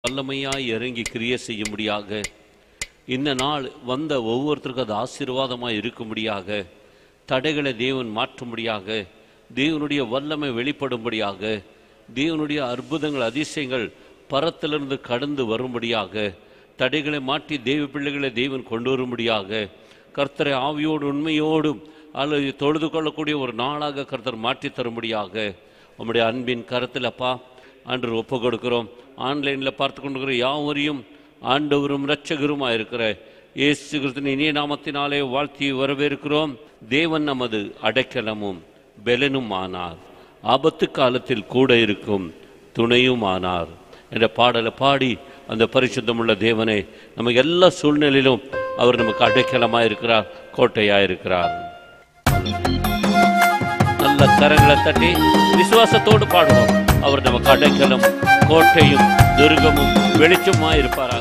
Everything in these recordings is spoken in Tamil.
வல்லமையாய் இறங்கி கிரியை செய்யும்படியாக இந்த நாள் வந்த ஒவ்வொருத்தருக்கும் அது ஆசீர்வாதமாய் இருக்கும்படியாக தடைகளை தேவன் மாற்றும்படியாக தேவனுடைய வல்லமை வெளிப்படும்படியாக தேவனுடைய அற்புதங்கள் அதிசயங்கள் பரத்திலிருந்து கடந்து வரும்படியாக தடைகளை மாற்றி தேவ பிள்ளைகளை தேவன் கொண்டு வரும்படியாக கர்த்தரை ஆவியோடு உண்மையோடும் அல்லது தொழுது கொள்ளக்கூடிய ஒரு நாளாக கர்த்தர் மாற்றி தரும்படியாக உம்முடைய அன்பின் கரத்தில் அப்பா ஆண்டு ஒப்பு கொடுக்கிறோம் ஆன்லைனில் பார்த்து கொண்டிருக்கிற யாவரையும் ஆண்டவரும் இரட்சகருமாக இருக்கிற இயேசு கிறிஸ்துவின் இனிய நாமத்தினாலே வாழ்த்தி வரவேற்கிறோம் தேவன் நமது அடைக்கலமும் பெலனும் ஆனார் ஆபத்து காலத்தில் கூட இருக்கும் துணையும் ஆனார் என்ற பாடலை பாடி அந்த பரிசுத்தமுள்ள தேவனை நமக்கு எல்லா சூழ்நிலையிலும் அவர் நமக்கு அடைக்கலமாக இருக்கிறார் கோட்டையாக இருக்கிறார் நல்ல கரங்களை தட்டி விசுவாசத்தோடு பாடுவோம் அவர் நமக்கு அடைக்கலம் கோட்டையும் துர்கமும் வெளிச்சமாய் இருப்பாராக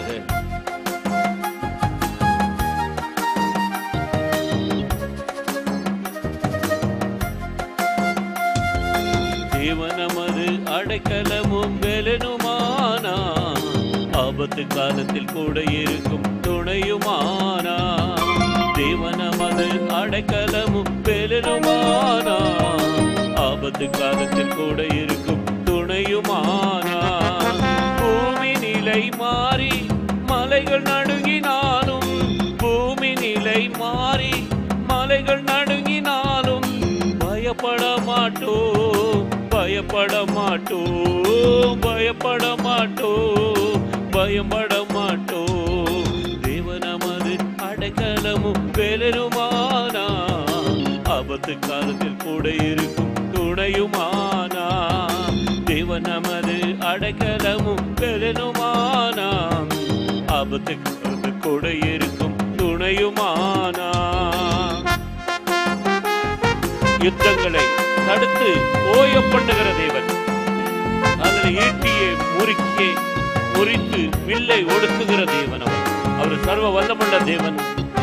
தேவனமது அடைக்கலமும் பெலனுமானா ஆபத்து காலத்தில் கூட இருக்கும் துணையுமானா தேவனமது அடைக்கலமும் பெலனுமானா ஆபத்து காலத்தில் கூட இருக்கும் துணையுமானா பூமி நிலை மாறி மலைகள் நடுங்கினாலும் பூமி நிலை மாறி மலைகள் நடுங்கினாலும் பயப்பட மாட்டோம் பயப்பட மாட்டோம் பயப்பட மாட்டோம் பயப்பட மாட்டோம் தேவனமது அடைக்கலமும் பெலருமானா ஆபத்து காலத்தில் கூட இருக்கும் துணையுமானா தேவனமது அடைக்கலமும் பெலனுமானா ஆபத்து காலத்தில் கூட இருக்கும் துணையுமானா யுத்தங்களை தடுத்து ஓய பண்ணுகிற தேவன் அதில் ஈட்டியை முறுக்கியே முறித்து வில்லை ஒடுக்குகிற தேவன் அவர் அவர் சர்வ வல்லமுள்ள தேவன்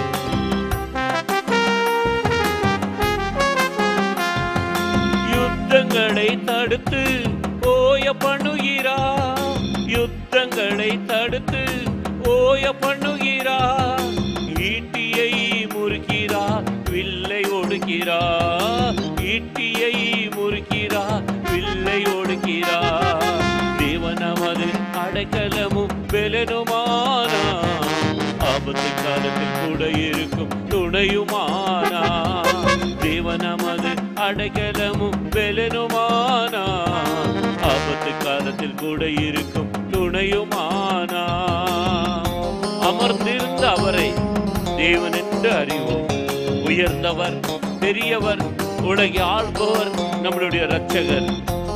யுத்தங்களை தடுத்து ஓய பண்ணுகிறார் யுத்தங்களை தடுத்து ஓய பண்ணுகிறார் ஈட்டியை முறுக்கிறார் வில்லை ஒடுக்கிறார் ஈட்டியை முறுக்கிறார் வில்லை ஒடுக்கிறார் தேவனமது அடைக்கலமும் பெலனுமானா ஆபத்து காலத்தில் கூட இருக்கும் துணையுமானா தேவனமது அடைக்கலமும் பெலனுமானா ஆபத்து காலத்தில் கூட இருக்கும் துணையுமானா அமர்ந்திருந்த அவரை தேவன் என்று அறிவோம் உயர்ந்தவர் பெரியவர் உலகை ஆள்பவர் நம்மளுடைய இரட்சகர்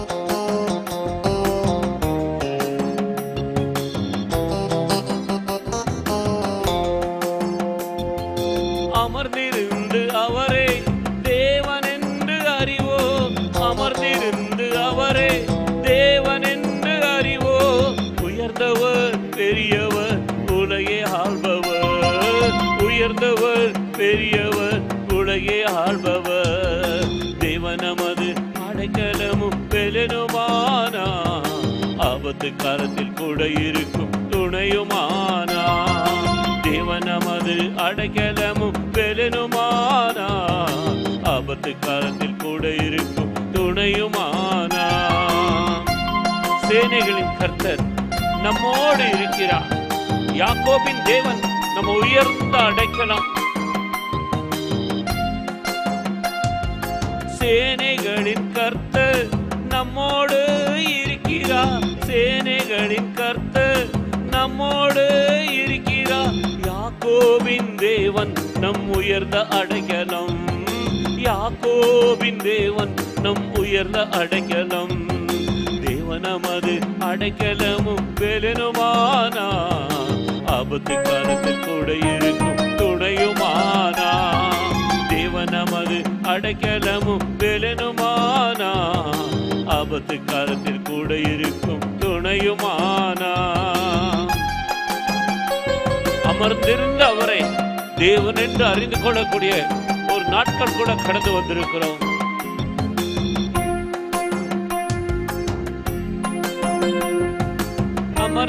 அமர்ந்திருந்து அவரே தேவன் என்று அறிவோம் அமர்ந்திருந்து அவரே தேவன் என்று அறிவோம் உயர்ந்தவர் பெரியவர் உலகை ஆள்பவர் உயர்ந்தவர் பெரியவர் உலகை ஆள்பவர் தேவனமது அடைக்கலமும் பெலனுமானா ஆபத்து காலத்தில் கூட இருக்கும் துணையுமானா தேவனமது அடைக்கலமும் பெலனுமானா ஆபத்து காலத்தில் கூட இருக்கும் துணையுமானா சேனைகளின் கர்த்தர் நம்மோடு இருக்கிறார் யாக்கோபின் தேவன் நம்ம உயர்ந்த அடைக்கலம் சேனைகளின் கர்த்தர் நம்மோடு இருக்கிறார் சேனைகளின் கர்த்தர் நம்மோடு இருக்கிறார் யாக்கோபின் தேவன் நம் உயர்ந்த அடைக்கலம் யாக்கோபின் தேவன் நம் உயர்ந்த அடைக்கலம் தேவனமது அடைக்கலமும் பெலனுமானா ஆபத்து காலத்தில் கூட இருக்கும் துணையுமானா தேவனமது அடைக்கலமும் பெலனுமானா ஆபத்து காலத்தில் கூட இருக்கும் துணையுமானா அமர்ந்திருந்த அவரை தேவன் என்று அறிந்து கொள்ளக்கூடிய ஒரு நாட்கள் கூட கடந்து வந்திருக்கிறோம்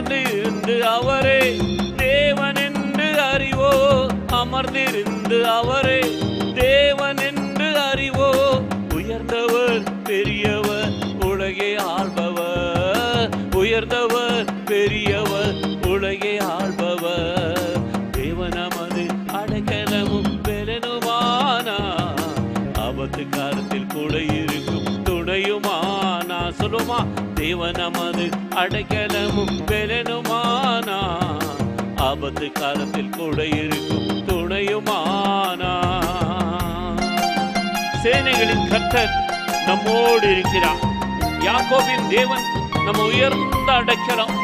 அமர்ந்திருந்து அவரே தேவன் என்று அறிவோ அமர்ந்திருந்து அவரே தேவன் என்று அறிவோ உயர்ந்தவர் பெரியவர் உலகை ஆள்பவர் உயர்ந்தவர் பெரியவர் உலகை ஆள்பவர் தேவனமது அடைக்கலமும் பெறனுமானா ஆபத்து காலத்தில் கூட இருக்கும் துணையுமானா சொல்லுமா தேவனமது அடைக்கலமும் பெறனுமானா ஆபத்து காலத்தில் கூட இருக்கும் துணையுமானா சேனைகளின் கர்த்தர் நம்மோடு இருக்கிறார் யாக்கோபின் தேவன் நம்ம உயர்ந்த அடைக்கலம்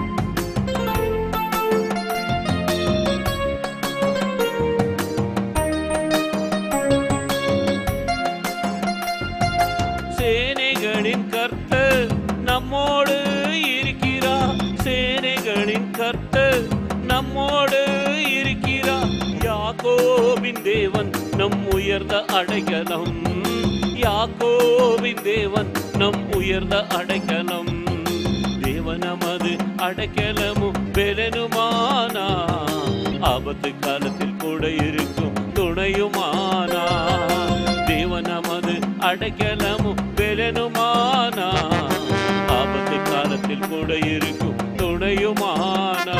சேனைகளின் கர்த்தர் நம்மோடு இருக்கிறார் சேனைகளின் கர்த்தர் நம்மோடு இருக்கிறார் யாக்கோபின் தேவன் நம் உயர்ந்த அடைக்கலம் யாக்கோபின் தேவன் நம் உயர்ந்த அடைக்கலம் தேவனமது அடைக்கலமும் பெலனுமானா ஆபத்து காலத்தில் கூட இருக்கும் துணையுமானா தேவனமது அடைக்கலமும் பெலனுமானா ஆபத்து காலத்தில் கூட இருக்கும் துணையுமானா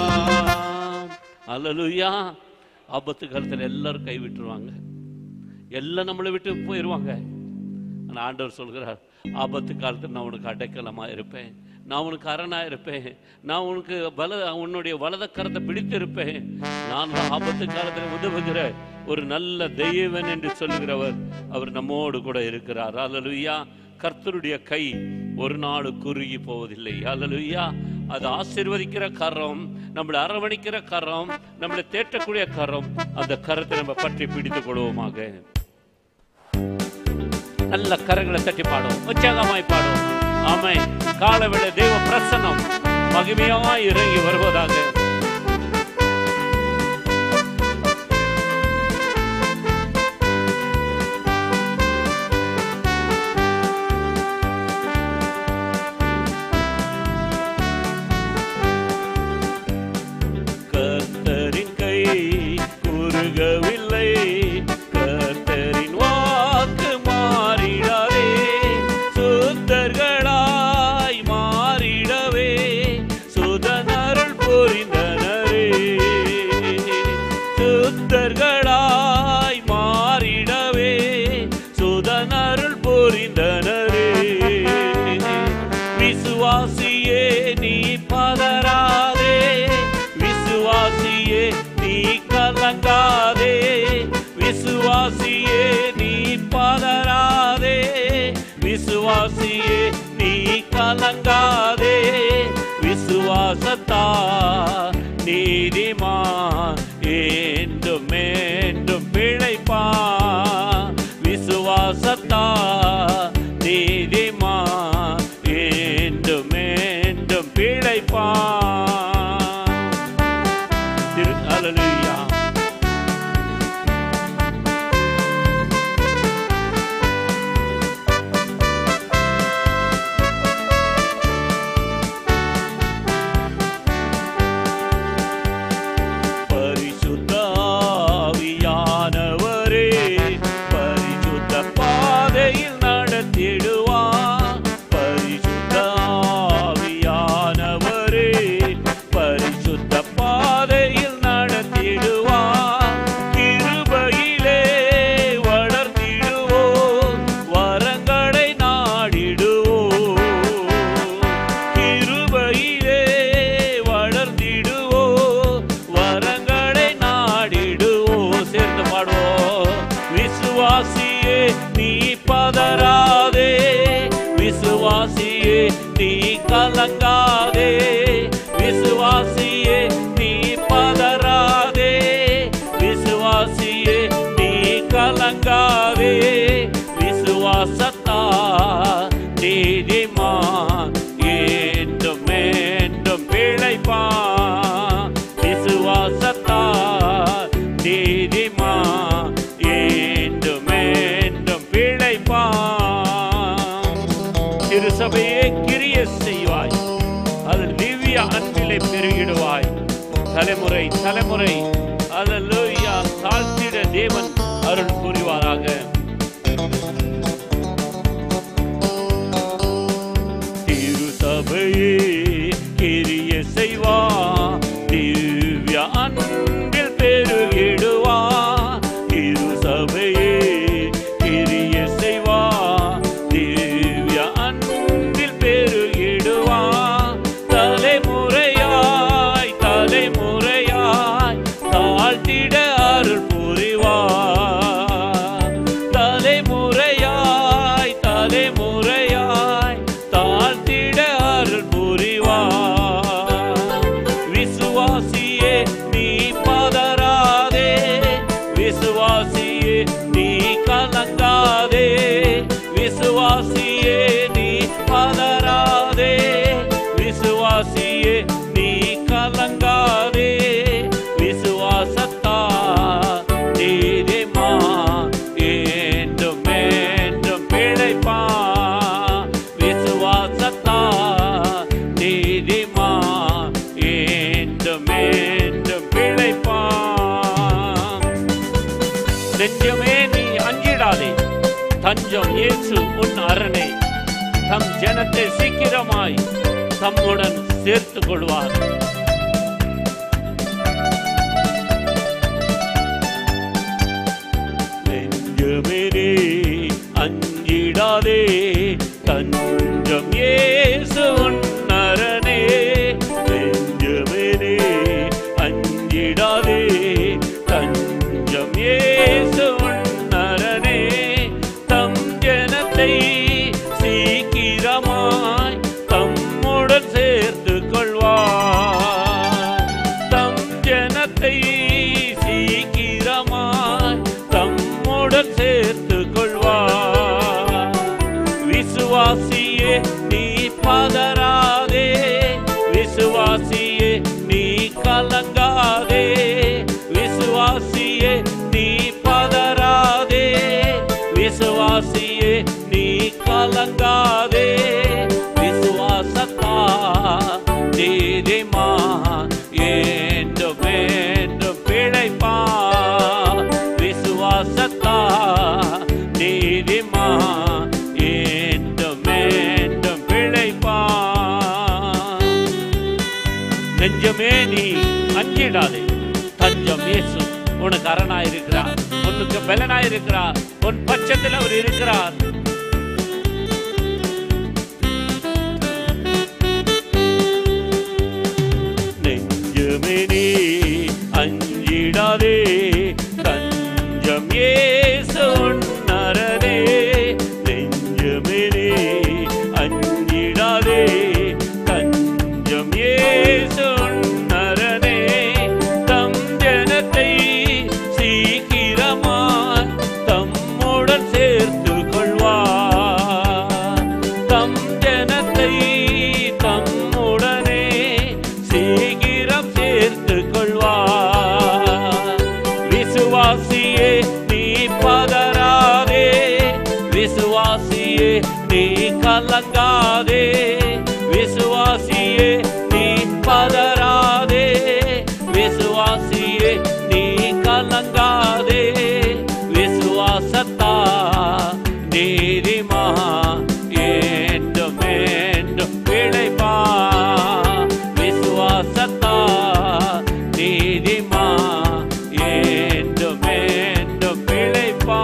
அல்லலுயா ஆபத்து காலத்தில் எல்லாரும் கை விட்டுருவாங்க எல்லாம் நம்மளை விட்டு போயிடுவாங்க ஆனா ஆண்டவர் சொல்கிறார் ஆபத்து காலத்தில் நான் உனக்கு அடைக்கலமா இருப்பேன் நான் உனக்கு அரணா இருப்பேன் நான் உனக்கு பல உன்னுடைய வலத கரத்தை பிடித்திருப்பேன் நான் தான் ஆபத்து காலத்தில் உதவுகிற ஒரு நல்ல தெய்வன் என்று சொல்லுகிறவர் அவர் நம்மோடு கூட இருக்கிறார் அல்லலுயா கர்த்தருடைய கை ஒரு நாள் குறுகி போவதில்லை அல்லலுயா அது ஆசீர்வதிக்கிற கரம் நம்மளை அரவணைக்கிற கரம் நம்மளை தேற்றக்கூடிய கரம் அந்த கரத்தை நம்ம பற்றி பிடித்துக் கொள்வோமாக நல்ல கரங்களை தட்டி பாடும் உற்சாகமாய் பாடும் ஆமை காலவிட தேவ பிரசனம் மகிமையாய் இறங்கி வருவதாக கர்த்தரின் கை குறுகவில்லை கர்த்தரின் வாக்கு மாறிடவே சுத்தர்களாய் மாறிடவே சுதனருள் புரிந்தனரே சுத்தர்களாய் மாறிடவே சுதனருள் புரிந்தனரே விசுவாசியே நீ பதறாதே விசுவாசியே நீ கலங்காதே விசுவாசியே நீ பதறாதே விசுவாசியே நீ கலங்காதே விசுவாசத்தா நீதிமா என்றும் என்றும் பிழைப்பா விசுவாசத்தா நீதிமா என்றும் என்றும் பிழைப்பா திரு அல்லேலூயா பரிசுத்த ஆவியானவரே பரிசுத்த பாதையில் நடத்திடுவார் பரிசுத்த ஆவியானவரே பரிசுத்த பாதையில் நடத்திடுவார் கிருபையிலே வளர்த்திடுவோம் வரங்களை நாடிடுவோம் கிருபையிலே வளர்ந்திடுவோ வரங்களை நாடிடுவோ சேர்ந்து பாடுவோம் விசுவாசியே நீ பதறாதே விசுவாசியே நீ கலங்காதே விசுவாசியே நீ பதறாதே விசுவாசியே நீ கலங்காதே விசுவாசத்தா நீதிமா என்றும் என்றும் பிழைப்பா விசுவாசத்தா நீதிமா என்றும் என்றும் பிழைப்பா திருசபையே கிரிய செய்வாய் அது திவ்ய அன்பு பெருகிடுவாய் தலைமுறை தலைமுறை அல்லேலூயா தாழ்த்திட தேவன் அருள் புரிவாராக திருசபையே கிரிய செய்வா திவ்ய அன்பில் பெருகிடுவா திருசபையே கிரிய செய்வா திவ்ய அன்பில் பெருகிடுவா தலைமுறையாய் தலைமுறையாய் தாழ்த்திட அருள் புரிவா தலைமுறையாய் தலைமுறையாய் தாழ்த்திட அருள் புரிவா விசுவாசியே நீ பதறாதே விசுவாசியே நீ கலங்காதே விசுவாசியே நீ பதறாதே விசுவாசியே நீ கலங்காதே விசுவாசத்தா நீதிமா என்றும் என்றும் பிழைப்பா விசுவாசத்தா நீதிமா என்றும் என்றும் பிழைப்பா நெஞ்சமே நீ அஞ்சிடாதே தஞ்சம் இயேசு உன் அரணே தம் ஜனத்தை சீக்கிரமாய் தம்முடன் சேர்த்துக் கொள்வார் நெஞ்சமே அஞ்சிடாதே தஞ்சம் இயேசு உன் அரணே நெஞ்சமே அஞ்சிடாதே தஞ்சம் இயேசு உன் அரணே தம் ஜனத்தை சீக்கிரமாய் தம்முடன் சேர்த்து கொள்வார் தம் ஜனத்தை சீக்கிரமாய் தம்முடன் சேர்த்து கொள்வார் விசுவாசியே நீ பதறாதே விசுவாசியே நீ கலங்காதே விசுவாசியே நீ பதறாதே விசுவாசியே நீ கலங்காதே விசுவாசத்தா நீதிமா என்றும் என்றும் பிழைப்பா விசுவாசத்தா நீதிமா என்றும் என்றும் பிழைப்பா நெஞ்சமே நீ அஞ்சிடாதே தஞ்சம் இயேசு உனக்கு அரணாயிருக்கிறார் உனக்கு பலனாயிருக்கிறார் உன் பட்சத்தில் அவர் இருக்கிறார் நெஞ்சமே நீ அஞ்சிடாதே தஞ்சம் ஏசு உன்னரனே நெஞ்சமே நீ அஞ்சிடாதே தஞ்சம் ஏசு உன்னரனே தம் ஜனத்தை சீக்கிரமாய் தம்முடன் சேர்த்து கொள்வார் தம் ஜனத்தை தம்முடனே சீக்கிரம் சேர்த்து கொள்வார் விசுவாசியே நீ பதறாதே விசுவாசியே நீ கலங்காதே விசுவாசியே நீ பதறாதே விசுவாசியே நீ கலங்காதே விசுவாசத்தா நீதிமா என்றும் என்றும் பிழைப்பா விசுவாசத்தா நீதிமா என்றும் என்றும் பிழைப்பா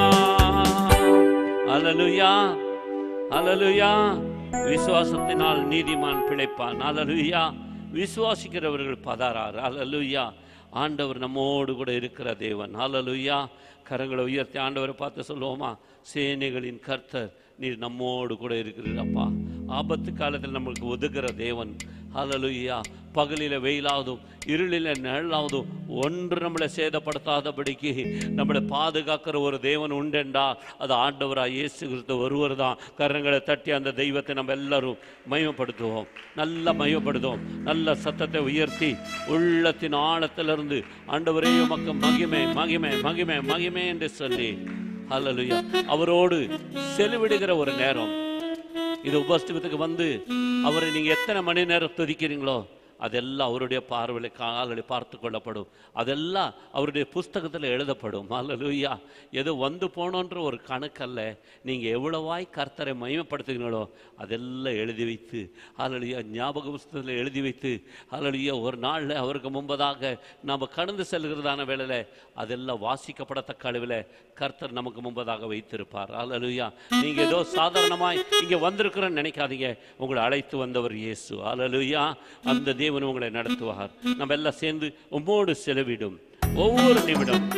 அலலுயா அலலுயா விசுவாசத்தினால் நீதிமான் பிழைப்பான் அலலுயா விசுவாசிக்கிறவர்கள் பதாரார் அலலுயா ஆண்டவர் நம்மோடு கூட இருக்கிற தேவன் அலலுயா கரங்களை உயர்த்தி ஆண்டவரை பார்த்து சொல்லுவோமா சேனைகளின் கர்த்தர் நீர் நம்மோடு கூட இருக்கிறீரப்பா ஆபத்து காலத்தில் நம்மளுக்கு ஒதுக்குற தேவன் ஹalleluya பகலில வெயிலாவதும் இருளில நிழலாவதும் ஒன்று நம்மளை சேதப்படுத்தாதபடிக்கு நம்மளை பாதுகாக்கிற ஒரு தேவன் உண்டெண்டா அது ஆண்டவராக இயேசு கிறிஸ்து ஒருவர் தான் கரங்களை தட்டி அந்த தெய்வத்தை நம்ம எல்லாரும் மயமப்படுத்துவோம் நல்லா மயமப்படுத்துவோம் நல்ல சத்தத்தை உயர்த்தி உள்ளத்தின் ஆழத்திலிருந்து ஆண்டவரே உமக்கு மகிமை மகிமை மகிமை மகிமை என்று சொல்லி ஹalleluya அவரோடு செலவிடுகிற ஒரு நேரம் இது உபஸ்தவத்துக்கு வந்து அவரை நீங்க எத்தனை மணி நேரம் துதிக்கிறீங்களோ அதெல்லாம் அவருடைய பார்வையில் காலடி பார்த்து கொள்ளப்படும் அதெல்லாம் அவருடைய புஸ்தகத்தில் எழுதப்படும் அல்லேலூயா ஏதோ வந்து போனோன்ற ஒரு கணக்கல்ல நீங்கள் எவ்வளவாய் கர்த்தரை மகிமைப்படுத்துகிறீங்களோ அதெல்லாம் எழுதி வைத்து அல்லேலூயா ஞாபக புஸ்தகத்தில் எழுதி வைத்து அல்லேலூயா ஒரு நாளில் அவருக்கு முன்பதாக நாம் கடந்து செல்கிறதான வேளையில் அதெல்லாம் வாசிக்கப்படத்தக்க அளவில் கர்த்தர் நமக்கு முன்பதாக வைத்திருப்பார் அல்லேலூயா நீங்கள் ஏதோ சாதாரணமாய் இங்கே வந்திருக்கிறோன்னு நினைக்காதீங்க உங்களை அழைத்து வந்தவர் இயேசு அல்லேலூயா அந்த தேவன் உங்களை நடத்துவார் நம்ம எல்லாம் சேர்ந்து உம்மோடு செலவிடும் ஒவ்வொரு நிமிடம்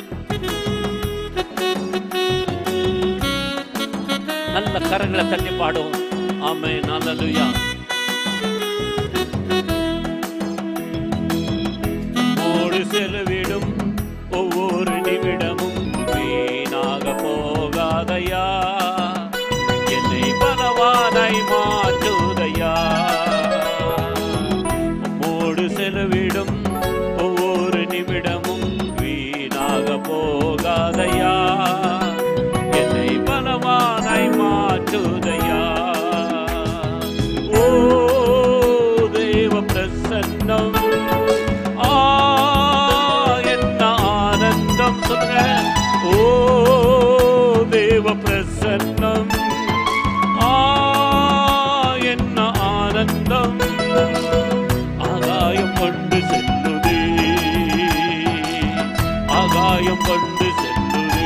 நல்ல கரங்களை தட்டி பாடும் ஆமே நல்லலுயா ஓடு செலவிடும் ஒவ்வொரு நிமிடமும் வீணாக போகாதையா என்னை பலவானாய் மாற்றுதையா உம்மோடு செலவிடும் ஒவ்வொரு நிமிடமும் வீணாக போகாதையா என்னை பலவானாய் மாற்றுதையா ஓ தேவ பிரசன்னம் ஆ என்ன ஆனந்தம் சொல்லுங்க ஓ தேவ பிரசன்னம் ஆ என்ன ஆனந்தம் ஆகாயம் கொண்டு செல்லுதே ஆகாயம் கொண்டு செல்லுதே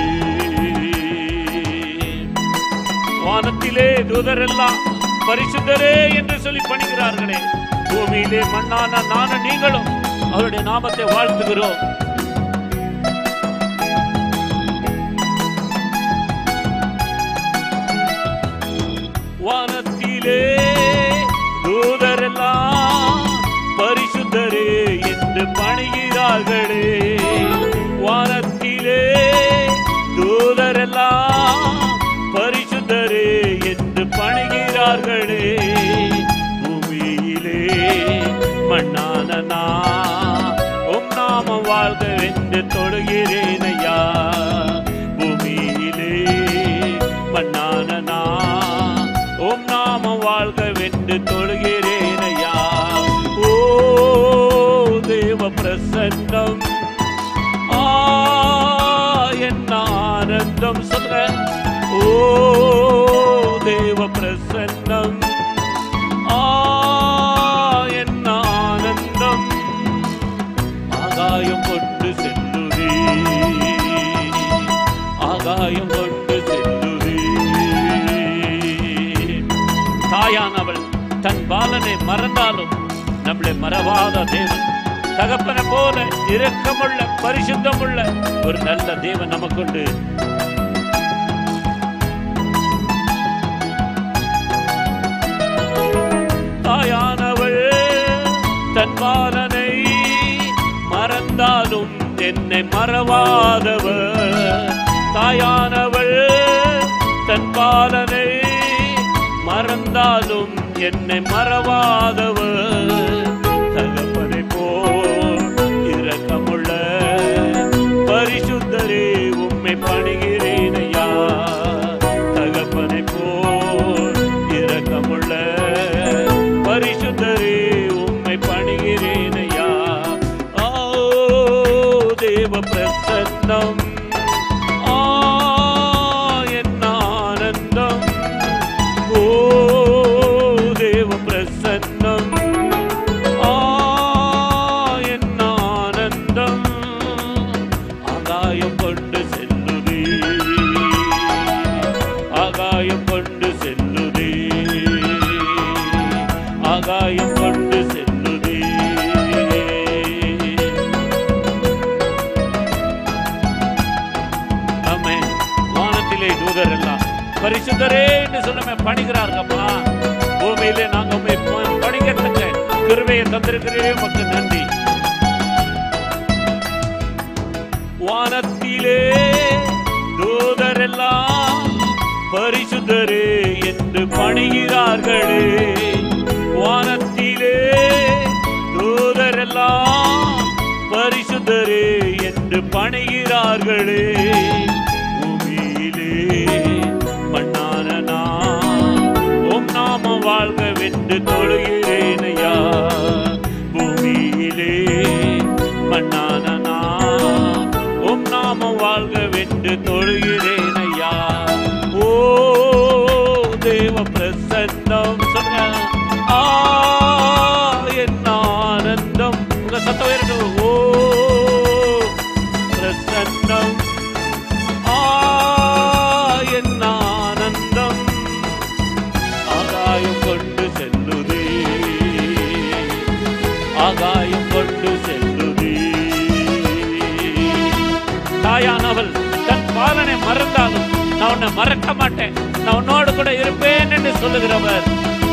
வானத்திலே தூதரெல்லாம் பரிசுத்தரே என்று சொல்லி பணிகிறார்களே பூமியிலே மண்ணான நானும் நீங்களும் அவருடைய நாமத்தை வாழ்த்துகிறோம் வானத்திலே தூதரெல்லாம் பரிசுத்தரே என்று பணிகிறார்களே வானத்திலே தூதரெல்லாம் பரிசுத்தரே என்று பணிகிறார்களே பூமியிலே மண்ணான நான் உம் நாமம் வாழ்க என்று தொழுகிறேன் ஐயா பூமியிலே மண்ணான நான் உம் நாமம் வாழ்க வென்று தொழுகிறேன் ஐயா ஓ தேவ பிரசன்னம் ஆ என்ன ஆனந்தம் சொல்ற ஓ தேவ பிரசன்னம் ஆ என்ன ஆனந்தம் ஆகாயம் கொண்டு செல்லுதே ஆகாயம் கொண்டு செல்லுதே தாயானவள் தன் பாலனை மறந்தாலும் நம்மளை மறவாத தேவன் தகப்பனை போல இரக்கமுள்ள பரிசுத்தமுள்ள ஒரு நல்ல தேவன் நமக்குண்டு தாயானவள் தன் பாலனை மறந்தாலும் என்னை மறவாதவர் தாயானவள் தன் பாலனை மறந்தாலும் என்னை மறவாதவர் தகப்பனை போல் இரக்கமுள்ள பரிசுத்தரே உம்மை பணிகிறேன் ஐயா தகப்பனை போல் இரக்கமுள்ள பரிசுத்தரே உம்மை பணிகிறேன் ஐயா ஆ தேவ பிரசன்னம் ஆ என்ன ஆனந்தம் ஓ தேவ பிரசன்னம் ஆ என்ன ஆனந்தம் ஆகாயம் கொண்டு செல்லுதே ஆகாயம் கொண்டு செல்லுதே ஆகாயம் கொண்டு செல்லுதே ஆமே வானத்திலே தூதர் எல்லாம் பரிசுத்தரே என்று சொன்னமே பணிகிறார்களப்பா பூமியிலே நாங்க உண்மை பணிக்கிறதுக்கு கிருபையை தந்திருக்கிறே உமக்கு நன்றி வானத்திலே தூதரெல்லாம் பரிசுத்தரே என்று பணிகிறார்களே வானத்திலே தூதரெல்லாம் பரிசுத்தரே என்று பணிகிறார்களே பூமியிலே மண்ணான நான் உம் நாம வாழ்க வென்று தொழுகிறேனையா பூமி மண்ணான நான் உம் நாமம் வாழ்க வென்று தொழுகிறேன் ஐயா ஓ தேவ பிரசன்னம் சொல்லுங்க ஆ என்ன ஆனந்தம் உங்க சத்தம் உயரட்டும் ஓ பிரசன்னம் ஆ என்ன ஆனந்தம் ஆகாயம் கொண்டு செல்லுதே ஆகாயம் கொண்டு செல்லுதே தாயானவள் தன் பாலனை மறந்தாலும் நான் உன்னை மறக்க மாட்டேன் நான் உன்னோடு கூட இருப்பேன் என்று சொல்லுகிறவர்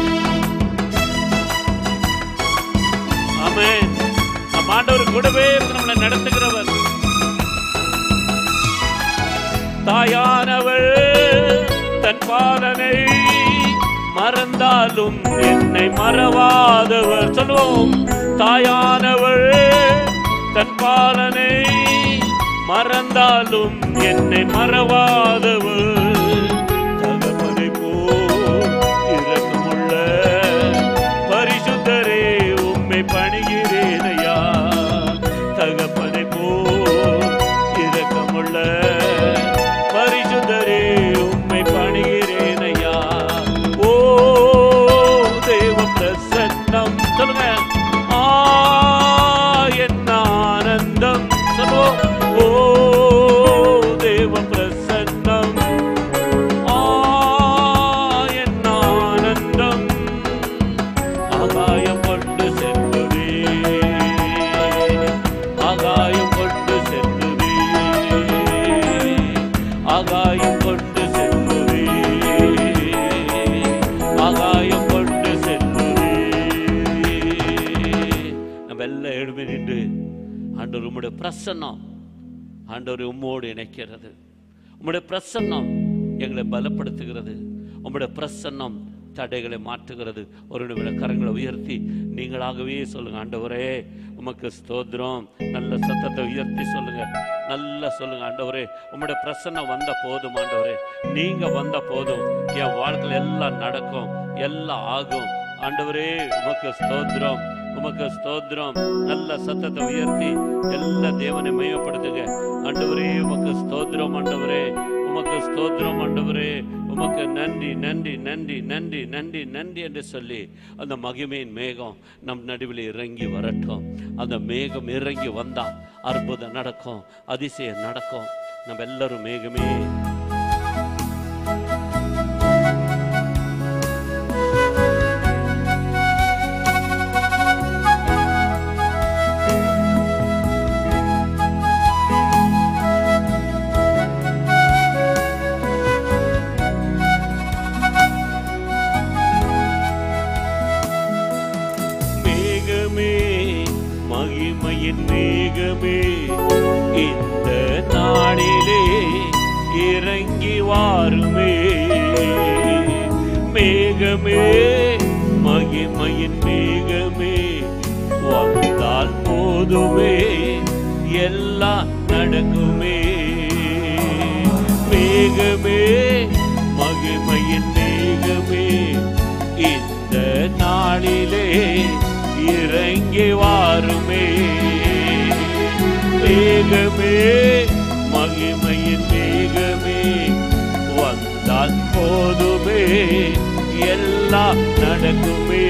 ஆமென் நம் ஆண்டவர் கூடவே இருந்து நம்மளை நடத்துகிறவர் தாயானவள் தன் பாலனை மறந்தாலும் என்னை மறவாதவர் சொல்லுவோம் தாயானவள் தன் பாலனை மறந்தாலும் என்னை மறவாதவர் தகப்பனை போல் இரக்கமுள்ள பரிசுத்தரே உம்மை பணிகிறேனையா தகப்பனை போல் இரக்கமுள்ள பரிசுத்தரே உம்மை பணிகிறேனையா ஓ தேவ பிரசன்னம் சொல்லுங்க ஆ என்ன ஆனந்தம் சொல்லுவோம் ஓ தேவ பிரசன்னம் ஆ என்ன ஆனந்தம் ஆகாயம் கொண்டு செல்லுதே ஆகாயம் கொண்டு செல்லுதே ஆகாயம் கொண்டு செல்லுதே ஆகாயம் கொண்டு செல்லுதே நம்ம எல்லாம் எழுப்பி நின்று ஆண்டவர் உம்முடைய பிரசன்னம் ஆண்டவர் உம்மோடு இணைக்கிறது உம்முடைய பிரசன்னம் எங்களை பலப்படுத்துகிறது உம்முடைய பிரசன்னம் தடைகளை மாற்றுகிறது ஒரு நிமிட கரங்களை உயர்த்தி நீங்களாகவே சொல்லுங்க ஆண்டவரே உமக்கு ஸ்தோத்திரம் நல்ல சத்தத்தை உயர்த்தி சொல்லுங்க நல்லா சொல்லுங்க ஆண்டவரே உம்முடைய பிரசன்னம் வந்த போதும் ஆண்டவரே நீங்க வந்த போதும் என் வாழ்க்கையில எல்லாம் நடக்கும் எல்லாம் ஆகும் ஆண்டவரே உமக்கு ஸ்தோத்திரம் உமக்கு ஸ்தோத்திரம் நல்ல சத்தத்தை உயர்த்தி எல்லா தேவனை மையப்படுத்துங்க ஆண்டவரே உமக்கு ஸ்தோத்திரம் ஆண்டவரே உமக்கு ஸ்தோத்திரம் ஆண்டவரே உமக்கு நன்றி நன்றி நன்றி நன்றி நன்றி நன்றி என்று சொல்லி அந்த மகிமையின் மேகம் நம் நடுவில் இறங்கி வரட்டும் அந்த மேகம் இறங்கி வந்தா அற்புதம் நடக்கும் அதிசயம் நடக்கும் நம்ம எல்லாரும் மேகமே மேகமே மகிமையின் மேகமே இந்த நாளிலே இறங்கி வாருமே மேகமே மகிமையின் மேகமே வந்தால் போதுமே எல்லாம் நடக்குமே மேகமே மகிமையின் மேகமே இந்த நாளிலே இறங்கி வாருமே மேகமே மகிமையின் மேகமே வந்தால் போதுமே எல்லாம் நடக்குமே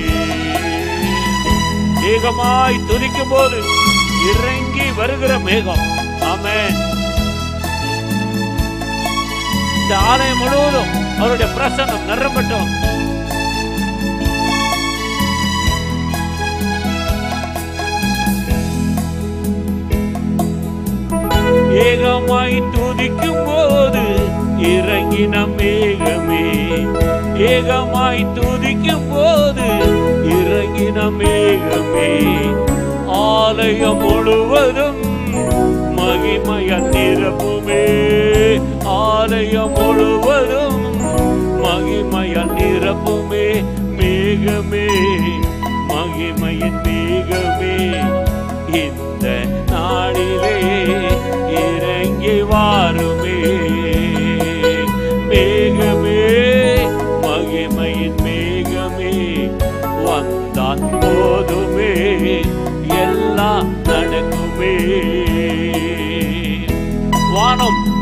மேகமாய் துதிக்கும் போது இறங்கி வருகிற மேகம் ஆமென் இந்த ஆலயம் முழுவதும் அவருடைய பிரசன்னம் நிரம்பட்டும் ஏகமாய் துதிக்கும் போது இறங்கின மேகமே ஏகமாய் துதிக்கும் போது இறங்கின மேகமே ஆலயம் முழுவதும் மகிமைய நிரப்புமே ஆலயம் முழுவதும் மகிமைய நிரப்புமே மேகமே மகிமையின் மேகமே இந்த நாளிலே இறங்கி வாருமே மேகமே மகிமையின் மேகமே வந்தால் போதுமே எல்லாம் நடக்கும்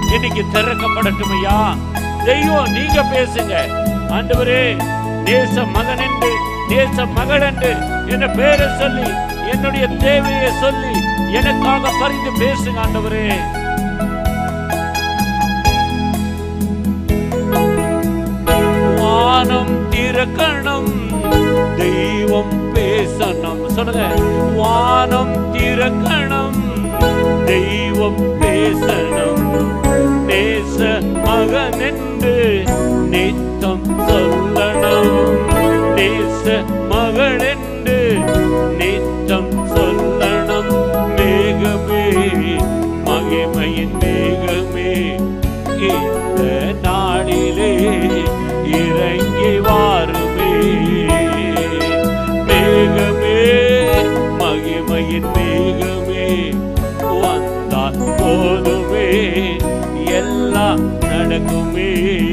இன்னைக்கு திறக்கப்படட்டும் ஐயா தெய்வம் நீங்க பேசுங்க ஆண்டவரே நேச மகன் என்று நேச மகள் என்று என்ற பெயரை சொல்லி என்னுடைய தேவையை சொல்லி எனக்காக பரிந்து பேசுங்க ஆண்டவரே வானம் திறக்கணும் தெய்வம் பேசணும் சொல்லுங்க வானம் திறக்கணும் தெய்வம் பேசணும் நேச மகன் என்று நித்தம் சொல்லணும் நேச மகள் என்று நித்தம் சொல்லணும் மேகமே மகிமையின் மேகமே இந்த நாளிலே இறங்கி வாருமே மேகமே மகிமையின் மேகமே வந்தால் போதுமே எல்லாம் நடக்குமே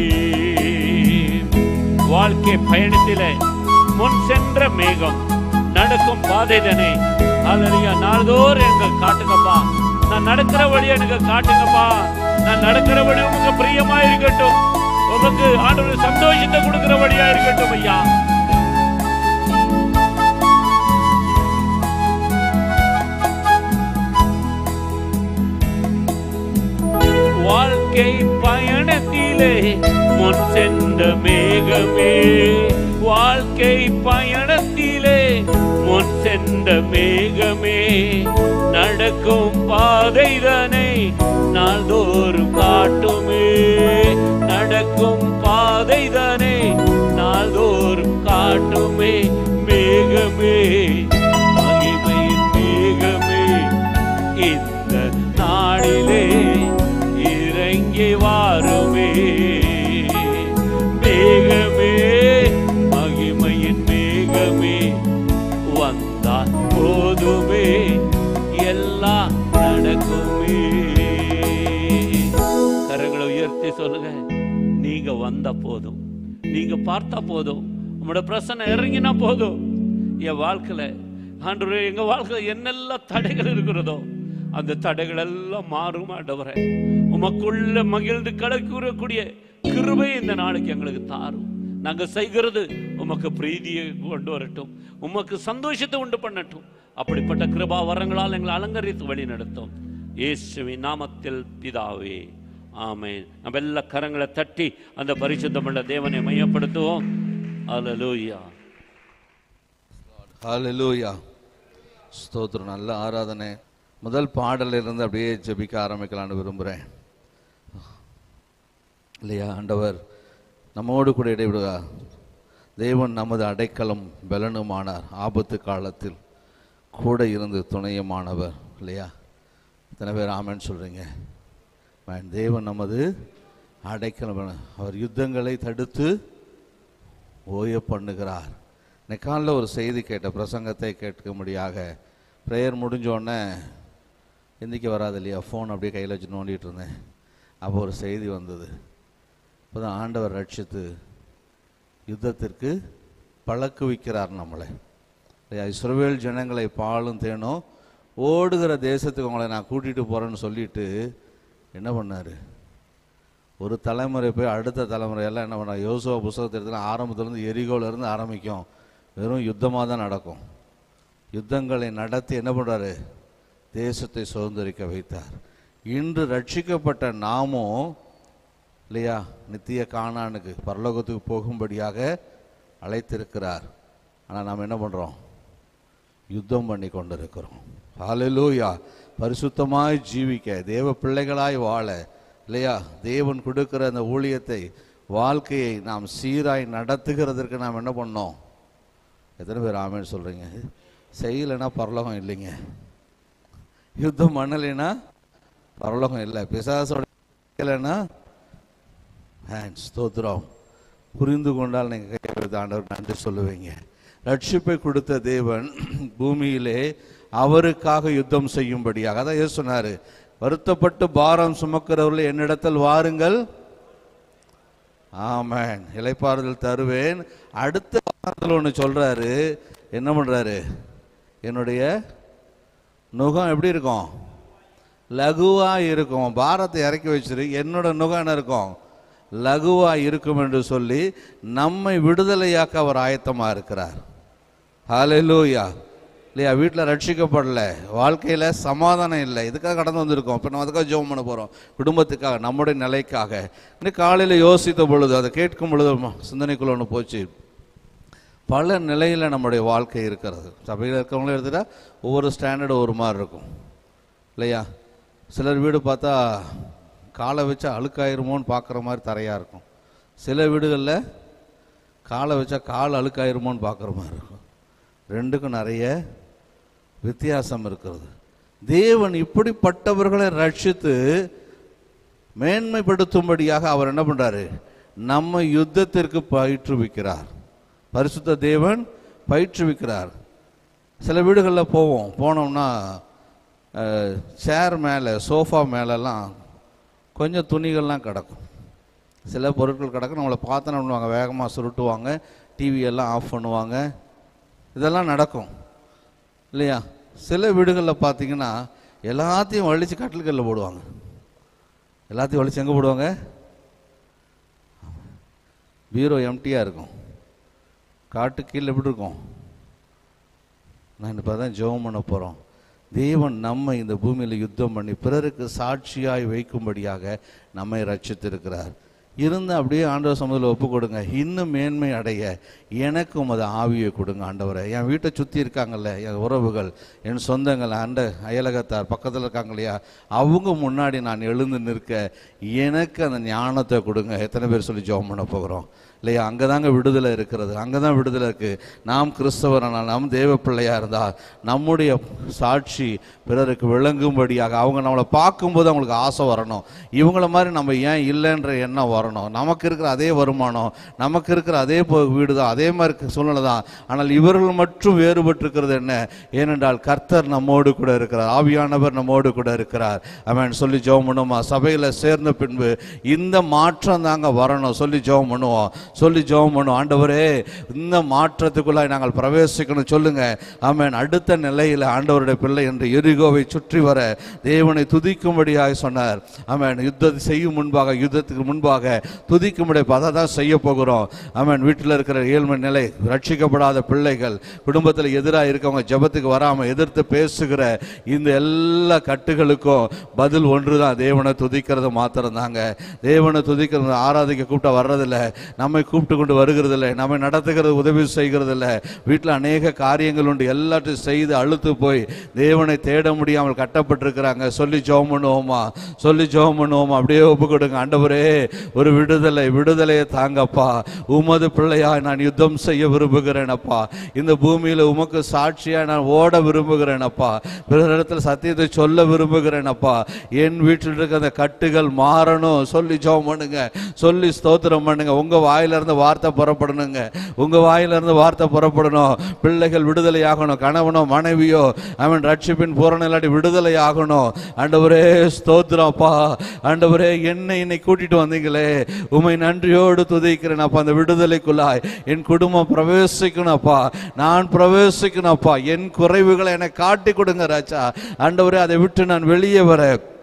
வாழ்க்கை பயணத்திலே முன் சென்ற மேகம் நடக்கும் பாதைதனை அலறியா நாள்தோறும் எனக்கு காட்டுங்கப்பா நான் நடக்கிற வழி எனக்கு காட்டுங்கப்பா நான் நடக்கிற வழி உமக்கு பிரியமா இருக்கட்டும் உமக்கு ஆண்டவர் சந்தோஷத்தை கொடுக்கிற வழியா இருக்கட்டும் ஐயா வாழ்க்கை பயணத்திலே முன் சென்ற மேகமே வாழ்க்கை பயணத்திலே முன் சென்ற மேகமே நடக்கும் பாதைதனை நாள்தோறும் காட்டுமே நடக்கும் பாதைதனை நாள்தோறும் காட்டுமே மேகமே மகிமையின் மேகமே இந்த நாளிலே இறங்கி வாருமே மேகமே மகிமையின் மேகமே வந்தால் போதுமே எல்லாம் நடக்குமே கரங்களை உயர்த்தி சொல்லுங்க நீங்க வந்த போதும் நீங்க பார்த்தா போதும் உங்களோட பிரச்சனை இறங்கினா போதும் என் வாழ்க்கையில ஆண்டவரே எங்க வாழ்க்கையில என்னெல்லாம் தடைகள் இருக்கிறதோ அந்த தடைகள் எல்லாம் மாறும் ஆண்டவரே உமக்குள்ள மகிழ்ந்து கடக்கூறக்கூடிய கிருபை இந்த நாளைக்கு எங்களுக்கு தாரும் நாங்க செய்கிறது உமக்கு பிரீதியை கொண்டு வரட்டும் உமக்கு சந்தோஷத்தை உண்டு பண்ணட்டும் அப்படிப்பட்ட கிருபா வரங்களால் எங்களை அலங்கரித்து வழி நடத்தும் இயேசுவின் நாமத்தில் பிதாவே ஆமென் நம்ம எல்லா கரங்களை தட்டி அந்த பரிசுத்தமுள்ள தேவனை மையப்படுத்துவோம் அல்லேலூயா ஹalleluya ஸ்தோத்திரம் நல்ல ஆராதனை முதல் பாடல்ல இருந்து அப்படியே ஜெபிக்க ஆரம்பிக்கலாம்னு விரும்புகிறேன் இல்லையா ஆண்டவர் நம்மோடு கூட இடைவிடுவா தேவன் நமது அடைக்கலம் பலனுமானார் ஆபத்து காலத்தில் கூட இருந்து துணையுமானவர் இல்லையா இத்தனை பேர் ஆமென்னு சொல்கிறீங்க மேன் தேவன் நமது அடைக்கலம் பலன். அவர் யுத்தங்களை தடுத்து ஓய பண்ணுகிறார் இன்னைக்கு காலைல ஒரு செய்தி கேட்ட பிரசங்கத்தை கேட்கும்படியாக ப்ரேயர் முடிஞ்ச உடனே எந்திக்க வராது இல்லையா ஃபோன் அப்படியே கையில் வச்சு நோண்டிட்டு இருந்தேன் அப்போ ஒரு செய்தி வந்தது இப்போ தான் ஆண்டவர் ரட்சித்து யுத்தத்திற்கு பழக்குவிக்கிறார் நம்மளை இல்லையா இஸ்ரவேல் ஜனங்களை பாலும் தேனும் ஓடுகிற தேசத்துக்கு உங்களை நான் கூட்டிகிட்டு போகிறேன்னு சொல்லிட்டு என்ன பண்ணார் ஒரு தலைமுறை போய் அடுத்த தலைமுறையெல்லாம் என்ன பண்ண யோசுவா புஸ்தகத்தை எடுத்து ஆரம்பத்துலேருந்து எரிகோலேருந்து ஆரம்பிக்கும் வெறும் யுத்தமாக தான் நடக்கும் யுத்தங்களை நடத்தி என்ன பண்ணுறாரு தேசத்தை சுதந்திரிக்க வைத்தார் இன்று ரட்சிக்கப்பட்ட நாமும் இல்லையா நித்திய காணானுக்கு பரலோகத்துக்கு போகும்படியாக அழைத்திருக்கிறார் ஆனால் நாம் என்ன பண்ணுறோம் யுத்தம் பண்ணி கொண்டிருக்கிறோம் ஹalleluya பரிசுத்தமாய் ஜீவிக்க தேவ பிள்ளைகளாய் வாழ இல்லையா தேவன் கொடுக்கிற அந்த ஊழியத்தை வாழ்க்கையை நாம் சீராய் நடத்துகிறதற்கு நாம் என்ன பண்ணோம் எத்தனை பேர் ஆமேன்னு சொல்கிறீங்க செய்யலைன்னா பரலோகம் இல்லைங்க யுத்தம் பண்ணலைன்னா பரலோகம் இல்லை பிசாசோட இல்லைன்னா ஹேண்ட் ஸ்தோத்திரம் புரிந்து கொண்டால் நீங்கள் கையை ஆண்டவர் நன்றி சொல்லுவீங்க ரட்சிப்பை கொடுத்த தேவன் பூமியிலே அவருக்காக யுத்தம் செய்யும்படியாக அதான் ஏசு சொன்னாரு வருத்தப்பட்டு பாரம் சுமக்கிறவர்கள் என்னிடத்தில் வாருங்கள் ஆமென் இலைப்பாறுதல் தருவேன் அடுத்த வாரத்தில் ஒன்று சொல்றாரு என்ன பண்றாரு என்னுடைய நுகம் எப்படி இருக்கும் லகுவா இருக்கும் பாரத்தை இறக்கி வச்சிரு என்னோட நுகம் என்ன இருக்கும் லகுவா இருக்கும் என்று சொல்லி நம்மை விடுதலையாக்க அவர் ஆயத்தமா இருக்கிறார் ஹalleluya இல்லையா வீட்டில் ரட்சிக்கப்படல வாழ்க்கையில் சமாதானம் இல்லை இதுக்காக கடந்து வந்திருக்கோம் இப்போ நம்ம அதுக்காக ஜெபம் பண்ண போகிறோம் குடும்பத்துக்காக நம்முடைய நிலைக்காக இன்னைக்கு காலையில் யோசித்த பொழுது அதை கேட்கும் பொழுது ம- சிந்தனைக்குள்ள ஒன்று போச்சு பல நிலையில் நம்முடைய வாழ்க்கை இருக்கிறது சபையில் இருக்கிறவங்களே எடுத்துட்டா ஒவ்வொரு ஸ்டாண்டர்டு ஒரு மாதிரி இருக்கும் இல்லையா சிலர் வீடு பார்த்தா காலை வச்சா அழுக்காயிருமோன்னு பார்க்குற மாதிரி தரையாக இருக்கும் சில வீடுகளில் காலை வச்சா கால் அழுக்காயிருமோன்னு பார்க்குற மாதிரி இருக்கும் ரெண்டுக்கும் நிறைய வித்தியாசம் இருக்கிறது தேவன் இப்படிப்பட்டவர்களை ரட்சித்து மேன்மைப்படுத்தும்படியாக அவர் என்ன பண்றாரு நம்ம யுத்தத்திற்கு பயிற்றுவிக்கிறார் பரிசுத்த தேவன் பயிற்றுவிக்கிறார் சில வீடுகளில் போவோம் போனோம்னா சேர் மேலே சோஃபா மேலெல்லாம் கொஞ்சம் துணிகள்லாம் கிடக்கும் சில பொருட்கள் கிடக்கும் நம்மளை பார்த்தோன்னு பண்ணுவாங்க வேகமாக சுருட்டுவாங்க டிவி எல்லாம் ஆஃப் பண்ணுவாங்க இதெல்லாம் நடக்கும் இல்லையா சில வீடுகளில் பார்த்தீங்கன்னா எல்லாத்தையும் வலிச்சு கட்டில்களில் போடுவாங்க எல்லாத்தையும் வலிச்சு எங்கே போடுவாங்க பீரோ எம்டியாக இருக்கும் காட்டு கீழே எப்படி இருக்கும் நான் இப்போ தான் ஜெபம் பண்ண போகிறோம் தேவன் நம்ம இந்த பூமியில் யுத்தம் பண்ணி பிறருக்கு சாட்சியாய் வைக்கும்படியாக நம்மை ரட்சித்திருக்கிறார் இருந்து அப்படியே ஆண்டவர் சமூகத்தில் ஒப்பு கொடுங்க இன்னும் மேன்மை அடைய எனக்கு உமது ஆவியை கொடுங்க ஆண்டவரை என் வீட்டை சுற்றி இருக்காங்கல்ல என் உறவுகள் என் சொந்தங்கள் அண்ட அயலகத்தார் பக்கத்தில் இருக்காங்க இல்லையா அவங்க முன்னாடி நான் எழுந்து நிற்க எனக்கு அந்த ஞானத்தை கொடுங்க எத்தனை பேர் சொல்லி ஜெபம் பண்ண போகிறோம் இல்லையா அங்கே தாங்க விடுதலை இருக்கிறது அங்கே தான் விடுதலை இருக்குது நாம் கிறிஸ்தவரானால் நாம் தேவ பிள்ளையாக இருந்தால் நம்முடைய சாட்சி பிறருக்கு விளங்கும்படியாக அவங்க நம்மளை பார்க்கும்போது அவங்களுக்கு ஆசை வரணும் இவங்கள மாதிரி நம்ம ஏன் இல்லைன்ற எண்ணம் வரணும் நமக்கு இருக்கிற அதே வருமானம் நமக்கு இருக்கிற அதே பொ- வீடு தான் அதே மாதிரி இருக்க சூழ்நிலை தான் ஆனால் இவர்கள் மட்டும் வேறுபட்டிருக்கிறது என்ன ஏனென்றால் கர்த்தர் நம்மோடு கூட இருக்கிறார் ஆவியானவர் நம்மோடு கூட இருக்கிறார் அவன் சொல்லி ஜெபம் பண்ணுமா சபையில் சேர்ந்த பின்பு இந்த மாற்றம் தாங்க வரணும் சொல்லி ஜெபம் பண்ணுவோம் சொல்லி ஜெபம் பண்ணுவோம் ஆண்டவரே இந்த மாற்றத்துக்குள்ளாய் நாங்கள் பிரவேசிக்கணும் சொல்லுங்க ஆமென் அடுத்த நிலையில் ஆண்டவருடைய பிள்ளை என்று எரிகோவை சுற்றி வர தேவனை துதிக்கும்படியாக சொன்னார் ஆமென் யுத்தத்தை செய்யும் முன்பாக யுத்தத்துக்கு முன்பாக துதிக்கும்படி அதை தான் செய்ய போகிறோம் ஆமென் வீட்டில் இருக்கிற ஏழ்மை நிலை ரட்சிக்கப்படாத பிள்ளைகள் குடும்பத்தில் எதிராக இருக்கவங்க ஜெபத்துக்கு வராமல் எதிர்த்து பேசுகிற இந்த எல்லா கட்டுகளுக்கும் பதில் ஒன்று தான் தேவனை துதிக்கிறது மாத்திரம் தாங்க தேவனை துதிக்கிறது ஆராதிக்க கூப்பிட்டா வர்றதில்ல நம்மை கூப்பிட்டு கொண்டு வருகிறதில்ல நம்மை நடத்துகிறது உதவி செய்கிறதில்ல வீட்டில் அநேக காரியங்கள் உண்டு எல்லாத்தையும் செய்து அழுத்து போய் தேவனை தேட முடியாமல் கட்டப்பட்டிருக்கிறாங்க சொல்லி ஜெபம் பண்ணுவோமா சொல்லி ஜெபம் பண்ணுவோமா அப்படியே ஒப்பு கொடுங்க ஆண்டவரே ஒரு விடுதலை விடுதலையை தாங்கப்பா உமது பிள்ளையாய் நான் யுத்தம் செய்ய விரும்புகிறேனப்பா இந்த பூமியில் உமக்கு சாட்சியாய் நான் ஓட விரும்புகிறேனப்பா பிறரிடத்துல சத்தியத்தை சொல்ல விரும்புகிறேனப்பா என் வீட்டில் இருக்க அந்த கட்டுகள் மாறணும் சொல்லி ஜெபம் பண்ணுங்க சொல்லி ஸ்தோத்திரம் பண்ணுங்க உங்க வாயில இருந்து வார்த்தை புறப்படணுங்க உங்க வாயில இருந்து வார்த்தை புறப்படணும் பிள்ளைகள் விடுதலை ஆகணும் கணவனோ மனைவியோ அவன் ரட்சிப்பின் பூரண இல்லாட்டி விடுதலை ஆகணும் ஆண்டவரே ஸ்தோத்திரம் அப்பா ஆண்டவரே என்னை இன்னை கூட்டிட்டு வந்தீங்களே உமை நன்றியோடு துதிக்கிறேன் அப்பா அந்த விடுதலைக்குள்ளாய் என் குடும்பம் பிரவேசிக்கணும் அப்பா நான் பிரவேசிக்கணும் அப்பா என் குறைவுகளை எனக்கு காட்டி கொடுங்க ராஜா ஆண்டவரே அதை விட்டு நான் வெளியே வர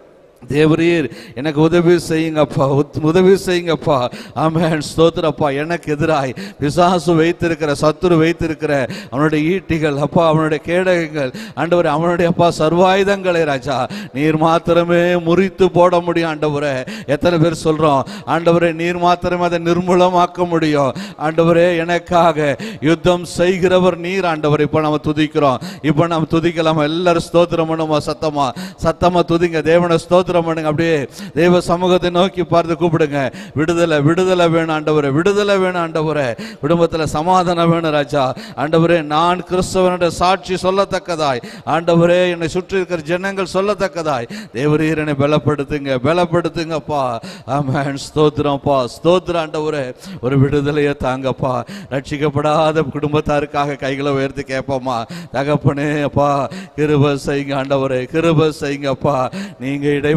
தேவரீர் எனக்கு உதவி செய்யுங்கப்பா உத்- உதவி செய்யுங்கப்பா ஆமென் ஸ்தோத்திரப்பா எனக்கு எதிராய் பிசாசு வைத்திருக்கிற சத்துரு வைத்திருக்கிற அவனுடைய ஈட்டிகள் அப்பா அவனுடைய கேடகங்கள் ஆண்டவரே அவனுடைய அப்பா சர்வாயுதங்களை ராஜா நீர் மாத்திரமே முறித்து போட முடியும் ஆண்டவரே எத்தனை பேர் சொல்றோம் ஆண்டவரே நீர் மாத்திரமே அதை நிர்மூலமாக்க முடியும் ஆண்டவரே எனக்காக யுத்தம் செய்கிறவர் நீர் ஆண்டவர் இப்போ நம்ம துதிக்கிறோம் இப்போ நம்ம துதிக்கலாம் எல்லாரும் ஸ்தோத்திரம் பண்ணுமா சத்தமா சத்தமா துதிங்க தேவனை ஸ்தோத்திரம் பண்ணுங்க அப்படியே தேவ சமூகத்தை நோக்கி பார்த்து கூப்பிடுங்க விடுதலை விடுதலை வேணும் ஆண்டவரே விடுதலை வேணும் ஆண்டவரே குடும்பத்தில் சமாதானம் வேணும் ராஜா ஆண்டவரே நான் கிறிஸ்தவனுடைய சாட்சி சொல்லத்தக்கதாய் ஆண்டவரே என்னை சுற்றி இருக்கிற ஜனங்கள் சொல்லத்தக்கதாய் தேவரீர் என்னை பலப்படுத்துங்க பலப்படுத்துங்கப்பா ஆமென் ஸ்தோத்திரம்ப்பா ஸ்தோத்திரம் ஆண்டவரே ஒரு விடுதலையை தாங்கப்பா ரட்சிக்கப்படாத குடும்பத்தாருக்காக கைகளை உயர்த்தி கேட்போமா தகப்பனே அப்பா கிருப செய்யுங்க ஆண்டவரே கிருப செய்யுங்கப்பா நீங்க இடைப்பட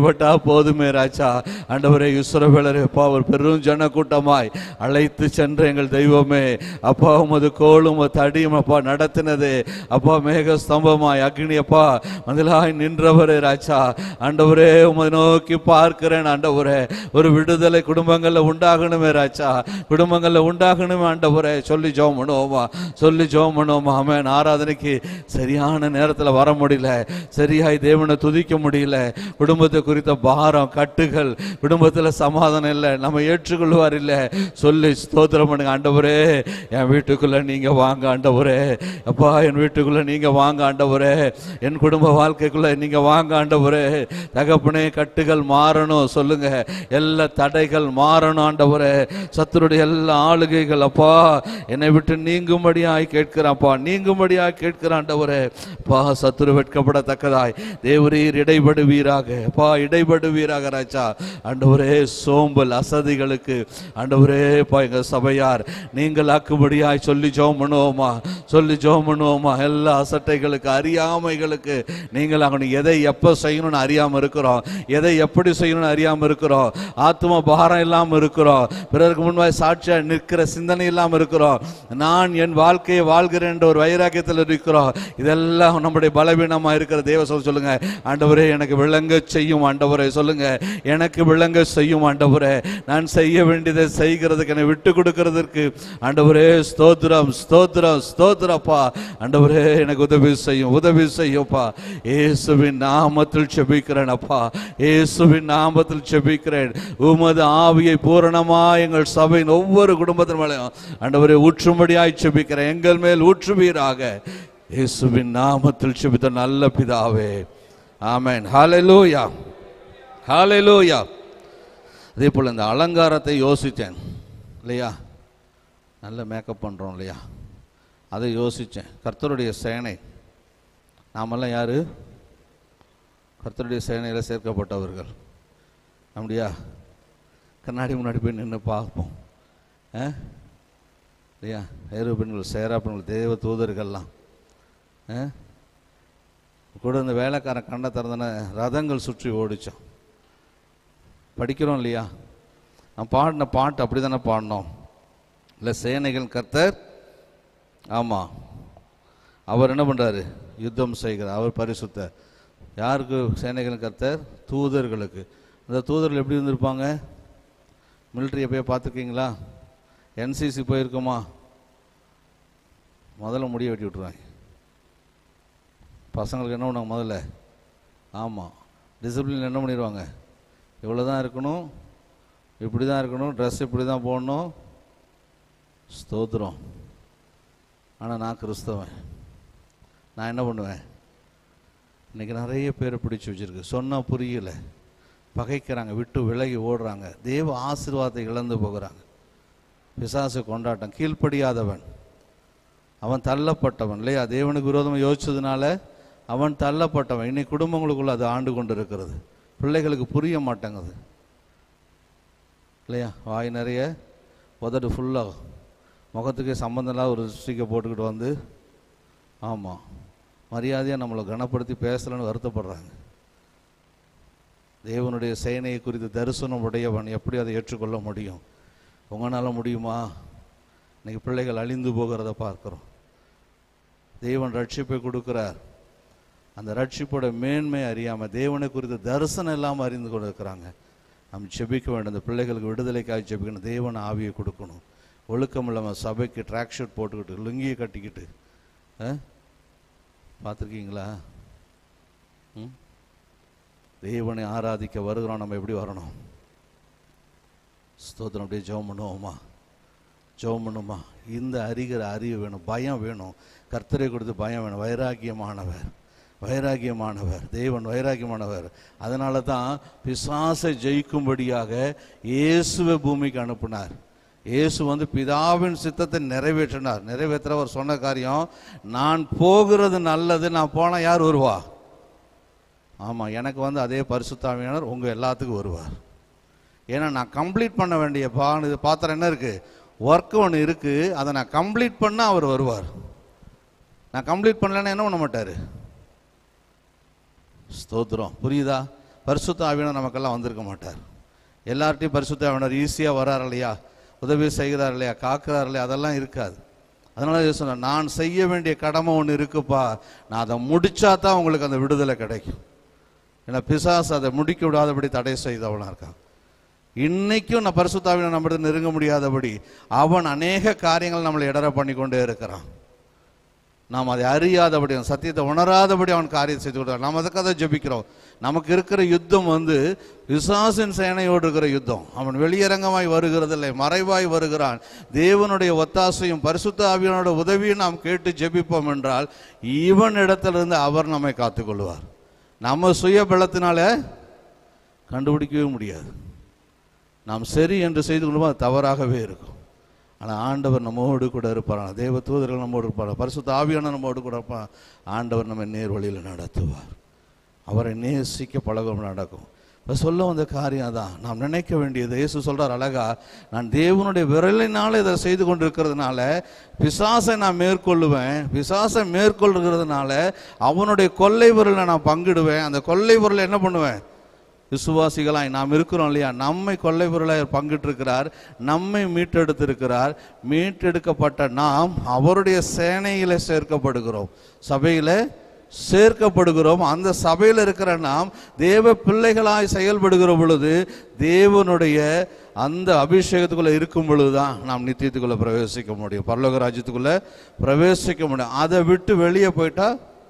செயல்பட்டா போதுமே ராஜா ஆண்டவரே இஸ்ரவேலரே அப்பா ஒரு பெரும் ஜன கூட்டமாய் அழைத்து சென்ற எங்கள் தெய்வமே அப்பா உமது கோலும் உமது தடியும் அப்பா நடத்தினது அப்பா மேக ஸ்தம்பமாய் அக்னி அப்பா மதிலாய் நின்றவரே ராஜா ஆண்டவரே உமது நோக்கி பார்க்கிறேன் ஆண்டவரே ஒரு விடுதலை குடும்பங்கள்ல உண்டாகணுமே ராஜா குடும்பங்கள்ல உண்டாகணுமே ஆண்டவரே சொல்லி ஜோம் பண்ணுவோமா சொல்லி ஜோம் பண்ணுவோமா ஆமென் ஆராதனைக்கு சரியான நேரத்துல வர முடியல சரியாய் தேவனை துதிக்க முடியல குடும்பத்தை குறித்த பாரம் கட்டுகள் குடும்பத்துல சமாதானம் இல்லை நம்ம ஏற்றுக்கொள்வார் இல்லை சொல்லி ஸ்தோத்திரம் பண்ணுங்க ஆண்டவரே என் வீட்டுக்குள்ள நீங்க வாங்க ஆண்டவரே அப்பா என் வீட்டுக்குள்ள நீங்க வாங்க ஆண்டவரே என் குடும்ப வாழ்க்கைக்குள்ள நீங்க வாங்க ஆண்டவரே தகப்பனே கட்டுகள் மாறணும் சொல்லுங்க எல்லா தடைகள் மாறணும் ஆண்டவரே சத்துருடைய எல்லா ஆளுகைகள் அப்பா என்னை விட்டு நீங்கும்படியாய் கேட்கிறான்ப்பா நீங்கும்படியாய் கேட்கிறான் ஆண்டவரே பா சத்துரு வெட்கப்படத்தக்கதாய் தேவரீர் இடைபடுவீராக பா இடைபடுவீராக ராஜா ஆண்டவரே சோம்பல் அசதிகளுக்கு ஆண்டவரே பா எங்க சபையார் நீங்கள் ஆக்கும்படியாய் சொல்லி ஜோம் பண்ணுவோமா சொல்லி ஜோம் பண்ணுவோமா எல்லா அசட்டைகளுக்கு அறியாமைகளுக்கு நீங்கள் ஆகணும் எதை எப்போ செய்யணும்னு அறியாம இருக்கிறோம் எதை எப்படி செய்யணும்னு அறியாம இருக்கிறோம் ஆத்ம பாரம் இல்லாம இருக்கிறோம் பிறருக்கு முன்பாய் சாட்சியா நிற்கிற சிந்தனை இல்லாம இருக்கிறோம் நான் என் வாழ்க்கையை வாழ்கிறேன் என்ற ஒரு வைராக்கியத்தில் இருக்கிறோம் இதெல்லாம் நம்முடைய பலவீனமா இருக்கிற தேவ சொல்ல சொல்லுங்க ஆண்டவரே எனக்கு விளங்க செய்யும் ஆண்டவரே சொல்லுங்க எனக்கு விளங்க செய்யும் ஆண்டவரே நான் செய்ய வேண்டியதை செய்கிறதுக்கு என்னை விட்டு கொடுக்கிறதுக்கு ஆண்டவரே ஸ்தோத்திரம் ஸ்தோத்திரம் ஸ்தோத்திரப்பா ஆண்டவரே எனக்கு உதவி செய்யும் உதவி செய்யும்ப்பா இயேசுவின் நாமத்தில் செபிக்கிறேன் அப்பா இயேசுவின் நாமத்தில் செபிக்கிறேன் உமது ஆவியை பூரணமா எங்கள் சபையின் ஒவ்வொரு குடும்பத்தின் மேலையும் ஆண்டவரே ஊற்றும்படியாய் செபிக்கிறேன் எங்கள் மேல் ஊற்றுவீராக இயேசுவின் நாமத்தில் செபித்த நல்ல பிதாவே ஆமென் ஹalleluya ஹalleluya அதே போல் இந்த அலங்காரத்தை யோசித்தேன் இல்லையா நல்ல மேக்கப் பண்ணுறோம் இல்லையா அதை யோசித்தேன் கர்த்தருடைய சேனை நாமெல்லாம் யார் கர்த்தருடைய சேனையில் சேர்க்கப்பட்டவர்கள் அப்படியா கண்ணாடி முன்னாடி போய் நின்று பார்ப்போம் ஆ இல்லையா ஏறு பெண்கள் சேரா பெண்கள் தேவ தூதர்கள்லாம் ஆ கூட இந்த வேலைக்காரன் கண்ணை திறந்தன ரதங்கள் சுற்றி ஓடிச்சோம் படிக்கிறோம் இல்லையா நான் பாடின பாட்டு அப்படி தானே பாடினோம் இல்லை சேனைகள் கர்த்தர் ஆமாம் அவர் என்ன பண்ணுறாரு யுத்தம் செய்கிறார் அவர் பரிசுத்தர் யாருக்கு சேனைகள் கர்த்தர் தூதர்களுக்கு அந்த தூதர்கள் எப்படி இருந்திருப்பாங்க மிலிட்ரியை போய் பார்த்துருக்கீங்களா என்சிசி போயிருக்கோமா முதல்ல முடிய வெட்டி விட்ருவாங்க பசங்களுக்கு என்ன பண்ணுவாங்க முதல்ல ஆமாம் டிசிப்ளின் என்ன பண்ணிடுவாங்க இவ்வளோ தான் இருக்கணும் இப்படி தான் இருக்கணும் ட்ரெஸ் இப்படி தான் போடணும் ஸ்தோத்திரம் ஆனால் நான் கிறிஸ்தவன் நான் என்ன பண்ணுவேன் இன்றைக்கி நிறைய பேரை பிடிச்சி வச்சுருக்கு சொன்னால் புரியல பகைக்கிறாங்க விட்டு விலகி ஓடுறாங்க தேவ ஆசீர்வாதத்தை இழந்து போகிறாங்க பிசாசு கொண்டாட்டம் கீழ்ப்படியாதவன் அவன் தள்ளப்பட்டவன் இல்லையா தேவனுக்கு விரோதமாக யோசிச்சதுனால அவன் தள்ளப்பட்டவன் இன்னைக்கு குடும்பங்களுக்குள்ள அது ஆண்டு கொண்டு இருக்கிறது பிள்ளைகளுக்கு புரிய மாட்டேங்குது இல்லையா வாய் நிறைய உதடு ஃபுல்லாக முகத்துக்கு சம்மந்தம் இல்லாத ஒரு ஸ்டிக்கை போட்டுக்கிட்டு வந்து ஆமாம் மரியாதையாக நம்மளை கனப்படுத்தி பேசலைன்னு வருத்தப்படுறாங்க தேவனுடைய சேனையை குறித்து தரிசனம் உடையவன் எப்படி அதை ஏற்றுக்கொள்ள முடியும் உங்களால் முடியுமா இன்னைக்கு பிள்ளைகள் அழிந்து போகிறத பார்க்குறோம் தேவன் ரட்சிப்பை கொடுக்கிறார் அந்த ரட்சிப்போட மேன்மை அறியாமல் தேவனை குறித்த தரிசனம் இல்லாமல் அறிந்து கொண்டு இருக்கிறாங்க நம்ம செபிக்க வேண்டும் அந்த பிள்ளைகளுக்கு விடுதலைக்காக செபிக்கணும் தேவன் ஆவியை கொடுக்கணும் ஒழுக்கம் இல்லாமல் சபைக்கு ட்ராக் ஷர்ட் போட்டுக்கிட்டு லுங்கியை கட்டிக்கிட்டு ஆ பார்த்துருக்கீங்களா ம் தேவனை ஆராதிக்க வருகிறோம் நம்ம எப்படி வரணும் ஸ்தோத்திரம் அப்படியே ஜெபம் பண்ணுவோமா ஜெபம் பண்ணுமா இந்த அறிகிற அறிவு வேணும் பயம் வேணும் கர்த்தரை கொடுத்து பயம் வேணும் வைராக்கியமானவர் வைராக்கியமானவர் தேவன் வைராக்கியமானவர் அதனால தான் பிசாசை ஜெயிக்கும்படியாக இயேசுவை பூமிக்கு அனுப்பினார் இயேசு வந்து பிதாவின் சித்தத்தை நிறைவேற்றினார் நிறைவேற்றுறவர் சொன்ன காரியம் நான் போகிறது நல்லது நான் போனால் யார் வருவா ஆமாம் எனக்கு வந்து அதே பரிசுத்தாவியானவர் உங்கள் எல்லாத்துக்கும் வருவார் ஏன்னா நான் கம்ப்ளீட் பண்ண வேண்டிய பா இது பாத்திரம் என்ன இருக்குது ஒர்க் ஒன்று இருக்குது அதை நான் கம்ப்ளீட் பண்ணால் அவர் வருவார் நான் கம்ப்ளீட் பண்ணலைன்னா என்ன பண்ண மாட்டார் ஸ்தோத்திரம் புரியுதா பரிசுத்த ஆவியானவர் நமக்கெல்லாம் வந்திருக்க மாட்டார் எல்லார்ட்டையும் பரிசுத்த ஆவியானவர் ஈஸியாக வரார் இல்லையா உதவி செய்கிறார் இல்லையா காக்கிறார் இல்லையா அதெல்லாம் இருக்காது அதனால இயேசு சொன்னார் நான் செய்ய வேண்டிய கடமை ஒன்று இருக்குப்பா நான் அதை முடிச்சா தான் உங்களுக்கு அந்த விடுதலை கிடைக்கும் ஏன்னா பிசாசு அதை முடிக்க விடாதபடி தடை செய்தவனாக இருக்கான் இன்னைக்கும் நான் பரிசுத்தாவின நம்மளது நெருங்க முடியாதபடி அவன் அநேக காரியங்கள் நம்மளை இடர பண்ணி கொண்டே இருக்கிறான் நாம் அதை அறியாதபடி அந்த சத்தியத்தை உணராதபடி அவன் காரியம் செய்து கொடுத்தான் நாம் அதுக்காக தான் ஜெபிக்கிறோம் நமக்கு இருக்கிற யுத்தம் வந்து விசாசின் சேனையோடு இருக்கிற யுத்தம் அவன் வெளியரங்கமாய் வருகிறதில்லை மறைவாய் வருகிறான் தேவனுடைய ஒத்தாசையும் பரிசுத்த ஆவியனோட உதவியும் நாம் கேட்டு ஜெபிப்போம் என்றால் இவன் இடத்திலிருந்து அவர் நம்மை காத்துக்கொள்வார் நம்ம சுய பலத்தினால கண்டுபிடிக்கவே முடியாது நாம் சரி என்று செய்து கொள்ளும் அது தவறாகவே இருக்கும் ஆனால் ஆண்டவர் நம்மோடு கூட இருப்பார் தேவ தூதர்கள் நம்மோடு இருப்பார் பரிசுத்த ஆவியான நம்மோடு கூட இருப்பார் ஆண்டவர் நம்ம நேர் வழியில் நடத்துவார் அவரை நேசிக்க பழகம் நடக்கும் இப்போ சொல்ல வந்த காரியம் தான் நாம் நினைக்க வேண்டியது இயேசு சொல்றார் அழகா நான் தேவனுடைய விரலினால இதை செய்து கொண்டிருக்கிறதுனால பிசாசை நான் மேற்கொள்ளுவேன் பிசாசை மேற்கொள்கிறதுனால அவனுடைய கொள்ளை விரலை நான் பங்கிடுவேன் அந்த கொள்ளை விரலை என்ன பண்ணுவேன் விசுவாசிகளாய் நாம் இருக்கிறோம் இல்லையா நம்மை கொள்ளை பொருளாய் பங்கிட்டிருக்கிறார் நம்மை மீட்டெடுத்திருக்கிறார் மீட்டெடுக்கப்பட்ட நாம் அவருடைய சேனையில சேர்க்கப்படுகிறோம் சபையில சேர்க்கப்படுகிறோம் அந்த சபையில் இருக்கிற நாம் தேவ பிள்ளைகளாய் செயல்படுகிற பொழுது தேவனுடைய அந்த அபிஷேகத்துக்குள்ள இருக்கும் பொழுதுதான் நாம் நித்தியத்துக்குள்ள பிரவேசிக்க முடியும் பரலோக ராஜ்யத்துக்குள்ள பிரவேசிக்க முடியும் அதை விட்டு வெளியே போயிட்டா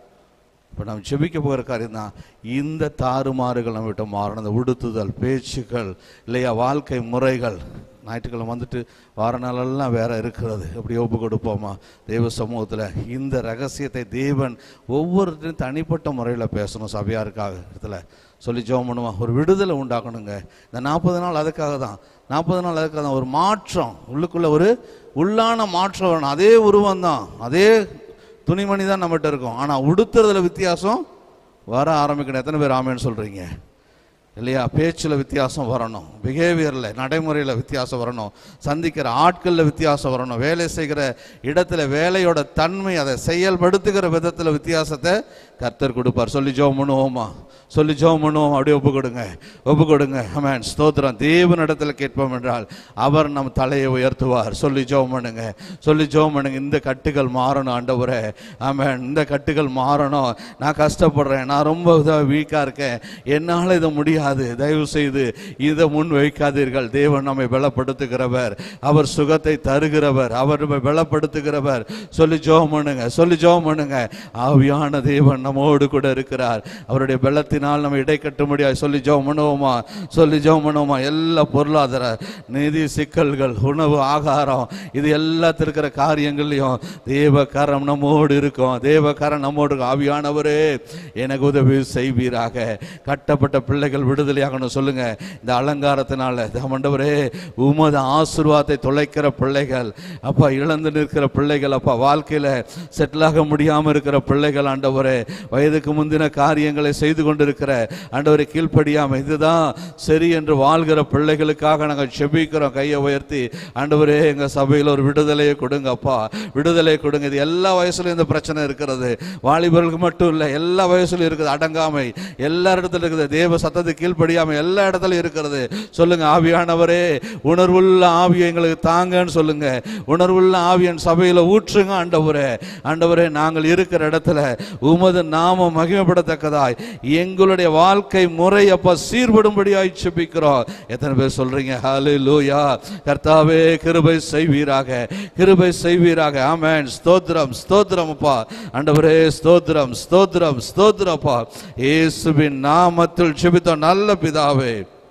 இப்போ நாம் ஜெபிக்க போகிற காரியம் தான் இந்த தாறுமாறுகள் நம்ம விட்டு மாறணும் இந்த உடுத்துதல் பேச்சுக்கள் இல்லையா வாழ்க்கை முறைகள் ஞாயிற்றுக்கிழமை வந்துட்டு வார நாளெல்லாம் வேற இருக்கிறது எப்படி ஒப்பு கொடுப்போமா தெய்வ சமூகத்தில் இந்த ரகசியத்தை தேவன் ஒவ்வொருத்தரும் தனிப்பட்ட முறையில் பேசணும் சபையாருக்காக இடத்துல சொல்லி ஜெபம் பண்ணுவோம் ஒரு விடுதலை உண்டாக்கணுங்க இந்த நாற்பது நாள் அதுக்காக தான் நாற்பது நாள் அதுக்காக தான் ஒரு மாற்றம் உள்ளுக்குள்ள ஒரு உள்ளான மாற்றம் வரணும் அதே உருவம் தான் அதே துணிமணி தான் நம்மகிட்ட இருக்கும் ஆனால் உடுத்துறதுல வித்தியாசம் வர ஆரம்பிக்கணும் எத்தனை பேர் ஆமேன்னு சொல்கிறீங்க இல்லையா பேச்சில் வித்தியாசம் வரணும் பிஹேவியரில் நடைமுறையில் வித்தியாசம் வரணும் சந்திக்கிற ஆட்களில் வித்தியாசம் வரணும் வேலை செய்கிற இடத்துல வேலையோட தன்மை அதை செயல்படுத்துகிற விதத்தில் வித்தியாசத்தை கர்த்தர் கொடுப்பார் சொல்லி ஜோம் பண்ணுவோமா சொல்லி ஜோம் பண்ணுவோம் அப்படியே ஒப்பு கொடுங்க ஒப்பு கொடுங்க அமேன் ஸ்தோத்திரம் தேவனிடத்துல கேட்போம் என்றால் அவர் நம் தலையை உயர்த்துவார் சொல்லி ஜோம் பண்ணுங்க சொல்லி ஜோம் பண்ணுங்க இந்த கட்டுகள் மாறணும் ஆண்டவரே ஆமென் இந்த கட்டுகள் மாறணும் நான் கஷ்டப்படுறேன் நான் ரொம்ப வீக்காக இருக்கேன் என்னால் இது முடியாது தயவு செய்து இதை முன் வைக்காதீர்கள் தேவன் நம்மை பலப்படுத்துகிறவர் அவர் சுகத்தை தருகிறவர் அவர் நம்மை பலப்படுத்துகிறவர் சொல்லி ஜோம் பண்ணுங்க சொல்லி ஜோம் பண்ணுங்க ஆவியான தேவன் நம்மோடு கூட இருக்கிறார் அவருடைய பலத்தினால் நம்ம இடை கட்ட முடியாது சொல்லி ஜோம் பண்ணுவோமா சொல்லி ஜோம் பண்ணுவோமா எல்லா பொருளாதார நிதி சிக்கல்கள் உணவு ஆகாரம் இது எல்லாத்திற்கிற இருக்கிற காரியங்கள்லையும் தேவ கரம் நம்மோடு இருக்கும் தேவ கரம் நம்மோடு இருக்கும். ஆவியானவரே எனக்கு உதவி செய்வீராக கட்டப்பட்ட பிள்ளைகள் விடுதலையாகணும் சொல்லுங்க இந்த அலங்காரத்தினால ஆண்டவரே உமது ஆசீர்வாதத்தை தொலைக்கிற பிள்ளைகள் அப்பா இழந்து நிற்கிற பிள்ளைகள் அப்பா வாழ்க்கையில செட்டில் ஆக முடியாம இருக்கிற பிள்ளைகள் ஆண்டவரே வயதுக்கு முந்தின காரியங்களை செய்து கொண்டிருக்கிற ஆண்டவரை கீழ்ப்படியாம இதுதான் சரி என்று வாழ்கிற பிள்ளைகளுக்காக நாங்கள் செபிக்கிறோம் கையை உயர்த்தி ஆண்டவரே எங்க சபையில் ஒரு விடுதலையை கொடுங்க அப்பா விடுதலை கொடுங்க இது எல்லா வயசுலயும் இந்த பிரச்சனை இருக்கிறது வாலிபர்களுக்கு மட்டும் இல்லை எல்லா வயசுலயும் இருக்குது அடங்காமை எல்லா இடத்துல இருக்குது தேவ சத்தத்தை கீழ்ப்படியாமை எல்லா இடத்துலயும் இருக்கிறது சொல்லுங்க ஆவியானவரே உணர்வுள்ள ஆவியை எங்களுக்கு தாங்கன்னு சொல்லுங்க உணர்வுள்ள ஆவியன் சபையில ஊற்றுங்க ஆண்டவரே ஆண்டவரே நாங்கள் இருக்கிற இடத்துல உமது நாம மகிமைப்படத்தக்கதாய் எங்களுடைய வாழ்க்கை முறை அப்ப சீர்படும்படியாய் செபிக்கிறோம் எத்தனை பேர் சொல்றீங்க ஹalleluya கர்த்தாவே கிருபை செய்வீராக கிருபை செய்வீராக ஆமென் ஸ்தோத்திரம் ஸ்தோத்திரம் அப்பா ஆண்டவரே ஸ்தோத்திரம் ஸ்தோத்திரம் ஸ்தோத்திரப்பா இயேசுவின் நாமத்தில் செபித்தோம் நல்ல பிதாவே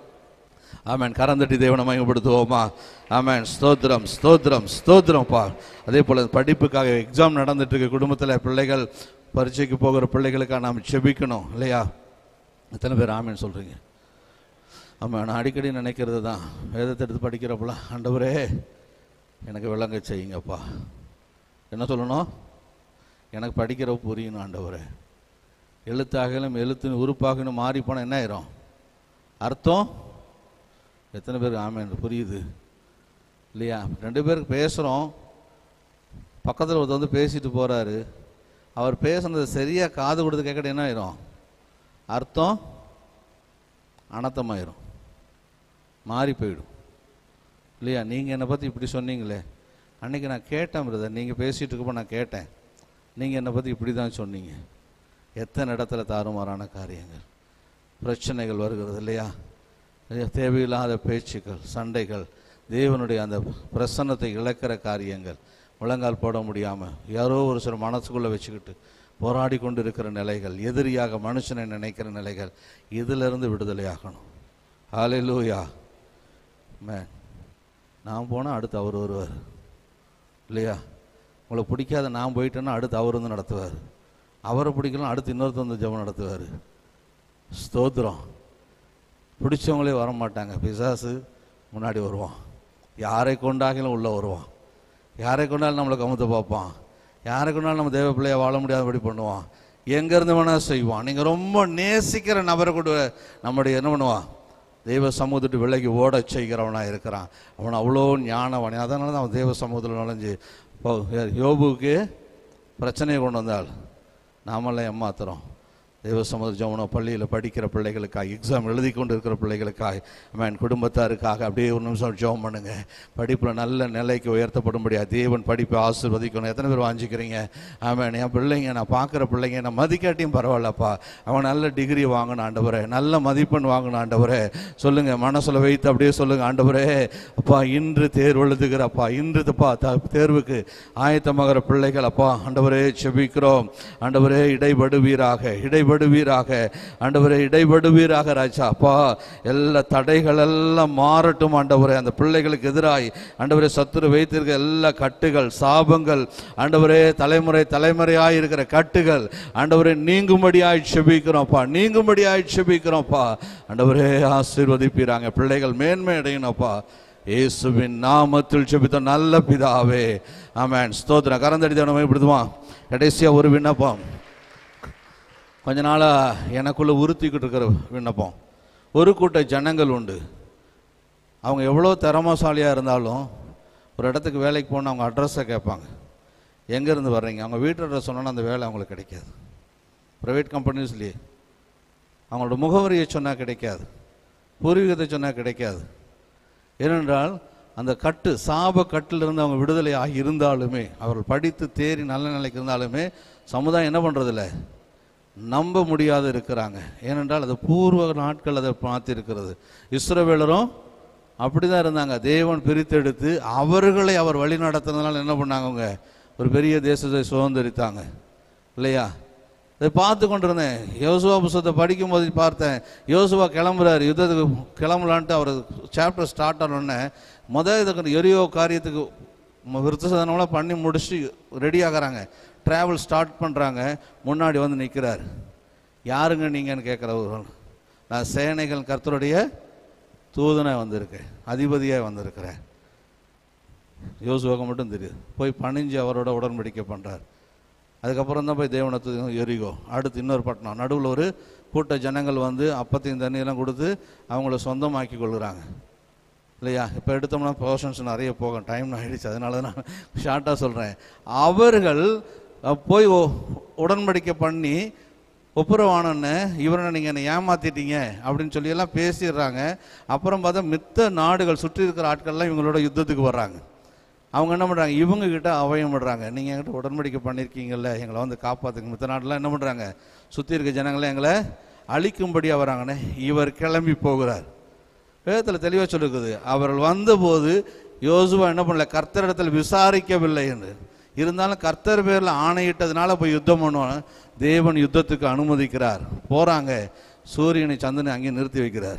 ஆமென் கரந்தட்டி தேவனை மயங்கப்படுத்துவோமா ஆமென் ஸ்தோத்திரம் ஸ்தோத்திரம் ஸ்தோத்திரம்ப்பா அதே போல் படிப்புக்காக எக்ஸாம் நடந்துட்டு இருக்கு குடும்பத்தில் பிள்ளைகள் பரீட்சைக்கு போகிற பிள்ளைகளுக்காக நாம் செபிக்கணும் இல்லையா எத்தனை பேர் ஆமென் சொல்கிறீங்க ஆமாம் நான் அடிக்கடி நினைக்கிறது தான் வேதத்தை எடுத்து படிக்கிறப்பலாம் ஆண்டவரே எனக்கு விளங்க செய்யுங்கப்பா என்ன சொல்லணும் எனக்கு படிக்கிற புரியணும் ஆண்டவரே எழுத்தாகலும் எழுத்து உறுப்பாகணும் மாறி போனால் என்ன ஆயிரும் அர்த்தம் எத்தனை பேருக்கு ஆமேன் புரியுது இல்லையா ரெண்டு பேருக்கு பேசுகிறோம் பக்கத்தில் ஒருத்தர் வந்து பேசிட்டு போகிறாரு அவர் பேசுனது சரியாக காது கொடுத்து கேட்கறது என்ன ஆயிரும் அர்த்தம் அனத்தமாயிரும் மாறி போயிடும் இல்லையா நீங்கள் என்னை பற்றி இப்படி சொன்னீங்களே அன்னைக்கு நான் கேட்டேன் பிரதர் நீங்கள் பேசிகிட்டு இருக்கப்போ நான் கேட்டேன் நீங்கள் என்னை பற்றி இப்படி தான் சொன்னீங்க எத்தனை இடத்துல தாறுமாறான காரியங்கள் பிரச்சனைகள் வருகிறது இல்லையா இல்லையா? தேவையில்லாத பேச்சுக்கள் சண்டைகள் தேவனுடைய அந்த பிரசன்னத்தை இழக்கிற காரியங்கள் முழங்கால் போட முடியாமல் யாரோ ஒரு சில மனசுக்குள்ளே வச்சுக்கிட்டு போராடி கொண்டு இருக்கிற நிலைகள் எதிரியாக மனுஷனை நினைக்கிற நிலைகள் இதிலிருந்து விடுதலையாகணும் ஹalleluya மேன் நான் போனால் அடுத்து அவர் வருவார் இல்லையா உங்களுக்கு பிடிக்காத நான் போயிட்டேன்னா அடுத்து அவர் வந்து நடத்துவார் அவரை பிடிக்கலாம் அடுத்து இன்னொருத்தர் வந்து ஜெபம் நடத்துவார் ஸ்தோத்திரம் பிடிச்சவங்களே வர மாட்டாங்க பிசாசு முன்னாடி வருவான் யாரை கொண்டாகிலும் உள்ளே வருவான் யாரை கொண்டாலும் நம்மளை கமுத்த பார்ப்பான் யாரை கொண்டாலும் நம்ம தேவ பிள்ளைய வாழ முடியாதபடி பண்ணுவான் எங்கேருந்து வேணால் செய்வான் நீங்கள் ரொம்ப நேசிக்கிற நபரை கொண்டு நம்முடைய என்ன பண்ணுவான் தெய்வ சமூகத்துட்டு விலகி ஓடச் செய்கிறவனாக இருக்கிறான் அவன் அவ்வளோ ஞானவன் அதனால தான் அவன் தெய்வ சமூகத்தில் நுழைஞ்சு இப்போ யோபுவுக்கு பிரச்சனையை கொண்டு வந்தாள் நாமெல்லாம் ஏமாத்துறோம் தெய்வ சமூக ஜவனம் பள்ளியில் படிக்கிற பிள்ளைகளுக்காக எக்ஸாம் எழுதி கொண்டு இருக்கிற பிள்ளைகளுக்காக மேன் குடும்பத்தாருக்காக அப்படியே ஒரு நிமிஷம் ஜெபம் பண்ணுங்க படிப்பில் நல்ல நிலைக்கு உயர்த்தப்படும்படியா தேவன் படிப்பை ஆசீர்வதிக்கணும் எத்தனை பேர் வாஞ்சிக்கிறீங்க ஆமாம் என் பிள்ளைங்க நான் பார்க்குற பிள்ளைங்க நான் மதிக்காட்டியும் பரவாயில்லப்பா அவன் நல்ல டிகிரி வாங்கணும் ஆண்டவரே நல்ல மதிப்பெண் வாங்கணும் ஆண்டவரே சொல்லுங்க மனசுல வைத்து அப்படியே சொல்லுங்க ஆண்டவரே அப்பா இன்று தேர்வு எழுதுகிறப்பா இன்று தப்பா த- தேர்வுக்கு ஆயத்தமாகிற பிள்ளைகள் அப்பா ஆண்டவரே செபிக்கிறோம் ஆண்டவரே இடைபடுவீராக இடைபடுவீராக ஆண்டவரே இடைபடுவீராக ராஜா அப்பா எல்லா தடைகள் எல்லாம் மாறட்டும் ஆண்டவரே அந்த பிள்ளைகளுக்கு எதிராய் ஆண்டவரே சத்துரு வைத்திருக்க எல்லா கட்டுகள் சாபங்கள் ஆண்டவரே தலைமுறை தலைமுறையாய் இருக்கிற கட்டுகள் ஆண்டவரே நீங்கும்படியாய் செபிக்கிறோம்ப்பா நீங்கும்படியாய் செபிக்கிறோம்ப்பா ஆண்டவரே ஆசீர்வதிப்பீராங்க பிள்ளைகள் மேன்மை அடையணும்ப்பா இயேசுவின் நாமத்தில் செபித்த நல்ல பிதாவே ஆமென் ஸ்தோத்திரம் கரந்தடி தேவனமே இப்படிதுவான் கடைசியா ஒரு விண்ணப்பம் கொஞ்ச நாளாக எனக்குள்ளே உறுத்திக்கிட்டு இருக்கிற விண்ணப்பம் ஒரு கூட்ட ஜனங்கள் உண்டு அவங்க எவ்வளோ திறமசாலியாக இருந்தாலும் ஒரு இடத்துக்கு வேலைக்கு போனால் அவங்க அட்ரஸை கேட்பாங்க எங்கேருந்து வர்றீங்க அவங்க வீட்டு அட்ரஸ் சொன்னால் அந்த வேலை அவங்களுக்கு கிடைக்காது ப்ரைவேட் கம்பெனிஸ்லேயே அவங்களோட முகவரியை சொன்னால் கிடைக்காது பூர்வீகத்தை சொன்னால் கிடைக்காது ஏனென்றால் அந்த கட்டு சாப கட்டிலிருந்து அவங்க விடுதலை ஆகி இருந்தாலுமே அவர்கள் படித்து தேறி நல்ல நிலைக்கு இருந்தாலுமே சமுதாயம் என்ன பண்ணுறதில்ல நம்ப முடியாது இருக்கிறாங்க ஏனென்றால் அது பூர்வ நாட்கள் அதை பார்த்திருக்கிறது இஸ்ரவேலரும் அப்படி தான் இருந்தாங்க தேவன் பிரித்தெடுத்து அவர்களை அவர் வழி நடத்துனதுனால என்ன பண்ணாங்க அவங்க ஒரு பெரிய தேசத்தை சுதந்திரித்தாங்க இல்லையா இதை பார்த்து கொண்டிருந்தேன் யோசுவா புஸ்தகத்தை படிக்கும்போது பார்த்தேன் யோசுவா கிளம்புறாரு யுத்தத்துக்கு கிளம்பலான்ட்டு அவர் சாப்டர் ஸ்டார்ட் ஆனோடனே முதல் இதுக்கு எரியோ காரியத்துக்கு ம- விருத்த சாதனம்லாம் பண்ணி முடிச்சு ரெடி ஆகுறாங்க ட்ராவல் ஸ்டார்ட் பண்ணுறாங்க முன்னாடி வந்து நிற்கிறார் யாருங்க நீங்கன்னு கேட்குறவர்கள் நான் சேனைகள் கர்த்தருடைய தூதனாக வந்திருக்கேன் அதிபதியாக வந்திருக்கிறேன் யோசுவாக்கு மட்டும் தெரியுது போய் பணிஞ்சு அவரோட உடன்படிக்கை பண்ணுறார் அதுக்கப்புறம் தான் போய் தேவனத்து எரிகோ அடுத்து இன்னொரு பட்டணம் நடுவில் ஒரு கூட்ட ஜனங்கள் வந்து அப்பத்தையும் தண்ணியெல்லாம் கொடுத்து அவங்கள சொந்தமாக்கி கொள்கிறாங்க இல்லையா இப்போ எடுத்தோம்னா போர்ஷன்ஸ் நிறைய போகும் டைம் ஆகிடுச்சு அதனால தான் நான் ஷார்ட்டாக சொல்கிறேன் அவர்கள் அஹ், போய் ஒ- உடன்படிக்கை பண்ணி ஒப்புரவானோன்னு இவரை நீங்கள் என்னை ஏமாத்திட்டீங்க அப்படின்னு சொல்லி எல்லாம் பேசிடுறாங்க அப்புறம் பார்த்தா மித்த நாடுகள் சுற்றி இருக்கிற ஆட்கள்லாம் இவங்களோட யுத்தத்துக்கு வர்றாங்க அவங்க என்ன பண்ணுறாங்க இவங்க கிட்ட அவையம் பண்ணுறாங்க நீங்கள் என்கிட்ட உடன்படிக்கை பண்ணியிருக்கீங்கல்ல எங்களை வந்து காப்பாற்றுங்க மித்த நாட்டெலாம் என்ன பண்ணுறாங்க சுற்றி இருக்க ஜனங்களை எங்களை அழிக்கும்படியாக வராங்கன்னு இவர் கிளம்பி போகிறார் வேதத்தில் தெளிவாக சொல்லிருக்குது அவர்கள் வந்தபோது யோசுவா என்ன பண்ணல கர்த்தரிடத்தில் விசாரிக்கவில்லை என்று இருந்தாலும் கர்த்தர் பேரில் ஆணையிட்டதுனால போய் யுத்தம் பண்ணுவான் தேவன் யுத்தத்துக்கு அனுமதிக்கிறார் போகிறாங்க சூரியனை சந்திரனை அங்கேயே நிறுத்தி வைக்கிறார்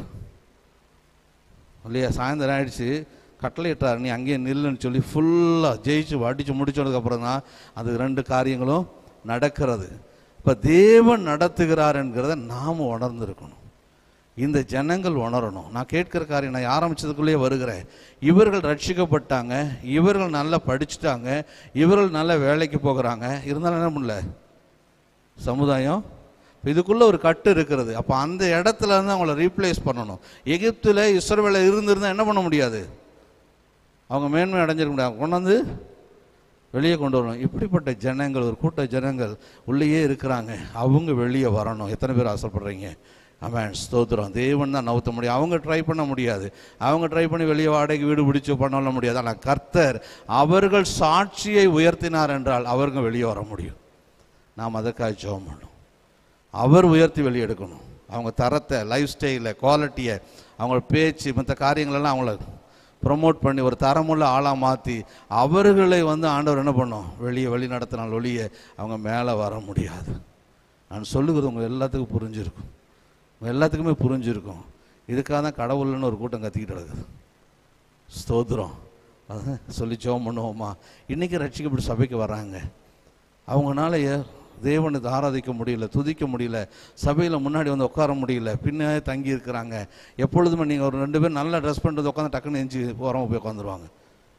இல்லையா சாயந்தரம் ஆயிடுச்சு கட்டளை இட்டார் நீ அங்கேயே நில்லுன்னு சொல்லி ஃபுல்லாக ஜெயிச்சு அடித்து முடிச்சதுக்கப்புறம் தான் அது ரெண்டு காரியங்களும் நடக்கிறது இப்போ தேவன் நடத்துகிறார் என்கிறத நாம் உணர்ந்திருக்கணும் இந்த ஜனங்கள் உணரணும் நான் கேட்கிற காரியம் நான் ஆரம்பிச்சதுக்குள்ளேயே வருகிறேன் இவர்கள் ரட்சிக்கப்பட்டாங்க இவர்கள் நல்லா படிச்சுட்டாங்க இவர்கள் நல்ல வேலைக்கு போகிறாங்க இருந்தாலும் என்ன பண்ணல சமுதாயம் இப்ப இதுக்குள்ள ஒரு கட்டு இருக்கிறது அப்போ அந்த இடத்துல இருந்து அவங்கள ரீப்ளேஸ் பண்ணணும் எகிப்தில் இஸ்ரவேல இருந்திருந்தா என்ன பண்ண முடியாது அவங்க மேன்மை அடைஞ்சிருக்க முடியாது கொண்டு வந்து வெளியே கொண்டு வரணும் இப்படிப்பட்ட ஜனங்கள் ஒரு கூட்ட ஜனங்கள் உள்ளேயே இருக்கிறாங்க அவங்க வெளியே வரணும் எத்தனை பேர் ஆசைப்படுறீங்க அவன் ஸ்தோத்திரம் தேவன் தான் நவுத்த முடியும் அவங்க ட்ரை பண்ண முடியாது அவங்க ட்ரை பண்ணி வெளியே வாடகைக்கு வீடு பிடிச்சு பண்ண முடியாது ஆனால் கர்த்தர் அவர்கள் சாட்சியை உயர்த்தினார் என்றால் அவர்கள் வெளியே வர முடியும் நாம் அதற்காக ஜெபம் பண்ணணும் அவர் உயர்த்தி வெளியெடுக்கணும் அவங்க தரத்தை லைஃப் ஸ்டைலை குவாலிட்டியை அவங்க பேச்சு மற்ற காரியங்களெல்லாம் அவங்கள ப்ரொமோட் பண்ணி ஒரு தரமுள்ள ஆளாக மாற்றி அவர்களை வந்து ஆண்டவர் என்ன பண்ணும் வெளியே வழி நடத்தினால் ஒளிய அவங்க மேலே வர முடியாது நான் சொல்லுகிறது உங்கள் எல்லாத்துக்கும் புரிஞ்சிருக்கும் உங்கள் எல்லாத்துக்குமே புரிஞ்சிருக்கும் இதுக்காக தான் கடவுள்னு ஒரு கூட்டம் கத்திக்கிட்டு கிடக்குது ஸ்தோத்திரம் அதான் சொல்லி ஜெபம் பண்ணுவோமா இன்றைக்கி ரட்சிக்கப்பட்டு சபைக்கு வராங்க அவங்கனால ஏ- தேவனை ஆராதிக்க முடியல துதிக்க முடியல சபையில் முன்னாடி வந்து உட்கார முடியல பின்னே தங்கி இருக்கிறாங்க எப்பொழுதுமே நீங்கள் ஒரு ரெண்டு பேரும் நல்லா ட்ரெஸ் பண்ணிட்டு உட்காந்து டக்குன்னு எஞ்சி ஓரமாக போய் உட்காந்துருவாங்க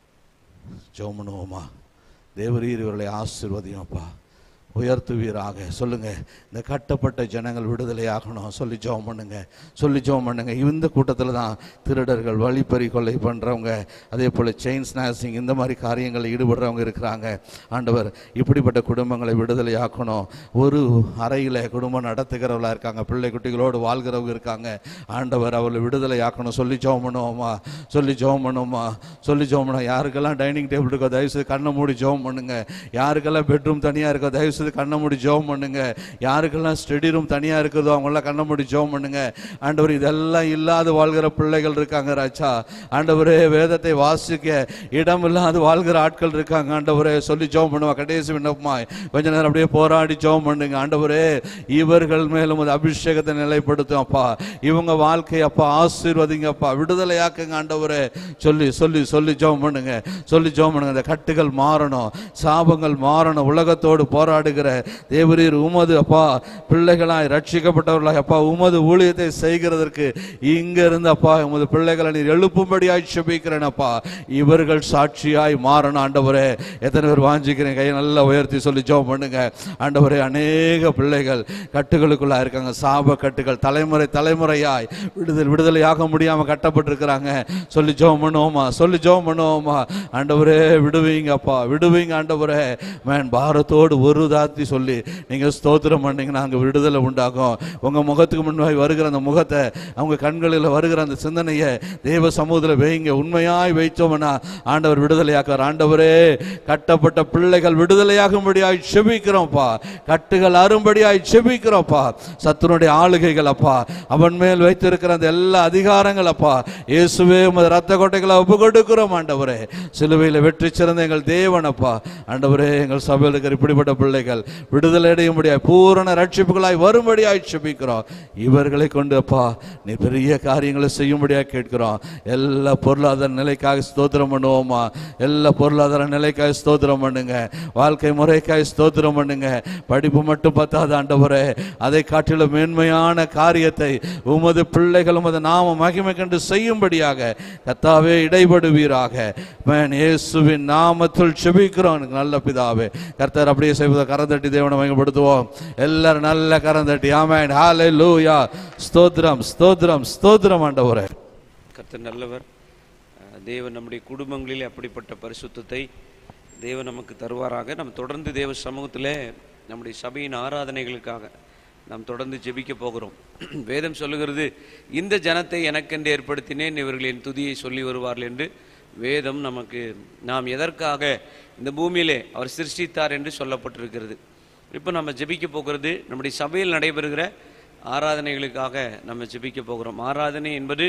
ஜெபம் பண்ணுவோமா தேவரீர் இவர்களை ஆசீர்வதியும்ப்பா உயர்த்துவீராக சொல்லுங்க இந்த கட்டப்பட்ட ஜனங்கள் விடுதலையாகணும் சொல்லி ஜெபம் பண்ணுங்க சொல்லி ஜெபம் பண்ணுங்க இந்த கூட்டத்தில் தான் திருடர்கள் வழிப்பறி கொள்ளை பண்ணுறவங்க அதே போல் செயின் ஸ்நாசிங் இந்த மாதிரி காரியங்களில் ஈடுபடுறவங்க இருக்கிறாங்க ஆண்டவர் இப்படிப்பட்ட குடும்பங்களை விடுதலையாக்கணும் ஒரு அறையில் குடும்பம் நடத்துகிறவங்களா இருக்காங்க பிள்ளை குட்டிகளோடு வாழ்கிறவங்க இருக்காங்க ஆண்டவர் அவர்களை விடுதலையாக்கணும் சொல்லி ஜெபம் பண்ணுவோமா சொல்லி ஜெபம் பண்ணுவோமா சொல்லி ஜெபம் பண்ணுவோம் யாருக்கெல்லாம் டைனிங் டேபிள் இருக்கோ தயவுசெய்து கண்ணை மூடி ஜெபம் பண்ணுங்க யாருக்கெல்லாம் பெட்ரூம் தனியாக இருக்கோ தயவுசெய்து கண்ணை மூடி ஜெபம் பண்ணுங்க யாருக்கெல்லாம் ஸ்டடி ரூம் தனியாக இருக்குதோ அவங்களாம் கண்ணை மூடி ஜெபம் பண்ணுங்க ஆண்டவர் இதெல்லாம் இல்லாத வாழ்கிற பிள்ளைகள் இருக்காங்க ராஜா ஆண்டவரே வேதத்தை வாசிக்க இடம் இல்லாத வாழ்கிற ஆட்கள் இருக்காங்க ஆண்டவரே சொல்லி ஜெபம் பண்ணுவா கடைசி விண்ணப்பமா கொஞ்ச நேரம் அப்படியே போராடி ஜெபம் பண்ணுங்க ஆண்டவரே இவர்கள் மேலும் ஒரு அபிஷேகத்தை நிலைப்படுத்தும் அப்பா இவங்க வாழ்க்கை அப்பா ஆசீர்வதிங்கப்பா விடுதலையாக்குங்க ஆண்டவரே சொல்லி சொல்லி சொல்லி ஜெபம் பண்ணுங்க சொல்லி ஜெபம் பண்ணுங்க இந்த கட்டுகள் மாறணும் சாபங்கள் மாறணும் உலகத்தோடு போராடுகிற தேவரீர் உமது அப்பா பிள்ளைகளாய் ரட்சிக்கப்பட்டவர்களாய் அப்பா உமது ஊழியத்தை செய்கிறதற்கு இங்க இருந்து அப்பா உமது பிள்ளைகளை நீர் எழுப்பும்படியாய் செபிக்கிறேன் அப்பா இவர்கள் சாட்சியாய் மாறணும் ஆண்டவரே எத்தனை பேர் வாஞ்சிக்கிறேன் கையை நல்லா உயர்த்தி சொல்லி ஜெபம் பண்ணுங்க ஆண்டவரே அநேக பிள்ளைகள் கட்டுகளுக்குள்ளா இருக்காங்க சாப கட்டுகள் தலைமுறை தலைமுறையாய் விடுதலை விடுதலையாக முடியாம கட்டப்பட்டிருக்கிறாங்க சொல்லி ஜெபம் பண்ணுவோமா சொல்லி ஜெபம் பண்ணுவோமா ஆண்டவரே விடுவீங்க அப்பா விடுவீங்க ஆண்டவரே மேன் பாரத்தோடு ஒரு தாத்தி சொல்லி நீங்க ஸ்தோத்திரம் பண்ணீங்கன்னா அங்க விடுதலை உண்டாகும் உங்க முகத்துக்கு முன்னாடி வருகிற அந்த முகத்தை அவங்க கண்களில் வருகிற அந்த சிந்தனையை தேவ சமூகத்தில் வைங்க உண்மையாய் வைத்தோம்னா ஆண்டவர் விடுதலையாக்கார் ஆண்டவரே கட்டப்பட்ட பிள்ளைகள் விடுதலையாகும்படியாய் செபிக்கிறோம்ப்பா கட்டுகள் அரும்படியாய் செபிக்கிறோம்ப்பா சத்துருடைய ஆளுகைகள் அப்பா அவன் மேல் வைத்திருக்கிற அந்த எல்லா அதிகாரங்கள் அப்பா இயேசுவே உமது ரத்த கொட்டைகளை ஒப்பு கொடுக்கிறோம் ஆண்டவரே சிலுவையில் வெற்றி சிறந்த எங்கள் தேவன் அப்பா ஆண்டவரே எங்கள் சபையில் இருக்கிற இப்படிப்பட்ட பிள்ளைகள் விடுதலை அடையும்படியாய் பூரண ரட்சிப்புகளாய் வரும்படியாய் செபிக்கிறோம் இவர்களை கொண்டு அப்பா நீ பெரிய காரியங்களை செய்யும்படியாக கேட்கிறோம் எல்லா பொருளாதார நிலைக்காக ஸ்தோத்திரம் பண்ணுவோமா எல்லா பொருளாதார நிலைக்காக ஸ்தோத்திரம் பண்ணுங்க வாழ்க்கை முறைக்காக ஸ்தோத்திரம் பண்ணுங்க படிப்பு மட்டும் பத்தாது ஆண்டவரே அதை காட்டிலும் மேன்மையான காரியத்தை உமது பிள்ளைகள் உமது நாம மகிமை கண்டு செய்யும்படியாக கத்தாவே இடைபடுவீராக மேன் இயேசுவின் நாமத்தில் செபிக்கிறோம் எனக்கு நல்ல பிதாவே கர்த்தர் அப்படியே செய்வதை கரந்தட்டி தேவனை மகிமைப்படுத்துவோம் எல்லாரும் நல்ல கரந்தட்டி ஆமேன் ஹாலே லூயா ஸ்தோத்திரம் ஸ்தோத்திரம் ஸ்தோத்திரம் ஆண்டவரே கர்த்தர் நல்லவர் அஹ் தேவன் நம்முடைய குடும்பங்களில் அப்படிப்பட்ட பரிசுத்தத்தை தேவன் நமக்கு தருவாராக நாம் தொடர்ந்து தேவ சமூகத்தில் நம்முடைய சபையின் ஆராதனைகளுக்காக நாம் தொடர்ந்து ஜெபிக்க போகிறோம் வேதம் சொல்லுகிறது இந்த ஜனத்தை எனக்கென்று ஏற்படுத்தினேன் இவர்கள் என் துதியை சொல்லி வருவார்கள் என்று வேதம் நமக்கு நாம் எதற்காக இந்த பூமியிலே அவர் சிருஷ்டித்தார் என்று சொல்லப்பட்டிருக்கிறது இப்போ நம்ம ஜெபிக்க போகிறது நம்முடைய சபையில் நடைபெறுகிற ஆராதனைகளுக்காக நம்ம ஜெபிக்க போகிறோம் ஆராதனை என்பது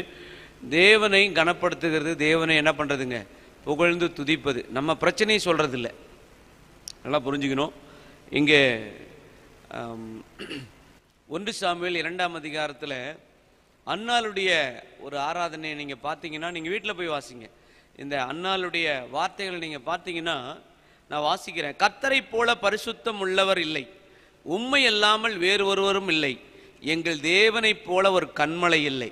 தேவனை கனப்படுத்துகிறது தேவனை என்ன பண்ணுறதுங்க புகழ்ந்து துதிப்பது நம்ம பிரச்சனையை சொல்கிறது இல்லை நல்லா புரிஞ்சுக்கணும் இங்கே ஆம், ஒன்று சாமுவேல் இரண்டாம் அதிகாரத்தில் அன்னாளுடைய ஒரு ஆராதனையை நீங்கள் பார்த்தீங்கன்னா நீங்கள் வீட்டில் போய் வாசிங்க இந்த அன்னாளுடைய வார்த்தைகளை நீங்கள் பார்த்தீங்கன்னா நான் வாசிக்கிறேன் கர்த்தரை போல பரிசுத்தம் உள்ளவர் இல்லை உண்மை அல்லாமல் வேறு ஒருவரும் இல்லை எங்கள் தேவனைப் போல ஒரு கண்மலை இல்லை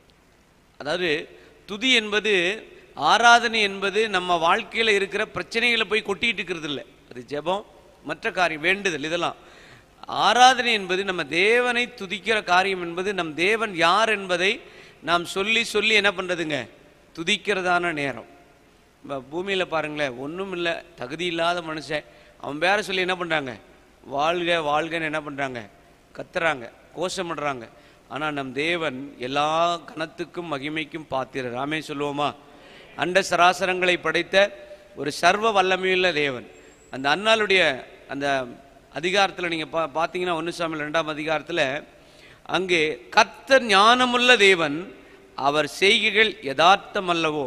அதாவது துதி என்பது ஆராதனை என்பது நம்ம வாழ்க்கையில் இருக்கிற பிரச்சனைகளை போய் கொட்டிட்டு இருக்கிறது இல்லை அது ஜெபம் மற்ற காரியம் வேண்டுதல் இதெல்லாம் ஆராதனை என்பது நம்ம தேவனை துதிக்கிற காரியம் என்பது நம் தேவன் யார் என்பதை நாம் சொல்லி சொல்லி என்ன பண்ணுறதுங்க துதிக்கிறதான நேரம் நம்ம பூமியில் பாருங்களேன் ஒன்றும் இல்லை தகுதி இல்லாத மனுஷன் அவன் பேரை சொல்லி என்ன பண்ணுறாங்க வாழ்க வாழ்கன்னு என்ன பண்ணுறாங்க கத்துறாங்க கோஷமிடுறாங்க ஆனால் நம் தேவன் எல்லா கணத்துக்கும் மகிமைக்கும் பாத்திரர் ராமே சொல்லுவோமா அண்ட சராசரங்களை படைத்த ஒரு சர்வ வல்லமையுள்ள தேவன் அந்த அண்ணாளுடைய அந்த அதிகாரத்தில் நீங்கள் பா பார்த்தீங்கன்னா ஒன்று சாமியில் ரெண்டாம் அதிகாரத்தில் அங்கே கர்த்தர் ஞானமுள்ள தேவன் அவர் செய்கைகள் யதார்த்தமல்லவோ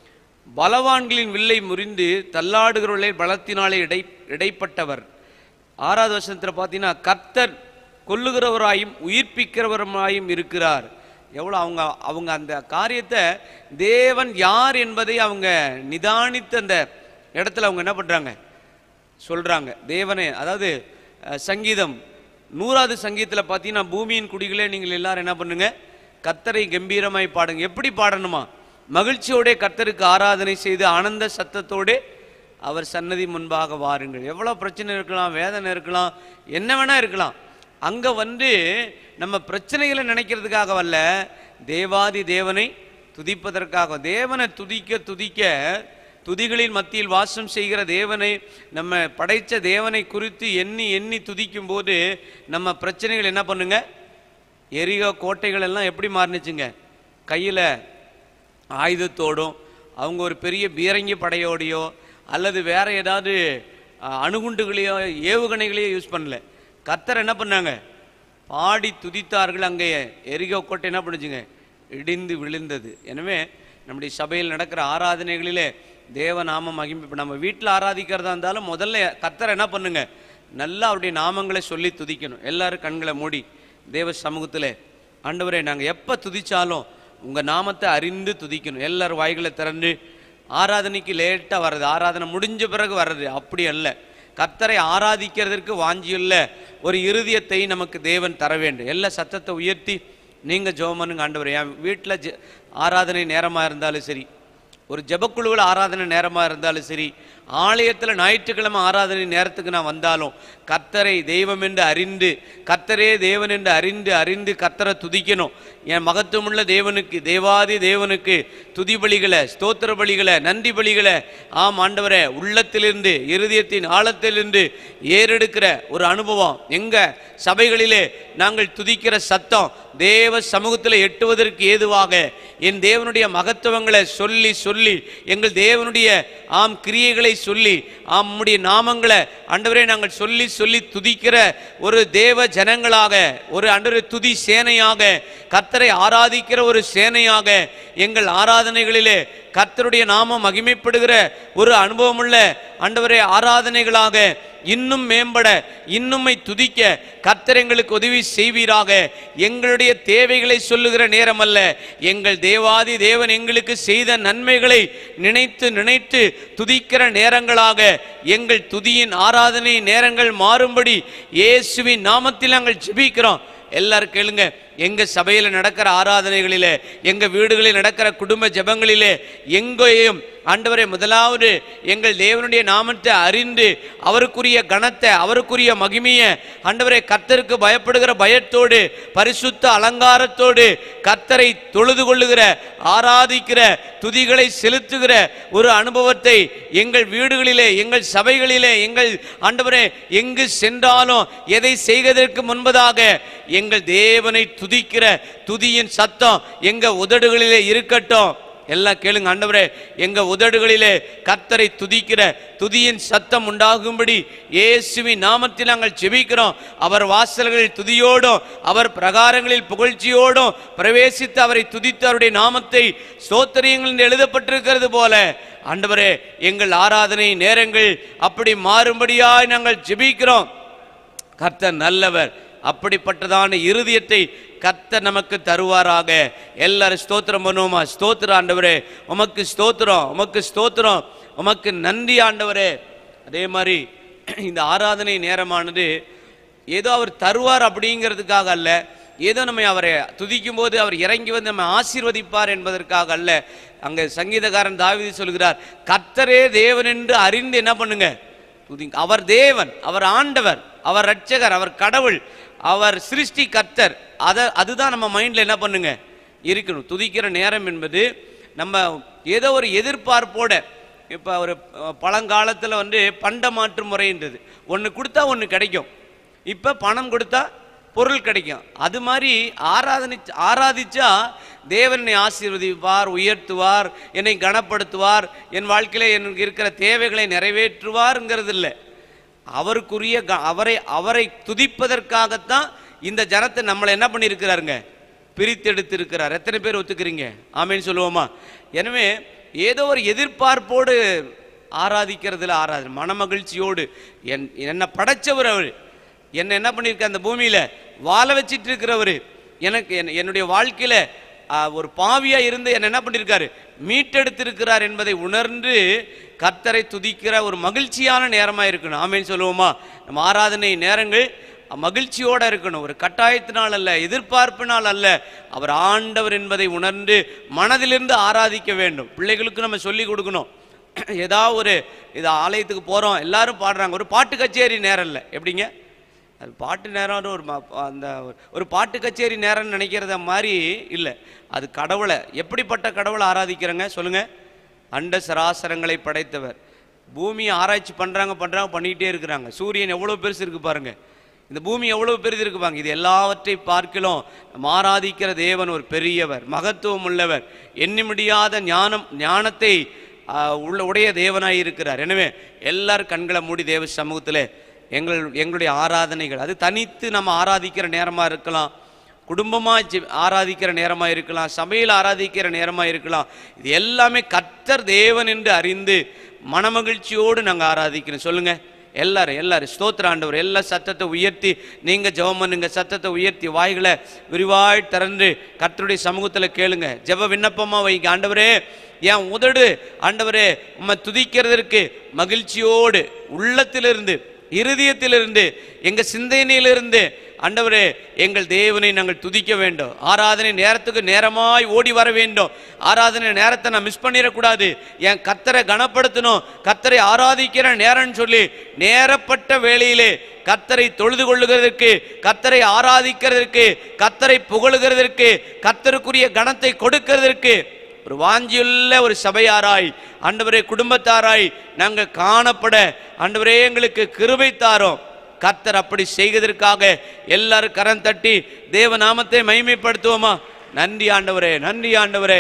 பலவான்களின் வில்லை முறிந்து தள்ளாடுகிறவர்களை பலத்தினாலே இடை இடைப்பட்டவர் ஆறாவது வருஷத்தில் பார்த்தீங்கன்னா கர்த்தர் கொல்லுகிறவராயும் உயிர்ப்பிக்கிறவருமாயும் இருக்கிறார் எவ்வளோ அவங்க அவங்க அந்த காரியத்தை தேவன் யார் என்பதை அவங்க நிதானித்த அந்த இடத்துல அவங்க என்ன பண்ணுறாங்க சொல்கிறாங்க தேவனே அதாவது அஹ், சங்கீதம் நூறாவது சங்கீதத்தில் பார்த்தீங்கன்னா பூமியின் குடிகளே நீங்கள் எல்லாரும் என்ன பண்ணுங்க கர்த்தரை கம்பீரமாய் பாடுங்க எப்படி பாடணுமா மகிழ்ச்சியோட கர்த்தருக்கு ஆராதனை செய்து ஆனந்த சத்தத்தோடே அவர் சன்னதி முன்பாக வாருங்கள் எவ்வளோ பிரச்சனை இருக்கலாம் வேதனை இருக்கலாம் என்ன வேணா இருக்கலாம் அங்கே வந்து நம்ம பிரச்சனைகளை நினைக்கிறதுக்காக வரல தேவாதி தேவனை துதிப்பதற்காக தேவனை துதிக்க துதிக்க துதிகளின் மத்தியில் வாசம் செய்கிற தேவனை நம்ம படைத்த தேவனை குறித்து எண்ணி எண்ணி துதிக்கும் போது நம்ம பிரச்சனைகள் என்ன பண்ணுங்க எரிகோ கோட்டைகள் எல்லாம் எப்படி மாறுனுச்சுங்க கையில் ஆயுதத்தோடும் அவங்க ஒரு பெரிய பீரங்கி படையோடையோ அல்லது வேற ஏதாவது அஹ், அணுகுண்டுகளையோ ஏவுகணைகளையோ யூஸ் பண்ணல கர்த்தர் என்ன பண்ணாங்க பாடி துதித்தார்கள் அங்கே எரிகோ கோட்டை என்ன பண்ணுச்சுங்க இடிந்து விழுந்தது எனவே நம்முடைய சபையில் நடக்கிற ஆராதனைகளிலே தேவ நாம மகிமை இப்ப நம்ம வீட்டில் ஆராதிக்கிறதா இருந்தாலும் முதல்ல கர்த்தர் என்ன பண்ணுங்க நல்லா அவருடைய நாமங்களை சொல்லி துதிக்கணும் எல்லாரும் கண்களை மூடி தேவ சமூகத்தில் ஆண்டவரே நாங்கள் எப்போ துதிச்சாலும் உங்கள் நாமத்தை அறிந்து துதிக்கணும் எல்லாரும் வாய்களை திறந்து ஆராதனைக்கு லேட்டாக வர்றது ஆராதனை முடிஞ்ச பிறகு வர்றது அப்படி அல்ல கர்த்தரை ஆராதிக்கிறதற்கு வாஞ்சியுள்ள ஒரு இருதயத்தை நமக்கு தேவன் தர வேண்டும் எல்லா சத்தத்தை உயர்த்தி நீங்கள் ஜெபம் ஆண்டவரே என் வீட்டில் ஜெ ஆராதனை நேரமாக இருந்தாலும் சரி ஒரு ஜெபக்குழுவில் ஆராதனை நேரமாக இருந்தாலும் சரி ஆலயத்தில் ஞாயிற்றுக்கிழமை ஆராதனை நேரத்துக்கு நான் வந்தாலும் கர்த்தரை தெய்வம் என்று அறிந்து கர்த்தரே தேவன் என்று அறிந்து அறிந்து கர்த்தரை துதிக்கணும் என் மகத்துவமுள்ள தேவனுக்கு தேவாதி தேவனுக்கு துதி பலிகளை ஸ்தோத்திர பலிகளை நன்றி பலிகளை ஆம் ஆண்டவரே உள்ளத்திலிருந்து இருதயத்தின் ஆழத்திலிருந்து ஏறெடுக்கிற ஒரு அனுபவம் எங்க சபைகளிலே நாங்கள் துதிக்கிற சத்தம் தேவ சமூகத்தில் எட்டுவதற்கு ஏதுவாக என் தேவனுடைய மகத்துவங்களை சொல்லி சொல்லி எங்கள் தேவனுடைய ஆம் கிரியைகளை சொல்லி ஆம் உம்முடைய நாமங்களை ஆண்டவரே நாங்கள் சொல்லி சொல்லி துதிக்கிற ஒரு தேவ ஜனங்களாக ஒரு அன்றரை துதி சேனையாக கர்த்தரை ஆராதிக்கிற ஒரு சேனையாக எங்கள் ஆராதனைகளிலே கர்த்தருடைய நாமம் மகிமைப்படுகிற ஒரு அனுபவமுள்ள ஆண்டவரே ஆராதனைகளாக இன்னும் மேம்பட இன்னும்மை துதிக்க கர்த்தர் எங்களுக்கு உதவி செய்வீராக எங்களுடைய தேவைகளை சொல்லுகிற நேரம் அல்ல எங்கள் தேவாதி தேவன் எங்களுக்கு செய்த நன்மைகளை நினைத்து நினைத்து துதிக்கிற நேரங்களாக எங்கள் துதியின் ஆராதனை நேரங்கள் மாறும்படி இயேசுவின் நாமத்தில் நாங்கள் ஜெபிக்கிறோம் எல்லாரும் கேளுங்க எங்க சபையில் நடக்கிற ஆராதனைகளிலே எங்க வீடுகளில் நடக்கிற குடும்ப ஜெபங்களிலே எங்கேயும் ஆண்டவரே முதலாவது எங்கள் தேவனுடைய நாமத்தை அறிந்து அவருக்குரிய கணத்தை அவருக்குரிய மகிமையை ஆண்டவரே கர்த்தருக்கு பயப்படுகிற பயத்தோடு பரிசுத்த அலங்காரத்தோடு கர்த்தரை தொழுது கொள்ளுகிற ஆராதிக்கிற துதிகளை செலுத்துகிற ஒரு அனுபவத்தை எங்கள் வீடுகளிலே எங்கள் சபைகளிலே எங்கள் ஆண்டவரே எங்கு சென்றாலும் எதை செய்வதற்கு முன்பதாக எங்கள் தேவனை துதிக்கிற துதியின் சத்தம் எங்க உதடுகளிலே இருக்கட்டும் எல்லாம் கேளுங்க ஆண்டவரே எங்க உதடுகளிலே கர்த்தரை துதிக்கிற துதியின் சத்தம் உண்டாகும்படி இயேசுவின் நாமத்தில் நாங்கள் ஜெபிக்கிறோம் அவர் வாசல்களில் துதியோடும் அவர் பிரகாரங்களில் புகழ்ச்சியோடும் பிரவேசித்து அவரை துதித்து அவருடைய நாமத்தை ஸ்தோத்திரியங்கள் என்று எழுதப்பட்டிருக்கிறது போல ஆண்டவரே எங்கள் ஆராதனை நேரங்கள் அப்படி மாறும்படியாய் நாங்கள் ஜெபிக்கிறோம் கர்த்தர் நல்லவர் அப்படிப்பட்டதான இருதயத்தை கர்த்தர் நமக்கு தருவாராக எல்லாரும் ஸ்தோத்திரம் பண்ணுவோமா ஸ்தோத்திர ஆண்டவரே உமக்கு ஸ்தோத்திரம் உமக்கு ஸ்தோத்திரம் உமக்கு நன்றி ஆண்டவரே அதே மாதிரி இந்த ஆராதனை நேரமானது ஏதோ அவர் தருவார் அப்படிங்கிறதுக்காக அல்ல ஏதோ நம்ம அவரை துதிக்கும் போது அவர் இறங்கி வந்து நம்ம ஆசீர்வதிப்பார் என்பதற்காக அல்ல அங்க சங்கீதக்காரன் தாவீது சொல்கிறார் கர்த்தரே தேவன் என்று அறிந்து என்ன பண்ணுங்க துதிங்க அவர் தேவன் அவர் ஆண்டவர் அவர் ரட்சகர் அவர் கடவுள் அவர் சிருஷ்டி கர்த்தர் அதை அதுதான் நம்ம மைண்டில் என்ன பண்ணுங்க இருக்கணும் துதிக்கிற நேரம் என்பது நம்ம ஏதோ ஒரு எதிர்பார்ப்போட இப்போ ஒரு பழங்காலத்தில் வந்து பண்ட மாற்று முறைன்றது ஒன்று கொடுத்தா ஒன்று கிடைக்கும் இப்போ பணம் கொடுத்தா பொருள் கிடைக்கும் அது மாதிரி ஆராதனை ஆராதிச்சா தேவன் என்னை ஆசீர்வதிப்பார் உயர்த்துவார் என்னை கனப்படுத்துவார் என் வாழ்க்கையில எனக்கு இருக்கிற தேவைகளை நிறைவேற்றுவார்ங்கிறது இல்லை அவருக்குரிய க- அவரை அவரை துதிப்பதற்காகத்தான் இந்த ஜனத்தை நம்மளை என்ன பண்ணியிருக்கிறாருங்க பிரித்தெடுத்திருக்கிறார் எத்தனை பேர் ஒத்துக்கிறீங்க ஆமேன்னு சொல்லுவோமா எனவே ஏதோ ஒரு எதிர்பார்ப்போடு ஆராதிக்கிறதுல ஆராதனை மனமகிழ்ச்சியோடு என் என்னை படைச்சவர் அவர் என்னை என்ன பண்ணியிருக்க அந்த பூமியில வாழ வச்சிட்டு இருக்கிறவர் எனக்கு என்- என்னுடைய வாழ்க்கையில ஆ, ஒரு பாவியா இருந்து என்ன என்ன பண்ணியிருக்காரு மீட்டெடுத்திருக்கிறார் என்பதை உணர்ந்து கர்த்தரை துதிக்கிற ஒரு மகிழ்ச்சியான நேரமா இருக்கணும் ஆமேன்னு சொல்லுவோமா நம்ம ஆராதனை நேரங்கள் மகிழ்ச்சியோட இருக்கணும் ஒரு கட்டாயத்தினால் அல்ல எதிர்பார்ப்பினால் அல்ல அவர் ஆண்டவர் என்பதை உணர்ந்து மனதிலிருந்து ஆராதிக்க வேண்டும் பிள்ளைகளுக்கு நம்ம சொல்லி கொடுக்கணும் ஏதாவது ஒரு இது ஆலயத்துக்கு போறோம் எல்லாரும் பாடுறாங்க ஒரு பாட்டு கச்சேரி நேரம் இல்லை எப்படிங்க அது பாட்டு நேரம்னு ஒரு ம- அந்த ஒரு பாட்டு கச்சேரி நேரம்னு நினைக்கிறத மாதிரி இல்லை அது கடவுளை எப்படிப்பட்ட கடவுளை ஆராதிக்கிறங்க சொல்லுங்க அண்ட சராசரங்களை படைத்தவர் பூமியை ஆராய்ச்சி பண்றாங்க பண்றாங்க பண்ணிக்கிட்டே இருக்கிறாங்க சூரியன் எவ்வளவு பெருசு இருக்கு பாருங்க இந்த பூமி எவ்வளவு பெரிது இருக்கு பாருங்க இது எல்லாவற்றை பார்க்கலாம் நம்ம ஆராதிக்கிற தேவன் ஒரு பெரியவர் மகத்துவம் உள்ளவர் எண்ணி முடியாத ஞானம் ஞானத்தை ஆ, உள்ள உடைய தேவனாய் இருக்கிறார் எனவே எல்லாரும் கண்களை மூடி தேவ சமூகத்தில் எங்கள் எங்களுடைய ஆராதனைகள் அது தனித்து நம்ம ஆராதிக்கிற நேரமாக இருக்கலாம் குடும்பமாக ஆராதிக்கிற நேரமாக இருக்கலாம் சபையில் ஆராதிக்கிற நேரமாக இருக்கலாம் இது எல்லாமே கர்த்தர் தேவன் என்று அறிந்து மனமகிழ்ச்சியோடு நாங்கள் ஆராதிக்கிறோம் சொல்லுங்க எல்லாரும் எல்லாரும் ஸ்தோத்திர ஆண்டவர் எல்லா சத்தத்தை உயர்த்தி நீங்க ஜெபம் பண்ணுங்க சத்தத்தை உயர்த்தி வாய்களை விரிவாய் திறந்து கர்த்தருடைய சமூகத்துல கேளுங்க ஜெப விண்ணப்பமா வைங்க ஆண்டவரே என் உதடு ஆண்டவரே உம்மை துதிக்கிறதற்கு மகிழ்ச்சியோடு உள்ளத்திலிருந்து இருதயத்திலிருந்து எங்க சிந்தனையிலிருந்து ஆண்டவரே எங்கள் தேவனை நாங்கள் துதிக்க வேண்டும் ஆராதனை நேரத்துக்கு நேரமாய் ஓடி வர வேண்டும் ஆராதனை நேரத்தை நான் மிஸ் பண்ணிடக்கூடாது என் கத்தரை கனப்படுத்தணும் கத்தரை ஆராதிக்கிற நேரம்னு சொல்லி நேரப்பட்ட வேளையிலே கத்தரை தொழுது கொள்ளுகிறதற்கு கத்தரை ஆராதிக்கிறதற்கு கத்தரை புகழுகிறதற்கு கத்தருக்குரிய கணத்தை கொடுக்கிறதற்கு ஒரு வாஞ்சியுள்ள ஒரு சபையாராய் ஆண்டவரே குடும்பத்தாராய் நாங்கள் காணப்பட ஆண்டவரே எங்களுக்கு கிருபை தாரோம் கர்த்தர் அப்படி செய்வதற்காக எல்லாரும் கரம் தட்டி தேவ நாமத்தை மகிமைப்படுத்துவோமா நன்றி ஆண்டவரே நன்றி ஆண்டவரே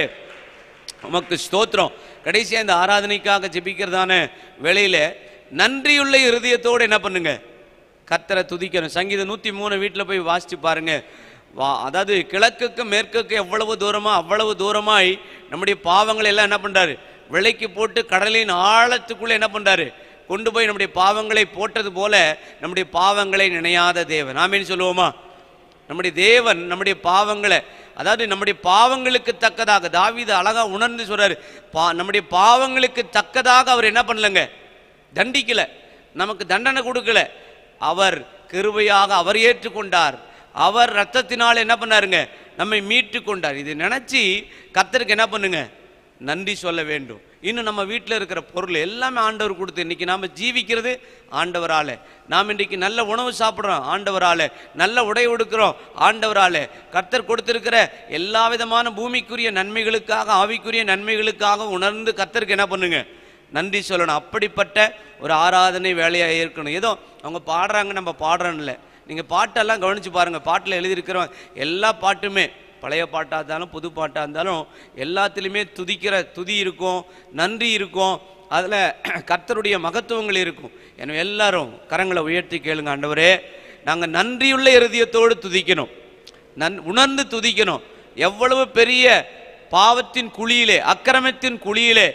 உமக்கு ஸ்தோத்திரம் கடைசியா இந்த ஆராதனைக்காக ஜெபிக்கிறதான வேளையில நன்றியுள்ள இருதயத்தோடு என்ன பண்ணுங்க கர்த்தரை துதிக்கணும் சங்கீதம் நூற்றி மூணு வீட்டில் போய் வாசிச்சு பாருங்க வா அதாவது கிழக்குக்கு மேற்குக்கு எவ்வளவு தூரமா அவ்வளவு தூரமாய் நம்முடைய பாவங்களை எல்லாம் என்ன பண்றாரு விலைக்கு போட்டு கடலின் ஆழத்துக்குள்ள என்ன பண்றாரு கொண்டு போய் நம்முடைய பாவங்களை போட்டது போல நம்முடைய பாவங்களை நினையாத தேவன் ஆமீன்னு சொல்லுவோமா நம்முடைய தேவன் நம்முடைய பாவங்களை அதாவது நம்முடைய பாவங்களுக்கு தக்கதாக தாவீது அழகா உணர்ந்து சொல்றாரு பா நம்முடைய பாவங்களுக்கு தக்கதாக அவர் என்ன பண்ணலங்க தண்டிக்கல நமக்கு தண்டனை கொடுக்கல அவர் கிருபையாக அவர் ஏற்றுக்கொண்டார் அவர் ரத்தத்தினால் என்ன பண்ணாருங்க நம்மை மீட்டு கொண்டார் இது நினைச்சு கத்தருக்கு என்ன பண்ணுங்க நன்றி சொல்ல வேண்டும் இன்னும் நம்ம வீட்டில் இருக்கிற பொருள் எல்லாமே ஆண்டவர் கொடுத்து இன்னைக்கு நாம ஜீவிக்கிறது ஆண்டவரால நாம் இன்றைக்கு நல்ல உணவு சாப்பிட்றோம் ஆண்டவரால நல்ல உடை உடுக்கிறோம் ஆண்டவரால கர்த்தர் கொடுத்திருக்கிற எல்லா விதமான பூமிக்குரிய நன்மைகளுக்காக ஆவிக்குரிய நன்மைகளுக்காக உணர்ந்து கர்த்தருக்கு என்ன பண்ணுங்க நன்றி சொல்லணும் அப்படிப்பட்ட ஒரு ஆராதனை வேலையாக இருக்கணும் ஏதோ அவங்க பாடுறாங்க நம்ம பாடுறோம் இல்லை நீங்கள் பாட்டெல்லாம் கவனிச்சு பாருங்க பாட்டில் எழுதியிருக்கிற எல்லா பாட்டுமே பழைய பாட்டாக இருந்தாலும் புது பாட்டாக இருந்தாலும் எல்லாத்துலேயுமே துதிக்கிற துதி இருக்கும் நன்றி இருக்கும் அதில் கர்த்தருடைய மகத்துவங்கள் இருக்கும் எனவே எல்லாரும் கரங்களை உயர்த்தி கேளுங்க ஆண்டவரே நாங்கள் நன்றியுள்ள இருதயத்தோடு துதிக்கணும் நன் உணர்ந்து துதிக்கணும் எவ்வளவு பெரிய பாவத்தின் குழியிலே அக்கிரமத்தின் குழியிலே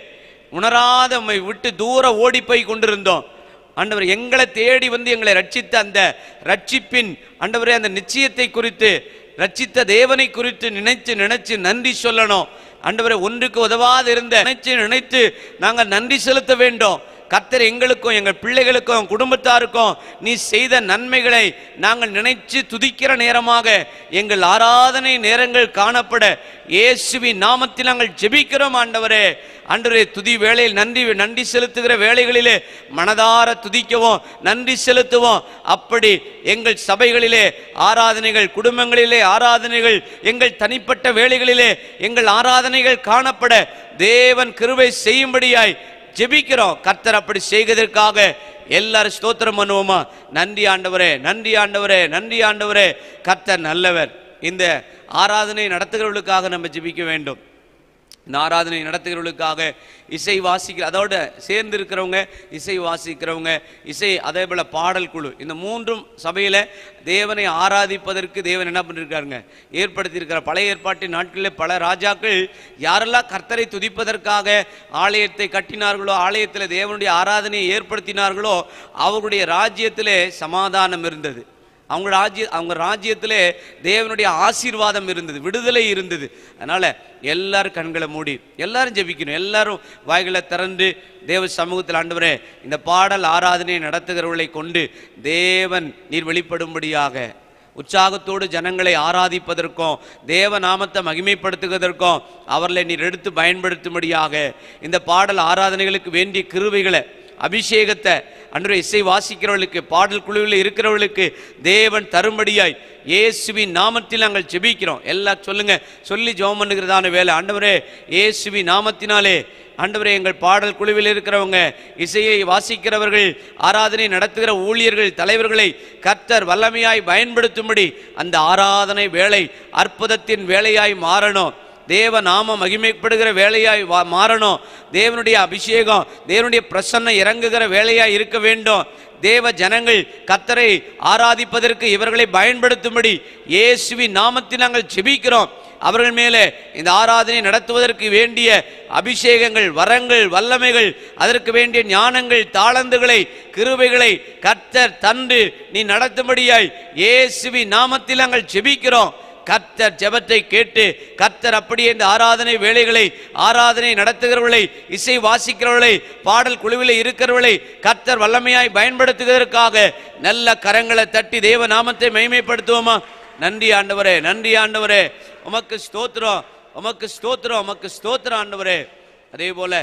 உணராத உம்மை விட்டு தூர ஓடி போய் கொண்டிருந்தோம் ஆண்டவர் எங்களை தேடி வந்து எங்களை ரட்சித்த அந்த ரட்சிப்பின் ஆண்டவரே அந்த நிச்சயத்தை குறித்து ரட்சித்த தேவனை குறித்து நினைச்சு நினைச்சு நன்றி சொல்லணும் ஆண்டவரே ஒன்றுக்கு உதவாது இருந்த நினைச்சு நினைத்து நாங்கள் நன்றி செலுத்த வேண்டும் கர்த்தர் எங்களுக்கும் எங்கள் பிள்ளைகளுக்கும் குடும்பத்தாருக்கும் நீ செய்த நன்மைகளை நாங்கள் நினைச்சு துதிக்கிற நேரமாக எங்கள் ஆராதனை நேரங்கள் காணப்பட இயேசுவின் நாமத்தில் நாங்கள் ஜெபிக்கிறோம் ஆண்டவரே ஆண்டவரே துதி வேளையில் நன்றி நன்றி செலுத்துகிற வேளைகளிலே மனதார துதிக்கவும் நன்றி செலுத்துவோம் அப்படி எங்கள் சபைகளிலே ஆராதனைகள் குடும்பங்களிலே ஆராதனைகள் எங்கள் தனிப்பட்ட வேளைகளிலே எங்கள் ஆராதனைகள் காணப்பட தேவன் கிருபை செய்யும்படியாய் ஜெபிக்கிறோம் கர்த்தர் அப்படி செய்வதற்காக எல்லாரும் ஸ்தோத்திரம் பண்ணுவோமா நன்றி ஆண்டவரே நன்றி ஆண்டவரே நன்றி ஆண்டவரே கர்த்தர் நல்லவர் இந்த ஆராதனை நடத்துகிறவர்களுக்காக நம்ம ஜெபிக்க வேண்டும் இந்த ஆராதனை நடத்துகிறவர்களுக்காக இசை வாசிக்கிற அதோட சேர்ந்து இருக்கிறவங்க இசை வாசிக்கிறவங்க இசை அதே போல் பாடல் குழு இந்த மூன்றும் சபையில் தேவனை ஆராதிப்பதற்கு தேவன் என்ன பண்ணியிருக்காருங்க ஏற்படுத்தியிருக்கிற பழைய ஏற்பாட்டின் நாட்களில் பல ராஜாக்கள் யாரெல்லாம் கர்த்தரை துதிப்பதற்காக ஆலயத்தை கட்டினார்களோ ஆலயத்தில் தேவனுடைய ஆராதனையை ஏற்படுத்தினார்களோ அவருடைய ராஜ்யத்திலே சமாதானம் இருந்தது அவங்க ராஜ்ய அவங்க ராஜ்யத்திலே தேவனுடைய ஆசீர்வாதம் இருந்தது விடுதலை இருந்தது அதனால எல்லாரும் கண்களை மூடி எல்லாரும் ஜெபிக்கணும் எல்லாரும் வாய்களை திறந்து தேவ சமூகத்தில் ஆண்டவரே இந்த பாடல் ஆராதனை நடத்துகிறவர்களை கொண்டு தேவன் நீர் வெளிப்படும்படியாக உற்சாகத்தோடு ஜனங்களை ஆராதிப்பதற்கும் தேவ நாமத்தை மகிமைப்படுத்துவதற்கும் அவர்களை நீர் எடுத்து பயன்படுத்தும்படியாக இந்த பாடல் ஆராதனைகளுக்கு வேண்டிய கிருபைகளை அபிஷேகத்தை அன்று இசை வாசிக்கிறவர்களுக்கு பாடல் குழுவில் இருக்கிறவர்களுக்கு தேவன் தரும்படியாய் இயேசுவின் நாமத்தில் நாங்கள் ஜெபிக்கிறோம் எல்லாம் சொல்லுங்க சொல்லி ஜெபம் பண்ணுகிறதான வேலை ஆண்டவரே இயேசுவின் நாமத்தினாலே ஆண்டவரே எங்கள் பாடல் குழுவில் இருக்கிறவங்க இசையை வாசிக்கிறவர்கள் ஆராதனை நடத்துகிற ஊழியர்கள் தலைவர்களை கர்த்தர் வல்லமையாய் பயன்படுத்தும்படி அந்த ஆராதனை வேலை அற்புதத்தின் வேலையாய் மாறணும் தேவ நாம மகிமைப்படுகிற வேலையாய் வா- மாறணும் தேவனுடைய அபிஷேகம் தேவனுடைய பிரசன்னம் இறங்குகிற வேலையாய் இருக்க வேண்டும் தேவ ஜனங்கள் கத்தரை ஆராதிப்பதற்கு இவர்களை பயன்படுத்தும்படி இயேசுவின் நாமத்தில் நாங்கள் ஜெபிக்கிறோம் அவர்கள் மேலே இந்த ஆராதனை நடத்துவதற்கு வேண்டிய அபிஷேகங்கள் வரங்கள் வல்லமைகள் அதற்கு வேண்டிய ஞானங்கள் தாளந்துகளை கிருபைகளை கர்த்தர் தந்து நீ நடத்தும்படியாய் இயேசுவின் நாமத்தில் நாங்கள் ஜெபிக்கிறோம் கர்த்தர் ஜெபத்தை கேட்டு கர்த்தர் அப்படியே இந்த ஆராதனை வேலைகளை ஆராதனை நடத்துகிறவர்களை இசை வாசிக்கிறவர்களை பாடல் குழுவில் இருக்கிறவர்களை கர்த்தர் வல்லமையாய் பயன்படுத்துவதற்காக நல்ல கரங்களை தட்டி தேவ நாமத்தை மைமைப்படுத்துவோமா நன்றி ஆண்டவரே நன்றி ஆண்டவரே உமக்கு ஸ்தோத்திரம் உமக்கு ஸ்தோத்திரம் உமக்கு ஸ்தோத்திரம் ஆண்டவரே அதே போல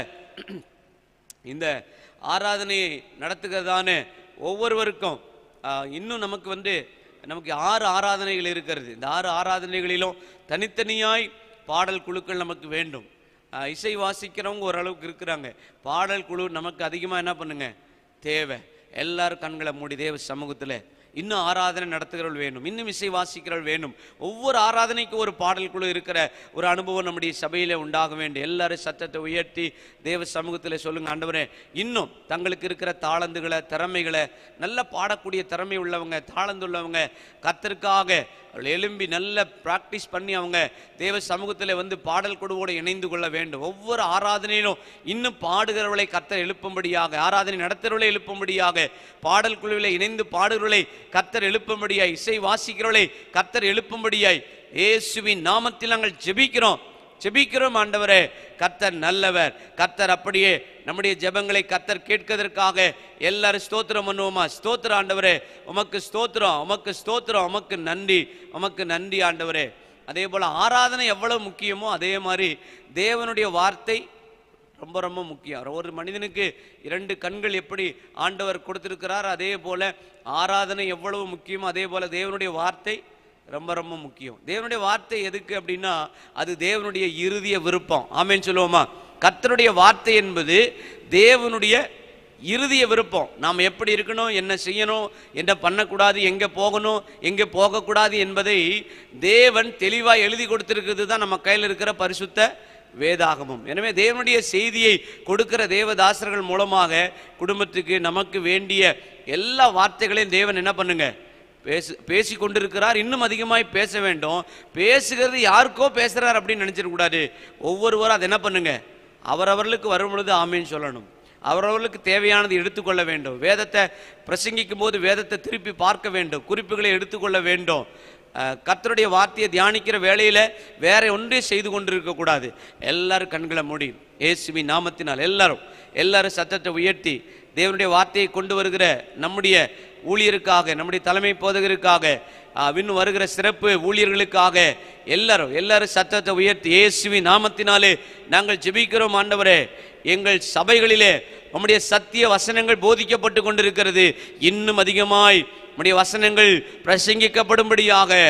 இந்த ஆராதனையை நடத்துகிறதான ஒவ்வொருவருக்கும் ஆ, இன்னும் நமக்கு வந்து நமக்கு ஆறு ஆராதனைகள் இருக்கிறது இந்த ஆறு ஆராதனைகளிலும் தனித்தனியாய் பாடல் குழுக்கள் நமக்கு வேண்டும் ஆ, இசை வாசிக்கிறவங்க ஓரளவுக்கு இருக்கிறாங்க பாடல் குழு நமக்கு அதிகமாக என்ன பண்ணுங்க தேவை எல்லாரும் கண்களை மூடி தேவ சமூகத்தில் இன்னும் ஆராதனை நடத்துகிறவர்கள் வேணும் இன்னும் இசை வாசிக்கிறவர்கள் வேணும் ஒவ்வொரு ஆராதனைக்கு ஒரு பாடல் குழு இருக்கிற ஒரு அனுபவம் நம்முடைய சபையிலே உண்டாக வேண்டும் எல்லாரும் சத்தத்தை உயர்த்தி தேவ சமூகத்தில் சொல்லுங்க ஆண்டவரே இன்னும் தங்களுக்கு இருக்கிற தாளந்துகளை திறமைகளை நல்லா பாடக்கூடிய திறமை உள்ளவங்க தாளந்து உள்ளவங்க கத்தருக்காக அவர்கள் எழும்பி நல்ல பிராக்டிஸ் பண்ணி அவங்க தேவ சமூகத்தில் வந்து பாடல் குழுவோடு இணைந்து கொள்ள வேண்டும் ஒவ்வொரு ஆராதனையிலும் இன்னும் பாடுகிறவர்களை கர்த்தர் எழுப்பும்படியாக ஆராதனை நடத்துகிறவர்களை எழுப்பும்படியாக பாடல் குழுவில் இணைந்து பாடுகிறவர்களை கர்த்தர் எழுப்பும்படியாய் இசை வாசிக்கிறவர்களை கர்த்தர் எழுப்பும்படியாய் இயேசுவின் நாமத்தில் நாங்கள் ஜெபிக்கிறோம் ஜெபிக்கிறோம் ஆண்டவரே கர்த்தர் நல்லவர் கர்த்தர் அப்படியே நம்முடைய ஜெபங்களை கர்த்தர் கேட்கதற்காக எல்லாரும் ஸ்தோத்திரம் பண்ணுவோமா ஸ்தோத்திரம் ஆண்டவரே உமக்கு ஸ்தோத்திரம் உமக்கு ஸ்தோத்திரம் உமக்கு நன்றி உமக்கு நன்றி ஆண்டவரே அதே போல ஆராதனை எவ்வளவு முக்கியமோ அதே மாதிரி தேவனுடைய வார்த்தை ரொம்ப ரொம்ப முக்கியம் ஒரு மனிதனுக்கு இரண்டு கண்கள் எப்படி ஆண்டவர் கொடுத்திருக்கிறார் அதே போல ஆராதனை எவ்வளவு முக்கியமோ அதே போல தேவனுடைய வார்த்தை ரொம்ப ரொம்ப முக்கியம் தேவனுடைய வார்த்தை எதுக்கு அப்படின்னா அது தேவனுடைய இறுதிய விருப்பம் ஆமென்னு சொல்லுவோமா கர்த்தருடைய வார்த்தை என்பது தேவனுடைய இறுதிய விருப்பம் நாம் எப்படி இருக்கணும் என்ன செய்யணும் என்ன பண்ணக்கூடாது எங்கே போகணும் எங்கே போகக்கூடாது என்பதை தேவன் தெளிவாக எழுதி கொடுத்திருக்கிறது தான் நம்ம கையில் இருக்கிற பரிசுத்த வேதாகமம் எனவே தேவனுடைய செய்தியை கொடுக்கிற தேவதாசர்கள் மூலமாக குடும்பத்துக்கு நமக்கு வேண்டிய எல்லா வார்த்தைகளையும் தேவன் என்ன பண்ணுங்க பேசு பேசி கொண்டிருக்கிறார் இன்னும் அதிகமாய் பேச வேண்டும் பேசுகிறது யாருக்கோ பேசுறார் அப்படின்னு நினைச்சிடக்கூடாது ஒவ்வொருவரும் அதை என்ன பண்ணுங்க அவரவர்களுக்கு வரும் பொழுது ஆமேன்னு சொல்லணும் அவரவர்களுக்கு தேவையானது எடுத்துக்கொள்ள வேண்டும் வேதத்தை பிரசங்கிக்கும் போது வேதத்தை திருப்பி பார்க்க வேண்டும் குறிப்புகளை எடுத்துக்கொள்ள வேண்டும் அஹ், கர்த்தருடைய வார்த்தையை தியானிக்கிற வேளையில வேற ஒன்றே செய்து கொண்டிருக்க கூடாது எல்லாரும் கண்களை மூடி இயேசுவி நாமத்தினால் எல்லாரும் எல்லாரும் சத்தத்தை உயர்த்தி தேவனுடைய வார்த்தையை கொண்டு வருகிற நம்முடைய ஊழியருக்காக நம்முடைய தலைமை போதகருக்காக அஹ், இன்னும் வருகிற சிறப்பு ஊழியர்களுக்காக எல்லாரும் எல்லாரும் சத்தத்தை உயர்த்தி இயேசுவி நாமத்தினாலே நாங்கள் ஜெபிக்கிறோம் ஆண்டவரே எங்கள் சபைகளிலே நம்முடைய சத்திய வசனங்கள் போதிக்கப்பட்டு கொண்டிருக்கிறது இன்னும் அதிகமாய் நம்முடைய வசனங்கள் பிரசங்கிக்கப்படும்படியாக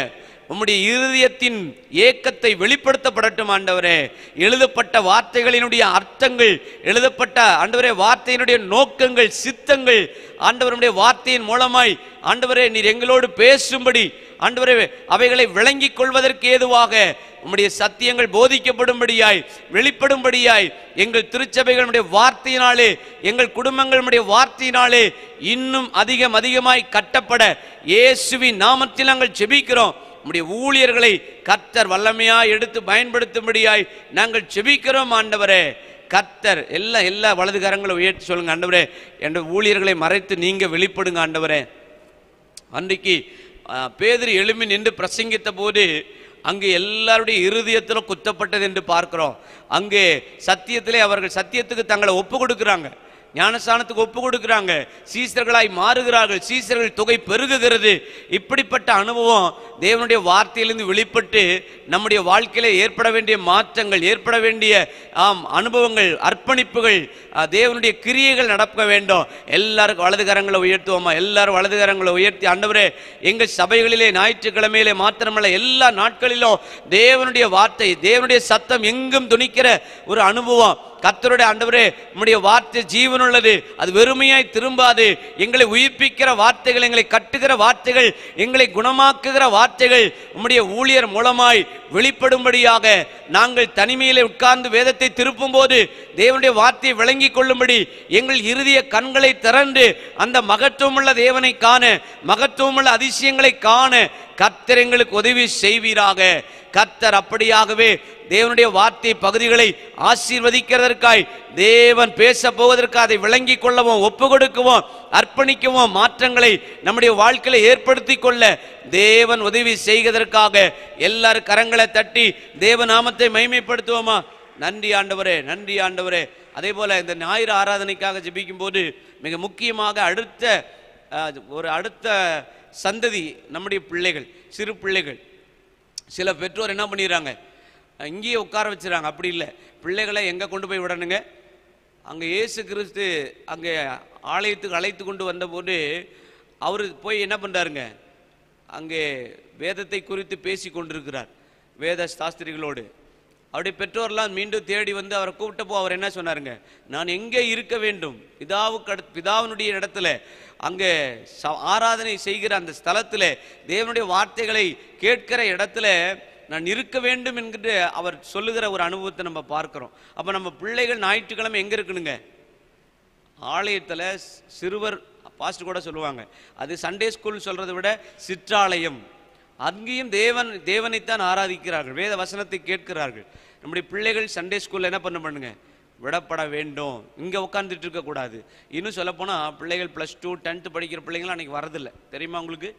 உம்முடைய இருதயத்தின் ஏக்கத்தை வெளிப்படுத்தப்படட்டும் ஆண்டவரே எழுதப்பட்ட வார்த்தைகளினுடைய அர்த்தங்கள் எழுதப்பட்ட ஆண்டவரே வார்த்தையினுடைய நோக்கங்கள் சித்தங்கள் ஆண்டவருடைய வார்த்தையின் மூலமாய் ஆண்டவரே நீர் எங்களோடு பேசும்படி ஆண்டவரே அவைகளை விளங்கிக் கொள்வதற்கு ஏதுவாக உம்முடைய சத்தியங்கள் போதிக்கப்படும்படியாய் வெளிப்படும்படியாய் எங்கள் திருச்சபைகளுடைய வார்த்தையினாலே எங்கள் குடும்பங்களுடைய வார்த்தையினாலே இன்னும் அதிகம் அதிகமாய் கட்டப்பட இயேசுவின் நாமத்தில் நாங்கள் ஜெபிக்கிறோம் உம்முடைய ஊழியர்களை கர்த்தர் வல்லமையாய் எடுத்து பயன்படுத்தும்படியாய் நாங்கள் ஜெபிக்கிறோம் ஆண்டவரே கர்த்தர் எல்லா எல்லா வலதுகரங்களை உயர்த்தி சொல்லுங்க ஆண்டவரே என்ற ஊழியர்களை மறைத்து நீங்க வெளிப்படுங்க ஆண்டவரே அன்றைக்கு ஆ, பேதுரு எழும்பி நின்று பிரசங்கித்த போது அங்கு எல்லாருடைய இருதயத்திலும் குத்தப்பட்டது என்று பார்க்கிறோம் அங்கே சத்தியத்திலே அவர்கள் சத்தியத்துக்கு தங்களை ஒப்பு கொடுக்கிறாங்க ஞானஸ்தானத்துக்கு ஒப்பு கொடுக்கிறாங்க சீசர்களாய் மாறுகிறார்கள் சீசர்கள் தொகை பெருகுகிறது இப்படிப்பட்ட அனுபவம் தேவனுடைய வார்த்தையிலிருந்து வெளிப்பட்டு நம்முடைய வாழ்க்கையில ஏற்பட வேண்டிய மாற்றங்கள் ஏற்பட வேண்டிய ஆம் அனுபவங்கள் அர்ப்பணிப்புகள் ஆ, தேவனுடைய கிரியைகள் நடக்க வேண்டும் எல்லாருக்கும் வலது கரங்களை உயர்த்துவோமா எல்லாரும் வலது கரங்களை உயர்த்தி ஆண்டவரே எங்கள் சபைகளிலே ஞாயிற்றுக்கிழமையிலே மாத்திரமல்ல எல்லா நாட்களிலும் தேவனுடைய வார்த்தை தேவனுடைய சத்தம் எங்கும் துணிக்கிற ஒரு அனுபவம் கர்த்தருடைய ஆண்டவரே உம்முடைய வார்த்தை ஜீவனுள்ளது அது வெறுமையாய் திரும்பாது எங்களை உயிர்ப்பிக்கிற வார்த்தைகள் எங்களை கட்டுகிற வார்த்தைகள் எங்களை குணமாக்குகிற வார்த்தைகள் உம்முடைய ஊழியர் மூலமாய் வெளிப்படும்படியாக நாங்கள் தனிமையிலே உட்கார்ந்து வேதத்தை திருப்பும் போது தேவனுடைய வார்த்தையை விளங்கிக் கொள்ளும்படி எங்கள் இறுதிய கண்களை திறந்து அந்த மகத்துவமுள்ள தேவனை காண மகத்துவமுள்ள அதிசயங்களை காண கர்த்தர் எங்களுக்கு உதவி செய்வீராக கர்த்தர் அப்படியாகவே தேவனுடைய வார்த்தை பகுதிகளை ஆசீர்வதிக்கிறதற்காய் தேவன் பேச போவதற்கு அதை விளங்கிக் கொள்ளவும் ஒப்பு கொடுக்கவும் அர்ப்பணிக்கவும் மாற்றங்களை நம்முடைய வாழ்க்கையில ஏற்படுத்தி கொள்ள தேவன் உதவி செய்வதற்காக எல்லாரும் கரங்களை தட்டி தேவ நாமத்தை மைமைப்படுத்துவோமா நன்றி ஆண்டவரே நன்றி ஆண்டவரே அதே போல இந்த ஞாயிறு ஆராதனைக்காக ஜெபிக்கும் போது மிக முக்கியமாக அடுத்த அஹ், ஒரு அடுத்த சந்ததி நம்முடைய பிள்ளைகள் சிறு பிள்ளைகள் சில பெற்றோர் என்ன பண்ணிடுறாங்க இங்கேயே உட்கார வச்சுறாங்க அப்படி இல்லை பிள்ளைகளை எங்கே கொண்டு போய் விடணுங்க அங்கே இயேசு கிறிஸ்து அங்கே ஆலயத்துக்கு அழைத்து கொண்டு வந்தபோது அவர் போய் என்ன பண்ணுறாருங்க அங்கே வேதத்தை குறித்து பேசி கொண்டிருக்கிறார் வேத சாஸ்திரிகளோடு அவருடைய பெற்றோர்லாம் மீண்டும் தேடி வந்து அவரை கூப்பிட்டப்போ அவர் என்ன சொன்னாருங்க நான் எங்கே இருக்க வேண்டும் பிதாவுக்கு அடுத்து பிதாவினுடைய இடத்துல அங்கே ச- ஆராதனை செய்கிற அந்த ஸ்தலத்துல தேவனுடைய வார்த்தைகளை கேட்கிற இடத்துல நான் இருக்க வேண்டும் என்கிற அவர் சொல்லுகிற ஒரு அனுபவத்தை நம்ம பார்க்கிறோம் அப்போ நம்ம பிள்ளைகள் ஞாயிற்றுக்கிழமை எங்கே இருக்கணுங்க ஆலயத்தில் சிறுவர் பாஸ்ட் கூட சொல்லுவாங்க அது சண்டே ஸ்கூல் சொல்றதை விட சிற்றாலயம் அங்கேயும் தேவன் தேவனைத்தான் ஆராதிக்கிறார்கள் வேத வசனத்தை கேட்கிறார்கள் நம்முடைய பிள்ளைகள் சண்டே ஸ்கூல்ல என்ன பண்ண பண்ணுங்க விடப்பட வேண்டும் இங்கே உட்காந்துட்டு இருக்கக்கூடாது இன்னும் சொல்லப்போனால் பிள்ளைகள் ப்ளஸ் டூ டென்த்து படிக்கிற பிள்ளைங்களாம் அன்றைக்கி வரதில்லை தெரியுமா உங்களுக்கு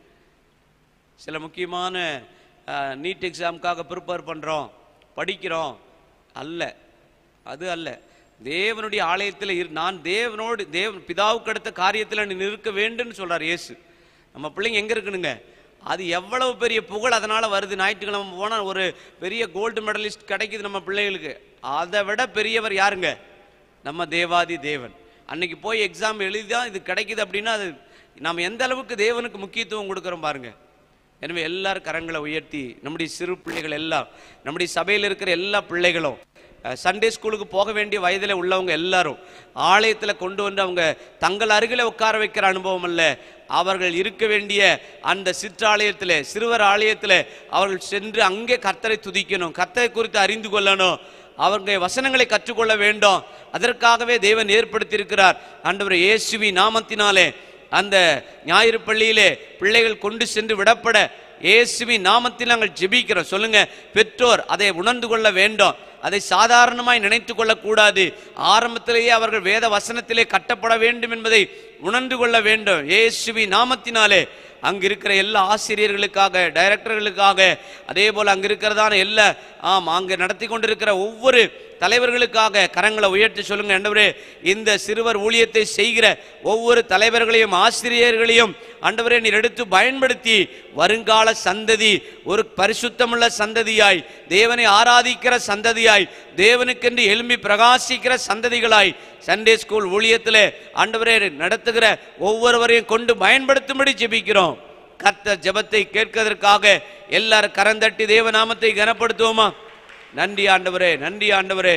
சில முக்கியமான நீட் எக்ஸாமுக்காக ப்ரிப்பேர் பண்ணுறோம் படிக்கிறோம் அல்ல அது அல்ல தேவனுடைய ஆலயத்தில் இரு நான் தேவனோடு தேவ பிதாவுக்கு அடுத்த காரியத்தில் நீ நிற்க வேண்டும்னு சொல்றார் இயேசு நம்ம பிள்ளைங்க எங்கே இருக்கணுங்க அது எவ்வளவு பெரிய புகழ் அதனால் வருது ஞாயிற்றுக்கிழமை போனால் ஒரு பெரிய கோல்டு மெடலிஸ்ட் கிடைக்குது நம்ம பிள்ளைகளுக்கு அதை விட பெரியவர் யாருங்க நம்ம தேவாதி தேவன் அன்னைக்கு போய் எக்ஸாம் எழுதி தான் இது கிடைக்குது அப்படின்னா அது நாம் எந்த அளவுக்கு தேவனுக்கு முக்கியத்துவம் கொடுக்குறோம் பாருங்க எனவே எல்லாரும் கரங்களை உயர்த்தி நம்முடைய சிறு பிள்ளைகள் எல்லாம் நம்முடைய சபையில் இருக்கிற எல்லா பிள்ளைகளும் அஹ், சண்டே ஸ்கூலுக்கு போக வேண்டிய வயதில் உள்ளவங்க எல்லாரும் ஆலயத்தில் கொண்டு வந்து அவங்க தங்கள் அருகில் உட்கார வைக்கிற அனுபவம் அல்ல அவர்கள் இருக்க வேண்டிய அந்த சிற்றாலயத்தில் சிறுவர் ஆலயத்தில் அவர்கள் சென்று அங்கே கர்த்தரை துதிக்கணும் கர்த்தரை குறித்து அறிந்து கொள்ளணும் அவங்க வசனங்களை கற்றுக்கொள்ள வேண்டும் அதற்காகவே தேவன் ஏற்படுத்தியிருக்கிறார் ஆண்டவர் இயேசுவி நாமத்தினாலே அந்த ஞாயிறு பள்ளியிலே பிள்ளைகள் கொண்டு சென்று விடப்பட இயேசுவி நாமத்தில் நாங்கள் ஜெபிக்கிறோம் சொல்லுங்க பெற்றோர் அதை உணர்ந்து கொள்ள வேண்டும் அதை சாதாரணமாய் நினைத்து கொள்ளக்கூடாது ஆரம்பத்திலேயே அவர்கள் வேத வசனத்திலே கட்டப்பட வேண்டும் என்பதை உணர்ந்து கொள்ள வேண்டும் இயேசுவி நாமத்தினாலே அங்க இருக்கிற எல்லா ஆசிரியர்களுக்காக டைரக்டர்களுக்காக அதே போல் அங்க இருக்கிறதான எல்லா ஆம் அங்க நடத்தி கொண்டிருக்கிற ஒவ்வொரு தலைவர்களுக்காக கரங்களை உயர்த்தி சொல்லுங்க ஆண்டவரே இந்த சிறுவர் ஊழியத்தை செய்கிற ஒவ்வொரு தலைவர்களையும் ஆசிரியர்களையும் ஆண்டவரே நீர் எடுத்து பயன்படுத்தி வருங்கால சந்ததி ஒரு பரிசுத்தமுள்ள சந்ததியாய் தேவனை ஆராதிக்கிற சந்ததியாய் தேவனுக்கென்று எழும்பி பிரகாசிக்கிற சந்ததிகளாய் சண்டே ஸ்கூல் ஊழியத்தில் ஆண்டவரே நடத்துகிற ஒவ்வொருவரையும் கொண்டு பயன்படுத்தும்படி ஜெபிக்கிறோம் கர்த்தர் ஜெபத்தை கேட்கதற்காக எல்லாரும் கரந்தட்டி தேவ நாமத்தை கனப்படுத்துவோமா நன்றி ஆண்டவரே நன்றி ஆண்டவரே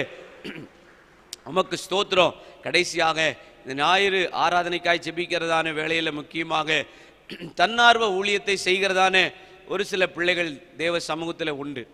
உமக்கு ஸ்தோத்திரம் கடைசியாக இந்த ஞாயிறு ஆராதனைக்காய் ஜெபிக்கிறதான வேளையில் முக்கியமாக தன்னார்வ ஊழியத்தை செய்கிறதான ஒரு சில பிள்ளைகள் தேவ சமூகத்தில் உண்டு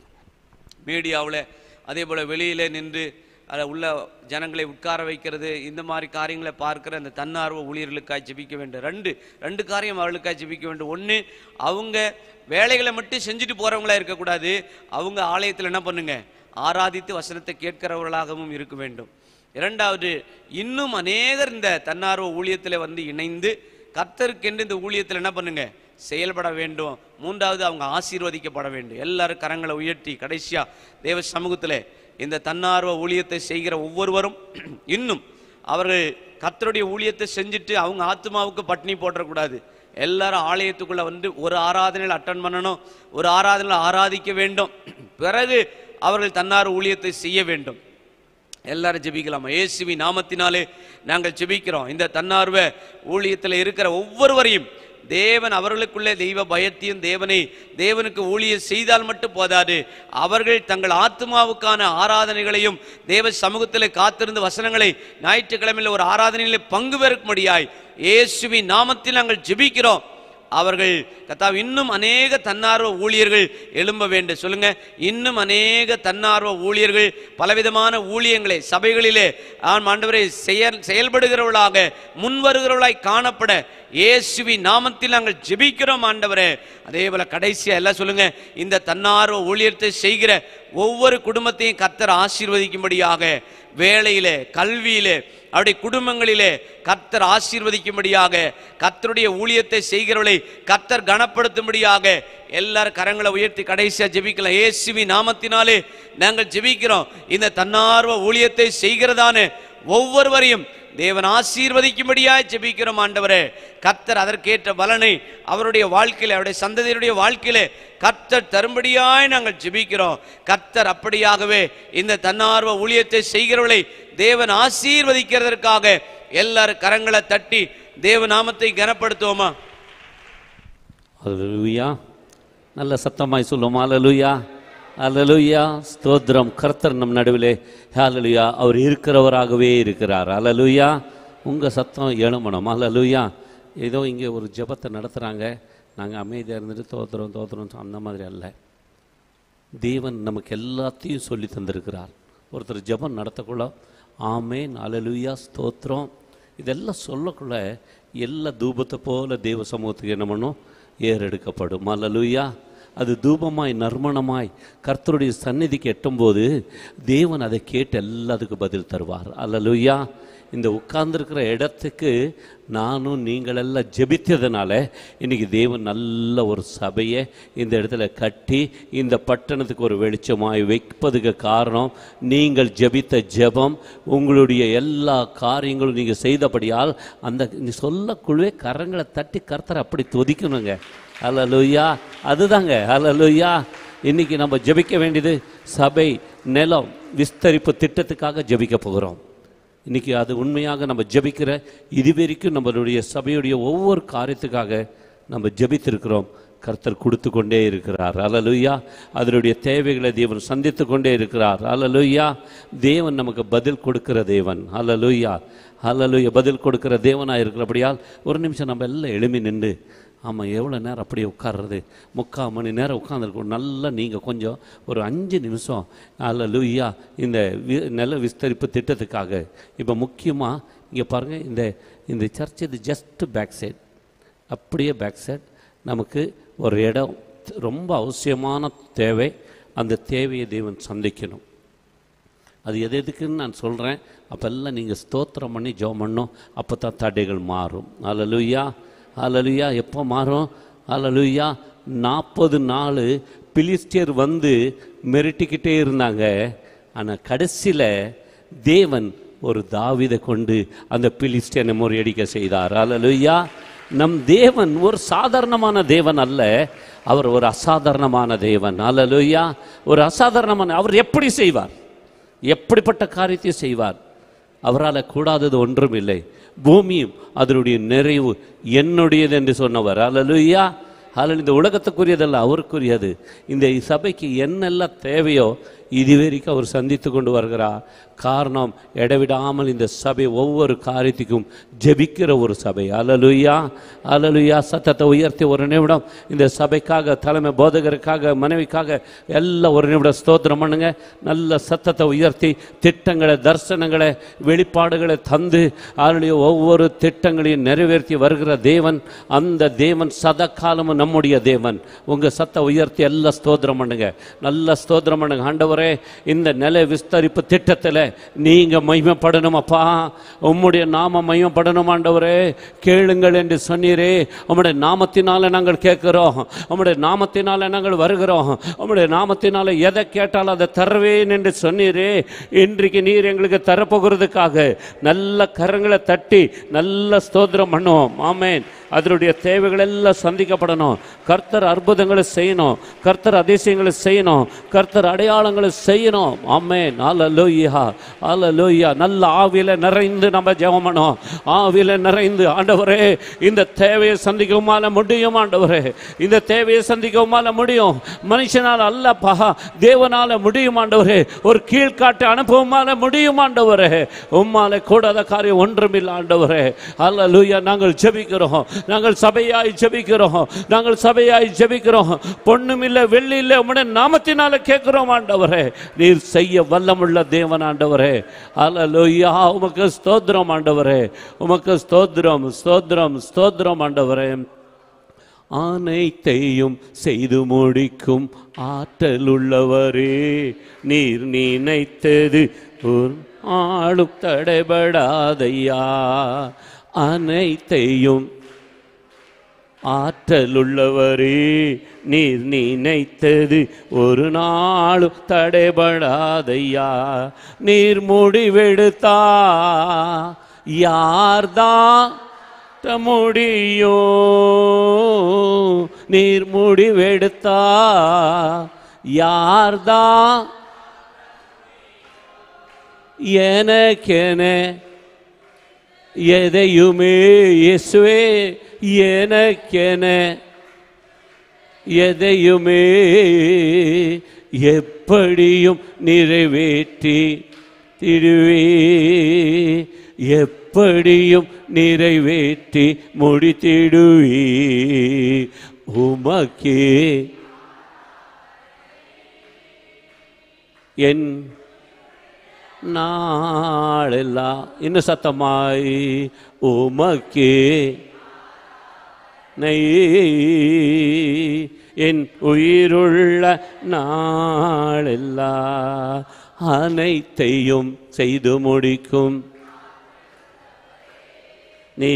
மீடியாவில் அதே போல் வெளியில் நின்று அதில் உள்ள ஜனங்களை உட்கார வைக்கிறது இந்த மாதிரி காரியங்களை பார்க்கிற அந்த தன்னார்வ ஊழியர்களுக்காக ஜெபிக்க வேண்டும் ரெண்டு ரெண்டு காரியம் அவர்களுக்காக ஜெபிக்க வேண்டும் ஒன்று அவங்க வேலைகளை மட்டும் செஞ்சுட்டு போகிறவங்களா இருக்கக்கூடாது அவங்க ஆலயத்தில் என்ன பண்ணுங்க ஆராதித்து வசனத்தை கேட்கிறவர்களாகவும் இருக்க வேண்டும் இரண்டாவது இன்னும் அநேகர் இந்த தன்னார்வ ஊழியத்தில் வந்து இணைந்து கர்த்தருக்கென்று இந்த ஊழியத்தில் என்ன பண்ணுங்க செயல்பட வேண்டும் மூன்றாவது அவங்க ஆசீர்வதிக்கப்பட வேண்டும் எல்லாரும் கரங்களை உயர்த்தி கடைசியா தேவ சமூகத்தில் இந்த தன்னார்வ ஊழியத்தை செய்கிற ஒவ்வொருவரும் இன்னும் அவர்கள் கர்த்தருடைய ஊழியத்தை செஞ்சுட்டு அவங்க ஆத்மாவுக்கு பட்டினி போட்டுறக்கூடாது எல்லாரும் ஆலயத்துக்குள்ள வந்து ஒரு ஆராதனையில் அட்டன் பண்ணணும் ஒரு ஆராதனையில் ஆராதிக்க வேண்டும் பிறகு அவர்கள் தன்னார்வ ஊழியத்தை செய்ய வேண்டும் எல்லாரும் ஜெபிக்கலாமா இயேசுவி நாமத்தினாலே நாங்கள் ஜெபிக்கிறோம் இந்த தன்னார்வ ஊழியத்தில் இருக்கிற ஒவ்வொருவரையும் தேவன் அவர்களுக்குள்ளே தெய்வ பயத்தையும் தேவனை தேவனுக்கு ஊழியம் செய்தால் மட்டும் போதாது அவர்கள் தங்கள் ஆத்மாவுக்கான ஆராதனைகளையும் தேவ சமூகத்தில் காத்திருந்து வசனங்களை ஞாயிற்றுக்கிழமையில் ஒரு ஆராதனையில் பங்கு பெறும்படியாய் இயேசுவின் நாமத்தில் நாங்கள் ஜெபிக்கிறோம் அவர்கள் கத்தாவ் இன்னும் அநேக தன்னார்வ ஊழியர்கள் எழும்ப வேண்டும் சொல்லுங்க இன்னும் அநேக தன்னார்வ ஊழியர்கள் பலவிதமான ஊழியங்களை சபைகளிலே ஆம் ஆண்டவரை செயல் செயல்படுகிறவர்களாக முன்வருகிறவர்களாய் காணப்பட இயேசுவின் நாமத்தில் நாங்கள் ஜெபிக்கிறோம் ஆண்டவரே அதே போல கடைசியா எல்லாம் சொல்லுங்க இந்த தன்னார்வ ஊழியத்தை செய்கிற ஒவ்வொரு குடும்பத்தையும் கர்த்தர் ஆசீர்வதிக்கும்படியாக வேலையிலே கல்வியிலே அவருடைய குடும்பங்களிலே கர்த்தர் ஆசீர்வதிக்கும்படியாக கர்த்தருடைய ஊழியத்தை செய்கிறவளை கர்த்தர் கனப்படுத்தும்படியாக எல்லாரும் கரங்களை உயர்த்தி கடைசியா ஜெபிக்கலாம் இயேசுவி நாமத்தினாலே நாங்கள் ஜெபிக்கிறோம் இந்த தன்னார்வ ஊழியத்தை செய்கிறதான ஒவ்வொருவரையும் தேவன் ஆசீர்வதிக்கும்படியாய் ஜெபிக்கிறோம் ஆண்டவரே கர்த்தர் அதற்கேற்ற பலனை அவருடைய வாழ்க்கையில அவருடைய சந்ததியினுடைய வாழ்க்கையில கர்த்தர் தரும்படியாய் நாங்கள் ஜெபிக்கிறோம் கர்த்தர் அப்படியாகவே இந்த தன்னார்வ ஊழியத்தை செய்கிறவர்களை தேவன் ஆசீர்வதிக்கிறதற்காக எல்லாரும் கரங்களை தட்டி தேவ நாமத்தை கனப்படுத்துவோமா அல்லேலூயா நல்ல சத்தமாய் சொல்லுவோம் அல்லேலூயா அல்லேலூயா ஸ்தோத்திரம் கர்த்தர் நம் நடுவிலே ஹalleluya அவர் இருக்கிறவராகவே இருக்கிறார் அல்லேலூயா உங்கள் சத்தம் எழுமணும் அல்லேலூயா ஏதோ இங்கே ஒரு ஜெபத்தை நடத்துகிறாங்க நாங்கள் அமைதியாக இருந்துட்டு தோத்துறோம் தோத்துறோம் அந்த மாதிரி அல்ல தேவன் நமக்கு எல்லாத்தையும் சொல்லி தந்திருக்கிறார் ஒருத்தர் ஜெபம் நடத்தக்குள்ள ஆமேன் அலலுயா ஸ்தோத்திரம் இதெல்லாம் சொல்லக்குள்ள எல்லா தூபத்தை போல தேவ சமூகத்துக்கு என்ன பண்ணும் ஏறெடுக்கப்படும் அலலுயா அது தூபமாய் நறுமணமாய் கர்த்தருடைய சந்நிதிக்கு எட்டும்போது தேவன் அதை கேட்டு எல்லாத்துக்கும் பதில் தருவார் அல்லலுயா இந்த உட்கார்ந்துருக்கிற இடத்துக்கு நானும் நீங்களெல்லாம் ஜெபித்ததுனால இன்னைக்கு தேவன் நல்ல ஒரு சபையை இந்த இடத்துல கட்டி இந்த பட்டணத்துக்கு ஒரு வெளிச்சமாய் வைப்பதுக்கு காரணம் நீங்கள் ஜெபித்த ஜெபம் உங்களுடைய எல்லா காரியங்களும் நீங்கள் செய்தபடியால் அந்த நீ சொல்லக்குள்ளே கரங்களை தட்டி கர்த்தரை அப்படி துதிக்கணுங்க அல்லலுயா அதுதாங்க அல்லலுயா இன்னைக்கு நம்ம ஜெபிக்க வேண்டியது சபை நிலம் விஸ்தரிப்பு திட்டத்துக்காக ஜெபிக்க போகிறோம் இன்னைக்கு அது உண்மையாக நம்ம ஜெபிக்கிற இதுவரைக்கும் நம்மளுடைய சபையுடைய ஒவ்வொரு காரியத்துக்காக நம்ம ஜெபித்திருக்கிறோம் கர்த்தர் கொடுத்து கொண்டே இருக்கிறார் அலலுயா அதனுடைய தேவைகளை தேவன் சந்தித்து கொண்டே இருக்கிறார் அலலுயா தேவன் நமக்கு பதில் கொடுக்கிற தேவன் அலலுயா அலலுயா பதில் கொடுக்கிற தேவனாக இருக்கிறபடியால் ஒரு நிமிஷம் நம்ம எல்லாம் எழுமி நின்று ஆமாம் எவ்வளோ நேரம் அப்படியே உட்கார்றது முக்கால் மணி நேரம் உட்காந்துருக்கணும் நல்லா நீங்கள் கொஞ்சம் ஒரு அஞ்சு நிமிஷம் அல்ல லூயா இந்த வி நில விஸ்தரிப்பு திட்டத்துக்காக இப்போ முக்கியமாக இங்கே பாருங்கள் இந்த இந்த சர்ச் இது ஜஸ்ட் பேக் சைட் அப்படியே பேக் சைட் நமக்கு ஒரு இடம் ரொம்ப அவசியமான தேவை அந்த தேவையை தேவன் சந்திக்கணும் அது எது எதுக்குன்னு நான் சொல்கிறேன் அப்போல்லாம் நீங்கள் ஸ்தோத்திரம் பண்ணி ஜெபம் பண்ணணும் அப்போ தான் தடைகள் மாறும் அலலுயா அலலுயா எப்போ மாறும் அலலுயா நாற்பது நாள் பிலிஸ்டியர் வந்து மிரட்டிக்கிட்டே இருந்தாங்க ஆனால் கடைசியில் தேவன் ஒரு தாவிதை கொண்டு அந்த பிலிஸ்டியனை முறியடிக்க செய்தார் அலலுயா நம் தேவன் ஒரு சாதாரணமான தேவன் அல்ல அவர் ஒரு அசாதாரணமான தேவன் அலலுயா ஒரு அசாதாரணமான அவர் எப்படி செய்வார் எப்படிப்பட்ட காரியத்தையும் செய்வார் அவரால் கூடாதது ஒன்றும் இல்லை பூமியும் அதனுடைய நிறைவு என்னுடையது என்று சொன்னவர் அல்லலுயா அதில் இந்த உலகத்துக்குரியதல்ல அவருக்குரியது இந்த சபைக்கு என்னெல்லாம் தேவையோ இதுவரைக்கும் அவர் சந்தித்து கொண்டு வருகிறார் காரணம் இடைவிடாமல் இந்த சபை ஒவ்வொரு காரியத்துக்கும் ஜெபிக்கிற ஒரு சபை அலலுயா அலலுயா சத்தத்தை உயர்த்தி ஒரு நிமிடம் இந்த சபைக்காக தலைமை போதகருக்காக மனைவிக்காக எல்லாம் ஒரு நிமிடம் ஸ்தோத்திரம் பண்ணுங்க நல்ல சத்தத்தை உயர்த்தி திட்டங்களை தரிசனங்களை வெளிப்பாடுகளை தந்து அவருடைய ஒவ்வொரு திட்டங்களையும் நிறைவேற்றி வருகிற தேவன் அந்த தேவன் சதா காலமும் நம்முடைய தேவன் உங்க சத்த உயர்த்தி எல்லாம் ஸ்தோத்திரம் பண்ணுங்க நல்ல ஸ்தோத்திரம் பண்ணுங்க ஆண்டவரே இந்த நிலை விஸ்தரிப்பு திட்டத்தில் நீங்க மகிமைப்படணும் அப்பா உம்முடைய நாம மகிமைப்படணும் ஆண்டவரே கேளுங்கள் என்று சொன்னீரே உம்முடைய நாமத்தினால நாங்கள் கேட்கிறோம் உம்முடைய நாமத்தினால நாங்கள் வருகிறோம் உம்முடைய நாமத்தினால எதை கேட்டாலும் அதை தருவேன் என்று சொன்னீரே இன்றைக்கு நீர் எங்களுக்கு தரப்போகிறதுக்காக நல்ல கரங்களை தட்டி நல்ல ஸ்தோத்திரம் பண்ணுவோம் ஆமேன் அதனுடைய தேவைகள் எல்லாம் சந்திக்கப்படணும் கர்த்தர் அற்புதங்களை செய்யணும் கர்த்தர் அதிசயங்களை செய்யணும் கர்த்தர் அடையாளங்களை செய்யணும் ஆமேன் அல்லலோய்யா அல்லலோய்யா நல்ல ஆவியில நிறைந்து நம்ம ஜெபம் பண்ணோம் ஆவியில நிறைந்து ஆண்டவரே இந்த தேவையை சந்திக்கவுமால முடியும் ஆண்டவரே இந்த தேவையை சந்திக்கவுமால முடியும் மனுஷனால் அல்லப்பா தேவனால முடியும் ஆண்டவரே ஒரு கீழ்காட்டு அனுபவமால முடியும் ஆண்டவரே உம்மால கூடாத காரியம் ஒன்றுமில்லை ஆண்டவரே அல்லலூயா நாங்கள் ஜெபிக்கிறோம் நாங்கள் சபையாய் ஜெபிக்கிறோம் நாங்கள் சபையாய் ஜெபிக்கிறோம் பொண்ணும் இல்லை வெள்ளி இல்லை உம்முடைய நாமத்தினால கேட்கிறோம் ஆண்டவரே நீர் செய்ய வல்லமுள்ள தேவன் ஆண்டவரே அல்லலூயா உமக்கு ஸ்தோத்திரம் ஆண்டவரே உமக்கு ஸ்தோத்திரம் ஸ்தோத்திரம் ஸ்தோத்திரம் ஆண்டவரே அனைத்தையும் செய்து முடிக்கும் ஆற்றலுள்ளவரே நீர் நினைத்தது ஒரு ஆளும் தடைபடாதையா அனைத்தையும் ஆற்றலுள்ளவரே நீர் நினைத்தது ஒரு நாளும் தடைபடாதையா நீர் முடிவெடுத்தா யார்தான் மாற்ற முடியும் நீர் முடிவெடுத்தா யார்தான் எனக்கென எதையுமே இயேசுவே எனக்கென எதையுமே எப்படியும் நிறைவேற்றி திடுவே எப்படியும் நிறைவேற்றி முடித்திடுவே உமக்கே என் நாளெல்லாம் இன்னும் சத்தமாய் உமக்கே நெய் என் உயிருள்ள நாளெல்லாம் அனைத்தையும் செய்து முடிக்கும் நீ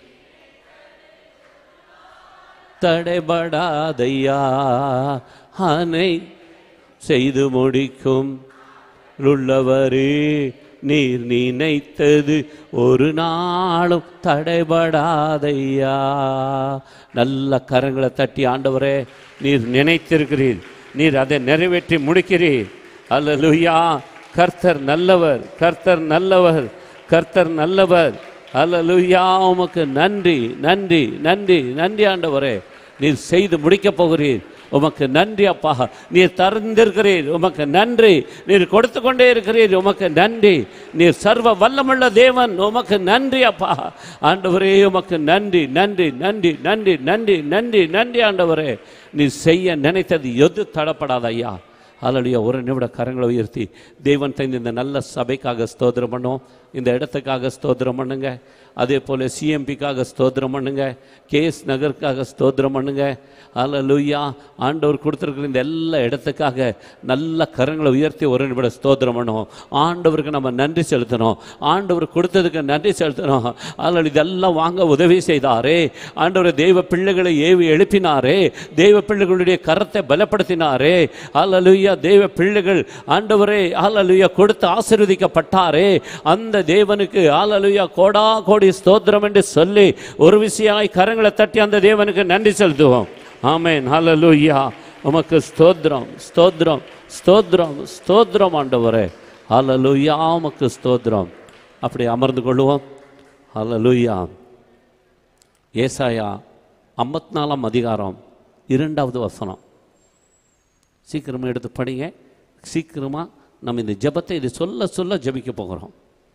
தடைபடாதையா அனை செய்து முடிக்கும் உள்ளவரே நீர் நினைத்தது ஒரு நாளும் தடைபடாதையா நல்ல கரங்களை தட்டி ஆண்டவரே நீர் நினைத்திருக்கிறீர் நீர் அதை நிறைவேற்றி முடிக்கிறீர் அல்லேலூயா கர்த்தர் நல்லவர் கர்த்தர் நல்லவர் கர்த்தர் நல்லவர் அல்லேலூயா உமக்கு நன்றி நன்றி நன்றி நன்றி ஆண்டவரே நீர் செய்து முடிக்கப் போகிறீர் உமக்கு நன்றி அப்பா நீர் தந்திருக்கிறீர் உமக்கு நன்றி நீர் கொடுத்து கொண்டே இருக்கிறீர் உமக்கு நன்றி நீர் சர்வ வல்லமுள்ள தேவன் உமக்கு நன்றி அப்பா ஆண்டவரே உமக்கு நன்றி நன்றி நன்றி நன்றி நன்றி நன்றி நன்றி ஆண்டவரே நீர் செய்ய நினைத்தது எது தடப்படாத ஐயா அதனுடைய ஒரு நிமிட கரங்களை உயர்த்தி தேவன் தந்த இந்த நல்ல சபைக்காக ஸ்தோத்திரம் பண்ணோம் இந்த இடத்துக்காக ஸ்தோத்திரம் பண்ணுங்க அதே போல் சிஎம்பிக்காக ஸ்தோத்திரம் பண்ணுங்க கேஎஸ் நகருக்காக ஸ்தோத்திரம் பண்ணுங்க அல்லேலூயா ஆண்டவர் கொடுத்துருக்குற இந்த எல்லா இடத்துக்காக நல்ல கரங்களை உயர்த்தி ஒரு நிமிட ஸ்தோத்திரம் பண்ணுவோம் ஆண்டவருக்கு நம்ம நன்றி செலுத்தணும் ஆண்டவர் கொடுத்ததுக்கு நன்றி செலுத்தணும் அதில் இதெல்லாம் வாங்க உதவி செய்தாரே ஆண்டவர் தெய்வ பிள்ளைகளை ஏவி எழுப்பினாரே தெய்வ பிள்ளைகளுடைய கரத்தை பலப்படுத்தினாரே அல்லேலூயா தெய்வ பிள்ளைகள் ஆண்டவரே அல்லேலூயா கொடுத்து ஆசீர்வதிக்கப்பட்டாரே அந்த தேவனுக்கு அல்லேலூயா கோடா கோடி ஸ்தோத்திரம் என்று சொல்லி ஒரு விஷயமாய் கரங்களை தட்டி அந்த தேவனுக்கு நன்றி செலுத்துவோம் ஆமென் ஹalleluya உமக்கு ஸ்தோத்திரம் ஸ்தோத்திரம் ஸ்தோத்திரம் ஸ்தோத்திரம் ஆண்டவரே ஹalleluya உமக்கு ஸ்தோத்திரம் அப்படி அமர்ந்து கொள்வோம் ஹalleluya ஏசாயா ஐம்பத்தி நாலாம் அதிகாரம் இரண்டாவது வசனம் சீக்கிரமாக எடுத்து படிங்க சீக்கிரமாக நம்ம இந்த ஜெபத்தை இது சொல்ல சொல்ல ஜெபிக்க போகிறோம்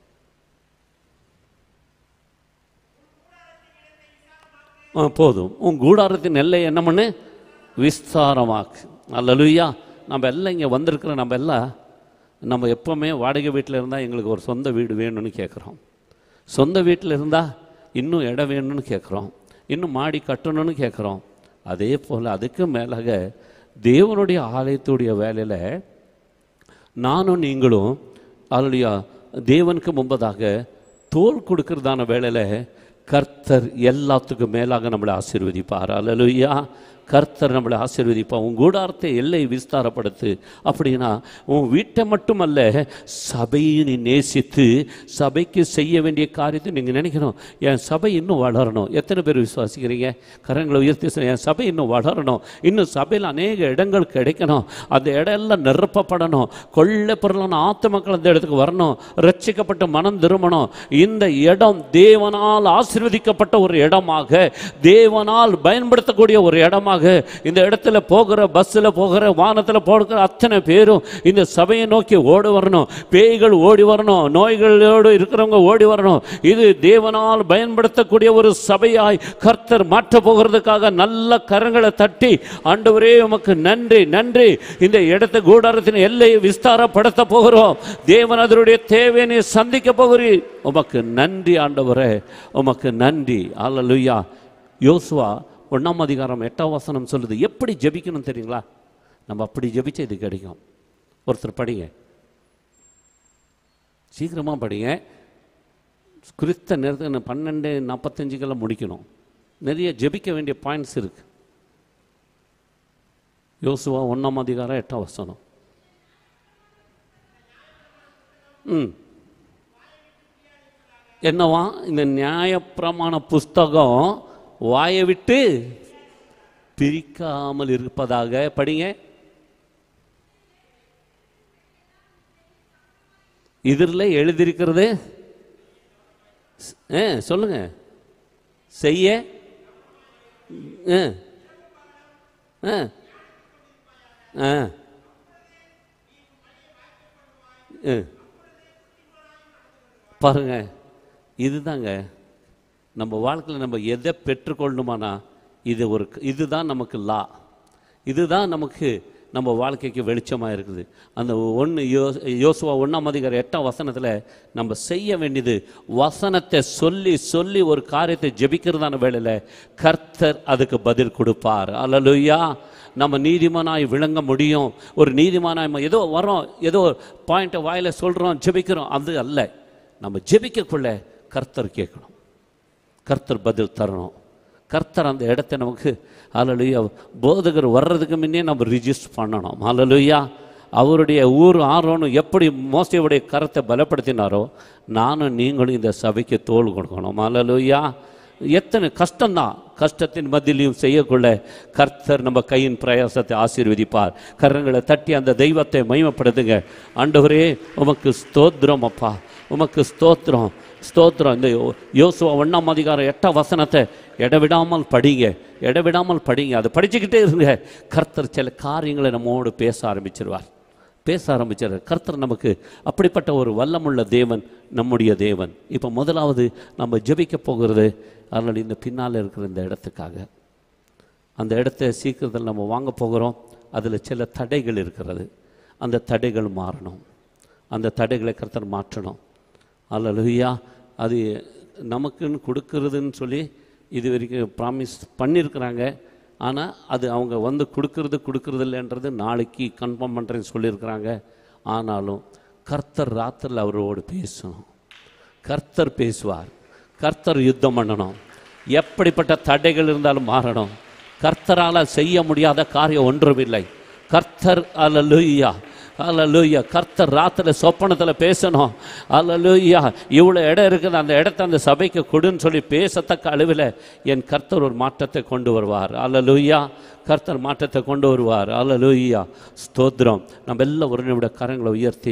ஆ போதும் உன் கூடாரத்தின் எல்லை என்ன பண்ணு விஸ்தாரமாக்கு அல்லலுயா நம்ம எல்லாம் இங்கே வந்திருக்கிற நம்ம எல்லாம் நம்ம எப்போவுமே வாடகை வீட்டில் இருந்தால் எங்களுக்கு ஒரு சொந்த வீடு வேணும்னு கேட்குறோம் சொந்த வீட்டில் இருந்தால் இன்னும் இடம் வேணும்னு கேட்குறோம் இன்னும் மாடி கட்டணும்னு கேட்குறோம் அதே போல் அதுக்கு மேலாக தேவனுடைய ஆலயத்துடைய வேலையில் நானும் நீங்களும் அல்லையா தேவனுக்கு முன்பதாக தோல் கொடுக்கறதான வேலையில் கர்த்தர் எல்லாத்துக்கும் மேலாக நம்மளை ஆசீர்வதிப்பார் அல்லலுயா கர்த்தர் நம்மளை ஆசீர்வதிப்பார் உன் கூடாரத்தை எல்லை விஸ்தாரப்படுத்து அப்படின்னா உன் வீட்டை மட்டுமல்ல சபையை நீ நேசித்து சபைக்கு செய்ய வேண்டிய காரியத்தை நீங்கள் நினைக்கணும் என் சபை இன்னும் வளரணும் எத்தனை பேர் விசுவாசிக்கிறீங்க கரங்களை உயர்த்தி சொல்லுங்க, என் சபை இன்னும் வளரணும் இன்னும் சபையில் அநேக இடங்கள் கிடைக்கணும் அந்த இடம் எல்லாம் நிரப்பப்படணும் கொள்ளை பொருளான ஆத்து மக்கள் அந்த இடத்துக்கு வரணும் ரட்சிக்கப்பட்டு மனம் திரும்பணும் இந்த இடம் தேவனால் ஆசீர்வதிக்கப்பட்ட ஒரு இடமாக தேவனால் பயன்படுத்தக்கூடிய ஒரு இடமாக இந்த இடத்துல போகிற பஸ்ஸில் போகிற வானத்தில் போகிற அத்தனை பேரும் இந்த சபையை நோக்கி ஓடி வரணும் பேய்கள் ஓடி வரணும் நோய்களோடு இருக்கிறவங்க ஓடி வரணும் இது தேவனால் பயன்படுத்தக்கூடிய ஒரு சபையாய் கர்த்தர் மாற்ற போகிறதுக்காக நல்ல கரங்களை தட்டி ஆண்டவரே உமக்கு நன்றி நன்றி இந்த இடத்த கூடாரத்தின் எல்லையை விஸ்தாரப்படுத்த போகிறோம் தேவன் அதனுடைய தேவையை சந்திக்க போகிறீர் உமக்கு நன்றி ஆண்டவரே உமக்கு நன்றி அல்லலுயா யோசுவா ஒன்றாம் அதிகாரம் எட்டாம் வசனம் சொல்லுது எப்படி ஜெபிக்கணும் தெரியுங்களா நம்ம அப்படி ஜெபிச்சா இது கிடைக்கும் ஒருத்தர் படிங்க சீக்கிரமாக படிங்க குறித்த நேரத்துக்கு பன்னெண்டு நாற்பத்தஞ்சுக்கெல்லாம் முடிக்கணும் நிறைய ஜெபிக்க வேண்டிய பாயிண்ட்ஸ் இருக்கு யோசுவா ஒன்றாம் அதிகாரம் எட்டாம் வசனம் ம் என்னவா இந்த நியாயப்பிரமாண புஸ்தகம் வாயை விட்டு பிரிக்காமல் இருப்பதாக படிங்க இதில் எழுதியிருக்கிறது ஸ்- ஆ சொல்லுங்க செய்ய ஆ ஆ ஆ ஆ பாருங்க இதுதாங்க நம்ம வாழ்க்கையில் நம்ம எதை பெற்றுக்கொள்ளணுமானா இது ஒரு இதுதான் நமக்கு லா இதுதான் நமக்கு நம்ம வாழ்க்கைக்கு வெளிச்சமாக இருக்குது அந்த ஒன்று யோ யோசுவா ஒன்றாம் அதிகாரம் எட்டாம் வசனத்தில் நம்ம செய்ய வேண்டியது வசனத்தை சொல்லி சொல்லி ஒரு காரியத்தை ஜெபிக்கிறதான வேளையில் கர்த்தர் அதுக்கு பதில் கொடுப்பார் அல்லலுயா நம்ம நீதிமானாய் விளங்க முடியும் ஒரு நீதிமானாய் நம்ம ஏதோ வரோம் ஏதோ பாயிண்ட்டை வாயில் சொல்கிறோம் ஜெபிக்கிறோம் அது அல்ல நம்ம ஜெபிக்கக்குள்ள கர்த்தர் கேட்கணும் கர்த்தர் பதில் தரணும் கர்த்தர் அந்த இடத்த நமக்கு அலலுயா போதகர் வர்றதுக்கு முன்னே நம்ம ரிஜிஸ்டர் பண்ணணும் அலலுயா அவருடைய ஊர் ஆரோனும் எப்படி மோசையுடைய கரத்தை பலப்படுத்தினாரோ நானும் நீங்களும் இந்த சபைக்கு தோல் கொடுக்கணும் அலலுயா எத்தனை கஷ்டம்தான் கஷ்டத்தின் மத்தியிலையும் செய்யக்குள்ள கர்த்தர் நம்ம கையின் பிரயாசத்தை ஆசீர்வதிப்பார் கரங்களை தட்டி அந்த தெய்வத்தை மகிமைப்படுத்துங்க ஆண்டவரே உமக்கு ஸ்தோத்திரம் அப்பா உமக்கு ஸ்தோத்திரம் ஸ்தோத்திரம் இந்த யோ- யோசுவா ஒன்றாம் அதிகாரம் எட்டாம் வசனத்தை இடவிடாமல் படிங்க இடவிடாமல் படிங்க அதை படிச்சுக்கிட்டே இருங்க கர்த்தர் சில காரியங்களை நம்மோடு பேச ஆரம்பிச்சிருவார் பேச ஆரம்பிச்சார் கர்த்தர் நமக்கு அப்படிப்பட்ட ஒரு வல்லமுள்ள தேவன் நம்முடைய தேவன் இப்போ முதலாவது நம்ம ஜெபிக்க போகிறது அதனால் இந்த பின்னால் இருக்கிற இந்த இடத்துக்காக அந்த இடத்த சீக்கிரத்தில் நம்ம வாங்க போகிறோம் அதில் சில தடைகள் இருக்கிறது அந்த தடைகள் மாறணும் அந்த தடைகளை கர்த்தர் மாற்றணும் அல்லலுயா அது நமக்குன்னு கொடுக்கறதுன்னு சொல்லி இது வரைக்கும் ப்ராமிஸ் பண்ணியிருக்கிறாங்க ஆனால் அது அவங்க வந்து கொடுக்கறது கொடுக்கறது இல்லைன்றது நாளைக்கு கன்ஃபார்ம் பண்ணுறேன்னு சொல்லியிருக்கிறாங்க ஆனாலும் கர்த்தர் ராத்திரில் அவரோடு பேசணும் கர்த்தர் பேசுவார் கர்த்தர் யுத்தம் பண்ணணும் எப்படிப்பட்ட தடைகள் இருந்தாலும் மாறணும் கர்த்தரால் செய்ய முடியாத காரியம் ஒன்றுமில்லை கர்த்தர் அல்லலுயா அல்லலுயா கர்த்தர் ராத்திரி சொப்பனத்தில் பேசணும் அல்லலுயா இவ்வளோ இடம் இருக்குது அந்த இடத்த அந்த சபைக்கு கொடுன்னு சொல்லி பேசத்தக்க அளவில் என் கர்த்தர் ஒரு மாற்றத்தை கொண்டு வருவார் அல்லலுயா கர்த்தர் மாற்றத்தை கொண்டு வருவார் அல்லலுயா ஸ்தோத்திரம் நம்ம எல்லாம் ஒரு நிமிட கரங்களை உயர்த்தி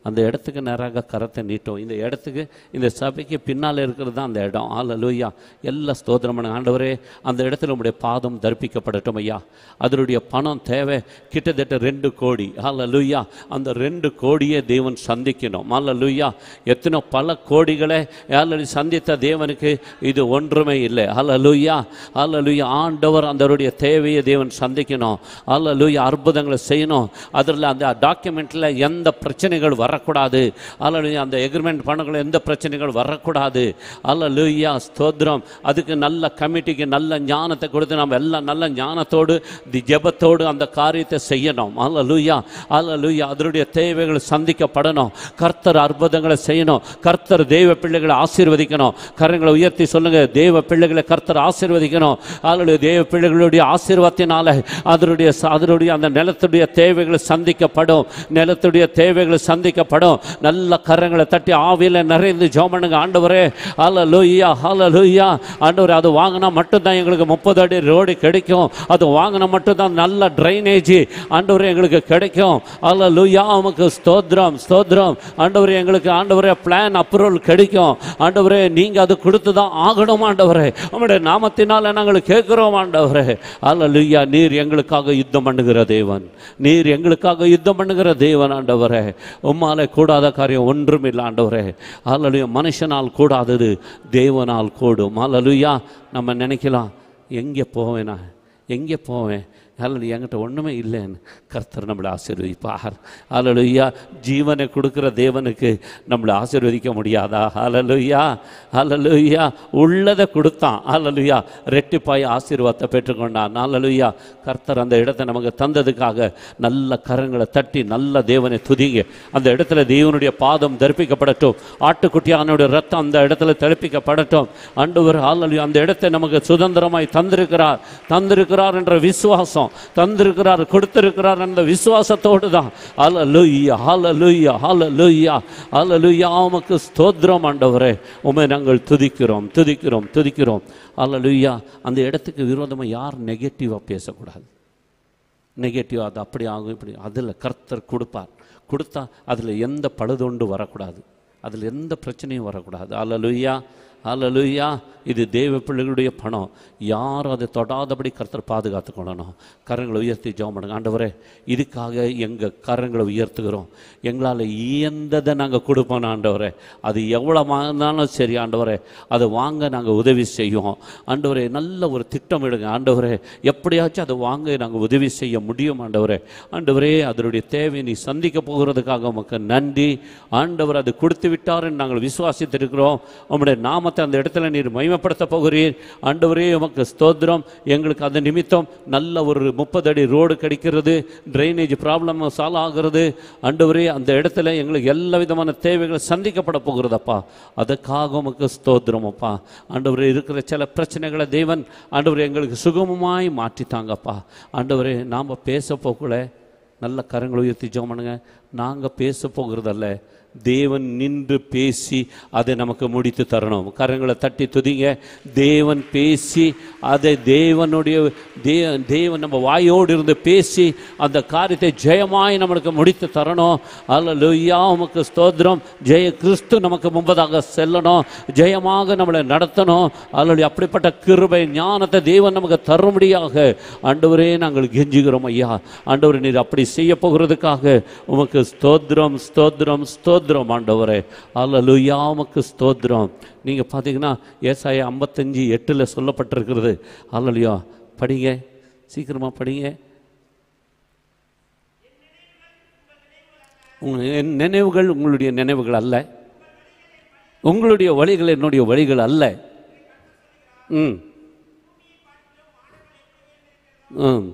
அந்த இடத்துக்கு நேராக கரத்தை நீட்டும் இந்த இடத்துக்கு இந்த சபைக்கு பின்னால் இருக்கிறது தான் அந்த இடம் ஹalleluya எல்லா ஸ்தோத்திரமான ஆண்டவரே அந்த இடத்துல உங்களுடைய பாதம் தர்ப்பிக்கப்படட்டும் ஐயா அதனுடைய பணம் தேவை கிட்டத்தட்ட ரெண்டு கோடி ஹalleluya அந்த ரெண்டு கோடியை தேவன் சந்திக்கணும் ஹalleluya எத்தனை பல கோடிகளை ஹalleluya சந்தித்த தேவனுக்கு இது ஒன்றுமே இல்லை ஹalleluya ஹalleluya ஆண்டவர் அந்தருடைய தேவையை தேவன் சந்திக்கணும் ஹalleluya அற்புதங்களை செய்யணும் அதில் அந்த டாக்குமெண்ட்டில் எந்த பிரச்சனைகள் வரக்கூடாது ஹalleluya அந்த எக்ரிமெண்ட் பண்ணக்குள்ள எந்த பிரச்சனைகள் வரக்கூடாது ஹalleluya ஸ்தோத்திரம் அதுக்கு நல்ல கமிட்டிக்கு நல்ல ஞானத்தை கொடுத்து நம்ம எல்லாம் நல்ல ஞானத்தோடு தி ஜெபத்தோடு அந்த காரியத்தை செய்யணும் ஹalleluya ஹalleluya அதனுடைய தேவைகள் சந்திக்கப்படணும் கர்த்தர் அற்புதங்களை செய்யணும் கர்த்தர் தெய்வ பிள்ளைகளை ஆசீர்வதிக்கணும் கரங்களை உயர்த்தி சொல்லுங்க தெய்வ பிள்ளைகளை கர்த்தர் ஆசீர்வதிக்கணும் ஹalleluya தெய்வ பிள்ளைகளுடைய ஆசீர்வாதத்தினால அதனுடைய அதனுடைய அந்த நிலத்துடைய தேவைகள் சந்திக்கப்படும் நிலத்துடைய தேவைகள் சந்திக்கப்படும் நல்ல கரங்களை தட்டி ஆவியில் நிறைந்து ஜோமனுங்க ஆண்டவரே ஹalleluya ஹalleluya ஆண்டவரே அது வாங்கினா மட்டும்தான் எங்களுக்கு முப்பது அடி ரோடு கிடைக்கும் அது வாங்கினா மட்டும்தான் நல்ல ட்ரைனேஜ் ஆண்டவரே எங்களுக்கு கிடைக்கும் ஹalleluya உமக்கு ஸ்தோத்திரம் ஸ்தோத்திரம் ஆண்டவரே எங்களுக்கு ஆண்டவரே பிளான் அப்ரூவல் கிடைக்கும் ஆண்டவரே நீங்க அது கொடுத்து தான் ஆகணும் ஆண்டவரே உம்முடைய நாமத்தினால நாங்கள் கேட்கிறோம் ஆண்டவரே ஹalleluya நீர் எங்களுக்காக யுத்தம் பண்ணுகிற தேவன் நீர் எங்களுக்காக யுத்தம் பண்ணுகிற தேவன் ஆண்டவரே உம்மாலே கூடாத காரியம் ஒன்றும் இல்லை ஆண்டவரே ஹalleluya மனுஷனால் கூடாதது தேவனால் கூடும் ஹalleluya நம்ம நினைக்கலாம் எங்கே போவேன் நான் எங்கே போவேன் அல்லது என்கிட்ட ஒன்றுமே இல்லைன்னு கர்த்தர் நம்மளை ஆசீர்வதிப்பார் அல்லலுயா ஜீவனை கொடுக்குற தேவனுக்கு நம்மளை ஆசீர்வதிக்க முடியாதா அல்லலுயா அல்லலுயா உள்ளதை கொடுத்தான் அல்லலுயா ரெட்டிப்பாய் ஆசீர்வாதத்தை பெற்றுக்கொண்டான் அல்லலுயா கர்த்தர் அந்த இடத்தை நமக்கு தந்ததுக்காக நல்ல கரங்களை தட்டி நல்ல தேவனை துதிங்க அந்த இடத்துல தேவனுடைய பாதம் தரிப்பிக்கப்படட்டும் ஆட்டுக்குட்டியானுடைய ரத்தம் அந்த இடத்துல தெளிப்பிக்கப்படட்டும் ஆண்டவர் அல்லலுயா அந்த இடத்தை நமக்கு சுதந்திரமாய் தந்திருக்கிறார் தந்திருக்கிறார் என்ற விசுவாசம் தந்திருக்கிறார் கொடுத்திருக்கிறார் என்ற விசுவாசத்தோடு தான் ஹalleluya ஹalleluya ஹalleluya ஹalleluya உமக்கு ஸ்தோத்திரம் ஆண்டவரே உமை நாங்கள் துதிக்கிறோம் துதிக்கிறோம் துதிக்கிறோம் ஹalleluya அந்த இடத்துக்கு விரோதமாக யார் நெகட்டிவாக பேசக்கூடாது நெகட்டிவ் அது அப்படி ஆகும் இப்படி அதில் கர்த்தர் கொடுப்பார் கொடுத்தா அதில் எந்த பழுதொண்டு வரக்கூடாது அதில் எந்த பிரச்சனையும் வரக்கூடாது அல்லலுயா அல்லலுயா இது தேவ பிள்ளைகளுடைய பணம் யாரும் அதை தொடாதபடி கர்த்தர் பாதுகாத்து கொள்ளணும் கரங்களை உயர்த்தி ஜெபம் பண்ணுங்க ஆண்டவரே இதுக்காக எங்கள் கரங்களை உயர்த்துகிறோம் எங்களால் இயந்ததை நாங்கள் கொடுப்போம் ஆண்டவரே அது எவ்வளோ இருந்தாலும் சரி ஆண்டவரே அதை வாங்க நாங்கள் உதவி செய்வோம் ஆண்டவரே நல்ல ஒரு திட்டம் எடுங்க ஆண்டவரே எப்படியாச்சும் அதை வாங்க நாங்கள் உதவி செய்ய முடியும் ஆண்டவரே ஆண்டவரே அதனுடைய தேவையை நீ சந்திக்க போகிறதுக்காக உமக்கு நன்றி ஆண்டவர் அது கொடுத்து விட்டாருன்னு நாங்கள் விசுவாசித்திருக்கிறோம் உம்முடைய நாமத்தை அந்த இடத்துல நீர் மகிமைப்படுத்த போகிறீர் ஆண்டவரே உமக்கு ஸ்தோத்திரம் எங்களுக்கு அந்த நிமித்தம் நல்ல ஒரு முப்பது அடி ரோடு கிடைக்கிறது ட்ரைனேஜ் ப்ராப்ளம் சால்வ் ஆகிறது ஆண்டவரே அந்த இடத்துல எங்களுக்கு எல்லா விதமான தேவைகள் சந்திக்கப்பட போகிறதப்பா அதுக்காக உமக்கு ஸ்தோத்திரம் அப்பா ஆண்டவரே இருக்கிற சில பிரச்சனைகளை தேவன் ஆண்டவரே எங்களுக்கு சுகமமாய் மாற்றித்தாங்கப்பா ஆண்டவரே நாம் பேச போகல நல்ல கரங்களை உயர்த்தி ஜெபம் பண்ணுங்க நாங்கள் பேச போகிறதல்ல தேவன் நின்று பேசி அதை நமக்கு முடித்து தரணும் கரங்களை தட்டி துதிங்க தேவன் பேசி அதை தேவனுடைய தே தேவன் நம்ம வாயோடு இருந்து பேசி அந்த காரியத்தை ஜெயமாய் நம்மளுக்கு முடித்து தரணும் அல்ல உமக்கு ஸ்தோத்திரம் ஜெய கிறிஸ்து நமக்கு முன்பதாக செல்லணும் ஜெயமாக நம்மளை நடத்தணும் அல்ல அப்படிப்பட்ட கிருபை ஞானத்தை தேவன் நமக்கு தரும்படியாக ஆண்டவரே நாங்கள் கெஞ்சுகிறோம் ஐயா ஆண்டவர் நீர் அப்படி செய்ய போகிறதுக்காக உமக்கு ஸ்தோத்திரம் ஸ்தோத்திரம் ஸ்தோத்திரம் ஆண்டவரே அல்லலுயா உமக்கு ஸ்தோத்திரம் நீங்கள் பார்த்தீங்கன்னா ஏசாய ஐம்பத்தஞ்சு எட்டில் சொல்லப்பட்டிருக்கிறது அல்லலுயா படிங்க சீக்கிரமாக படிங்க உங்க என் நினைவுகள் உங்களுடைய நினைவுகள் அல்ல உங்களுடைய வழிகள் என்னுடைய வழிகள் அல்ல ம் ம்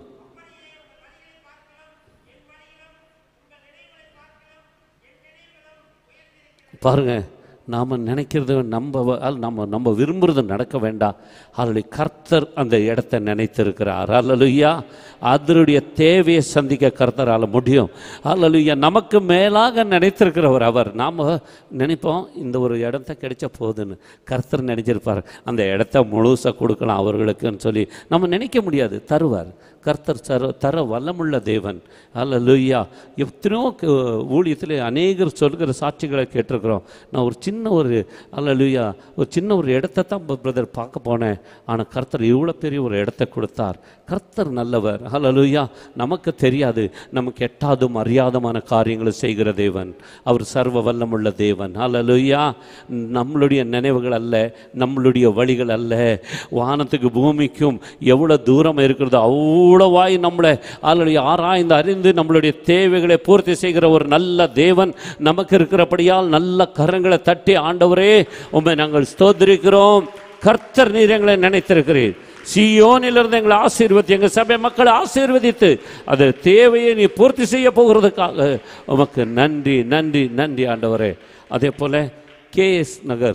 பாருங்க நாம் நினைக்கிறது நம்ம வ- அல்ல, நம்ம நம்ம விரும்புறது நடக்க வேண்டாம் அதில் கர்த்தர் அந்த இடத்தை நினைத்திருக்கிறார் அல்லலுயா அதனுடைய தேவையை சந்திக்க கர்த்தரால் முடியும் அல்லலுயா நமக்கு மேலாக நினைத்திருக்கிறவர் அவர் நாம் நினைப்போம் இந்த ஒரு இடத்த கிடைச்ச போதுன்னு கர்த்தர் நினைச்சிருப்பார் அந்த இடத்த முழுசாக கொடுக்கலாம் அவர்களுக்குன்னு சொல்லி நம்ம நினைக்க முடியாது தருவார் கர்த்தர் தர தர வல்லமுள்ள தேவன் அல்லலுயா எத்தனையோ க- ஊழியத்தில் அநேகர் சொல்கிற சாட்சிகளை கேட்டிருக்கிறோம் நான் ஒரு சின்ன ஒரு அல்லலுயா ஒரு சின்ன ஒரு இடத்த தான் பிரதர் பார்க்க போனேன் ஆனால் கர்த்தர் இவ்வளோ பெரிய ஒரு இடத்த கொடுத்தார் கர்த்தர் நல்லவர் அல்லலுயா நமக்கு தெரியாது நமக்கு எட்டாதும் அறியாதமான காரியங்களை செய்கிற தேவன் அவர் சர்வ வல்லமுள்ள தேவன் அல்லலுயா நம்மளுடைய நினைவுகள் அல்ல நம்மளுடைய வழிகள் அல்ல வானத்துக்கு பூமிக்கும் எவ்வளோ தூரம் இருக்கிறதோ அவ்வளவாய் நம்மளை அல்லது ஆராய்ந்து அறிந்து நம்மளுடைய தேவைகளை பூர்த்தி செய்கிற ஒரு நல்ல தேவன் நமக்கு இருக்கிறபடியால் நல்ல கரங்களை தட்டி ஆண்டவரே உண்மை நாங்கள் ஸ்தோத்திரிக்கிறோம் கர்த்தர் நீர் எங்களை நினைத்திருக்கிறீர் சியோனிலிருந்து எங்களை ஆசீர்வதி எங்கள் சபை மக்களை ஆசீர்வதித்து அது தேவையை நீ பூர்த்தி செய்ய போகிறதுக்காக உமக்கு நன்றி நன்றி நன்றி ஆண்டவரே அதே போல் கேஎஸ் நகர்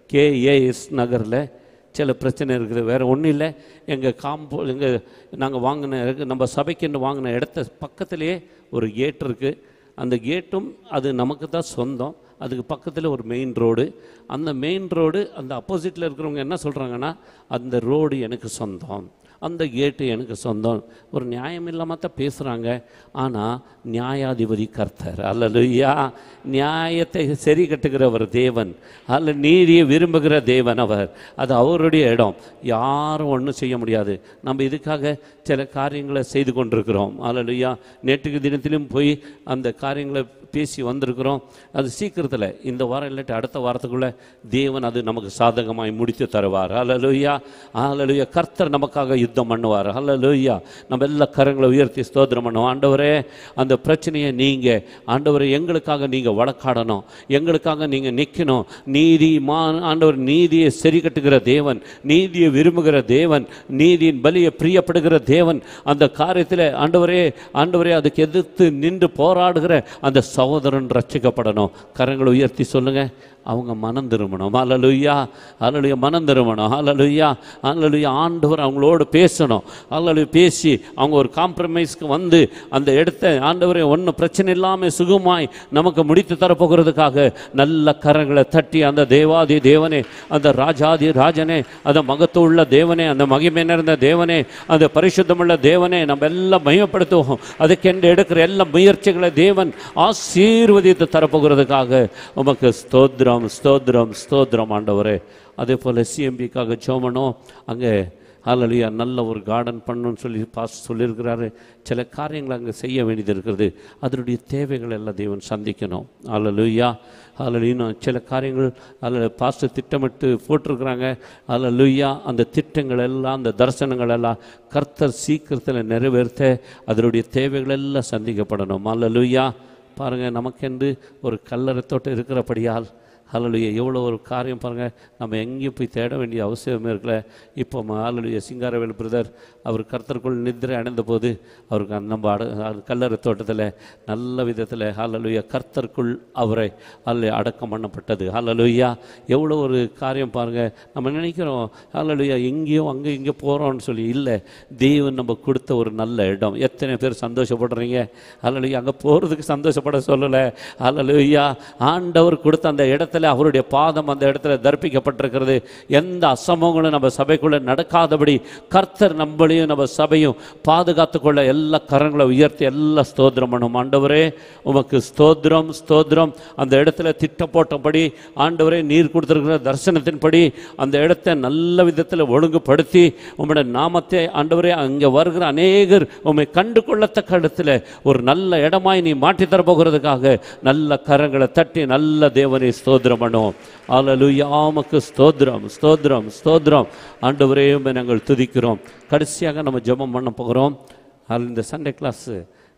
கேஏஎஸ் நகரில் சில பிரச்சனை இருக்குது வேறு ஒன்றும் இல்லை எங்கள் காம்போ எங்கள் நாங்கள் வாங்கின நம்ம சபைக்குன்னு வாங்கின இடத்த பக்கத்துலேயே ஒரு கேட் இருக்குது அந்த கேட்டும் அது நமக்கு தான் சொந்தம் அதுக்கு பக்கத்தில் ஒரு மெயின் ரோடு அந்த மெயின் ரோடு அந்த அப்போசிட்டில் இருக்கிறவங்க என்ன சொல்கிறாங்கன்னா அந்த ரோடு எனக்கு சொந்தம் அந்த கேட்டு எனக்கு சொந்தம் ஒரு நியாயம் இல்லாமல் தான் பேசுகிறாங்க ஆனால் நியாயாதிபதி கர்த்தர் அல்லலுயா நியாயத்தை சரி கட்டுகிறவர் தேவன் அல்ல நீதியை விரும்புகிற தேவன் அவர் அது அவருடைய இடம் யாரும் ஒன்றும் செய்ய முடியாது நம்ம இதுக்காக சில காரியங்களை செய்து கொண்டிருக்கிறோம் அல்லலுயா நேற்றுக்கு தினத்திலும் போய் அந்த காரியங்களை பேசி வந்திருக்கிறோம் அது சீக்கிரத்தில் இந்த வாரம் இல்லாட்டி அடுத்த வாரத்துக்குள்ளே தேவன் அது நமக்கு சாதகமாய் முடித்து தருவார் அல்லலுயா அல்லலுயா கர்த்தர் நமக்காக யுத்தம் பண்ணுவார் அல்லலுயா நம்ம எல்லா கரங்களை உயர்த்தி ஸ்தோத்திரம் பண்ணுவோம் ஆண்டவரே அந்த பிரச்சனையை நீங்கள் ஆண்டவரே எங்களுக்காக நீங்கள் வழக்காடணும் எங்களுக்காக நீங்கள் நிற்கணும் நீதி மா ஆண்டவர் நீதியை சரி கட்டுகிற தேவன் நீதியை விரும்புகிற தேவன் நீதியின் பலியை பிரியப்படுகிற தேவன் அந்த காரியத்தில் ஆண்டவரே ஆண்டவரே அதுக்கு எதிர்த்து நின்று போராடுகிற அந்த சகோதரன் ரட்சிக்கப்படணும் கரங்களை உயர்த்தி சொல்லுங்க அவங்க மனம் திரும்பணும் அல்லலுயா அல்லலுயா மனம் திரும்பணும் அல்லலுயா அல்லலுயா ஆண்டவர் அவங்களோடு பேசணும் அல்லலுயா பேசி அவங்க ஒரு காம்ப்ரமைஸ்க்கு வந்து அந்த இடத்த ஆண்டவரை ஒன்றும் பிரச்சனை இல்லாமல் சுகமாய் நமக்கு முடித்து தரப்போகிறதுக்காக நல்ல கரங்களை தட்டி அந்த தேவாதி தேவனே அந்த ராஜாதி ராஜனே அந்த மகத்துவமுள்ள தேவனே அந்த மகிமை நிறைந்த தேவனே அந்த பரிசுத்தமுள்ள தேவனே நம்ம எல்லாம் மயப்படுத்துவோம் அதுக்கென்று எடுக்கிற எல்லா முயற்சிகளை தேவன் ஆசீர்வதித்து தரப்போகிறதுக்காக உமக்கு ஸ்தோத்திரம் ஸ்தோத்திரம் ஸ்தோத்திரம் ஆண்டவரே அதே போல் சிஎம்பிக்காக சோமனோ அங்கே ஹalleluya நல்ல ஒரு கார்டன் பண்ணணும்னு சொல்லி பாஸ் சொல்லியிருக்கிறாரு சில காரியங்களை அங்கே செய்ய வேண்டியது இருக்கிறது அதனுடைய தேவைகள் எல்லாம் தேவன் சந்திக்கணும் ஹalleluya ஹalleluya இன்னும் சில காரியங்கள் அதில் பாஸ்டர் திட்டமிட்டு போட்டிருக்கிறாங்க ஹalleluya அந்த திட்டங்கள் எல்லாம் அந்த தரிசனங்கள் எல்லாம் கர்த்தர் சீக்கிரத்தில் நிறைவேற்ற அதனுடைய தேவைகள் எல்லாம் சந்திக்கப்படணும் ஹalleluya பாருங்கள் நமக்கென்று ஒரு கல்லறை தோட்டம் இருக்கிறபடியால் ஹalleluya எவ்வளோ ஒரு காரியம் பாருங்கள் நம்ம எங்கேயும் போய் தேட வேண்டிய அவசியமே இருக்கல இப்போ ஹalleluya சிங்காரவேல் பிரதர் அவர் கர்த்தருக்குள் நித்திரை அடைந்த போது அவருக்கு அந்த நம்ம அட அது கல்லறை தோட்டத்தில் நல்ல விதத்தில் ஹalleluya கர்த்தருக்குள் அவரை அல்ல அடக்கம் பண்ணப்பட்டது ஹalleluya எவ்வளோ ஒரு காரியம் பாருங்கள் நம்ம நினைக்கிறோம் ஹalleluya எங்கேயோ அங்கே இங்கே போகிறோம்னு சொல்லி இல்லை தேவன் நம்ம கொடுத்த ஒரு நல்ல இடம் எத்தனை பேர் சந்தோஷப்படுறீங்க ஹalleluya அங்கே போகிறதுக்கு சந்தோஷப்பட சொல்லலை ஹalleluya ஆண்டவர் கொடுத்த அந்த இடத்துல அவருடைய பாதம் அந்த இடத்துல தர்ப்பிக்கப்பட்டிருக்கிறது எந்த அசமங்களும் நம்ம சபைக்குள்ளே நடக்காதபடி கர்த்தர் நம்மளையும் நம்ம சபையும் பாதுகாத்துக்கொள்ள எல்லா கரங்களை உயர்த்தி எல்லா ஸ்தோத்திரம் பண்ணும் ஆண்டவரே உமக்கு ஸ்தோத்திரம் ஸ்தோத்திரம் அந்த இடத்துல திட்டம் போட்டபடி ஆண்டவரே நீர் கொடுத்திருக்கிற தரிசனத்தின்படி அந்த இடத்தை நல்ல விதத்தில் ஒழுங்குபடுத்தி உம்முடைய நாமத்தை ஆண்டவரே அங்கே வருகிற அநேகர் உம்மை கண்டு கொள்ளத்தக்க இடத்துல ஒரு நல்ல இடமாய் நீ மாற்றி தரப்போகிறதுக்காக நல்ல கரங்களை தட்டி நல்ல தேவனை ஸ்தோத்திரம் பண்ணுவோம் அல்லேலூயா ஆமக்கு ஸ்தோத்திரம் ஸ்தோத்திரம் ஸ்தோத்திரம் ஆண்டவரே உம்மை நாங்கள் துதிக்கிறோம் கடைசியாக நம்ம ஜெபம் பண்ண போகிறோம் அதில் இந்த சண்டே கிளாஸு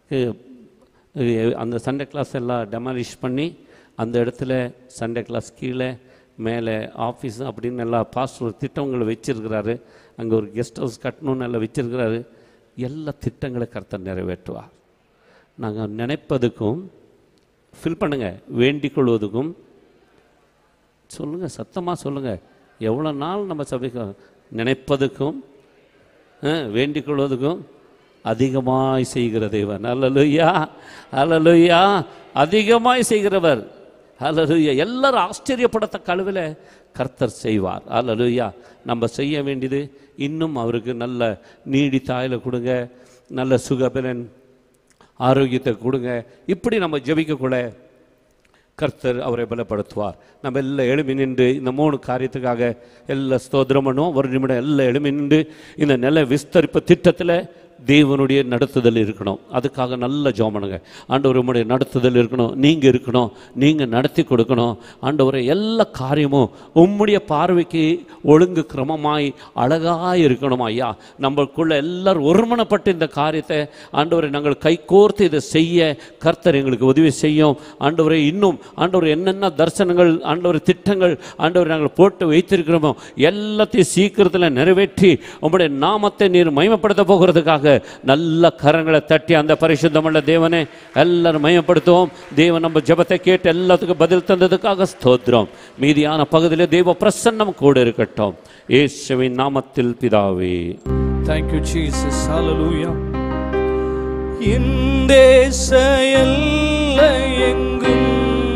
அந்த சண்டே கிளாஸ் எல்லாம் டெமாலிஷ் பண்ணி அந்த இடத்துல சண்டே கிளாஸ் கீழே மேலே ஆஃபீஸ் அப்படின்னு எல்லா பாஸ்டர் திட்டங்களை வச்சிருக்கிறாரு அங்கே ஒரு கெஸ்ட் ஹவுஸ் கட்டணும்னு எல்லாம் வச்சிருக்கிறாரு எல்லா திட்டங்களை கர்த்தர் நிறைவேற்றுவார் நாங்கள் நினைப்பதுக்கும் ஃபில் பண்ணுங்க வேண்டிக் கொள்வதுக்கும் சொல்லுங்கள் சத்தமாக சொல்லுங்கள் எவ்வளோ நாள் நம்ம சபைக்கு நினைப்பதுக்கும் அஹ், வேண்டிக் கொள்வதுக்கும் அதிகமாய் செய்கிற தேவன் அல்லலுயா அல்லலுயா அதிகமாய் செய்கிறவர் அல்லலுயா எல்லாரும் ஆச்சரியப்படத்தக்க அளவில் கர்த்தர் செய்வார் அல்லலுயா நம்ம செய்ய வேண்டியது இன்னும் அவருக்கு நல்ல நீடி தாயில கொடுங்க நல்ல சுகபலன் ஆரோக்கியத்தை கொடுங்க இப்படி நம்ம ஜெபிக்கக்குள்ள கர்த்தர் அவரை பலப்படுத்துவார் நம்ம எல்லாம் எழுமி நின்று இந்த மூணு காரியத்துக்காக எல்லாம் ஸ்தோத்திரம் பண்ணுவோம் ஒரு நிமிடம் எல்லாம் எழுமி நின்று இந்த நில விஸ்தரிப்பு திட்டத்தில் தேவனுடைய நடத்துதல் இருக்கணும் அதுக்காக நல்ல ஜெபம் பண்ணுங்க ஆண்டவர் உம்முடைய நடத்துதல் இருக்கணும் நீங்கள் இருக்கணும் நீங்கள் நடத்தி கொடுக்கணும் ஆண்டவரை எல்லா காரியமும் உம்முடைய பார்வைக்கு ஒழுங்கு கிரமமாய் அழகாக இருக்கணும் ஐயா நம்மளுக்குள்ள எல்லாரும் ஒருமனப்பட்டு இந்த காரியத்தை ஆண்டவரை நாங்கள் கைகோர்த்து இதை செய்ய கர்த்தர் எங்களுக்கு உதவி செய்யும் ஆண்டவரை இன்னும் ஆண்டவர் என்னென்ன தரிசனங்கள் ஆண்டவர் திட்டங்கள் ஆண்டவர் நாங்கள் போட்டு வைத்திருக்கிறோமோ எல்லாத்தையும் சீக்கிரத்தில் நிறைவேற்றி உம்முடைய நாமத்தை நீர் மயமப்படுத்த போகிறதுக்காக நல்ல கரங்களை தட்டி அந்த பரிசுத்தமுள்ள தேவனை எல்லாரும் மயப்படுத்துவோம் தேவன் நம்ம ஜெபத்தை கேட்டு எல்லாத்துக்கும் பதில் தந்ததுக்காக ஸ்தோத்திரம் மீதியான பகுதியில் தேவ பிரசன்னம் கூட இருக்கட்டும் இயேசுவின் நாமத்தில் பிதாவே Thank you, Jesus. Hallelujah. என் தேச எல்லை எங்கும்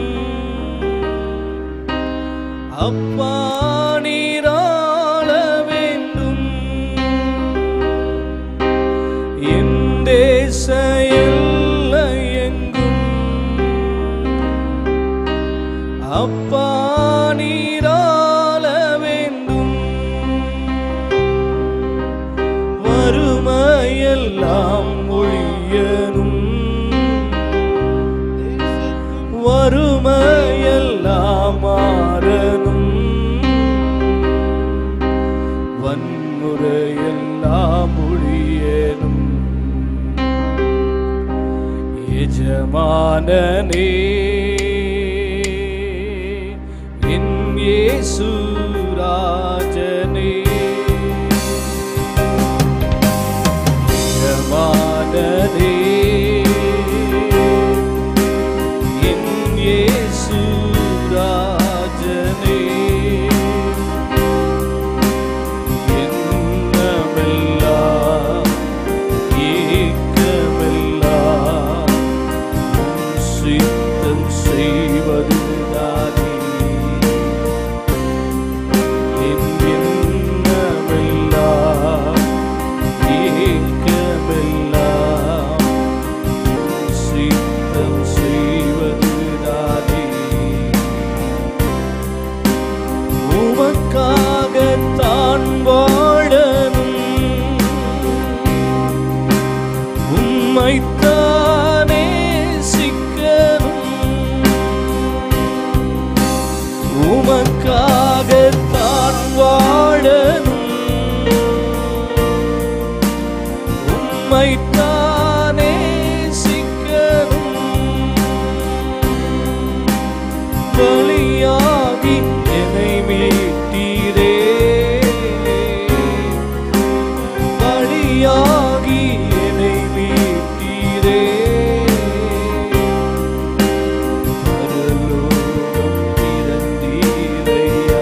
அப்பா நீராள வேண்டும் என் தேச எல்லை எங்கும் அப்பா நீராள வேண்டும் வறுமையெல்லாம் ஒழியனும் வறுமையெல்லாம் மாறனும் வன்முறையெல்லாம் ஒழியனும் எஜமானனே என் இயேசு ராஜனே எஜமானனே என் இயேசு ராஜனே எண்ணமெல்லாம் ஏக்கமெல்லாம் உம் சித்தம் செய்வதுதானே என் எண்ணமெல்லாம் ஏக்கமெல்லாம் உம் சித்தம் செய்வதுதானே உமக்காகத்தான் வாழனும் உம்மைத்தானே சிக்கனும் உமக்காகத்தான் வாழனும் உம்மைத்தானே சிக்கனும் பலியாகி என்னை மீட்டீரே பலியாகி என்னை மீட்டீரே பரலோகம் திறந்தீரையா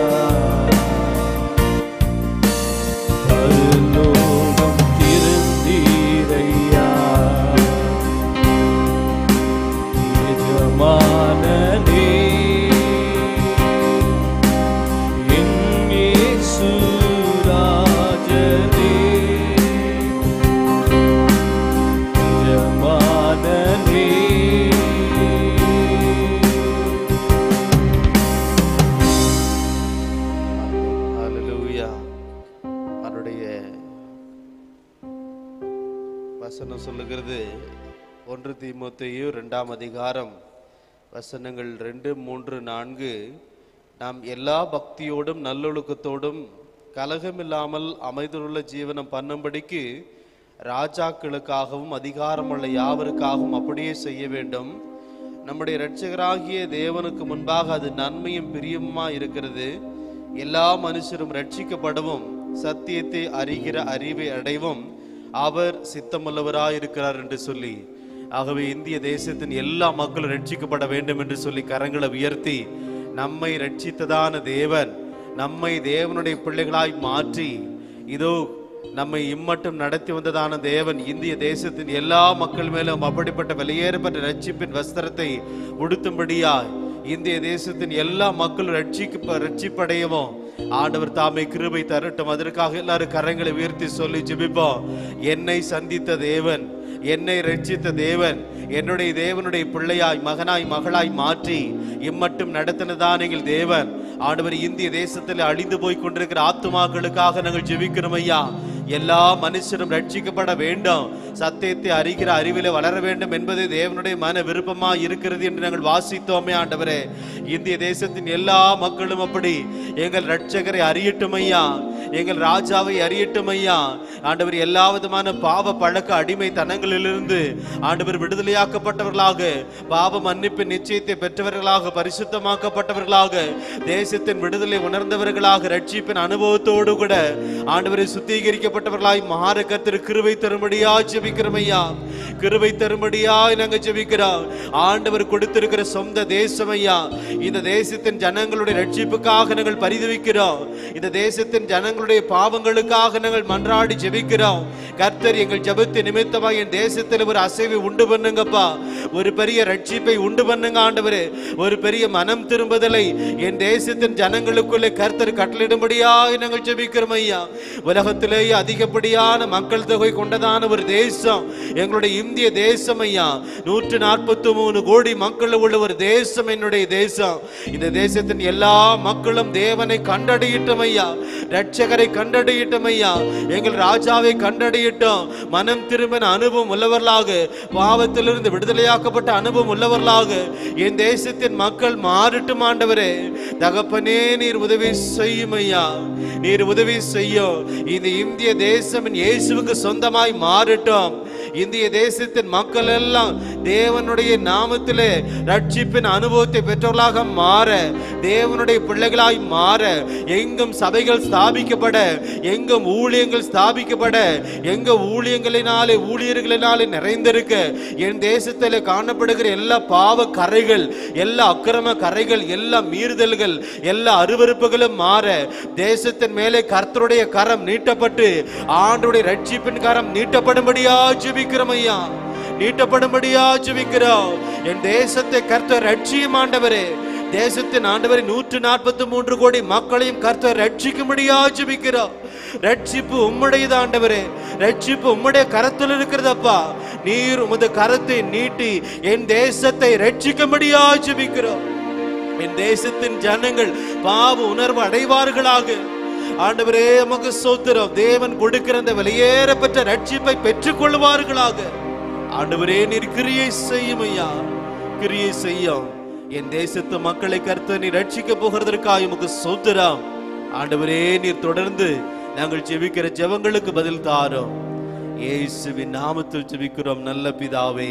பரலோகம் திறந்தீரையா எஜமானனே என் இயேசு ராஜனே எஜமானனே ஹalleluya அவருடைய வசனம் சொல்லுகிறது ஒன்று தீமோத்தேயு ரெண்டாம் அதிகாரம் வசனங்கள் ரெண்டு மூன்று நான்கு நாம் எல்லா பக்தியோடும் நல்லொழுக்கத்தோடும் கலகமில்லாமல் அமைதியுள்ள ஜீவனம் பண்ணும்படிக்கு ராஜாக்களுக்காகவும் அதிகாரமுள்ள யாவருக்காகவும் அப்படியே செய்ய வேண்டும் நம்முடைய இரட்சகராகிய தேவனுக்கு முன்பாக அது நன்மையும் பிரியமுமா இருக்கிறது எல்லா மனுஷரும் ரட்சிக்கப்படவும் சத்தியத்தை அறிகிற அறிவை அடைவும் அவர் சித்தமுள்ளவராயிருக்கிறார் என்று சொல்லி ஆகவே இந்திய தேசத்தின் எல்லா மக்களும் ரட்சிக்கப்பட வேண்டும் என்று சொல்லி கரங்களை உயர்த்தி நம்மை ரட்சித்ததான தேவன் நம்மை தேவனுடைய பிள்ளைகளாய் மாற்றி இதோ நம்மை இம்மட்டும் நடத்தி வந்ததான தேவன் இந்திய தேசத்தின் எல்லா மக்கள் மேலும் அப்படிப்பட்ட வெளியேறப்பட்ட ரட்சிப்பின் வஸ்திரத்தை உடுத்தும்படியாய் இந்திய தேசத்தின் எல்லா மக்களும் ரட்சிக்க ரட்சிப்படையவும் ஆண்டவர் தாமே கிருபை தரட்டும் அதற்காக எல்லாரும் கரங்களை உயர்த்தி சொல்லி ஜெபிப்போம் என்னை சந்தித்த தேவன் என்னை ரட்சித்த தேவன் என்னுடைய தேவனுடைய பிள்ளையாய் மகனாய் மகளாய் மாற்றி இம்மட்டும் நடத்தினதான் எங்கள் தேவன் ஆண்டவர் இந்திய தேசத்தில் அழிந்து போய் கொண்டிருக்கிற ஆத்துமாக்களுக்காக நாங்கள் ஜெபிக்கிறோம் ஐயா எல்லா மனுஷரும் ரட்சிக்கப்பட வேண்டும் சத்தியத்தை அறிகிற அறிவிலே வளர வேண்டும் என்பது தேவனுடைய மன விருப்பமா இருக்கிறது என்று நாங்கள் வாசித்தோமே ஆண்டவரே இந்திய தேசத்தின் எல்லா மக்களும் அப்படி எங்கள் ரட்சகரை அறியட்டும் ஐயா எங்கள் ராஜாவை அறியட்டும் ஐயா ஆண்டவர் எல்லா விதமான பாவ பழக்க அடிமை தனங்களிலிருந்து ஆண்டவர் விடுதலையாக்கப்பட்டவர்களாக பாவ மன்னிப்பின் நிச்சயத்தை பெற்றவர்களாக பரிசுத்தமாக்கப்பட்டவர்களாக தேசத்தின் விடுதலை உணர்ந்தவர்களாக ரட்சிப்பின் அனுபவத்தோடு கூட ஆண்டவரை சுத்திகரிக்கப்பட்டவர்களாய் மாற கத்திர கிருபை தரும்படியா ஜெபிக்கிறோம் ஐயா கிருபை தரும்படியாய் நாங்க ஜெபிக்கிறோம் ஆண்டவர் கொடுத்திருக்கிற சொந்த தேசம் ஐயா இந்த தேசத்தின் ஜனங்களுடைய ரட்சிப்புக்காக நாங்கள் பரிதவிக்கிறோம் இந்த தேசத்தின் ஜனங்களுடைய பாவங்களுக்காக நாங்கள் மன்றாடி ஜெபிக்கிறோம் கர்த்தர் எங்கள் ஜெபத்து நிமித்தமா என் தேசத்தில் ஒரு அசைவை உண்டு பண்ணுங்கப்பா ஒரு பெரிய ரட்சிப்பை உண்டு பண்ணுங்க ஆண்டவரே ஒரு பெரிய மனம் திரும்புதலை என் தேசத்தின் ஜனங்களுக்குள்ளே கர்த்தர் கட்டளிடும்படியாக நாங்கள் ஜெபிக்கிறோம் ஐயா உலகத்திலேயே அதிகப்படியான மக்கள் தொகை கொண்டதான ஒரு தேசம் எங்களுடைய இந்திய தேசம் ஐயா நூற்று நாற்பத்தி மூணு கோடி மக்கள் உள்ள ஒரு தேசம் என்னுடைய தேசம் இந்த தேசத்தின் எல்லா மக்களும் தேவனை கண்டடையிட்டும் ஐயா ரட்சகரை கண்டடையிட்டும் ஐயா எங்கள் ராஜாவை கண்டடையிட்டோம் மனம் திரும்பின அனுபவம் உள்ளவர்களாக பாவத்திலிருந்து விடுதலையாக்கப்பட்ட அனுபவம் உள்ளவர்களாக என் தேசத்தின் மக்கள் மாறட்டும் ஆண்டவரே தகப்பனே நீர் உதவி செய்யும் ஐயா நீர் உதவி செய்யும் இந்த இந்திய தேசம் என் இயேசுவுக்கு சொந்தமாய் மாறட்டும் இந்திய தேசத்தின் மக்கள் எல்லாம் தேவனுடைய நாமத்திலே ரட்சிப்பின் அனுபவத்தை பெற்றவர்களாக மாற தேவனுடைய பிள்ளைகளாய் மாற எங்கும் சபைகள் ஸ்தாபிக்கப்பட எங்கும் ஊழியங்கள் ஸ்தாபிக்கப்பட எங்க ஊழியங்களினாலே ஊழியர்களினாலே நிறைந்திருக்க என் தேசத்தில் காணப்படுகிற எல்லா பாவ கரைகள் எல்லா அக்கிரம கரைகள் எல்லா மீறுதல்கள் எல்லா அருவருப்புகளும் மாற தேசத்தின் மேலே கர்த்தருடைய கரம் நீட்டப்பட்டு ஆண்டுடைய ரட்சிப்பின் கரம் நீட்டப்படும்படியா ஜெபிக்கிறோம் ஐயா நீட்டப்படும்படியா ஜெபிக்கிறோம் என் தேசத்தை கர்த்தர் ரட்சியும் ஆண்டவரே தேசத்தின் ஆண்டவரை நூற்று நாற்பத்தி மூன்று கோடி மக்களையும் கர்த்தர் ரட்சிக்கும்படியா ஜெபிக்கிறோம் ரட்சிப்பு உம்முடையது ஆண்டவரே ரட்சிப்பு உம்முடைய கரத்தில் இருக்கிறதப்பா நீர் உமது கரத்தை நீட்டி என் தேசத்தை ரட்சிக்கும்படியா ஜெபிக்கிறோம் என் தேசத்தின் ஜனங்கள் பாவ உணர்வு அடைவார்களாக ஆண்டவரே நமக்கு சோத்திரம் தேவன் கொடுக்கிற அந்த வெளியேறப்பட்ட ரட்சிப்பை பெற்றுக் கொள்வார்களாக ஆண்டவரே நீர் கிரியை செய்யும் ஐயா கிரியை செய்யும் என் தேசத்து மக்களை கருத்து நீ ரட்சிக்க போகிறதற்காக உமக்கு சோத்திரம் ஆண்டவரே நீர் தொடர்ந்து நாங்கள் ஜெபிக்கிற ஜெபங்களுக்கு பதில் தாரோம் இயேசுவின் நாமத்தில் ஜெபிக்கிறோம் நல்ல பிதாவே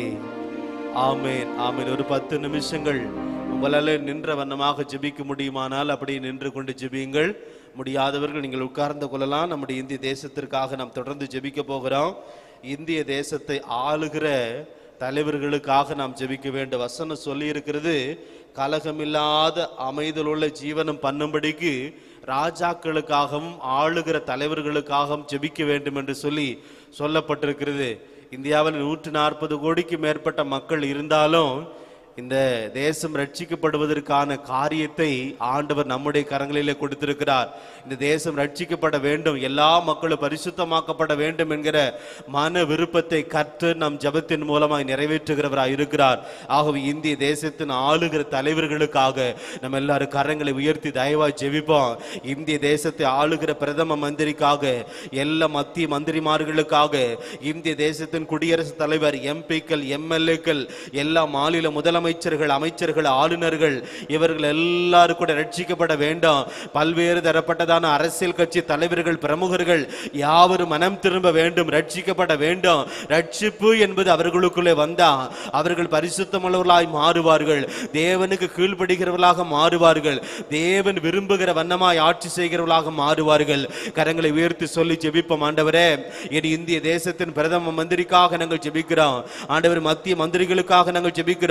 ஆமேன் ஆமேன் ஒரு பத்து நிமிஷங்கள் உங்களால் நின்ற வண்ணமாக ஜெபிக்க முடியுமானால் அப்படியே நின்று கொண்டு ஜெபியுங்கள் முடியாதவர்கள் நீங்கள் உட்கார்ந்து கொள்ளலாம் நம்முடைய இந்திய தேசத்திற்காக நாம் தொடர்ந்து ஜெபிக்க போகிறோம் இந்திய தேசத்தை ஆளுகிற தலைவர்களுக்காக நாம் ஜெபிக்க வேண்டும் வசனம் சொல்லி இருக்கிறது கலகமில்லாத அமைதலுள்ள ஜீவனம் பண்ணும்படிக்கு ராஜாக்களுக்காகவும் ஆளுகிற தலைவர்களுக்காகவும் ஜெபிக்க வேண்டும் என்று சொல்லி சொல்லப்பட்டிருக்கிறது இந்தியாவில் நூற்று நாற்பது கோடிக்கு மேற்பட்ட மக்கள் இருந்தாலும் இந்த தேசம் ரட்சிக்கப்படுவதற்கான காரியத்தை ஆண்டவர் நம்முடைய கரங்களிலே கொடுத்திருக்கிறார் இந்த தேசம் ரட்சிக்கப்பட வேண்டும் எல்லா மக்களும் பரிசுத்தமாக்கப்பட வேண்டும் என்கிற மன விருப்பத்தை கற்று நம் ஜபத்தின் மூலமாய் நிறைவேற்றுகிறவராய் இருக்கிறார் ஆகவே இந்திய தேசத்தின் ஆளுகிற தலைவர்களுக்காக நம்ம எல்லாரும் கரங்களை உயர்த்தி தயவாய் ஜெபிப்போம் இந்திய தேசத்தை ஆளுகிற பிரதம மந்திரிக்காக எல்லா மத்திய மந்திரிமார்களுக்காக இந்திய தேசத்தின் குடியரசுத் தலைவர் எம்பிக்கள் எம்எல்ஏக்கள் எல்லா மாநில முதலமைச்சர்கள் அமைச்சர்கள் ஆளுநர்கள் இவர்கள் எல்லாரும் கூட ரட்சிக்கப்பட வேண்டும் பல்வேறு தரப்பட்டதான அரசியல் கட்சி தலைவர்கள் பிரமுகர்கள் யாவரும் மனம் திரும்ப வேண்டும் ரட்சிக்கப்பட வேண்டும் ரட்சிப்பு என்பது அவர்களுக்குள்ளே வந்தா அவர்கள் பரிசுத்தமுள்ளவர்களாய் மாறுவார்கள் தேவனுக்கு கீழ்ப்படுகிறவர்களாக மாறுவார்கள் தேவன் விரும்புகிற வண்ணமாய் ஆட்சி செய்கிறவர்களாக மாறுவார்கள் கரங்களை உயர்த்தி சொல்லி ஜெபிப்போம் ஆண்டவரே என் இந்திய தேசத்தின் பிரதம மந்திரிக்காக நாங்கள் ஜெபிக்கிறோம் ஆண்டவர் மத்திய மந்திரிகளுக்காக நாங்கள் ஜெபிக்கிறோம்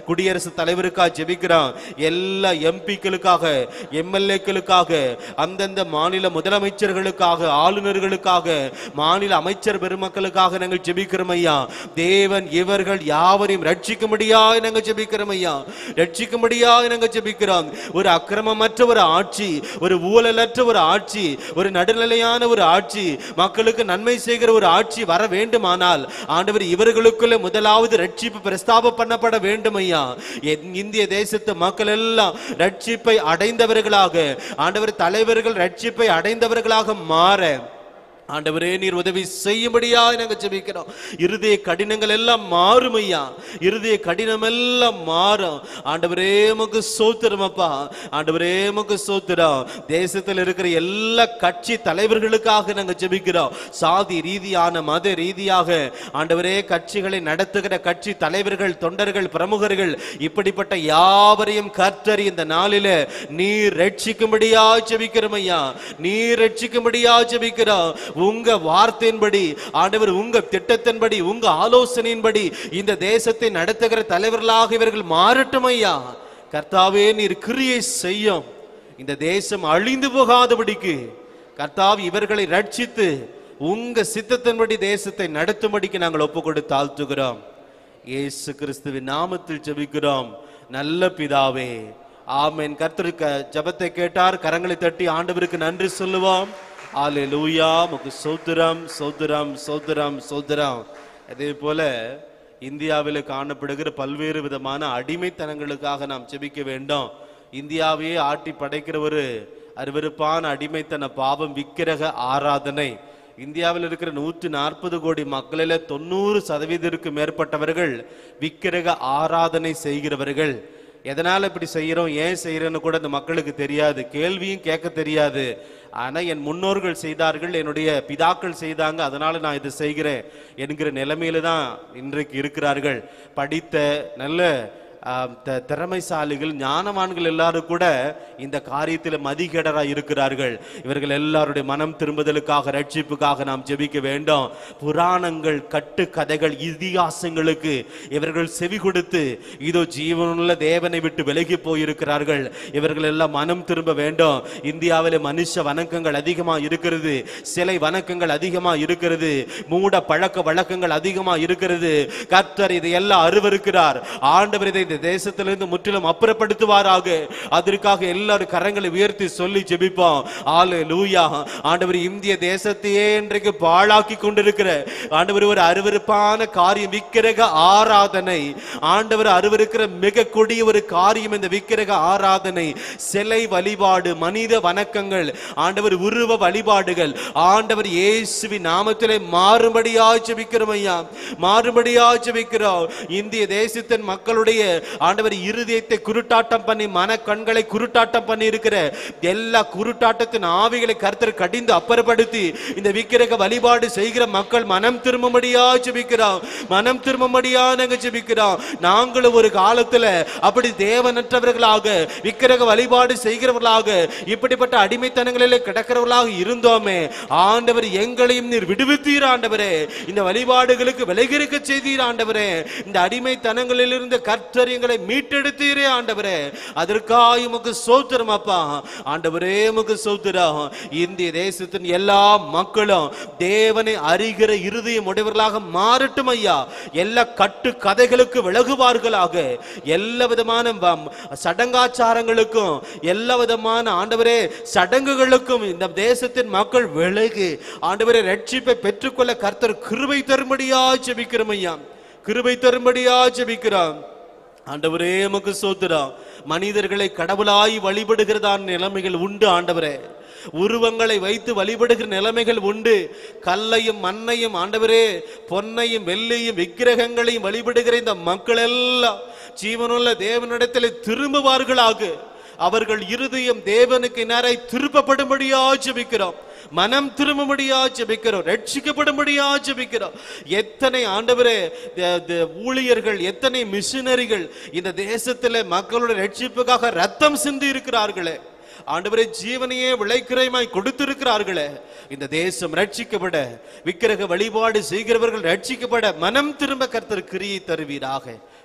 குடியரசுத் தலைவருக்காக ஜெபிக்கிறோம் எல்லா எம்பிக்களுக்காக எம்எல்ஏக்களுக்காக அந்தந்த மாநில முதலமைச்சர்களுக்காக ஆளுநர்களுக்காக மாநில அமைச்சர் பெருமக்களுக்காக நாங்கள் ஜெபிக்கிறோம் ஐயா தேவன் இவர்கள் யாவரையும் ரட்சிக்கும்படியாக நாங்கள் ஜெபிக்கிறோம் ஐயா ரட்சிக்கும்படியாக நாங்கள் ஜெபிக்கிறோம் ஒரு அக்கிரமமற்ற ஒரு ஆட்சி ஒரு ஊழலற்ற ஒரு ஆட்சி ஒரு நடுநிலையான ஒரு ஆட்சி மக்களுக்கு நன்மை செய்கிற ஒரு ஆட்சி வர வேண்டுமானால் ஆண்டவர் இவர்களுக்குள்ள முதலாவது ரட்சிப்பு பிரஸ்தாப பண்ணப்பட வேண்டும் ஐயா என் இந்திய தேசத்து மக்கள் எல்லாம் ரட்சிப்பை அடைந்தவர்களாக ஆண்டவர் தலைவர்கள் ரட்சிப்பை அடைந்தவர்களாக மாற ஆண்டவரே நீர் உதவி செய்யும்படியா நாங்க ஜெபிக்கிறோம் இருதய கடினங்கள் எல்லாம் மாறும் ஐயா இருதய கடினம் எல்லாம் மாறும் ஆண்டவரே உமக்கு சோத்திரம் அப்பா ஆண்டவரே உமக்கு சோத்திரம் தேசத்தில் இருக்கிற எல்லா கட்சி தலைவர்களுக்காக நாங்க ஜெபிக்கிறோம் சாதி ரீதியான மத ரீதியாக ஆண்டவரே கட்சிகளை நடத்துகிற கட்சி தலைவர்கள் தொண்டர்கள் பிரமுகர்கள் இப்படிப்பட்ட யாவரையும் கர்த்தர் இந்த நாளில நீர் ரட்சிக்கும்படியா ஜெபிக்கிறோம் ஐயா நீர் ரட்சிக்கும்படியா ஜெபிக்கிறோம் உங்க வார்த்தையின்படி ஆண்டவர் உங்க திட்டத்தின்படி உங்க ஆலோசனையின்படி இந்த தேசத்தை நடத்துகிற தலைவர்களாக இவர்கள் மாறட்டும் ஐயா கர்த்தாவே நீர் கிரியை செய்யும் இந்த தேசம் அழிந்து போகாதபடிக்கு கர்த்தாവ് இவர்களை ரட்சித்து உங்க சித்தத்தின்படி தேசத்தை நடத்தும்படிக்கு நாங்கள் ஒப்பு கொடுத்து தாழ்த்துகிறோம் இயேசு கிறிஸ்துவின் நாமத்தில் ஜெபிக்கிறோம் நல்ல பிதாவே ஆமென் கர்த்தருக்கு ஜெபத்தை கேட்டார் கரங்களை தட்டி ஆண்டவருக்கு நன்றி சொல்லுவோம் ஆலேலூயா முக்கு சோத்திரம் சோத்திரம் சோத்திரம் சோத்திரம் அதே போல இந்தியாவில் காணப்படுகிற பல்வேறு விதமான அடிமைத்தனங்களுக்காக நாம் ஜெபிக்க வேண்டும் இந்தியாவையே ஆட்டி படைக்கிற ஒரு அருவருப்பான அடிமைத்தன பாவம் விக்கிரக ஆராதனை இந்தியாவில் இருக்கிற நூற்றி நாற்பது கோடி மக்களில் தொண்ணூறு சதவீதத்திற்கு மேற்பட்டவர்கள் விக்கிரக ஆராதனை செய்கிறவர்கள் எதனால இப்படி செய்யறோம் ஏன் செய்யறோன்னு கூட இந்த மக்களுக்கு தெரியாது கேள்வியும் கேட்க தெரியாது ஆனா என் முன்னோர்கள் செய்தார்கள் என்னுடைய பிதாக்கள் செய்தாங்க அதனால நான் இது செய்கிறேன் என்கிற நிலைமையில தான் இன்றைக்கு இருக்கிறார்கள் படித்த நல்ல ஆம், த- திறமைசாலிகள் ஞானவான்கள் எல்லாரும் கூட இந்த காரியத்தில் மதிகேடரா இருக்கிறார்கள் இவர்கள் எல்லாருடைய மனம் திரும்புதலுக்காக ரட்சிப்புக்காக நாம் ஜெபிக்க வேண்டும் புராணங்கள் கட்டு கதைகள் இதிகாசங்களுக்கு இவர்கள் செவி கொடுத்து இதோ ஜீவனுள்ள தேவனை விட்டு விலகி போயிருக்கிறார்கள் இவர்கள் எல்லாம் மனம் திரும்ப வேண்டும் இந்தியாவில் மனுஷ வணக்கங்கள் அதிகமா இருக்கிறது சிலை வணக்கங்கள் அதிகமா இருக்கிறது மூட பழக்க வழக்கங்கள் அதிகமா இருக்கிறது கர்த்தர் இதையெல்லாம் அருவருக்கிறார் ஆண்டவர் இதை இந்த தேசத்திலிருந்து முற்றிலும் அப்புறப்படுத்துவாராக அதற்காக எல்லாரும் கரங்களை உயர்த்தி சொல்லி ஜெபிப்போம் ஆளு லூயா ஆண்டவர் இந்திய தேசத்தையே இன்றைக்கு பாழாக்கி கொண்டிருக்கிற ஆண்டவர் ஒரு அருவருப்பான காரியம் விக்கிரக ஆராதனை ஆண்டவர் அருவருக்கிற மிக கொடிய ஒரு காரியம் இந்த விக்கிரக ஆராதனை சிலை வழிபாடு மனித வணக்கங்கள் ஆண்டவர் உருவ வழிபாடுகள் ஆண்டவர் இயேசுவின் நாமத்திலே மாறுபடியா ஜெபிக்கிறோம் ஐயா மாறுபடியா ஜெபிக்கிறோம் இந்திய தேசத்தின் மக்களுடைய ஆண்டவர் இருதயத்தை குருட்டாட்டம் பண்ணி மன கண்களை குருட்டாட்டம் பண்ணி இருக்கிற எல்லா குருட்டாட்டத்தின் ஆவிகளை கர்த்தர் கடிந்து அப்புறப்படுத்தி இந்த விக்கிரக வழிபாடு செய்கிற மக்கள் மனம் திரும்பும்படியா ஜெபிக்கிறோம் மனம் திரும்பும்படியா நாங்க ஜெபிக்கிறோம் நாங்களும் ஒரு காலத்துல அப்படி தேவனற்றவர்களாக விக்கிரக வழிபாடு செய்கிறவர்களாக இப்படிப்பட்ட அடிமைத்தனங்களிலே கிடக்கிறவர்களாக இருந்தோமே ஆண்டவர் எங்களையும் நீர் விடுவித்தீர் ஆண்டவரே இந்த வழிபாடுகளுக்கு விலகிருக்க செய்தீர் ஆண்டவரே இந்த அடிமைத்தனங்களிலிருந்து கர்த்தர் எங்களை மீட்டெடுத்தீரே ஆண்டவரே அதற்காக உமக்கு சோத்திரம் அப்பா ஆண்டவரே உமக்கு சோத்திரம் இந்திய தேசத்தின் எல்லா மக்களும் தேவனை அறிகிற இருதயம் உடையவர்களாக மாறட்டும் ஐயா எல்லா கட்டு கதைகளுக்கு விலகுவார்களாக எல்லா விதமான வ- சடங்காச்சாரங்களுக்கும் எல்லா விதமான ஆண்டவரே சடங்குகளுக்கும் இந்த தேசத்தின் மக்கள் விலகு ஆண்டவரே ரட்சிப்பை பெற்றுக்கொள்ள கர்த்தர் கிருபை தரும்படியா ஜெபிக்கிறோம் ஐயா கிருபை தரும்படியா ஜெபிக்கிறோம் ஆண்டவரே உமக்கு சோத்திரம் மனிதர்களை கடவுளாய் வழிபடுகிறதான நிலைமைகள் உண்டு ஆண்டவரே உருவங்களை வைத்து வழிபடுகிற நிலைமைகள் உண்டு கல்லையும் மண்ணையும் ஆண்டவரே பொன்னையும் வெள்ளையும் விக்கிரகங்களையும் வழிபடுகிற இந்த மக்கள் எல்லாம் ஜீவனுள்ள தேவனிடத்தில் திரும்புவார்களாக அவர்கள் இருதயம் தேவனுக்கு நேராய் திருப்பப்படும்படியா ஜெபிக்கிறோம் மனம் திரும்பும்படியா ஜெபிக்கிறோம் ரட்சிக்கப்படும்படியா ஜெபிக்கிறோம் எத்தனை ஆண்டவரே த- த- ஊழியர்கள் எத்தனை மிஷினரிகள் இந்த தேசத்துல மக்களுடைய ரட்சிப்புக்காக ரத்தம் சிந்தி இருக்கிறார்களே ஆண்டவரே ஜீவனையே விளைக்கிரயமாய் கொடுத்திருக்கிறார்களே இந்த தேசம் ரட்சிக்கப்பட விக்கிரக வழிபாடு செய்கிறவர்கள் ரட்சிக்கப்பட மனம் திரும்ப கர்த்தர் கிரியை தருவீராக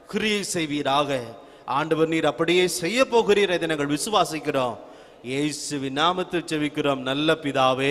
கிரியை செய்வீராக ஆண்டவர் நீர் அப்படியே செய்ய போகிறீர் இதை நாங்கள் விசுவாசிக்கிறோம் இயேசுவின் நாமத்தில் செவிக்கிறோம் நல்ல பிதாவே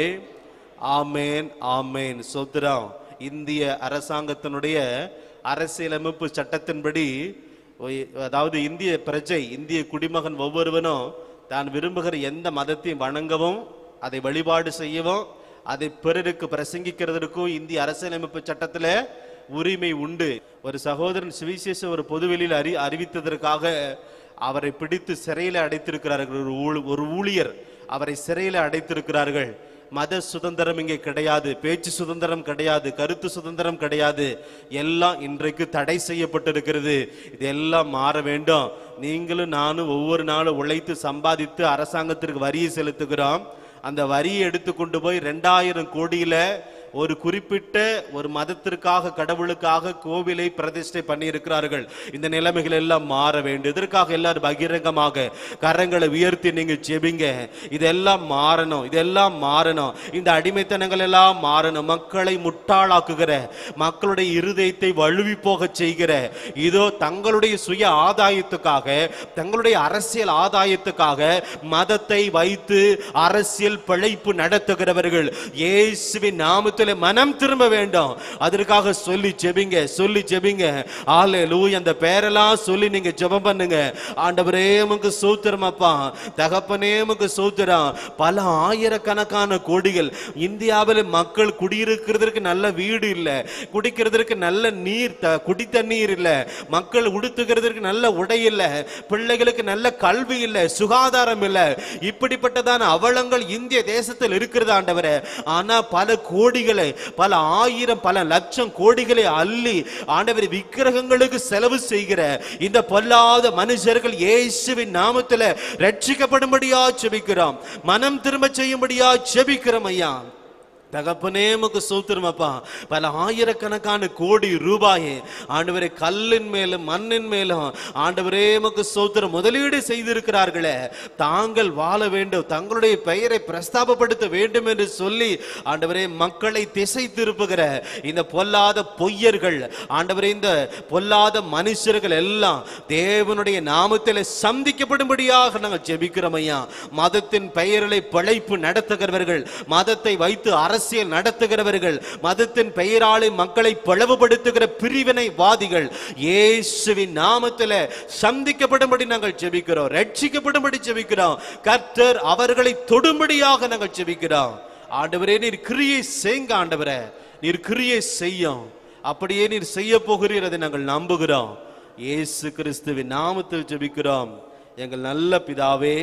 ஆமேன் ஆமேன் சோத்திரம் இந்திய அரசாங்கத்தினுடைய அரசியலமைப்பு சட்டத்தின்படி ஒய்- அதாவது இந்திய பிரஜை இந்திய குடிமகன் ஒவ்வொருவனும் தான் விரும்புகிற எந்த மதத்தையும் வணங்கவும் அதை வழிபாடு செய்யவும் அதை பிறருக்கு பிரசங்கிக்கிறதற்கும் இந்திய அரசியலமைப்பு சட்டத்துல உரிமை உண்டு ஒரு சகோதரன் சுவிசேஷ ஒரு பொதுவெளியில் அறி அறிவித்ததற்காக அவரை பிடித்து சிறையில் அடைத்திருக்கிறார்கள் ஒரு ஊழ்- ஒரு ஊழியர் அவரை சிறையில் அடைத்திருக்கிறார்கள் மத சுதந்திரம் இங்கே கிடையாது பேச்சு சுதந்திரம் கிடையாது கருத்து சுதந்திரம் கிடையாது எல்லாம் இன்றைக்கு தடை செய்யப்பட்டிருக்கிறது இதெல்லாம் மாற வேண்டும் நீங்களும் நானும் ஒவ்வொரு நாளும் உழைத்து சம்பாதித்து அரசாங்கத்திற்கு வரியை செலுத்துகிறோம் அந்த வரியை எடுத்து கொண்டு போய் ரெண்டாயிரம் கோடியில ஒரு குறிப்பிட்ட ஒரு மதத்திற்காக கடவுளுக்காக கோவிலை பிரதிஷ்டை பண்ணி இருக்கிறார்கள் இந்த நிலைமைகள் எல்லாம் மாற வேண்டும் இதற்காக எல்லாரும் பகிரங்கமாக கரங்களை உயர்த்தி நீங்க ஜெபிங்க இதெல்லாம் மாறணும் இதெல்லாம் மாறணும் இந்த அடிமைத்தனங்கள் எல்லாம் மாறணும் மக்களை முட்டாளாக்குகிற மக்களுடைய இருதயத்தை வழுவி போக செய்கிற இதோ தங்களுடைய சுய ஆதாயத்துக்காக தங்களுடைய அரசியல் ஆதாயத்துக்காக மதத்தை வைத்து அரசியல் பிழைப்பு நடத்துகிறவர்கள் இயேசுவின் நாமத்தில் மனம் திரும்ப வேண்டும் அதற்காக சொல்லி ஜெபிங்க சொல்லி ஜெபிங்க ஆலே லூய் அந்த பேரெல்லாம் சொல்லி நீங்க ஜெபம் பண்ணுங்க ஆண்டவரே உமக்கு சூத்திரம் அப்பா தகப்பனே உமக்கு சூத்திரம் பல ஆயிரக்கணக்கான கோடிகள் இந்தியாவில் மக்கள் குடியிருக்கிறதுக்கு நல்ல வீடு இல்ல குடிக்கிறதுக்கு நல்ல நீர் த- குடி தண்ணீர் இல்ல மக்கள் உடுத்துகிறதுக்கு நல்ல உடை இல்ல பிள்ளைகளுக்கு நல்ல கல்வி இல்ல சுகாதாரம் இல்ல இப்படிப்பட்டதான அவலங்கள் இந்திய தேசத்தில் இருக்கிறது ஆண்டவரே ஆனா பல கோடிகளை பல ஆயிரம் பல லட்சம் கோடிகளை அள்ளி ஆண்டவர் விக்கிரகங்களுக்கு செலவு செய்கிற இந்த பொல்லாத மனுஷர்கள் இயேசுவின் நாமத்துல ரட்சிக்கப்படும்படியா செபிக்கிறோம் மனம் திரும்ப செய்யும்படியா செபிக்கிறோம் ஐயா தகப்பனே உமக்கு சூத்திரமப்பா பல ஆயிரக்கணக்கான கோடி ரூபாயை ஆண்டவரே கல்லின் மேலும் மண்ணின் மேலும் ஆண்டவரே உமக்கு சூத்திரம் முதலீடு செய்திருக்கிறார்களே தாங்கள் வாழ வேண்டும் தங்களுடைய பெயரை பிரஸ்தாபப்படுத்த வேண்டும் என்று சொல்லி ஆண்டவரே மக்களை திசை திருப்புகிற இந்த பொல்லாத பொய்யர்கள் ஆண்டவரே இந்த பொல்லாத மனுஷர்கள் எல்லாம் தேவனுடைய நாமத்தில் சந்திக்கப்படும்படியாக நாங்கள் ஜெபிக்கிறோம் ஐயா மதத்தின் பெயர்களை பிழைப்பு நடத்துகிறவர்கள் மதத்தை வைத்து அரசியல் நடத்துகிறவர்கள் மதத்தின் பெயராலே மக்களை பிளவுபடுத்துகிற பிரிவினைவாதிகள் இயேசுவின் நாமத்தில் சந்திக்கப்படும்படி நாங்கள் ஜெபிக்கிறோம் ரட்சிக்கப்படும்படி ஜெபிக்கிறோம் கர்த்தர் அவர்களை தொடும்படியாக நாங்கள் ஜெபிக்கிறோம் ஆண்டவரே நீர் கிரியை செய்யுங்க ஆண்டவரே நீர் கிரியை செய்யும் அப்படியே நீர் செய்ய போகிறீர் அதை நாங்கள் நம்புகிறோம் இயேசு கிறிஸ்துவின் நாமத்தில் ஜெபிக்கிறோம் எங்கள் நல்ல பிதாவே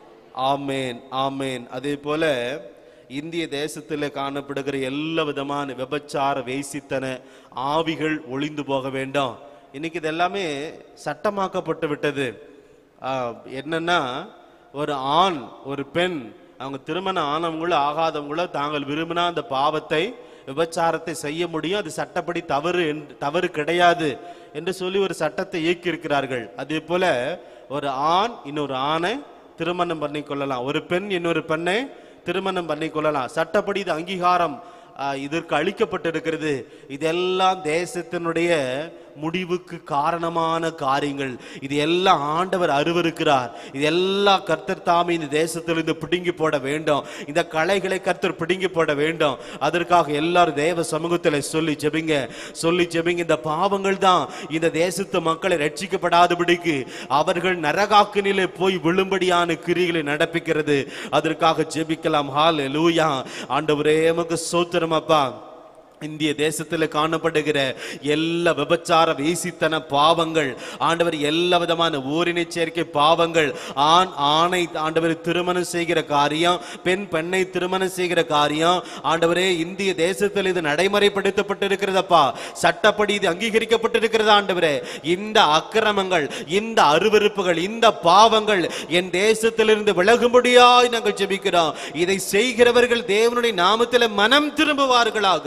ஆமேன் ஆமேன் அதே போல இந்திய தேசத்தில் காணப்படுகிற எல்லா விதமான விபச்சார வேசித்தன ஆவிகள் ஒளிந்து போக வேண்டும் இன்னைக்கு இது எல்லாமே சட்டமாக்கப்பட்டு விட்டது ஆ, என்னன்னா ஒரு ஆண் ஒரு பெண் அவங்க திருமணம் ஆனவங்களோ ஆகாதவங்களோ தாங்கள் விரும்பினா அந்த பாவத்தை விபச்சாரத்தை செய்ய முடியும் அது சட்டப்படி தவறு என்று- தவறு கிடையாது என்று சொல்லி ஒரு சட்டத்தை இயக்கி இருக்கிறார்கள் அதே போல ஒரு ஆண் இன்னொரு ஆணை திருமணம் பண்ணி கொள்ளலாம் ஒரு பெண் இன்னொரு பெண்ணை திருமணம் பண்ணி கொள்ளலாம் சட்டப்படி இது அங்கீகாரம் ஆ, இதற்கு அளிக்கப்பட்டிருக்கிறது இதெல்லாம் தேசத்தினுடைய முடிவுக்கு காரணமான காரியங்கள் இது எல்லாம் ஆண்டவர் அருவருக்கிறார் இது எல்லாம் கர்த்தர் தாமே இந்த தேசத்திலிருந்து பிடுங்கி போட வேண்டும் இந்த கலைகளை கர்த்தர் பிடுங்கி போட வேண்டும் அதற்காக எல்லாரும் தேவ சமூகத்தில் சொல்லி ஜெபிங்க சொல்லி ஜெபிங்க இந்த பாவங்கள் தான் இந்த தேசத்து மக்களை ரட்சிக்கப்படாதபடிக்கு அவர்கள் நரகாக்கினிலே போய் விழும்படியான கிரிகளை நடப்பிக்கிறது அதற்காக ஜெபிக்கலாம் ஹால் லூயா ஆண்டவரே எமக்கு சோத்திரம் அப்பா இந்திய தேசத்தில் காணப்படுகிற எல்லா விபச்சார வேசித்தன பாவங்கள் ஆண்டவர் எல்லா விதமான ஊரினை சேர்க்கை பாவங்கள் ஆண் ஆணை ஆண்டவர் திருமணம் செய்கிற காரியம் பெண் பெண்ணை திருமணம் செய்கிற காரியம் ஆண்டவரே இந்திய தேசத்தில் இது நடைமுறைப்படுத்தப்பட்டிருக்கிறதப்பா சட்டப்படி இது அங்கீகரிக்கப்பட்டிருக்கிறது ஆண்டவரே இந்த அக்கிரமங்கள் இந்த அருவருப்புகள் இந்த பாவங்கள் என் தேசத்திலிருந்து விலகும்படியாய் நாங்கள் ஜெபிக்கிறோம் இதை செய்கிறவர்கள் தேவனுடைய நாமத்தில் மனம் திரும்புவார்களாக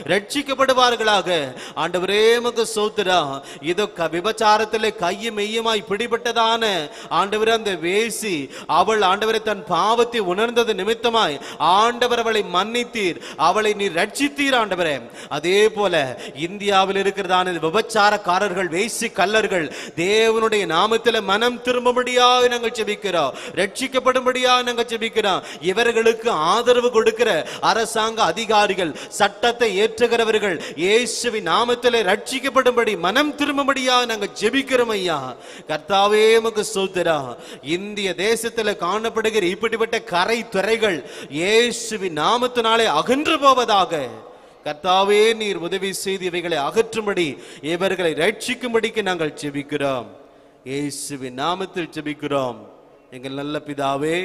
ரட்சிக்கப்படுவார்களாக ஆண்டவரே மக்கு சோத்திரா இதோ க- விபச்சாரத்திலே கையும் மெய்யுமாய் பிடிபட்டதான ஆண்டவரே அந்த வேசி அவள் ஆண்டவரை தன் பாவத்தை உணர்ந்தது நிமித்தமாய் ஆண்டவர் அவளை மன்னித்தீர் அவளை நீர் ரட்சித்தீர் ஆண்டவரே அதே போல இந்தியாவில் இருக்கிறதான இந்த விபச்சாரக்காரர்கள் வேசி கல்லர்கள் தேவனுடைய நாமத்தில் மனம் திரும்பும்படியாக நாங்கள் ஜெபிக்கிறோம் ரட்சிக்கப்படும்படியாக நாங்கள் ஜெபிக்கிறோம் இவர்களுக்கு ஆதரவு கொடுக்கிற அரசாங்க அதிகாரிகள் சட்டத்தை ஏற்றுகிறவர்கள் இயேசுவின் நாமத்தில் ரட்சிக்கப்படும்படி மனம் திரும்பும்படியாக நாங்கள் ஜெபிக்கிறோம் ஐயா கர்த்தாவே உமக்கு சோதரா இந்திய தேசத்தில் காணப்படுகிற இப்படிப்பட்ட கரை துறைகள் இயேசுவின் நாமத்தினாலே அகன்று போவதாக கர்த்தாவே நீர் உதவி செய்து இவைகளை அகற்றும்படி இவர்களை ரட்சிக்கும்படிக்கு நாங்கள் ஜெபிக்கிறோம் இயேசுவின் நாமத்தில் ஜெபிக்கிறோம் எங்கள் நல்ல பிதாவே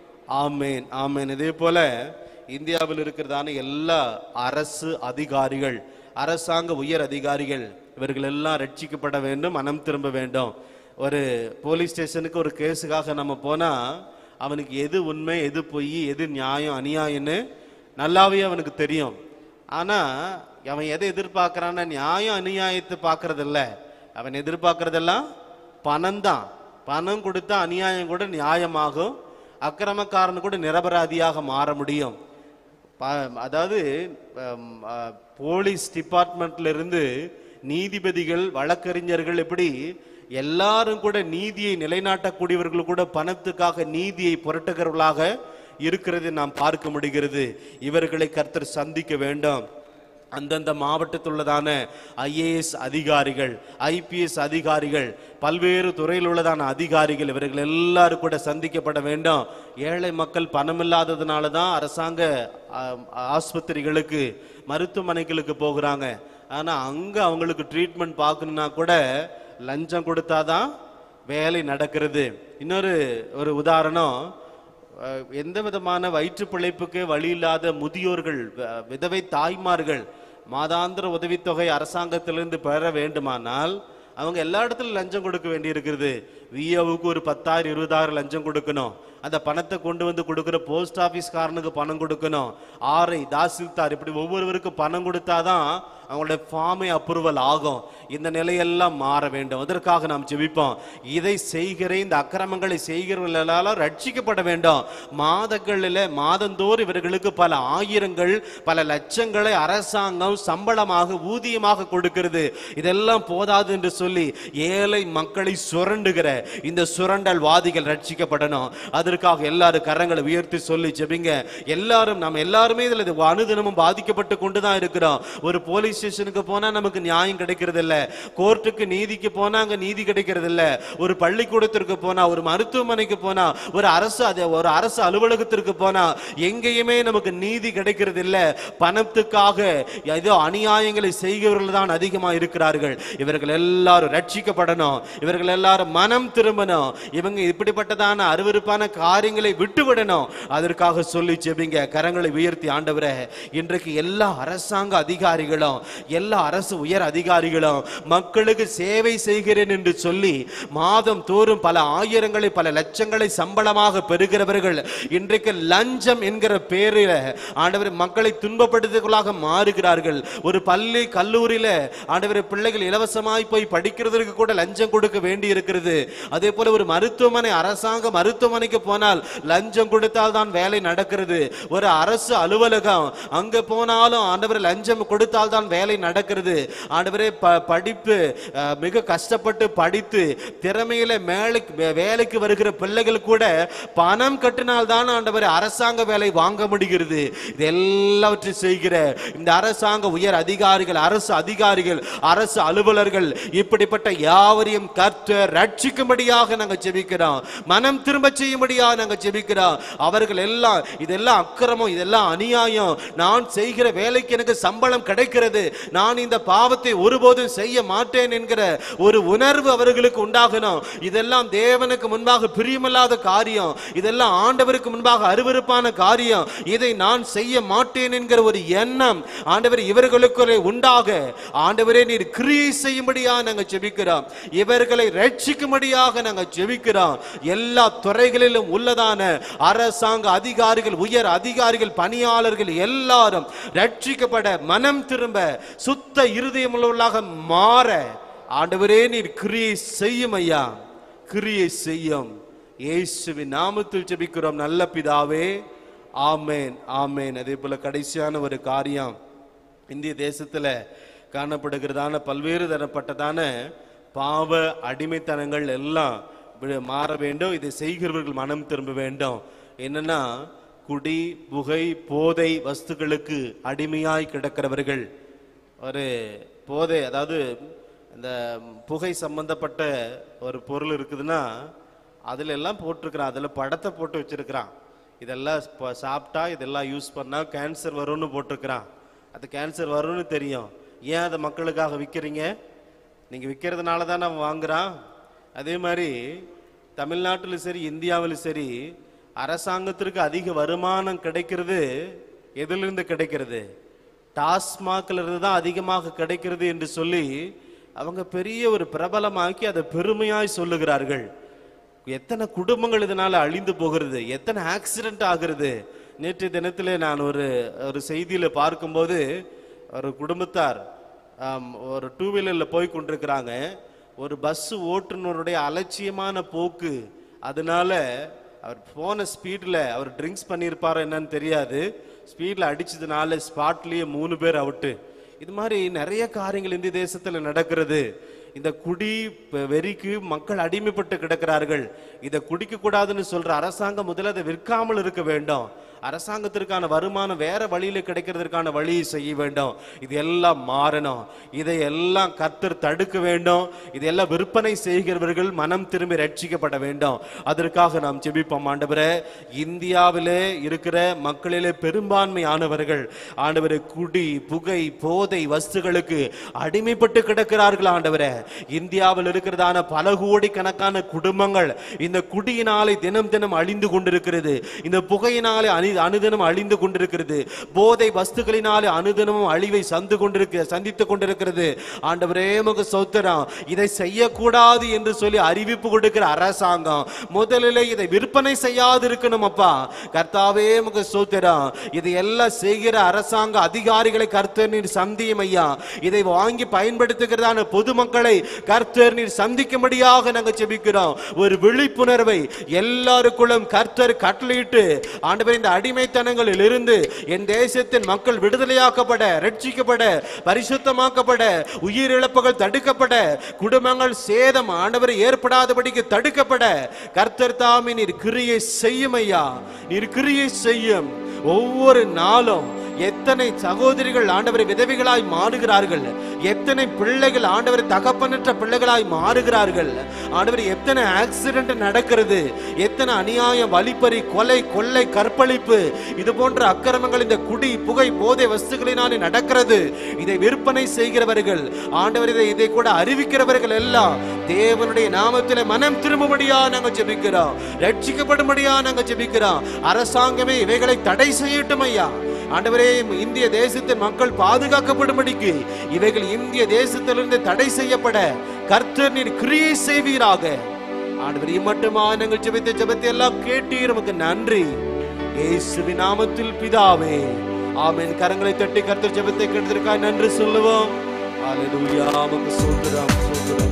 ஆமேன் ஆமேன் இதே போல இந்தியாவில் இருக்கிறதான எல்லா அரசு அதிகாரிகள் அரசாங்க உயர் அதிகாரிகள் இவர்கள் எல்லாம் ரட்சிக்கப்பட வேண்டும் மனம் திரும்ப வேண்டும் ஒரு போலீஸ் ஸ்டேஷனுக்கு ஒரு கேஸுக்காக நம்ம போனா அவனுக்கு எது உண்மை எது பொய் எது நியாயம் அநியாயம்னு நல்லாவே அவனுக்கு தெரியும் ஆனா அவன் எதை எதிர்பார்க்கறான்னா நியாயம் அநியாயத்தை பார்க்கறதில்ல அவன் எதிர்பார்க்கறதெல்லாம் பணம் தான் பணம் கொடுத்தா அநியாயம் கூட நியாயமாகும் அக்கிரமக்காரன் கூட நிரபராதியாக மாற முடியும் ப- அதாவது ஹம், அஹ், போலீஸ் டிபார்ட்மெண்ட்ல இருந்து நீதிபதிகள் வழக்கறிஞர்கள் எப்படி எல்லாரும் கூட நீதியை நிலைநாட்டக்கூடியவர்கள் கூட பணத்துக்காக நீதியை புரட்டுகிறவர்களாக இருக்கிறதை நாம் பார்க்க முடிகிறது இவர்களை கர்த்தர் சந்திக்க வேண்டும் அந்தந்த மாவட்டத்தில் உள்ளதான ஐஏஎஸ் அதிகாரிகள் ஐபிஎஸ் அதிகாரிகள் பல்வேறு துறையில் உள்ளதான அதிகாரிகள் இவர்கள் எல்லாரும் கூட சந்திக்கப்பட வேண்டும் ஏழை மக்கள் பணம் இல்லாததுனால தான் அரசாங்க ஆம், ஆஸ்பத்திரிகளுக்கு மருத்துவமனைகளுக்கு போகிறாங்க ஆனா அங்க அவங்களுக்கு ட்ரீட்மெண்ட் பார்க்கணும்னா கூட லஞ்சம் கொடுத்தாதான் வேலை நடக்கிறது இன்னொரு ஒரு உதாரணம் அஹ், எந்த விதமான வயிற்று பிழைப்புக்கு வழி இல்லாத முதியோர்கள் வ- விதவை தாய்மார்கள் மாதாந்திர உதவித்தொகை அரசாங்கத்திலிருந்து பெற வேண்டுமானால் அவங்க எல்லா இடத்துலயும் லஞ்சம் கொடுக்க வேண்டி இருக்கிறது விஏவுக்கு ஒரு பத்தாயிரம் இருபதாயிரம் லஞ்சம் கொடுக்கணும் அந்த பணத்தை கொண்டு வந்து கொடுக்கிற போஸ்ட் ஆபீஸ்காரனுக்கு பணம் கொடுக்கணும் ஆரை தாசில்தார் இப்படி ஒவ்வொருவருக்கும் பணம் கொடுத்தாதான் அவங்களுடைய ஃபார்மே அப்ரூவல் ஆகும் இந்த நிலையெல்லாம் மாற வேண்டும் அதற்காக நாம் ஜெபிப்போம் இதை செய்கிற இந்த அக்கிரமங்களை செய்கிறவர்களால ரட்சிக்கப்பட வேண்டும் மாதங்களில் மாதந்தோறும் இவர்களுக்கு பல ஆயிரங்கள் பல லட்சங்களை அரசாங்கம் சம்பளமாக ஊதியமாக கொடுக்கிறது இதெல்லாம் போதாது என்று சொல்லி ஏழை மக்களை சுரண்டுகிற இந்த சுரண்டல் வாதிகள் ரட்சிக்கப்படணும் அதற்காக எல்லாரும் கரங்களை உயர்த்தி சொல்லி ஜெபிங்க எல்லாரும் நம்ம எல்லாருமே இதுல இது அனுதினமும் பாதிக்கப்பட்டு கொண்டுதான் இருக்கிறோம் ஒரு போலீஸ் ஸ்டேஷனுக்கு போனா நமக்கு நியாயம் கிடைக்கிறது இல்ல கோர்ட்டுக்கு நீதிக்கு போனா அங்க நீதி கிடைக்கிறது இல்ல ஒரு பள்ளிக்கூடத்திற்கு போனா ஒரு மருத்துவமனைக்கு போனா ஒரு அரசு அது ஒரு அரசு அலுவலகத்திற்கு போனா எங்கேயுமே நமக்கு நீதி கிடைக்கிறது இல்ல பணத்துக்காக ஏதோ அநியாயங்களை செய்கிறவர்கள் தான் அதிகமா இருக்கிறார்கள் இவர்கள் எல்லாரும் ரட்சிக்கப்படணும் இவர்கள் எல்லாரும் மனம் திரும்பணும் இவங்க இப்படிப்பட்டதான அருவருப்பான காரியங்களை விட்டுவிடணும் அதற்காக சொல்லி ஜெபிங்க கரங்களை உயர்த்தி ஆண்டவரே இன்றைக்கு எல்லா அரசாங்க அதிகாரிகளும் எல்லா அரசு உயர் அதிகாரிகளும் மக்களுக்கு சேவை செய்கிறேன் என்று சொல்லி மாதம் தோறும் பல ஆயிரங்களை பல லட்சங்களை சம்பளமாக பெறுகிறவர்கள் இன்றைக்கு லஞ்சம் என்கிற பேரில் ஆண்டவர் மக்களை துன்பப்படுத்துவர்களாக மாறுகிறார்கள் ஒரு பள்ளி கல்லூரியில ஆண்டவர் பிள்ளைகள் இலவசமாய் போய் படிக்கிறதுக்கு கூட லஞ்சம் கொடுக்க வேண்டி இருக்கிறது அதே போல ஒரு மருத்துவமனை அரசாங்க மருத்துவமனைக்கு போனால் லஞ்சம் கொடுத்தால் தான் வேலை நடக்கிறது ஒரு அரசு அலுவலகம் அங்க போனாலும் ஆண்டவர் லஞ்சம் கொடுத்தால் தான் வேலை நடக்கிறது ஆண்டவரே ப- படிப்பு அஹ், மிக கஷ்டப்பட்டு படித்து திறமையில மேலுக்கு வே- வேலைக்கு வருகிற பிள்ளைகள் கூட பணம் கட்டினால் தான் ஆண்டவர் அரசாங்க வேலை வாங்க முடிகிறது இது எல்லாவற்றையும் செய்கிற இந்த அரசாங்க உயர் அதிகாரிகள் அரசு அதிகாரிகள் அரசு அலுவலர்கள் இப்படிப்பட்ட யாவரையும் கர்த்தர் ரட்சிக்கும்படியாக நாங்கள் ஜெபிக்கிறோம் மனம் திரும்ப செய்யும்படியாக நாங்கள் ஜெபிக்கிறோம் அவர்கள் எல்லாம் இதெல்லாம் அக்கிரமம் இதெல்லாம் அநியாயம் நான் செய்கிற வேலைக்கு எனக்கு சம்பளம் கிடைக்கிறது நான் இந்த பாவத்தை ஒருபோதும் செய்ய மாட்டேன் என்கிற ஒரு உணர்வு அவர்களுக்கு உண்டாகணும் இதெல்லாம் தேவனுக்கு முன்பாக பிரியமில்லாத காரியம் இதெல்லாம் ஆண்டவருக்கு முன்பாக அருவருப்பான காரியம் இதை நான் செய்ய மாட்டேன் என்கிற ஒரு எண்ணம் ஆண்டவர் இவர்களுக்குள்ளே உண்டாக ஆண்டவரே நீர் கிரியை செய்யும்படியாக நாங்கள் ஜெபிக்கிறோம் இவர்களை ரட்சிக்கும்படியாக நாங்கள் ஜெபிக்கிறோம் எல்லா துறைகளிலும் உலகெங்கிலும் உள்ளதான அரசாங்க அதிகாரிகள் உயர் அதிகாரிகள் பணியாளர்கள் எல்லாரும் ரட்சிக்கப்பட மனம் திரும்ப சுத்த இருதயமுள்ளவர்களாக மாற ஆண்டவரே நீர் கிரியை செய்யும் ஐயா கிரியை செய்யும் இயேசுவின் நாமத்தில் ஜெபிக்கிறோம் நல்ல பிதாவே ஆமேன் ஆமேன் அதே போல கடைசியான ஒரு காரியம் இந்திய தேசத்துல காணப்படுகிறதான பல்வேறு தரப்பட்டதான பாவ அடிமைத்தனங்கள் எல்லாம் வி- மாற வேண்டும் இதை செய்கிறவர்கள் மனம் திரும்ப வேண்டும் என்னன்னா குடி புகை போதை வஸ்துக்களுக்கு அடிமையாய் கிடக்கிறவர்கள் ஒரு போதை அதாவது இந்த புகை சம்பந்தப்பட்ட ஒரு பொருள் இருக்குதுன்னா அதுல எல்லாம் போட்டிருக்கிறான் அதுல படத்தை போட்டு வச்சிருக்கிறான் இதெல்லாம் ப- சாப்பிட்டா இதெல்லாம் யூஸ் பண்ணா கேன்சர் வரும்னு போட்டிருக்கிறான் அது கேன்சர் வரும்னு தெரியும் ஏன் அதை மக்களுக்காக விற்கிறீங்க நீங்க விற்கிறதுனால தான் அவன் வாங்குறான் அதே மாதிரி தமிழ்நாட்டிலும் சரி இந்தியாவிலும் சரி அரசாங்கத்திற்கு அதிக வருமானம் கிடைக்கிறது எதிலிருந்து கிடைக்கிறது டாஸ்மாக்ல இருந்து தான் அதிகமாக கிடைக்கிறது என்று சொல்லி அவங்க பெரிய ஒரு பிரபலமாக்கி அதை பெருமையாய் சொல்லுகிறார்கள் எத்தனை குடும்பங்கள் இதனால அழிந்து போகிறது எத்தனை ஆக்சிடென்ட் ஆகிறது நேற்று தினத்திலே நான் ஒரு ஒரு செய்தியில பார்க்கும்போது ஒரு குடும்பத்தார் ஆம், ஒரு டூ வீலர்ல போய் கொண்டிருக்கிறாங்க ஒரு பஸ் ஓட்டுநருடைய அலட்சியமான போக்கு அதனால அவர் போன ஸ்பீட்ல அவர் ட்ரிங்க்ஸ் பண்ணியிருப்பாரோ என்னன்னு தெரியாது ஸ்பீட்ல அடிச்சதுனால ஸ்பாட்லயே மூணு பேர் அவுட்டு இது மாதிரி நிறைய காரியங்கள் இந்திய தேசத்துல நடக்கிறது இந்த குடி ப- வெறிக்கு மக்கள் அடிமைப்பட்டு கிடக்கிறார்கள் இதை குடிக்க கூடாதுன்னு சொல்ற அரசாங்கம் முதல்ல அதை விற்காமல் இருக்க வேண்டும் அரசாங்கத்திற்கான வருமானம் வேற வழியில கிடைக்கிறதுக்கான வழியை செய்ய வேண்டும் இது எல்லாம் மாறணும் இதை எல்லாம் கர்த்தர் தடுக்க வேண்டும் இதெல்லாம் விற்பனை செய்கிறவர்கள் மனம் திரும்பி ரட்சிக்கப்பட வேண்டும் அதற்காக நாம் ஜெபிப்போம் ஆண்டவரே இந்தியாவிலே இருக்கிற மக்களிலே பெரும்பான்மையானவர்கள் ஆண்டவரே குடி புகை போதை வஸ்துகளுக்கு அடிமைப்பட்டு கிடக்கிறார்கள் ஆண்டவரே இந்தியாவில் இருக்கிறதான பல கோடி கணக்கான குடும்பங்கள் இந்த குடியினாலே தினம் தினம் அழிந்து கொண்டிருக்கிறது இந்த புகையினாலே அணி அனுதினம் அழிந்து கொண்டிருக்கிறது போதை வஸ்துக்களினாலே அனுதினமும் அழிவை சந்து கொண்டிருக்க சந்தித்துக் கொண்டிருக்கிறது ஆண்டவரே முக சௌத்திரம் இதை செய்யக்கூடாது என்று சொல்லி அறிவிப்பு கொடுக்கிற அரசாங்கம் முதலில் இதை விற்பனை செய்யாது இருக்கணும் அப்பா கர்த்தாவே முக சௌத்திரம் இதை எல்லாம் செய்கிற அரசாங்க அதிகாரிகளை கர்த்தர் நீர் சந்தியும் ஐயா இதை வாங்கி பயன்படுத்துகிறதான பொதுமக்களை கர்த்தர் நீர் சந்திக்கும்படியாக நாங்க ஜெபிக்கிறோம் ஒரு விழிப்புணர்வை எல்லாருக்குள்ளும் கர்த்தர் கட்டளையிட்டு ஆண்டவர் இந்த அடிமைத்தனங்களில் இருந்து என் தேசத்தின் மக்கள் விடுதலையாக்கப்பட ரட்சிக்கப்பட பரிசுத்தமாக்கப்பட உயிரிழப்புகள் தடுக்கப்பட குடும்பங்கள் சேதம் ஆண்டவர் ஏற்படாதபடிக்கு தடுக்கப்பட கர்த்தர் தாமே நீர் கிரியை செய்யும் ஐயா நீர் கிரியை செய்யும் ஒவ்வொரு நாளும் எத்தனை சகோதரிகள் ஆண்டவரை விதவைகளாய் மாறுகிறார்கள் எத்தனை பிள்ளைகள் ஆண்டவர் தகப்பனற்ற பிள்ளைகளாய் மாறுகிறார்கள் ஆண்டவர் எத்தனை ஆக்சிடென்ட் நடக்கிறது எத்தனை அநியாயம் வழிப்பறி கொலை கொள்ளை கற்பழிப்பு இது போன்ற அக்கிரமங்கள் இந்த குடி புகை போதை வஸ்துகளினாலே நடக்கிறது இதை விற்பனை செய்கிறவர்கள் ஆண்டவர் இதை இதை கூட அறிவிக்கிறவர்கள் எல்லாம் தேவனுடைய நாமத்திலே மனம் திரும்பும்படியா நாங்க ஜெபிக்கிறோம் ரட்சிக்கப்படும்படியா நாங்க ஜெபிக்கிறோம் அரசாங்கமே இவைகளை தடை செய்யட்டும் ஐயா ஆண்டவரே இந்திய தேசத்தின் மக்கள் பாதுகாக்கப்படும்படிக்கு இவைகள் இந்திய தேசத்திலிருந்து தடை செய்யப்பட கர்த்தர் நீர் கிரியை செய்வீராக ஆண்டவரே மட்டுமா நாங்கள் ஜெபித்த ஜெபத்தை எல்லாம் கேட்டீர் நமக்கு நன்றி இயேசுவின் நாமத்தில் பிதாவே ஆமென் கரங்களை தட்டி கர்த்தர் ஜெபத்தை கேட்டதற்காக நன்றி சொல்லுவோம் ஹalleluya நமக்கு சோதரம் சோதரம்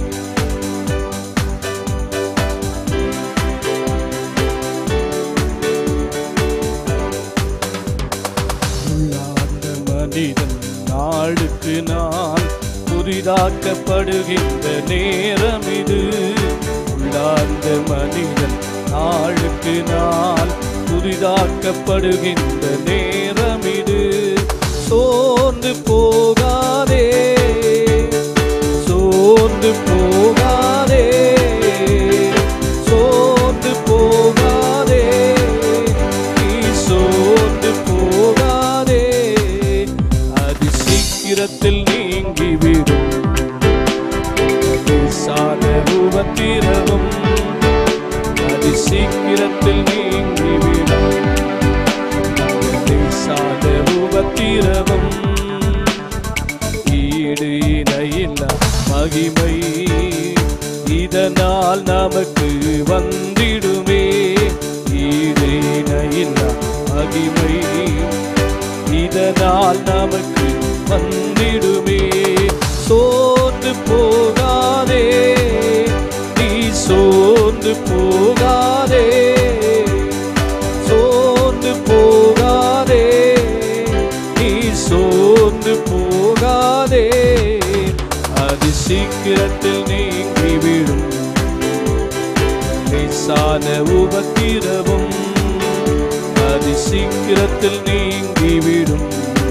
உள்ளார்ந்த மனிதன் நாளுக்கு நாள் புதிதாக்கப்படுகின்ற நேரம் இது உள்ளார்ந்த மனிதன் நாளுக்கு நாள் புதிதாக்கப்படுகின்ற நேரம் இது சோர்ந்து போகாதே சோர்ந்து போகாதே சோர்ந்து போகாதே நீ சோர்ந்து போகாதே அது சீக்கிரத்தில் நீங்கிவிடும் சாத உபத்திரவும் அது சீக்கிரத்தில் நீங்கிவிடும் சாத உபத்திரவும் ஈடு இணையில்லா மகிமை இதனால் நமக்கு வந்திடுமே மகிமை இதனால் நமக்கு வந்திடுமே சோர்ந்து போகாதே நீ சோர்ந்து போகாதே சோர்ந்து போகாதே நீ சோர்ந்து போகாதே அது சீக்கிரத்தில் நீங்கிவிடும் லேசான உபத்திரவும் அது சீக்கிரத்தில் நீங்கிவிடும்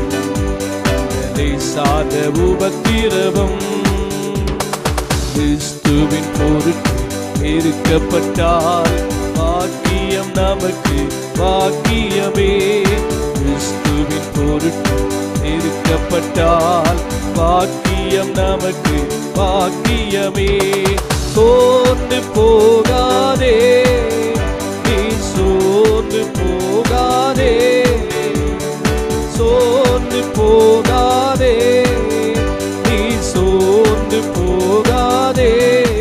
லேசான உபத்திரவும் கிறிஸ்துவின் பொருட்டு இருக்கப்பட்டால் பாக்கியம் நமக்கு பாக்கியமே கிறிஸ்துவின் பொருட்டு இருக்கப்பட்டால் பாக்கியம் நமக்கு பாக்கியமே சோர்ந்து போகாதே நீ சோர்ந்து போகாதே சோர்ந்து போகாதே நீ சோர்ந்து போகாதே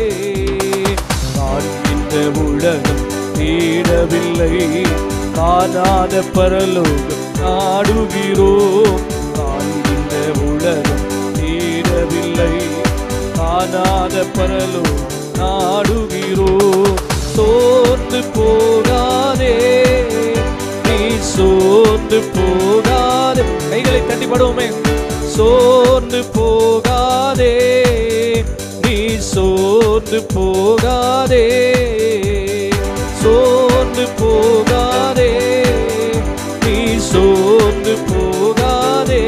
காண்கின்ற உலகம் தேடவில்லை காணாத பரலோகம் நாடுகிறோம் காண்கின்ற உலகம் தேடவில்லை காணாத பரலோகம் நாடுகிறோம் சோர்ந்து போகாதே நீ சோர்ந்து போகாதே கைகளை தட்டி பாடுவோமே சோர்ந்து போகாதே நீ சோர்ந்து போகாதே சோர்ந்து போகாதே நீ சோர்ந்து போகாதே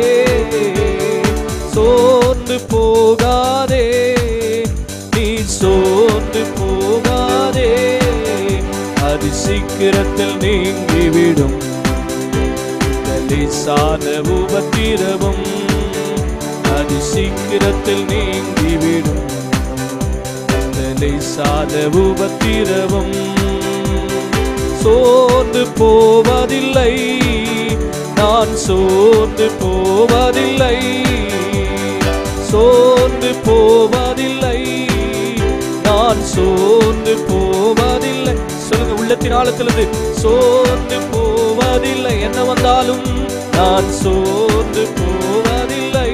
சோர்ந்து போகாதே நீ சோர்ந்து போகாதே அது சீக்கிரத்தில் நீங்கிவிடும் லேசான உபத்திரவும் அது சீக்கிரத்தில் நீங்கிவிடும் அந்த லேசான உபத்திரவும் சோர்ந்து போவதில்லை நான் சோர்ந்து போவதில்லை சோர்ந்து போவதில்லை நான் சோர்ந்து போவதில்லை சொல்லுங்க உள்ளத்தின் ஆழத்திலிருந்து சோர்ந்து போவதில்லை என்ன வந்தாலும் நான் சோர்ந்து போவதில்லை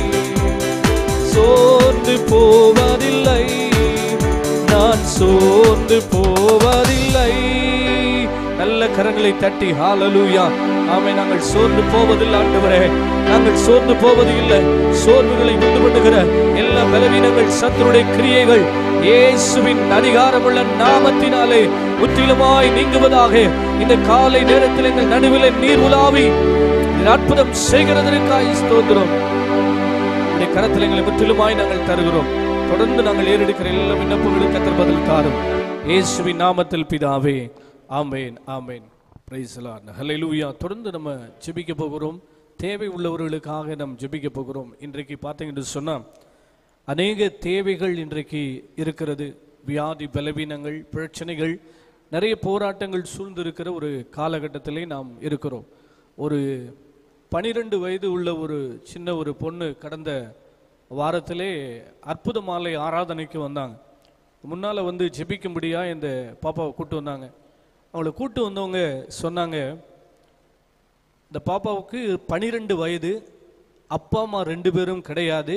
சோர்ந்து போவதில்லை நான் சோர்ந்து போவதில்லை நல்ல கரங்களை தட்டி ஹalleluya ஆமே நாங்கள் சோர்ந்து போவதில்லை ஆண்டவரே நாங்கள் சோர்ந்து போவது இல்லை சோர்வுகளை உண்டு பண்ணுகிற எல்லா பலவீனங்கள் சத்துருடைய கிரியைகள் இயேசுவின் அதிகாரமுள்ள நாமத்தினாலே முற்றிலுமாய் நீங்குவதாக இந்த காலை நேரத்தில் எங்கள் நடுவில் நீர் உலாவி நீர் அற்புதம் செய்கிறதற்காய் ஸ்தோத்திரம் உடைய கரத்தில் எங்களை முற்றிலுமாய் நாங்கள் தருகிறோம் தொடர்ந்து நாங்கள் ஏறெடுக்கிற எல்லா விண்ணப்பங்களுக்கு கத்தர் பதில் தாரும் இயேசுவின் நாமத்தில் பிதாவே ஆமேன் ஆமேன் பிரைஸ் ஹalleluya தொடர்ந்து நம்ம ஜெபிக்க போகிறோம் தேவை உள்ளவர்களுக்காக நாம் ஜெபிக்க போகிறோம் இன்றைக்கு பார்த்தீங்கன்னு சொன்னா அநேக தேவைகள் இன்றைக்கு இருக்கிறது வியாதி பலவீனங்கள் பிரச்சனைகள் நிறைய போராட்டங்கள் சூழ்ந்திருக்கிற ஒரு காலகட்டத்திலே நாம் இருக்கிறோம் ஒரு பனிரெண்டு வயது உள்ள ஒரு சின்ன ஒரு பொண்ணு கடந்த வாரத்திலே அற்புத மாலை ஆராதனைக்கு வந்தாங்க முன்னால் வந்து ஜெபிக்கும்படியா இந்த பாப்பாவை கூட்டு வந்தாங்க அவங்கள கூட்டு வந்தவங்க சொன்னாங்க இந்த பாப்பாவுக்கு பனிரெண்டு வயது அப்பா அம்மா ரெண்டு பேரும் கிடையாது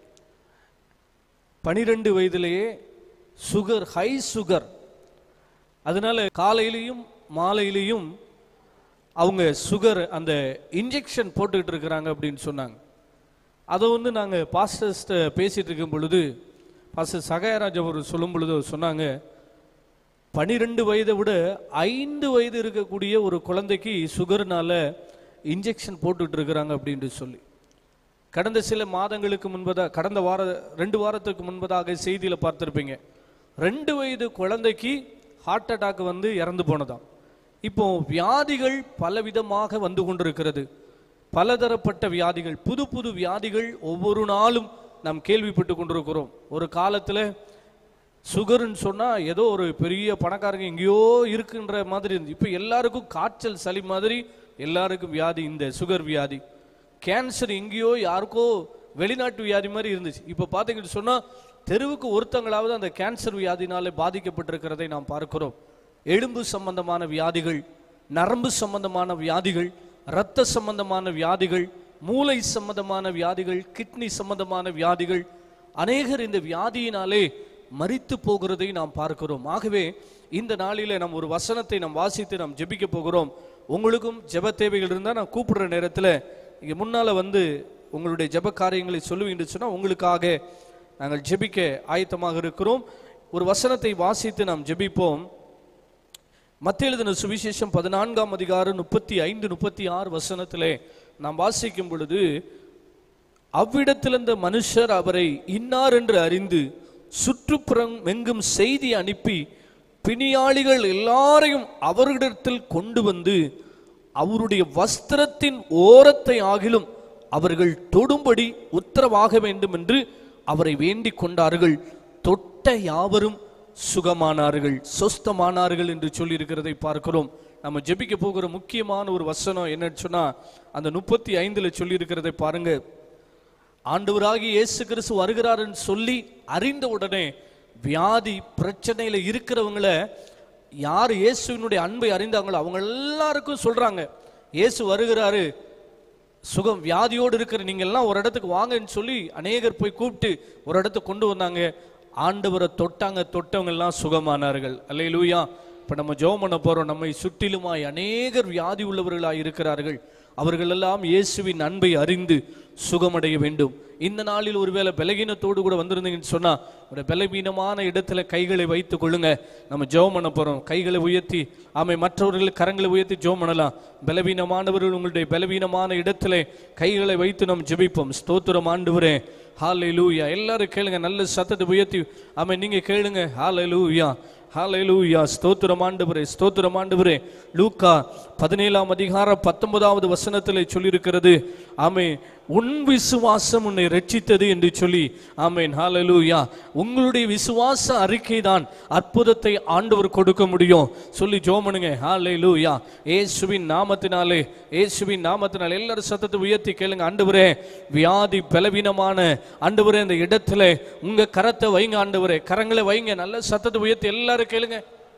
பனிரெண்டு வயதிலேயே சுகர் ஹை சுகர் அதனால காலையிலையும் மாலையிலையும் அவங்க சுகர் அந்த இன்ஜெக்ஷன் போட்டுக்கிட்டு இருக்கிறாங்க அப்படின்னு சொன்னாங்க அதை வந்து நாங்கள் பாஸ்டர்ஸ்ட்ட பேசிட்டு இருக்கும் பொழுது பாஸ்டர் சகாயராஜ் அவர் சொல்லும் பொழுது அவர் சொன்னாங்க பனிரெண்டு வயதை விட ஐந்து வயது இருக்கக்கூடிய ஒரு குழந்தைக்கு சுகர்னால இன்ஜெக்ஷன் போட்டுட்டு இருக்கிறாங்க அப்படின்ட்டு சொல்லி கடந்த சில மாதங்களுக்கு முன்பதாக கடந்த வார ரெண்டு வாரத்துக்கு முன்பதாக செய்தியில் பார்த்துருப்பீங்க ரெண்டு வயது குழந்தைக்கு ஹார்ட் அட்டாக் வந்து இறந்து போனதாம் இப்போ வியாதிகள் பலவிதமாக வந்து கொண்டிருக்கிறது பலதரப்பட்ட வியாதிகள் புது புது வியாதிகள் ஒவ்வொரு நாளும் நாம் கேள்விப்பட்டு கொண்டிருக்கிறோம் ஒரு காலத்தில் சுகர்னு சொன்னால் ஏதோ ஒரு பெரிய பணக்காரங்க எங்கேயோ இருக்குன்ற மாதிரி இருந்து இப்போ எல்லாருக்கும் காய்ச்சல் சளி மாதிரி எல்லாருக்கும் வியாதி இந்த சுகர் வியாதி கேன்சர் எங்கேயோ யாருக்கோ வெளிநாட்டு வியாதி மாதிரி இருந்துச்சு இப்போ பார்த்தீங்கன்னு சொன்னால் தெருவுக்கு ஒருத்தங்களாவது அந்த கேன்சர் வியாதினாலே பாதிக்கப்பட்டிருக்கிறதை நாம் பார்க்கிறோம் எலும்பு சம்பந்தமான வியாதிகள் நரம்பு சம்பந்தமான வியாதிகள் இரத்த சம்பந்தமான வியாதிகள் மூளை சம்பந்தமான வியாதிகள் கிட்னி சம்பந்தமான வியாதிகள் அநேகர் இந்த வியாதியினாலே மரித்து போகிறதை நாம் பார்க்கிறோம் ஆகவே இந்த நாளிலே நாம் ஒரு வசனத்தை நாம் வாசித்து நாம் ஜெபிக்க போகிறோம் உங்களுக்கும் ஜெப தேவைகள் இருந்தால் நான் கூப்பிடுற நேரத்தில் இங்கே முன்னால் வந்து உங்களுடைய ஜெப காரியங்களை சொல்லுவீங்கன்னு சொன்னால் உங்களுக்காக நாங்கள் ஜெபிக்க ஆயத்தமாக இருக்கிறோம் ஒரு வசனத்தை வாசித்து நாம் ஜெபிப்போம் மத்திய எழுதின சுவிசேஷம் பதினான்காம் அதிகாரம் முப்பத்தி ஐந்து முப்பத்தி ஆறு வசனத்திலே நாம் வாசிக்கும் பொழுது அவ்விடத்திலிருந்த மனுஷர் அவரை இன்னார் என்று அறிந்து சுற்றுப்புறம் எங்கும் செய்தி அனுப்பி பிணியாளிகள் எல்லாரையும் அவர்களிடத்தில் கொண்டு வந்து அவருடைய வஸ்திரத்தின் ஓரத்தை ஆகிலும் அவர்கள் தொடும்படி உத்தரவாக வேண்டும் என்று அவரை வேண்டிக் கொண்டார்கள் தொட்ட யாவரும் சுகமானார்கள் சொஸ்தமானார்கள் என்று சொல்லியிருக்கிறதை பார்க்கிறோம் நம்ம ஜெபிக்க போகிற முக்கியமான ஒரு வசனம் என்னன்னு சொன்னா அந்த முப்பத்தி ஐந்துல சொல்லியிருக்கிறதை பாருங்க ஆண்டவராகி இயேசு கிறிஸ்து வருகிறாருன்னு சொல்லி அறிந்த உடனே வியாதி பிரச்சனையில இருக்கிறவங்கள யார் இயேசுவினுடைய அன்பை அறிந்தாங்களோ அவங்க எல்லாருக்கும் சொல்றாங்க இயேசு வருகிறாரு சுகம் வியாதியோடு இருக்கிற நீங்க எல்லாம் ஒரு இடத்துக்கு வாங்கன்னு சொல்லி அநேகர் போய் கூப்பிட்டு ஒரு இடத்துக்கு கொண்டு வந்தாங்க ஆண்டவரை தொட்டாங்க தொட்டவங்க எல்லாம் சுகமானார்கள் அல்லேலூயா இப்ப நம்ம ஜெபம் பண்ண போறோம் நம்மை சுற்றிலுமாய் அநேகர் வியாதி உள்ளவர்களாய் இருக்கிறார்கள் அவர்கள் எல்லாம் இயேசுவின் அன்பை அறிந்து சுகமடைய வேண்டும் இந்த நாளில் ஒருவேளை பலகீனத்தோடு கூட வந்திருந்தீங்கன்னு சொன்னா ஒரு பலவீனமான இடத்துல கைகளை வைத்துக் கொள்ளுங்க நம்ம ஜெபம் பண்ண போறோம் கைகளை உயர்த்தி ஆமை மற்றவர்கள் கரங்களை உயர்த்தி ஜெபம் பண்ணலாம் பலவீனமானவர்கள் உங்களுடைய பலவீனமான இடத்துல கைகளை வைத்து நாம் ஜெபிப்போம் ஸ்தோத்திரம் ஆண்டவரே ஹாலை லூயா எல்லாரும் கேளுங்க நல்ல சத்தத்தை உயர்த்தி ஆமை நீங்க கேளுங்க ஹாலை லூயா ஹalleluya ஸ்தோத்திரம் ஆண்டவரே ஸ்தோத்திரம் ஆண்டவரே லூக்கா பதினேழாம் அதிகாரம் பத்தொன்பதாவது வசனத்தில் சொல்லியிருக்கிறது ஆமே உன் விசுவாசம் உன்னை ரட்சித்தது என்று சொல்லி ஆமேன் ஹalleluya உங்களுடைய விசுவாச அறிக்கை தான் அற்புதத்தை ஆண்டவர் கொடுக்க முடியும் சொல்லி ஜோமனுங்க ஹalleluya இயேசுவின் நாமத்தினாலே இயேசுவின் நாமத்தினாலே எல்லாரும் சத்தத்தை உயர்த்தி கேளுங்க ஆண்டவரே வியாதி பலவீனமான ஆண்டவரே இந்த இடத்துல உங்க கரத்தை வைங்க ஆண்டவரே கரங்களை வைங்க நல்ல சத்தத்தை உயர்த்தி எல்லாரும் கேளுங்க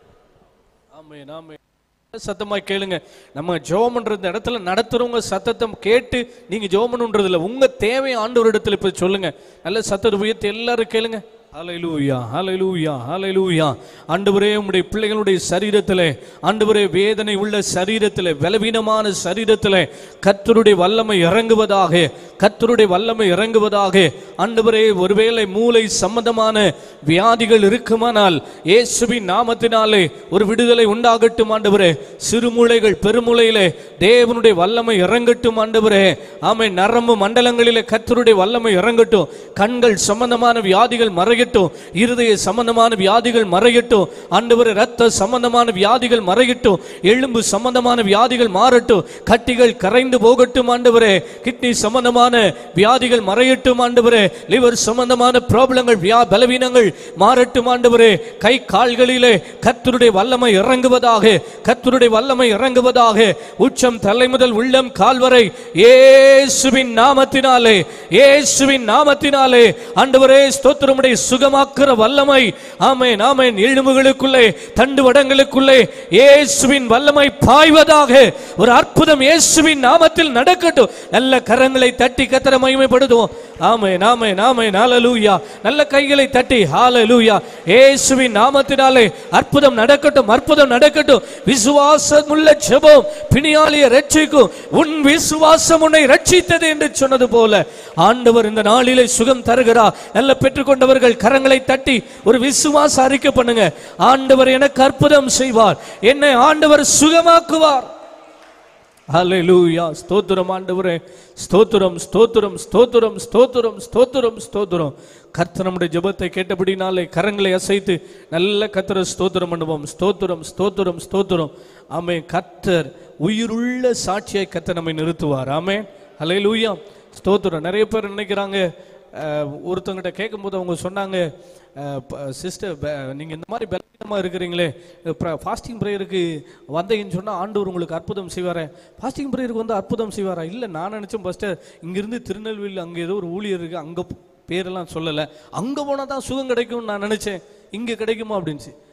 ஆமே நாமே சத்தமா கேளுங்க நம்ம ஜெபம் பண்ற இந்த இடத்துல நடத்துறவங்க சத்தத்தை கேட்டு நீங்க ஜெபம் பண்ணுன்றது இல்ல உங்க தேவை ஆண்டவர் இடத்துல இப்ப சொல்லுங்க நல்ல சத்தத்தை உயர்த்தி எல்லாரும் கேளுங்க ஹalleluya ஹalleluya ஹalleluya ஆண்டவரே உம்முடைய பிள்ளைகளுடைய சரீரத்திலே ஆண்டவரே வேதனை உள்ள சரீரத்திலே பலவீனமான சரீரத்திலே கர்த்தருடைய வல்லமை இறங்குவதாக கர்த்தருடைய வல்லமை இறங்குவதாக ஆண்டவரே ஒருவேளை மூளை சம்பந்தமான வியாதிகள் இருக்குமானால் இயேசுவின் நாமத்தினாலே ஒரு விடுதலை உண்டாகட்டும் ஆண்டவரே சிறுமூளைகள் பெருமூளையிலே தேவனுடைய வல்லமை இறங்கட்டும் ஆண்டவரே ஆமை நரம்பு மண்டலங்களிலே கர்த்தருடைய வல்லமை இறங்கட்டும் கண்கள் சம்பந்தமான வியாதிகள் மறையட்டும் இருதய சம்பந்தமான வியாதிகள் மறையட்டும் ஆண்டவரே ரத்த சம்பந்தமான வியாதிகள் மறையட்டும் எலும்பு சம்பந்தமான வியாதிகள் மாறட்டும் கட்டிகள் கரைந்து போகட்டும் ஆண்டவரே கிட்னி சம்பந்தமான வியாதிகள் மறையட்டும் ஆண்டவரே லிவர் சம்பந்தமான ப்ராப்ளங்கள் வியா பலவீனங்கள் மாறட்டும் ஆண்டவரே கை கால்களிலே கர்த்தருடைய வல்லமை இறங்குவதாக கர்த்தருடைய வல்லமை இறங்குவதாக உச்சம் தலை முதல் உள்ளம் கால் வரை இயேசுவின் நாமத்தினாலே இயேசுவின் நாமத்தினாலே ஆண்டவரே ஸ்தோத்திரமுடைய சுகமாக்குற வல்லமை ஆமென் ஆமென் எலும்புகளுக்குள்ளே தண்டு வடங்களுக்குள்ளே இயேசுவின் வல்லமை பாய்வதாக ஒரு அற்புதம் இயேசுவின் நாமத்தில் நடக்கட்டும் நல்ல கரங்களை தட்டி கத்தர மகிமைப்படுத்துவோம் ஆமென் ஆமென் ஆமென் ஹalleluya நல்ல கைகளை தட்டி ஹalleluya இயேசுவின் நாமத்தினாலே அற்புதம் நடக்கட்டும் அற்புதம் நடக்கட்டும் விசுவாசமுள்ள ஜெபம் பிணியாளியை ரட்சிக்கும் உன் விசுவாசம் உன்னை ரட்சித்தது என்று சொன்னது போல ஆண்டவர் இந்த நாளிலே சுகம் தருகிறார் நல்ல பெற்றுக்கொண்டவர்கள் கரங்களை தட்டி ஒரு விசுவாச அறிக்கை பண்ணுங்க ஆண்டவர் எனக்கு அற்புதம் செய்வார் என்னை ஆண்டவர் சுகமாக்குவார் ஹalleluya ஸ்தோத்திரம் ஆண்டவரே ஸ்தோத்திரம் ஸ்தோத்திரம் ஸ்தோத்திரம் ஸ்தோத்திரம் ஸ்தோத்திரம் ஸ்தோத்திரம் கர்த்தர் நம்முடைய ஜெபத்தை கேட்டபடினாலே கரங்களை அசைத்து நல்ல கர்த்தரை ஸ்தோத்திரம் பண்ணுவோம் ஸ்தோத்திரம் ஸ்தோத்திரம் ஸ்தோத்திரம் ஆமே கர்த்தர் உயிருள்ள சாட்சியை கர்த்தர் நம்மை நிறுத்துவார் ஆமே ஹalleluya ஸ்தோத்திரம் நிறைய பேர் நினைக்கிறாங்க அஹ், ஒருத்தவங்கிட்ட கேட்கும்போது அவங்க சொன்னாங்க சிஸ்டர் நீங்கள் இந்த மாதிரி பலவீனமாக இருக்கிறீங்களே ஃபாஸ்டிங் ப்ரேயருக்கு வந்தீங்கன்னு சொன்னால் ஆண்டவர் உங்களுக்கு அற்புதம் செய்வாரே ஃபாஸ்டிங் ப்ரேயருக்கு வந்து அற்புதம் செய்வாரா இல்லை நான் நினச்சேன் ஃபஸ்ட்டு இங்கேருந்து திருநெல்வேலி அங்கே ஏதோ ஒரு ஊழியர் இருக்குது அங்கே பேரெல்லாம் சொல்லலை அங்கே போனால் தான் சுகம் கிடைக்கும்னு நான் நினச்சேன் இங்கே கிடைக்குமா அப்படின்ச்சு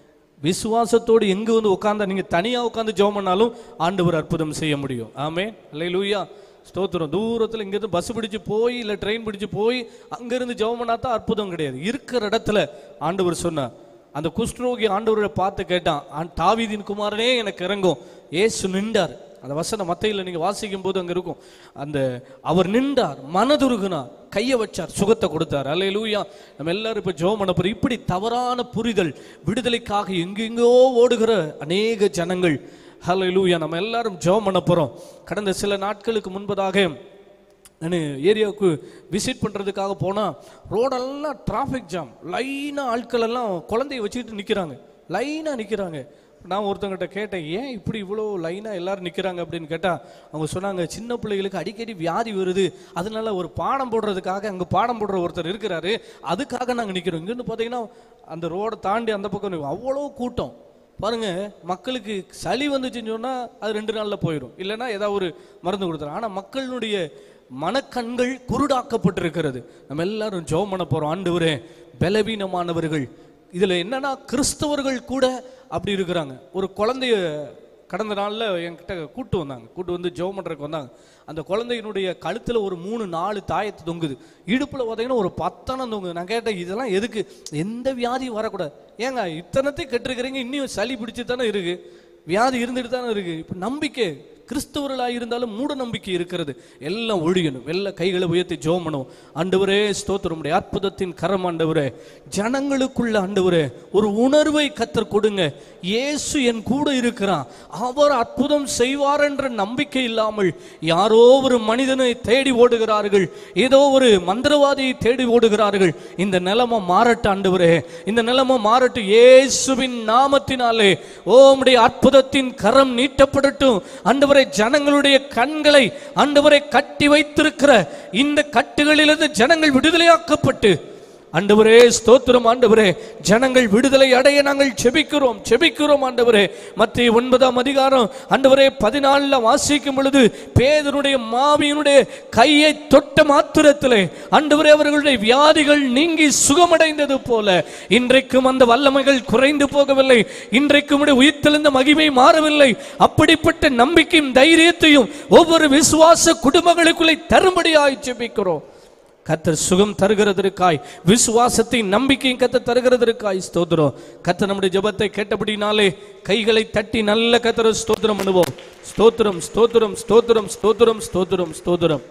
விசுவாசத்தோடு எங்க வந்து உட்கார்ந்தா நீங்க தனியா உட்கார்ந்து ஜெபம் பண்ணாலும் ஆண்டவர் அற்புதம் செய்ய முடியும் ஆமே அல்லேலூயா ஸ்தோத்திரம் தூரத்துல இங்க இருந்து பஸ் பிடிச்சு போய் இல்ல ட்ரெயின் பிடிச்சு போய் அங்க இருந்து ஜெபம் பண்ணா தான் அற்புதம் கிடையாது இருக்கிற இடத்துல ஆண்டவர் சொன்னார் அந்த குஷ்டரோகி ஆண்டவரை பார்த்து கேட்டான் "ஆண் தாவீதின் குமாரனே எனக்கு இறங்கும் ஏசு நின்றார் அந்த வசனம் மத்தையில் நீங்க வாசிக்கும் போது அங்க இருக்கும் அந்த அவர் நின்றார் மனதுருகுனார் கையை வச்சார் சுகத்தை கொடுத்தார் அல்லேலூயா நம்ம எல்லாரும் இப்ப ஜெபம் பண்ண போறோம் இப்படி தவறான புரிதல் விடுதலைக்காக எங்கெங்கோ ஓடுகிற அநேக ஜனங்கள் ஹalleluya நம்ம எல்லாரும் ஜெபம் பண்ண போறோம் கடந்த சில நாட்களுக்கு முன்பதாக நான் ஏரியாவுக்கு விசிட் பண்ணுறதுக்காக போனால் ரோடெல்லாம் டிராஃபிக் ஜாம் லைனாக ஆட்கள் எல்லாம் குழந்தைய வச்சுக்கிட்டு நிற்கிறாங்க லைனாக நிற்கிறாங்க நான் ஒருத்தவங்ககிட்ட கேட்டேன் ஏன் இப்படி இவ்வளோ லைனாக எல்லாரும் நிற்கிறாங்க அப்படின்னு கேட்டால் அவங்க சொன்னாங்க சின்ன பிள்ளைகளுக்கு அடிக்கடி வியாதி வருது அதனால ஒரு பாடம் போடுறதுக்காக அங்கே பாடம் போடுற ஒருத்தர் இருக்கிறாரு அதுக்காக நாங்கள் நிற்கிறோம் இங்கேருந்து பார்த்தீங்கன்னா அந்த ரோடை தாண்டி அந்த பக்கம் நிக்கும். அவ்வளோ கூட்டம் பாருங்க மக்களுக்கு சளி வந்துச்சுன்னு சொன்னா அது ரெண்டு நாள்ல போயிடும் இல்லைன்னா ஏதாவது ஒரு மருந்து கொடுத்துரும் ஆனா மக்களுடைய மனக்கண்கள் குருடாக்கப்பட்டிருக்கிறது நம்ம எல்லாரும் ஜெபம் பண்ண போறோம் ஆண்டவரே பலவீனமானவர்கள் இதுல என்னன்னா கிறிஸ்தவர்கள் கூட அப்படி இருக்கிறாங்க ஒரு குழந்தைய கடந்த நாள்ல என்கிட்ட கூட்டு வந்தாங்க கூட்டு வந்து ஜெபம் பண்றதுக்கு வந்தாங்க அந்த குழந்தையினுடைய கழுத்துல ஒரு மூணு நாலு தாயத்து தொங்குது இடுப்புல பார்த்தீங்கன்னா ஒரு பத்தனம் தொங்குது நான் கேட்டேன் இதெல்லாம் எதுக்கு எந்த வியாதியும் வரக்கூடாது ஏங்க இத்தனத்தையும் கெட்டிருக்கிறீங்க இன்னும் சளி பிடிச்சு தானே இருக்கு வியாதி இருந்துட்டு தானே இருக்கு இப்போ நம்பிக்கை கிறிஸ்தவர்களாக இருந்தாலும் மூட நம்பிக்கை இருக்கிறது எல்லாம் ஒழியணும் எல்லாம் கைகளை உயர்த்தி ஜெபம் பண்ணுவோம் ஆண்டவரே ஸ்தோத்திரம் உம்முடைய அற்புதத்தின் கரம் ஆண்டவரே ஜனங்களுக்குள்ள ஆண்டவரே ஒரு உணர்வை கத்தர் கொடுங்க இயேசு என் கூட இருக்கிறான் அவர் அற்புதம் செய்வார் என்ற நம்பிக்கை இல்லாமல் யாரோ ஒரு மனிதனை தேடி ஓடுகிறார்கள் ஏதோ ஒரு மந்திரவாதியை தேடி ஓடுகிறார்கள் இந்த நிலைமை மாறட்ட ஆண்டவரே இந்த நிலைமை மாறட்டும் இயேசுவின் நாமத்தினாலே ஓமுடைய அற்புதத்தின் கரம் நீட்டப்படட்டும் ஆண்டவரே ஜனங்களுடைய கண்களை ஆண்டவரை கட்டி வைத்திருக்கிற இந்த கட்டுகளிலிருந்து ஜனங்கள் விடுதலையாக்கப்பட்டு ஆண்டவரே ஸ்தோத்திரம் ஆண்டவரே ஜனங்கள் விடுதலை அடைய நாங்கள் செபிக்கிறோம் செபிக்கிறோம் ஆண்டவரே மத்திய ஒன்பதாம் அதிகாரம் ஆண்டவரே பதினாலுல வாசிக்கும் பொழுது பேதனுடைய மாவியினுடைய கையை தொட்ட மாத்திரத்திலே ஆண்டவரே அவர்களுடைய வியாதிகள் நீங்கி சுகமடைந்தது போல இன்றைக்கும் அந்த வல்லமைகள் குறைந்து போகவில்லை இன்றைக்கும் உடைய உயிர்த்தெழுந்த மகிமை மாறவில்லை அப்படிப்பட்ட நம்பிக்கையும் தைரியத்தையும் ஒவ்வொரு விசுவாச குடும்பங்களுக்குள்ளே தரும்படியாய் ஜெபிக்கிறோம் கத்தர் சுகம் தருகிறதற்காய் விசுவாசத்தையும் நம்பிக்கையும் கத்தர் தருகிறதற்காய் ஸ்தோத்திரம் கத்தர் நம்முடைய ஜெபத்தை கேட்டபடினாலே கைகளை தட்டி நல்ல கத்தர ஸ்தோத்திரம் பண்ணுவோம் ஸ்தோத்திரம் ஸ்தோத்திரம் ஸ்தோத்திரம் ஸ்தோத்திரம் ஸ்தோத்திரம் ஸ்தோத்திரம்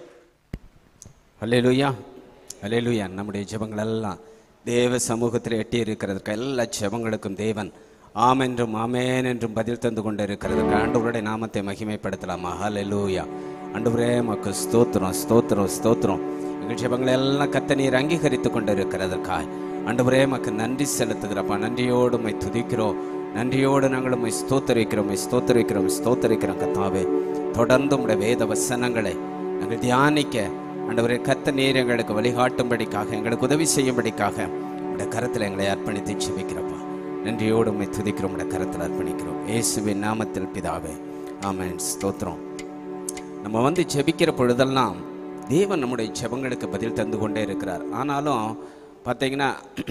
அல்லேலூயா அல்லேலூயா நம்முடைய ஜெபங்கள் எல்லாம் தேவ சமூகத்தில் எட்டி இருக்கிறதுக்கு எல்லா ஜெபங்களுக்கும் தேவன் ஆம் என்றும் ஆமேன் என்றும் பதில் தந்து கொண்டு இருக்கிறதுக்கு ஆண்டவருடைய நாமத்தை மகிமைப்படுத்தலாமா ஹalleluya ஆண்டவரே மக்கு ஸ்தோத்திரம் ஸ்தோத்திரம் ஸ்தோத்திரம் எங்கள் ஜெபங்களை எல்லாம் கத்த நீர் அங்கீகரித்து கொண்டு இருக்கிறதற்காய் ஆண்டவரே மக்கு நன்றி செலுத்துகிறப்பா நன்றியோடு உம்மை துதிக்கிறோம் நன்றியோடு நாங்கள் உம்மை ஸ்தோத்தரிக்கிறோம் உம்மை ஸ்தோத்தரிக்கிறோம் ஸ்தோத்தரிக்கிறோம் கத்தாவே தொடர்ந்து உம்முடைய வேத வசனங்களை நாங்கள் தியானிக்க ஆண்டவரே கத்த நீர் எங்களுக்கு வழிகாட்டும்படிக்காக எங்களுக்கு உதவி செய்யும்படிக்காக உடைய கரத்தில் எங்களை அர்ப்பணித்து செபிக்கிறப்பா நன்றியோடு உம்மை துதிக்கிறோம் உடைய கரத்தில் அர்ப்பணிக்கிறோம் இயேசுவின் நாமத்தில் பிதாவே ஆமென் ஸ்தோத்திரம் நம்ம வந்து ஜெபிக்கிற பொழுதெல்லாம் தேவன் நம்முடைய ஜெபங்களுக்கு பதில் தந்து கொண்டே இருக்கிறார் ஆனாலும் பார்த்தீங்கன்னா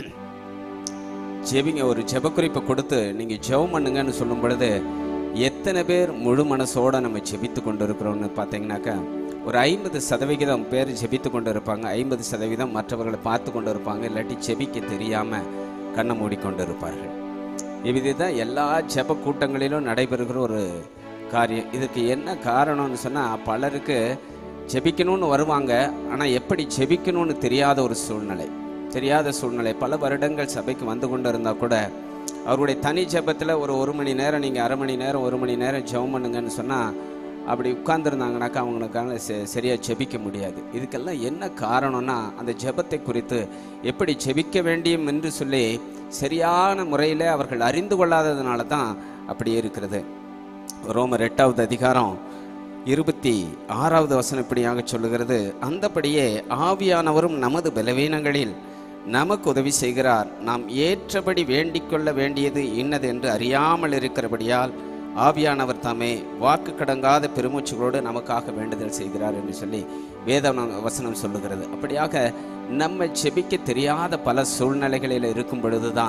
ஜெபிங்க ஒரு ஜெபக்குறிப்பை கொடுத்து நீங்கள் ஜெபம் பண்ணுங்கன்னு சொல்லும் பொழுது எத்தனை பேர் முழு மனசோட நம்ம ஜெபித்து கொண்டு இருக்கிறோம்னு பார்த்தீங்கன்னாக்கா ஒரு ஐம்பது சதவிகிதம் பேர் ஜெபித்து கொண்டு இருப்பாங்க ஐம்பது சதவீதம் மற்றவர்களை பார்த்து கொண்டு இருப்பாங்க இல்லாட்டி ஜெபிக்க தெரியாமல் கண்ணை மூடிக்கொண்டு இருப்பார்கள் இதுதான் எல்லா ஜெப கூட்டங்களிலும் நடைபெறுகிற ஒரு காரியம் இதுக்கு என்ன காரணம்னு சொன்னால் பலருக்கு ஜெபிக்கணும்னு வருவாங்க ஆனால் எப்படி ஜெபிக்கணும்னு தெரியாத ஒரு சூழ்நிலை தெரியாத சூழ்நிலை பல வருடங்கள் சபைக்கு வந்து கொண்டு இருந்தால் கூட அவருடைய தனி ஜெபத்தில் ஒரு ஒரு மணி நேரம் நீங்கள் அரை மணி நேரம் ஒரு மணி நேரம் ஜெபம் பண்ணுங்கன்னு சொன்னால் அப்படி உட்கார்ந்துருந்தாங்கனாக்கா அவங்களுக்கான செ சரியாக ஜெபிக்க முடியாது இதுக்கெல்லாம் என்ன காரணம்னா அந்த ஜெபத்தை குறித்து எப்படி ஜெபிக்க வேண்டியும் என்று சொல்லி சரியான முறையில் அவர்கள் அறிந்து கொள்ளாததுனால தான் அப்படி இருக்கிறது ரோமர் எட்டாவது அதிகாரம் இருபத்தி ஆறாவது வசனம் இப்படியாக சொல்லுகிறது அந்தபடியே ஆவியானவரும் நமது பலவீனங்களில் நமக்கு உதவி செய்கிறார் நாம் ஏற்றபடி வேண்டிக் கொள்ள வேண்டியது இன்னது என்று அறியாமல் இருக்கிறபடியால் ஆவியானவர் தாமே வாக்கு கடங்காத பெருமூச்சுகளோடு நமக்காக வேண்டுதல் செய்கிறார் என்று சொல்லி வேத வசனம் சொல்லுகிறது அப்படியாக நம்ம செபிக்க தெரியாத பல சூழ்நிலைகளில் இருக்கும் பொழுதுதான்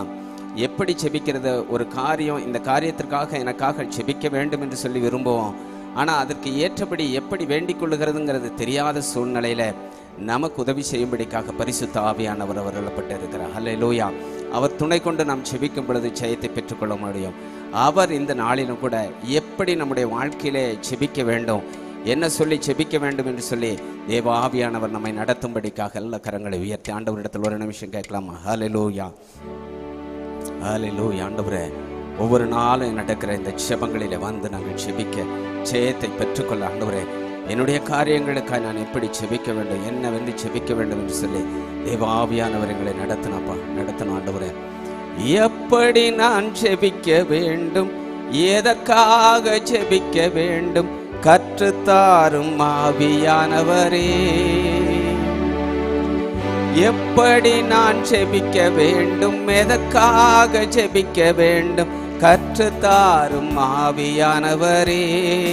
எப்படி செபிக்கிறது ஒரு காரியம் இந்த காரியத்திற்காக எனக்காக செபிக்க வேண்டும் என்று சொல்லி விரும்புவோம் ஆனால் அதற்கு ஏற்றபடி எப்படி வேண்டிக் கொள்ளுகிறதுங்கிறது தெரியாத சூழ்நிலையில நமக்கு உதவி செய்யும்படிக்காக பரிசுத்த ஆவியானவர் அவர் அருளப்பட்டு இருக்கிறார் ஹல்லேலூயா அவர் துணை கொண்டு நாம் செபிக்கும் பொழுது ஜெயத்தை பெற்றுக்கொள்ள முடியும் அவர் இந்த நாளிலும் கூட எப்படி நம்முடைய வாழ்க்கையிலே செபிக்க வேண்டும் என்ன சொல்லி செபிக்க வேண்டும் என்று சொல்லி தேவ ஆவியானவர் நம்மை நடத்தும்படிக்காக எல்லா கரங்களை உயர்த்தி ஆண்டவரிடத்தில் ஒரு நிமிஷம் கேட்கலாமா ஹalleluya ஹalleluya ஆண்டவரே ஒவ்வொரு நாளும் நடக்கிற இந்த செபங்களிலே வந்து நாங்கள் செபிக்க ஜெயத்தை பெற்றுக்கொள்ள ஆண்டவரே என்னுடைய காரியங்களுக்காக நான் எப்படி செபிக்க வேண்டும் என்னவென்று செபிக்க வேண்டும் என்று சொல்லி தேவ ஆவியானவர் எங்களை நடத்தினப்பா நடத்தணும் ஆண்டவரே எப்படி நான் செபிக்க வேண்டும் எதற்காக செபிக்க வேண்டும் கற்றுத்தாரும் ஆவியானவரே எப்படி நான் செபிக்க வேண்டும் எதற்காக செபிக்க வேண்டும் கற்றுத்தாரும் ஆவியானவரே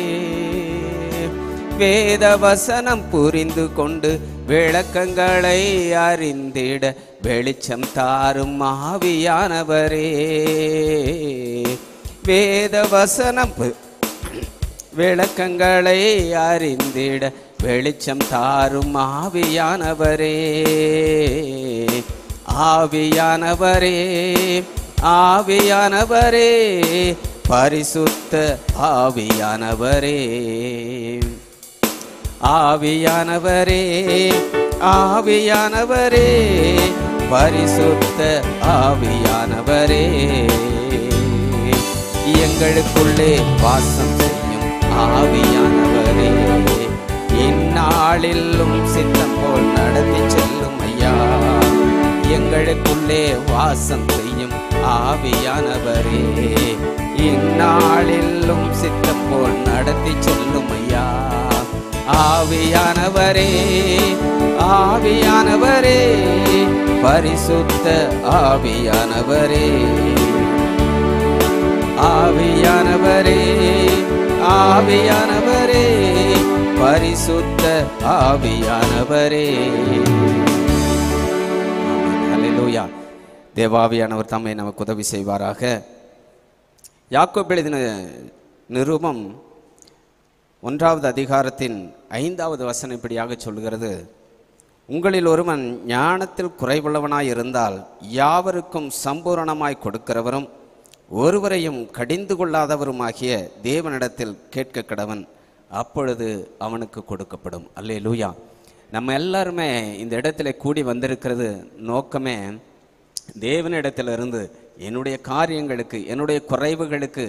வேத வசனம் புரிந்து கொண்டு விளக்கங்களை அறிந்திட வெளிச்சம் தாரும் ஆவியானவரே வேத வசனம் பு- விளக்கங்களை அறிந்திட வெளிச்சம் தாரும் ஆவியானவரே ஆவியானவரே ஆவியானவரே பரிசுத்த ஆவியானவரே ஆவியானவரே ஆவியானவரே பரிசுத்த ஆவியானவரே எங்களுக்குள்ளே வாசம் செய்யும் ஆவியானவரே இந்நாளிலும் சித்தம் போல் நடத்தி செல்லும் ஐயா எங்களுக்குள்ளே வாசம் செய்யும் ஆவியானவரே இந்நாளிலும் சித்தம் போல் நடத்தி செல்லும் ஐயா ஆவியானவரே ஆவியானவரே பரிசுத்த ஆவியானவரே ஆவியானவரே ஆவியானவரே பரிசுத்த ஆவியானவரே ஹalleluya தேவாவியானவர் தம்மை நமக்கு உதவி செய்வாராக யாக்கோப் எழுதின நிருபம் ஒன்றாவது அதிகாரத்தின் ஐந்தாவது வசனம் இப்படியாக சொல்கிறது உங்களில் ஒருவன் ஞானத்தில் குறைவுள்ளவனாய் இருந்தால் யாவருக்கும் சம்பூரணமாய் கொடுக்கிறவரும் ஒருவரையும் கடிந்து கொள்ளாதவருமாகிய தேவனிடத்தில் கேட்க கடவன் அப்பொழுது அவனுக்கு கொடுக்கப்படும் அல்லே லூயா நம்ம எல்லாருமே இந்த இடத்துல கூடி வந்திருக்கிறது நோக்கமே தேவனிடத்திலிருந்து என்னுடைய காரியங்களுக்கு என்னுடைய குறைவுகளுக்கு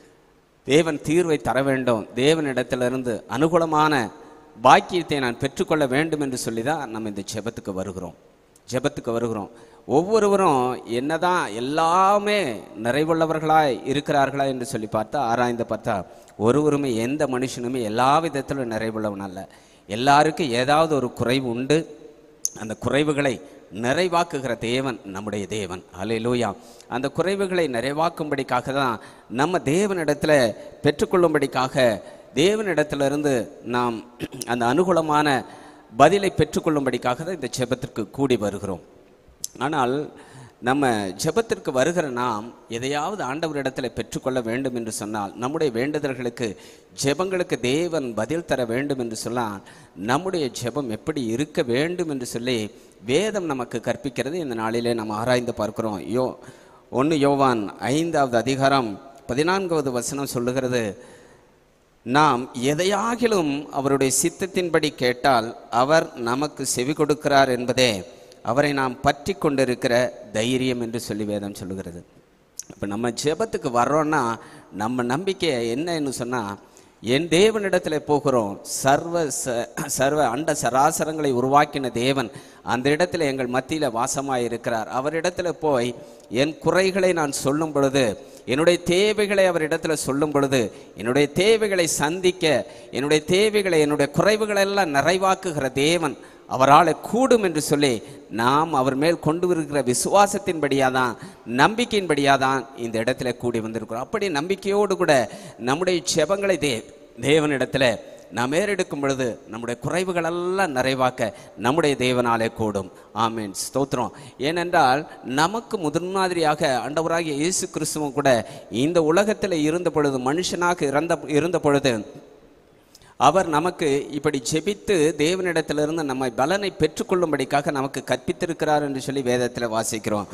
தேவன் தீர்வை தர வேண்டும் தேவனிடத்திலிருந்து அனுகூலமான பாக்கியத்தை நான் பெற்றுக்கொள்ள வேண்டும் என்று சொல்லி தான் நம்ம இந்த ஜெபத்துக்கு வருகிறோம் ஜெபத்துக்கு வருகிறோம் ஒவ்வொருவரும் என்னதான் எல்லாமே நிறைவுள்ளவர்களாய் இருக்கிறார்களா என்று சொல்லி பார்த்தா ஆராய்ந்து பார்த்தா ஒருவருமே எந்த மனுஷனுமே எல்லா விதத்திலும் நிறைவுள்ளவன் அல்ல எல்லாருக்கும் ஏதாவது ஒரு குறைவு உண்டு அந்த குறைவுகளை நிறைவாக்குகிற தேவன் நம்முடைய தேவன் அல்லேலூயா அந்த குறைவுகளை நிறைவாக்கும்படிக்காக தான் நம்ம தேவனிடத்துல பெற்றுக்கொள்ளும்படிக்காக தேவனிடத்திலிருந்து நாம் அந்த அனுகூலமான பதிலை பெற்றுக்கொள்ளும்படிக்காக தான் இந்த ஜெபத்திற்கு கூடி வருகிறோம் ஆனால் நம்ம ஜெபத்திற்கு வருகிற நாம் எதையாவது ஆண்டவரிடத்தில் பெற்றுக்கொள்ள வேண்டும் என்று சொன்னால் நம்முடைய வேண்டுதல்களுக்கு ஜெபங்களுக்கு தேவன் பதில் தர வேண்டும் என்று சொன்னால் நம்முடைய ஜெபம் எப்படி இருக்க வேண்டும் என்று சொல்லி வேதம் நமக்கு கற்பிக்கிறது இந்த நாளிலே நாம் ஆராய்ந்து பார்க்கிறோம் யோ ஒன்று யோவான் ஐந்தாவது அதிகாரம் பதினான்காவது வசனம் சொல்லுகிறது நாம் எதையாகிலும் அவருடைய சித்தத்தின்படி கேட்டால் அவர் நமக்கு செவி கொடுக்கிறார் என்பதே அவரை நாம் பற்றி கொண்டிருக்கிற தைரியம் என்று சொல்லி வேதம் சொல்லுகிறது இப்போ நம்ம ஜெபத்துக்கு வர்றோன்னா நம்ம நம்பிக்கை என்னன்னு சொன்னால் என் தேவனிடத்தில் போகிறோம் சர்வ ச சர்வ அண்ட சராசரங்களை உருவாக்கின தேவன் அந்த இடத்துல எங்கள் மத்தியில் வாசமாக இருக்கிறார் அவரிடத்துல போய் என் குறைகளை நான் சொல்லும் பொழுது என்னுடைய தேவைகளை அவரிடத்துல சொல்லும் பொழுது என்னுடைய தேவைகளை சந்திக்க என்னுடைய தேவைகளை என்னுடைய குறைவுகளை எல்லாம் நிறைவாக்குகிற தேவன் அவரால் கூடும் என்று சொல்லி நாம் அவர் மேல் கொண்டு வருகிற விசுவாசத்தின்படியாக தான் நம்பிக்கையின்படியாக தான் இந்த இடத்துல கூடி வந்திருக்கிறோம் அப்படி நம்பிக்கையோடு கூட நம்முடைய செபங்களை தே தேவனிடத்தில் நாம் ஏறெடுக்கும் பொழுது நம்முடைய குறைவுகளெல்லாம் நிறைவாக்க நம்முடைய தேவனாலே கூடும் ஆமீன் ஸ்தோத்திரம் ஏனென்றால் நமக்கு முதன்மாதிரியாக ஆண்டவராகிய இயேசு கிறிஸ்துவும் கூட இந்த உலகத்தில் இருந்த பொழுது மனுஷனாக இறந்த இருந்த பொழுது அவர் நமக்கு இப்படி ஜெபித்து தேவனிடத்திலிருந்து நம்மை பலனை பெற்றுக்கொள்ளும்படிக்காக நமக்கு கற்பித்திருக்கிறார் என்று சொல்லி வேதத்தில் வாசிக்கிறோம்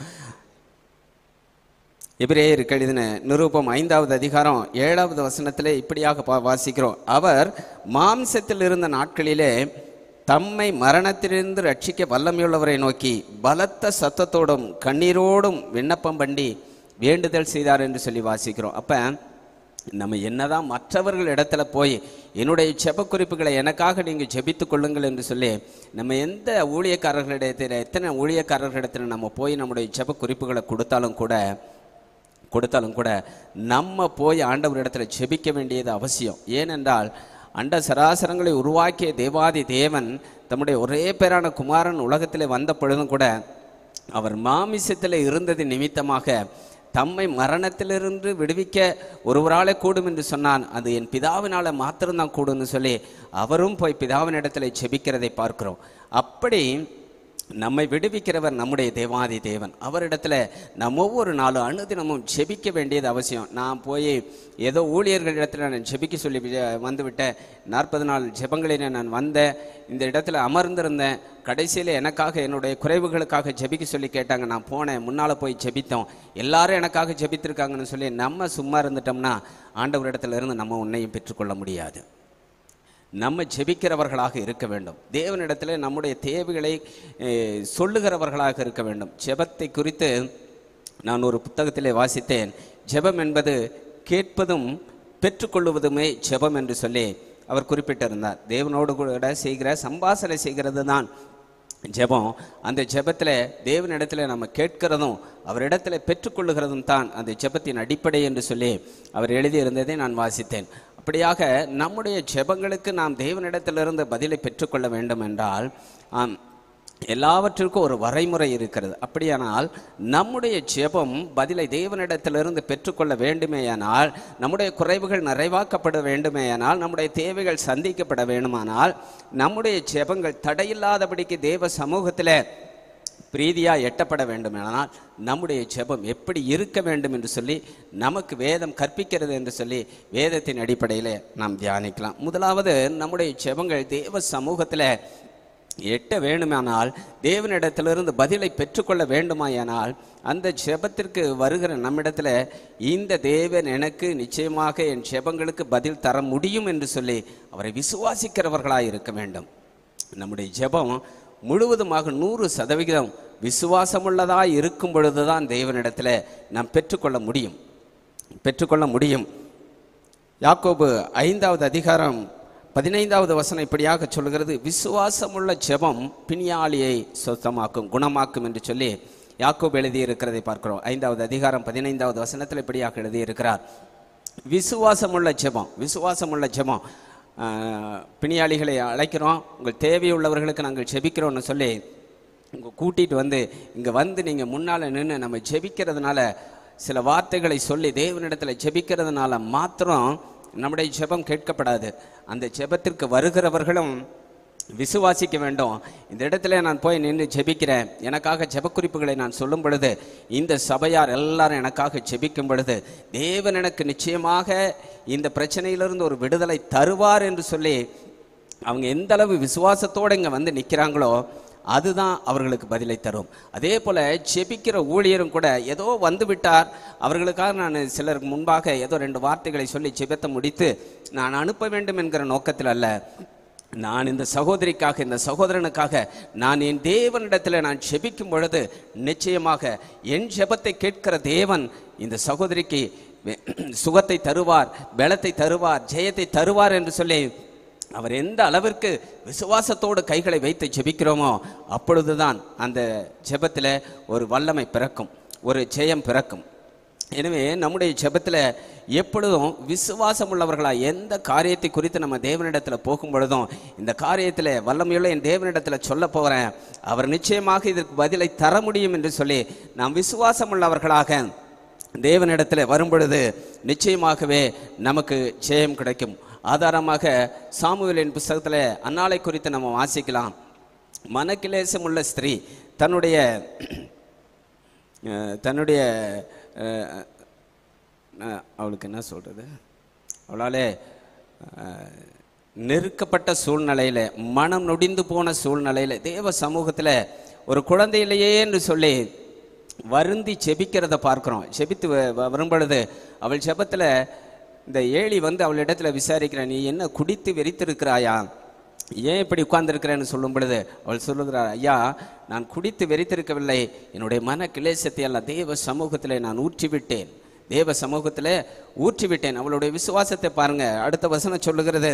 எபிரேயருக்கு எழுதின நிரூபம் ஐந்தாவது அதிகாரம் ஏழாவது வசனத்திலே இப்படியாக பா- வாசிக்கிறோம் அவர் மாம்சத்தில் இருந்த நாட்களிலே தம்மை மரணத்திலிருந்து ரட்சிக்க வல்லமையுள்ளவரை நோக்கி பலத்த சத்தத்தோடும் கண்ணீரோடும் விண்ணப்பம் பண்ணி வேண்டுதல் செய்தார் என்று சொல்லி வாசிக்கிறோம் அப்போ நம்ம என்னதான் மற்றவர்கள் இடத்துல போய் என்னுடைய ஜெப குறிப்புகளை எனக்காக நீங்கள் ஜெபித்து கொள்ளுங்கள் என்று சொல்லி நம்ம எந்த ஊழியக்காரர்களிடத்தில் எத்தனை ஊழியக்காரர்களிடத்தில் நம்ம போய் நம்முடைய ஜெப குறிப்புகளை கொடுத்தாலும் கூட கொடுத்தாலும் கூட நம்ம போய் ஆண்டவரிடத்தில் ஜெபிக்க வேண்டியது அவசியம் ஏனென்றால் அண்ட சராசரங்களை உருவாக்கிய தேவாதி தேவன் தம்முடைய ஒரே பேரான குமாரன் உலகத்தில் வந்த பொழுதும் கூட அவர் மாமிசத்தில் இருந்தது நிமித்தமாக தம்மை மரணத்திலிருந்து விடுவிக்க ஒருவராலே கூடும் என்று சொன்னான் அது என் பிதாவினால மாத்திரம்தான் கூடும்னு சொல்லி அவரும் போய் பிதாவின் இடத்துல ஜெபிக்கிறதை பார்க்கிறோம் அப்படி நம்மை விடுவிக்கிறவர் நம்முடைய தேவாதி தேவன் அவரிடத்துல நம்ம ஒவ்வொரு நாளும் அனுதினமும் ஜெபிக்க வேண்டியது அவசியம் நான் போய் ஏதோ ஊழியர்களிடத்தில் நான் ஜெபிக்க சொல்லி வி- வந்துவிட்டேன் நாற்பது நாள் ஜெபங்களில் நான் வந்தேன் இந்த இடத்துல அமர்ந்திருந்தேன் கடைசியில் எனக்காக என்னுடைய குறைவுகளுக்காக ஜெபிக்க சொல்லி கேட்டாங்க நான் போனேன் முன்னால் போய் ஜெபித்தோம் எல்லாரும் எனக்காக ஜெபித்திருக்காங்கன்னு சொல்லி நம்ம சும்மா இருந்துட்டோம்னா ஆண்டவரிடத்துல இருந்து நம்ம உன்னையும் பெற்றுக்கொள்ள முடியாது நம்ம ஜெபிக்கிறவர்களாக இருக்க வேண்டும் தேவனிடத்தில் நம்முடைய தேவைகளை அஹ், சொல்லுகிறவர்களாக இருக்க வேண்டும் ஜெபத்தை குறித்து நான் ஒரு புத்தகத்திலே வாசித்தேன் ஜெபம் என்பது கேட்பதும் பெற்றுக்கொள்வதுமே ஜெபம் என்று சொல்லி அவர் குறிப்பிட்டிருந்தார் தேவனோடு கூட செய்கிற சம்பாசனை செய்கிறது தான் ஜெபம் அந்த ஜெபத்தில் தேவனிடத்தில் நம்ம கேட்கிறதும் அவரிடத்தில் பெற்றுக்கொள்ளுகிறதும் தான் அந்த ஜெபத்தின் அடிப்படை என்று சொல்லி அவர் எழுதியிருந்ததை நான் வாசித்தேன் அப்படியாக நம்முடைய ஜெபங்களுக்கு நாம் தேவனிடத்திலிருந்து பதிலை பெற்றுக்கொள்ள வேண்டும் என்றால் ஆம், எல்லாவற்றிற்கும் ஒரு வரைமுறை இருக்கிறது அப்படியானால் நம்முடைய ஜெபம் பதிலை தேவனிடத்திலிருந்து பெற்றுக்கொள்ள வேண்டுமேயானால் நம்முடைய குறைவுகள் நிறைவாக்கப்பட வேண்டுமேயானால் நம்முடைய தேவைகள் சந்திக்கப்பட வேண்டுமானால் நம்முடைய ஜெபங்கள் தடையில்லாதபடிக்கு தேவ சமூகத்தில் பிரீதியாக எட்டப்பட வேண்டுமானால் நம்முடைய ஜெபம் எப்படி இருக்க வேண்டும் என்று சொல்லி நமக்கு வேதம் கற்பிக்கிறது என்று சொல்லி வேதத்தின் அடிப்படையில் நாம் தியானிக்கலாம் முதலாவது நம்முடைய ஜெபங்கள் தேவ சமூகத்தில் எட்ட வேண்டுமானால் தேவனிடத்திலிருந்து பதிலை பெற்றுக்கொள்ள வேண்டுமாயானால் அந்த ஜெபத்திற்கு வருகிற நம்மிடத்தில் இந்த தேவன் எனக்கு நிச்சயமாக என் ஜெபங்களுக்கு பதில் தர முடியும் என்று சொல்லி அவரை விசுவாசிக்கிறவர்களாய் இருக்க வேண்டும் நம்முடைய ஜெபம் முழுவதுமாக நூறு சதவிகிதம் விசுவாசமுள்ளதாக இருக்கும் பொழுதுதான் தேவனிடத்தில் நாம் பெற்றுக்கொள்ள முடியும் பெற்றுக்கொள்ள முடியும் யாக்கோபு ஐந்தாவது அதிகாரம் பதினைந்தாவது வசனம் இப்படியாக சொல்கிறது விசுவாசமுள்ள ஜெபம் பிணியாளியை சொத்தமாக்கும் குணமாக்கும் என்று சொல்லி யாக்கோபு எழுதியிருக்கிறதை பார்க்கிறோம் ஐந்தாவது அதிகாரம் பதினைந்தாவது வசனத்தில் இப்படியாக எழுதியிருக்கிறார் விசுவாசமுள்ள ஜெபம் விசுவாசமுள்ள ஜெபம் ஆஹ், பிணியாளிகளை அழைக்கிறோம் உங்கள் தேவையுள்ளவர்களுக்கு நாங்கள் ஜெபிக்கிறோம்னு சொல்லி உங்க கூட்டிட்டு வந்து இங்கே வந்து நீங்கள் முன்னால் நின்று நம்ம ஜெபிக்கிறதுனால சில வார்த்தைகளை சொல்லி தேவனிடத்தில் ஜெபிக்கிறதுனால மாத்திரம் நம்முடைய ஜெபம் கேட்கப்படாது அந்த ஜெபத்திற்கு வருகிறவர்களும் விசுவாசிக்க வேண்டும் இந்த இடத்துல நான் போய் நின்று ஜெபிக்கிறேன் எனக்காக ஜெபக்குறிப்புகளை நான் சொல்லும் பொழுது இந்த சபையார் எல்லாரும் எனக்காக ஜெபிக்கும் பொழுது தேவன் எனக்கு நிச்சயமாக இந்த பிரச்சனையிலிருந்து ஒரு விடுதலை தருவார் என்று சொல்லி அவங்க எந்த அளவு விசுவாசத்தோடு இங்கே வந்து நிற்கிறாங்களோ அதுதான் அவர்களுக்கு பதிலை தரும் அதே போல் ஜெபிக்கிற ஊழியரும் கூட ஏதோ வந்து விட்டார் அவர்களுக்காக நான் சிலருக்கு முன்பாக ஏதோ ரெண்டு வார்த்தைகளை சொல்லி ஜெபத்தை முடித்து நான் அனுப்ப வேண்டும் என்கிற நோக்கத்தில் அல்ல நான் இந்த சகோதரிக்காக இந்த சகோதரனுக்காக நான் என் தேவனிடத்தில் நான் ஜெபிக்கும் பொழுது நிச்சயமாக என் ஜெபத்தை கேட்கிற தேவன் இந்த சகோதரிக்கு வெ- சுகத்தை தருவார் பலத்தை தருவார் ஜெயத்தை தருவார் என்று சொல்லி அவர் எந்த அளவிற்கு விசுவாசத்தோடு கைகளை வைத்து ஜெபிக்கிறோமோ அப்பொழுதுதான் அந்த ஜெபத்தில் ஒரு வல்லமை பிறக்கும் ஒரு ஜெயம் பிறக்கும் எனவே நம்முடைய ஜெபத்தில் எப்பொழுதும் விசுவாசம் உள்ளவர்களாக எந்த காரியத்தை குறித்து நம்ம தேவனிடத்தில் போகும் பொழுதும் இந்த காரியத்தில் வல்லமையுள்ள என் தேவனிடத்தில் சொல்ல போகிறேன் அவர் நிச்சயமாக இதற்கு பதிலை தர முடியும் என்று சொல்லி நாம் விசுவாசம் உள்ளவர்களாக தேவனிடத்தில் வரும்பொழுது நிச்சயமாகவே நமக்கு ஜெயம் கிடைக்கும் ஆதாரமாக சாமுவேலின் புஸ்தகத்தில் அன்னாளை குறித்து நம்ம வாசிக்கலாம் மனக்கிலேசம் உள்ள ஸ்திரீ தன்னுடைய அஹ், தன்னுடைய அஹ், அஹ், அவளுக்கு என்ன சொல்கிறது அவளாலே அஹ், நெருக்கப்பட்ட சூழ்நிலையில் மனம் நொடிந்து போன சூழ்நிலையில் தேவ சமூகத்தில் ஒரு குழந்தை இல்லையே என்று சொல்லி வருந்தி செபிக்கிறத பார்க்குறோம் செபித்து வ- வ- வரும்பொழுது அவள் ஜெபத்தில் இந்த ஏழி வந்து அவளிடத்துல விசாரிக்கிற நீ என்ன குடித்து வெறித்திருக்கிறாயா ஏன் இப்படி உட்கார்ந்திருக்கிறேன்னு சொல்லும் பொழுது அவள் சொல்லுகிறார் ஐயா நான் குடித்து வெறித்திருக்கவில்லை என்னுடைய மன கிளேசத்தை எல்லாம் தேவ சமூகத்திலே நான் ஊற்றிவிட்டேன் தேவ சமூகத்திலே ஊற்றிவிட்டேன் அவளுடைய விசுவாசத்தை பாருங்க அடுத்த வசனம் சொல்லுகிறது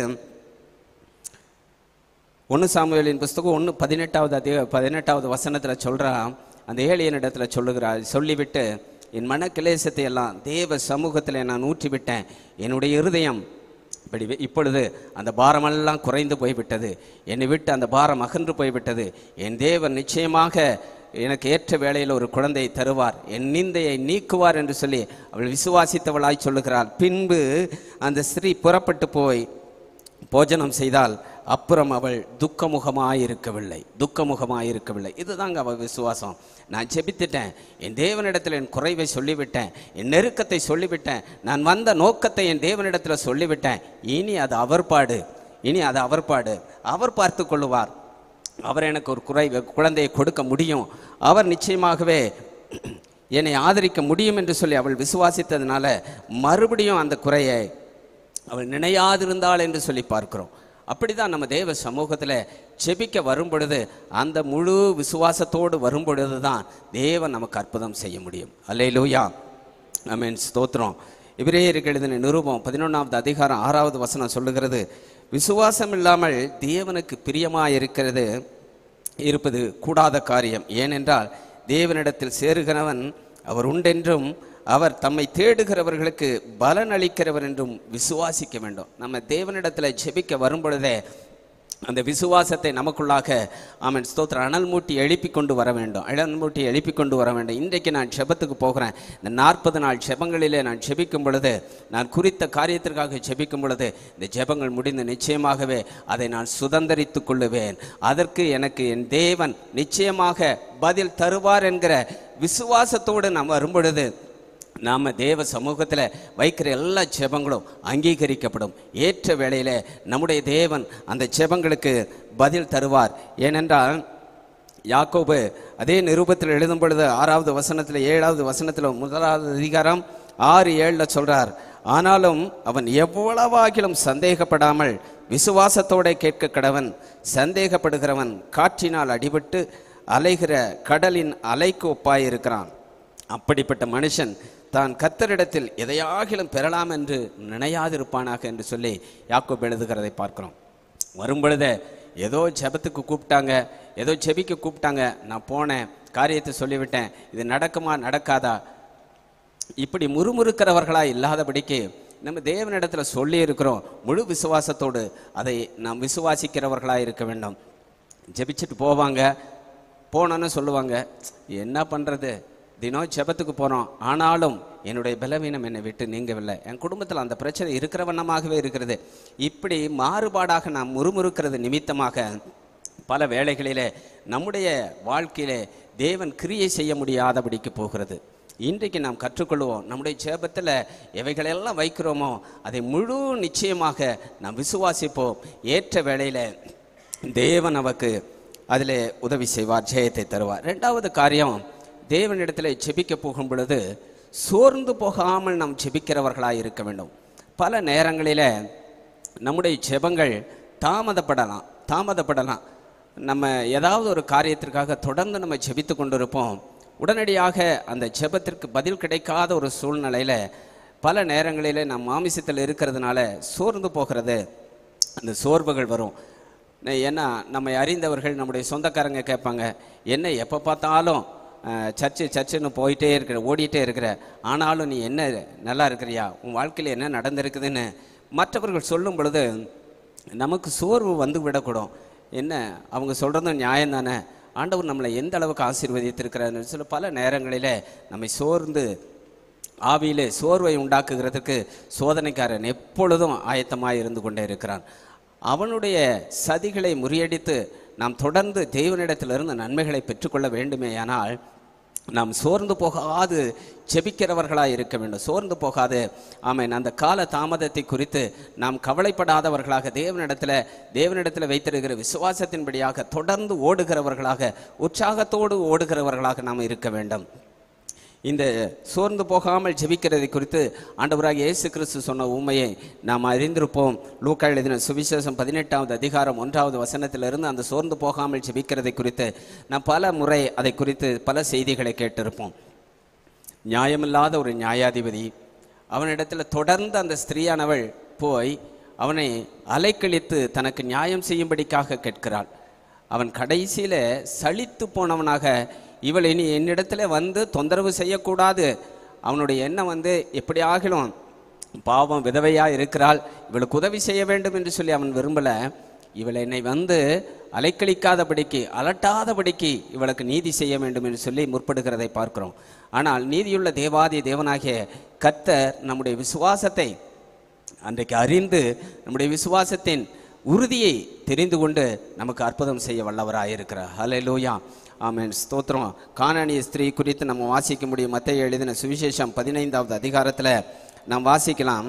ஒன்று சாமுவேலின் புஸ்தகம் ஒன்று பதினெட்டாவது அதிக பதினெட்டாவது வசனத்தில் சொல்கிறான் அந்த ஏழியனிடத்துல சொல்லுகிறார் சொல்லிவிட்டு என் மன கிளேசத்தை எல்லாம் தேவ சமூகத்தில் நான் ஊற்றிவிட்டேன் என்னுடைய இருதயம் இப்படி வி- இப்பொழுது அந்த பாரமெல்லாம் குறைந்து போய்விட்டது என்னை விட்டு அந்த பாரம் அகன்று போய்விட்டது என் தேவன் நிச்சயமாக எனக்கு ஏற்ற வேளையில் ஒரு குழந்தையை தருவார் என் நிந்தையை நீக்குவார் என்று சொல்லி அவள் விசுவாசித்தவளாய் சொல்லுகிறாள் பின்பு அந்த ஸ்திரீ புறப்பட்டு போய் போஜனம் செய்தால் அப்புறம் அவள் துக்கமுகமாயிருக்கவில்லை துக்கமுகமாயிருக்கவில்லை இதுதாங்க அவள் விசுவாசம் நான் ஜெபித்துட்டேன் என் தேவனிடத்தில் என் குறைவை சொல்லிவிட்டேன் என் நெருக்கத்தை சொல்லிவிட்டேன் நான் வந்த நோக்கத்தை என் தேவனிடத்தில் சொல்லிவிட்டேன் இனி அது அவர் பாடு இனி அது அவர் பாடு அவர் பார்த்து கொள்ளுவார் அவர் எனக்கு ஒரு குறை குழந்தையை கொடுக்க முடியும் அவர் நிச்சயமாகவே என்னை ஆதரிக்க முடியும் என்று சொல்லி அவள் விசுவாசித்ததுனால மறுபடியும் அந்த குறையை அவள் நினையாதிருந்தாள் என்று சொல்லி பார்க்கிறோம் அப்படிதான் நம்ம தேவ சமூகத்தில் செபிக்க வரும் பொழுது அந்த முழு விசுவாசத்தோடு வரும் பொழுது தான் தேவன் நமக்கு அற்புதம் செய்ய முடியும் அல்லேலூயா ஆமென் ஸ்தோத்திரம் இவரேயருக்கு எழுதின நிருபம் பதினொன்றாவது அதிகாரம் ஆறாவது வசனம் சொல்லுகிறது விசுவாசம் இல்லாமல் தேவனுக்கு பிரியமாக இருக்கிறது இருப்பது கூடாத காரியம் ஏனென்றால் தேவனிடத்தில் சேருகிறவன் அவர் உண்டென்றும் அவர் தம்மை தேடுகிறவர்களுக்கு பலன் அளிக்கிறவர் என்றும் விசுவாசிக்க வேண்டும் நம்ம தேவனிடத்தில் ஜெபிக்க வரும் பொழுதே அந்த விசுவாசத்தை நமக்குள்ளாக ஆமென் ஸ்தோத்திரம் அனல் மூட்டி எழுப்பி கொண்டு வர வேண்டும் அனல் மூட்டி எழுப்பி கொண்டு வர வேண்டும் இன்றைக்கு நான் ஜெபத்துக்கு போகிறேன் இந்த நாற்பது நாள் ஜெபங்களிலே நான் ஜெபிக்கும் பொழுது நான் குறித்த காரியத்திற்காக ஜெபிக்கும் பொழுது இந்த ஜெபங்கள் முடிந்து நிச்சயமாகவே அதை நான் சுதந்தரித்துக் கொள்ளுவேன் அதற்கு எனக்கு என் தேவன் நிச்சயமாக பதில் தருவார் என்கிற விசுவாசத்தோடு நாம் வரும்பொழுது நாம் தேவ சமூகத்தில் வைக்கிற எல்லா ஜெபங்களும் அங்கீகரிக்கப்படும் ஏற்ற வேளையில் நம்முடைய தேவன் அந்த ஜெபங்களுக்கு பதில் தருவார் ஏனென்றால் யாக்கோபு அதே நிருபத்தில் எழுதும் பொழுது ஆறாவது வசனத்தில் ஏழாவது வசனத்தில் முதலாவது அதிகாரம் ஆறு ஏழில் சொல்றார் ஆனாலும் அவன் எவ்வளவாகிலும் சந்தேகப்படாமல் விசுவாசத்தோட கேட்க கடவன் சந்தேகப்படுகிறவன் காற்றினால் அடிபட்டு அலைகிற கடலின் அலைக்கு ஒப்பாயிருக்கிறான் அப்படிப்பட்ட மனுஷன் தான் கத்தரிடத்தில் எதையாகிலும் பெறலாம் என்று நினையாதிருப்பானாக என்று சொல்லி யாக்கோப் எழுதுகிறதை பார்க்கிறோம் வரும் பொழுதே ஏதோ ஜெபத்துக்கு கூப்பிட்டாங்க ஏதோ ஜெபிக்க கூப்பிட்டாங்க நான் போனேன் காரியத்தை சொல்லிவிட்டேன் இது நடக்குமா நடக்காதா இப்படி முறுமுறுக்கிறவர்களா இல்லாதபடிக்கு நம்ம தேவனிடத்துல சொல்லி இருக்கிறோம் முழு விசுவாசத்தோடு அதை நாம் விசுவாசிக்கிறவர்களா இருக்க வேண்டும் ஜெபிச்சுட்டு போவாங்க போனோன்னு சொல்லுவாங்க என்ன பண்ணுறது தினம் ஜெபத்துக்கு போகிறோம் ஆனாலும் என்னுடைய பலவீனம் என்னை விட்டு நீங்கவில்லை என் குடும்பத்தில் அந்த பிரச்சனை இருக்கிற வண்ணமாகவே இருக்கிறது இப்படி மாறுபாடாக நாம் முறுமுறுக்கிறது நிமித்தமாக பல வேளைகளிலே நம்முடைய வாழ்க்கையிலே தேவன் கிரியை செய்ய முடியாதபடிக்கு போகிறது இன்றைக்கு நாம் கற்றுக்கொள்வோம் நம்முடைய ஜெபத்தில் எவைகளெல்லாம் வைக்கிறோமோ அதை முழு நிச்சயமாக நாம் விசுவாசிப்போம் ஏற்ற வேளையில் தேவன் நமக்கு அதில் உதவி செய்வார் ஜெயத்தை தருவார் ரெண்டாவது காரியம் தேவனிடத்தில் ஜெபிக்க போகும் பொழுது சோர்ந்து போகாமல் நாம் ஜெபிக்கிறவர்களாக இருக்க வேண்டும் பல நேரங்களில் நம்முடைய ஜெபங்கள் தாமதப்படலாம் தாமதப்படலாம் நம்ம ஏதாவது ஒரு காரியத்திற்காக தொடர்ந்து நம்ம ஜெபித்து கொண்டிருப்போம் உடனடியாக அந்த ஜெபத்திற்கு பதில் கிடைக்காத ஒரு சூழ்நிலையில் பல நேரங்களில் நம் மாமிசத்தில் இருக்கிறதுனால சோர்ந்து போகிறது அந்த சோர்வுகள் வரும் ந- ஏன்னா நம்மை அறிந்தவர்கள் நம்முடைய சொந்தக்காரங்க கேட்பாங்க என்ன எப்போ பார்த்தாலும் அஹ், சர்ச்சு சர்ச்சுன்னு போயிட்டே இருக்கிற ஓடிட்டே இருக்கிற ஆனாலும் நீ என்ன நல்லா இருக்கிறியா உன் வாழ்க்கையில் என்ன நடந்திருக்குதுன்னு மற்றவர்கள் சொல்லும் பொழுது நமக்கு சோர்வு வந்து விடக்கூடும் என்ன அவங்க சொல்கிறதும் நியாயம் தானே ஆண்டவர் நம்மளை எந்த அளவுக்கு ஆசீர்வதித்திருக்கிறாருன்னு சொல்லி பல நேரங்களில் நம்மை சோர்ந்து ஆவியிலே சோர்வை உண்டாக்குகிறதுக்கு சோதனைக்காரன் எப்பொழுதும் ஆயத்தமாக இருந்து கொண்டே இருக்கிறான் அவனுடைய சதிகளை முறியடித்து நாம் தொடர்ந்து தேவனிடத்திலிருந்து நன்மைகளை பெற்றுக்கொள்ள வேண்டுமேயானால் நாம் சோர்ந்து போகாது ஜெபிக்கிறவர்களாக இருக்க வேண்டும் சோர்ந்து போகாது ஆமென் அந்த கால தாமதத்தை குறித்து நாம் கவலைப்படாதவர்களாக தேவனிடத்தில் தேவனிடத்தில் வைத்திருக்கிற விசுவாசத்தின்படியாக தொடர்ந்து ஓடுகிறவர்களாக உற்சாகத்தோடு ஓடுகிறவர்களாக நாம் இருக்க வேண்டும் இந்த சோர்ந்து போகாமல் ஜெபிக்கிறதை குறித்து ஆண்டவராக இயேசு கிறிஸ்து சொன்ன உண்மையை நாம் அறிந்திருப்போம் லூக்கா எழுதின சுவிசேஷம் பதினெட்டாவது அதிகாரம் ஒன்றாவது வசனத்திலிருந்து அந்த சோர்ந்து போகாமல் ஜெபிக்கிறதை குறித்து நாம் பல முறை அதை குறித்து பல செய்திகளை கேட்டிருப்போம் நியாயமில்லாத ஒரு நியாயாதிபதி அவனிடத்தில் தொடர்ந்து அந்த ஸ்திரீயானவள் போய் அவனை அலைக்கழித்து தனக்கு நியாயம் செய்யும்படிக்காக கேட்கிறாள் அவன் கடைசியில சலித்து போனவனாக இவள் இனி என்னிடத்துல வந்து தொந்தரவு செய்யக்கூடாது அவனுடைய எண்ணம் வந்து எப்படி ஆகிலும் பாவம் விதவையா இருக்கிறாள் இவளுக்கு உதவி செய்ய வேண்டும் என்று சொல்லி அவன் விரும்பல இவள் என்னை வந்து அலைக்கழிக்காதபடிக்கு அலட்டாதபடிக்கு இவளுக்கு நீதி செய்ய வேண்டும் என்று சொல்லி முற்படுகிறதை பார்க்கிறோம் ஆனால் நீதியுள்ள தேவாதி தேவனாகிய கர்த்தர் நம்முடைய விசுவாசத்தை அன்றைக்கு அறிந்து நம்முடைய விசுவாசத்தின் உறுதியை தெரிந்து கொண்டு நமக்கு அற்புதம் செய்ய வல்லவராக இருக்கிறார் ஹalleluya ஆமென் ஸ்தோத்திரம் கானானிய ஸ்திரீ குறித்து நம்ம வாசிக்க முடியும் மத்திய எழுதின சுவிசேஷம் பதினைந்தாவது அதிகாரத்தில் நாம் வாசிக்கலாம்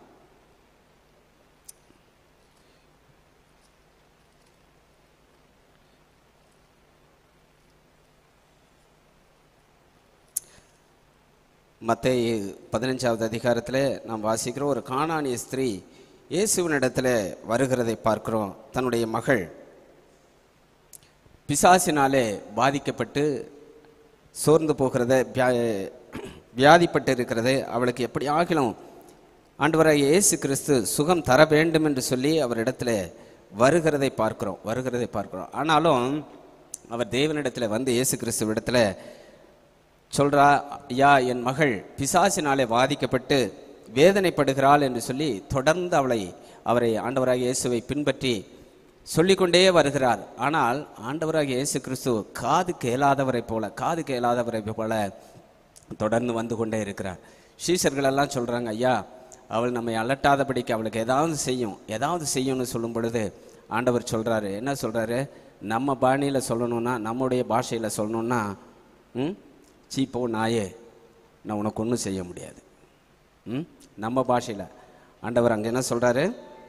மத்திய பதினஞ்சாவது அதிகாரத்தில் நாம் வாசிக்கிறோம் ஒரு கானானிய ஸ்திரீ இயேசுவினிடத்தில் வருகிறதை பார்க்கிறோம் தன்னுடைய மகள் பிசாசினாலே பாதிக்கப்பட்டு சோர்ந்து போகிறத வியா வியாதிப்பட்டு இருக்கிறது அவளுக்கு எப்படி ஆகிலும் ஆண்டவராக இயேசு கிறிஸ்து சுகம் தர வேண்டும் என்று சொல்லி அவரிடத்துல வருகிறதை பார்க்கிறோம் வருகிறதை பார்க்கிறோம் ஆனாலும் அவர் தேவனிடத்தில் வந்து இயேசு கிறிஸ்துவிடத்தில் சொல்றா ஐயா என் மகள் பிசாசினாலே பாதிக்கப்பட்டு வேதனைப்படுகிறாள் என்று சொல்லி தொடர்ந்து அவளை அவரை ஆண்டவராக இயேசுவை பின்பற்றி சொல்லிக்கொண்டே வருகிறார் ஆனால் ஆண்டவராக இயேசு கிறிஸ்து காது கேளாதவரை போல காது கேளாதவரை போல தொடர்ந்து வந்து கொண்டே இருக்கிறார் சீசர்கள் எல்லாம் சொல்றாங்க ஐயா அவள் நம்மை அலட்டாதபடிக்கு அவளுக்கு ஏதாவது செய்யும் ஏதாவது செய்யும்னு சொல்லும் பொழுது ஆண்டவர் சொல்றாரு என்ன சொல்றாரு நம்ம பாணியில சொல்லணும்னா நம்முடைய பாஷையில சொல்லணும்னா ம் சீப்போ நாயே நான் உனக்கு ஒன்றும் செய்ய முடியாது ம் நம்ம பாஷையில் ஆண்டவர் அங்கே என்ன சொல்கிறாரு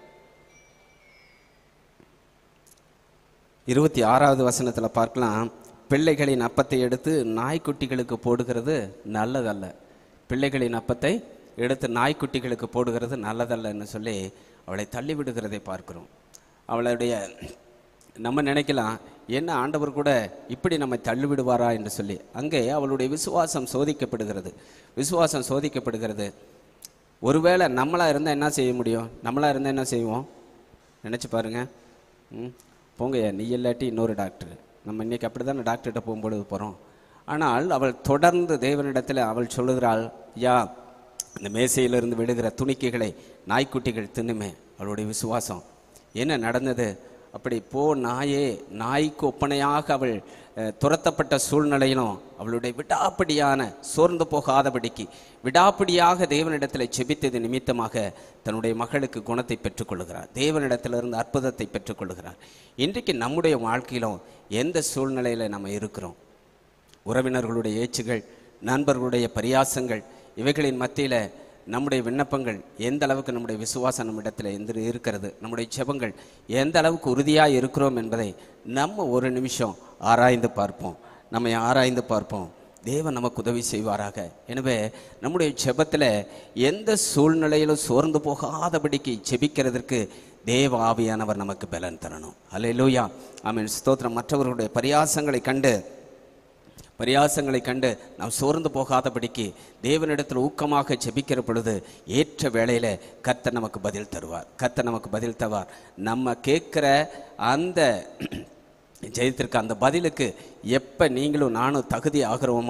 இருபத்தி ஆறாவது வசனத்தில் பார்க்கலாம் பிள்ளைகளின் அப்பத்தை எடுத்து நாய்க்குட்டிகளுக்கு போடுகிறது நல்லதல்ல பிள்ளைகளின் அப்பத்தை எடுத்து நாய்க்குட்டிகளுக்கு போடுகிறது நல்லதல்லன்னு சொல்லி அவளை தள்ளி விடுகிறதை பார்க்கிறோம் அவளுடைய நம்ம நினைக்கலாம் என்ன ஆண்டவர் கூட இப்படி நம்மை தள்ளி விடுவாரா என்று சொல்லி அங்கே அவளுடைய விசுவாசம் சோதிக்கப்படுகிறது விசுவாசம் சோதிக்கப்படுகிறது ஒருவேளை நம்மளா இருந்தால் என்ன செய்ய முடியும் நம்மளா இருந்தால் என்ன செய்வோம் நினச்சி பாருங்க ம் போங்கய்யா நீ இல்லாட்டி இன்னொரு டாக்டர் நம்ம இன்னைக்கு அப்படி தானே டாக்டர்கிட்ட போகும்பொழுது போகிறோம் ஆனால் அவள் தொடர்ந்து தேவனிடத்தில் அவள் சொல்லுகிறாள் யா இந்த மேசையிலிருந்து விழுகிற துணிக்கைகளை நாய்க்குட்டிகள் தின்னுமே அவளுடைய விசுவாசம் என்ன நடந்தது அப்படி போ நாயே நாய்க்கு ஒப்பனையாக அவள் அஹ், துரத்தப்பட்ட சூழ்நிலையிலும் அவளுடைய விடாப்பிடியான சோர்ந்து போகாதபடிக்கு விடாப்பிடியாக தேவனிடத்தில் செபித்தது நிமித்தமாக தன்னுடைய மகளுக்கு குணத்தை பெற்றுக்கொள்கிறார் தேவனிடத்திலிருந்து அற்புதத்தை பெற்றுக்கொள்கிறார் இன்றைக்கு நம்முடைய வாழ்க்கையிலும் எந்த சூழ்நிலையில் நம்ம இருக்கிறோம் உறவினர்களுடைய ஏச்சுகள் நண்பர்களுடைய பரியாசங்கள் இவைகளின் மத்தியில் நம்முடைய விண்ணப்பங்கள் எந்த அளவுக்கு நம்முடைய விசுவாசம் நம்மிடத்தில் எந்த இருக்கிறது நம்முடைய ஜெபங்கள் எந்த அளவுக்கு உறுதியாக இருக்கிறோம் என்பதை நம்ம ஒரு நிமிஷம் ஆராய்ந்து பார்ப்போம் நம்மை ஆராய்ந்து பார்ப்போம் தேவன் நமக்கு உதவி செய்வாராக எனவே நம்முடைய ஜெபத்தில் எந்த சூழ்நிலையிலும் சோர்ந்து போகாதபடிக்கு ஜெபிக்கிறதற்கு தேவ ஆவியானவர் நமக்கு பலன் தரணும் அல்லேலூயா ஆமென் ஸ்தோத்திரம் மற்றவர்களுடைய பரியாசங்களை கண்டு பரியாசங்களை கண்டு நாம் சோர்ந்து போகாதபடிக்கு தேவனிடத்தில் ஊக்கமாக ஜெபிக்கிற பொழுது ஏற்ற வேளையில கர்த்தர் நமக்கு பதில் தருவார் கர்த்தர் நமக்கு பதில் தருவார் நம்ம கேட்குற அந்த ஜெயத்திற்கு அந்த பதிலுக்கு எப்போ நீங்களும் நானும் தகுதி ஆகிறோமோ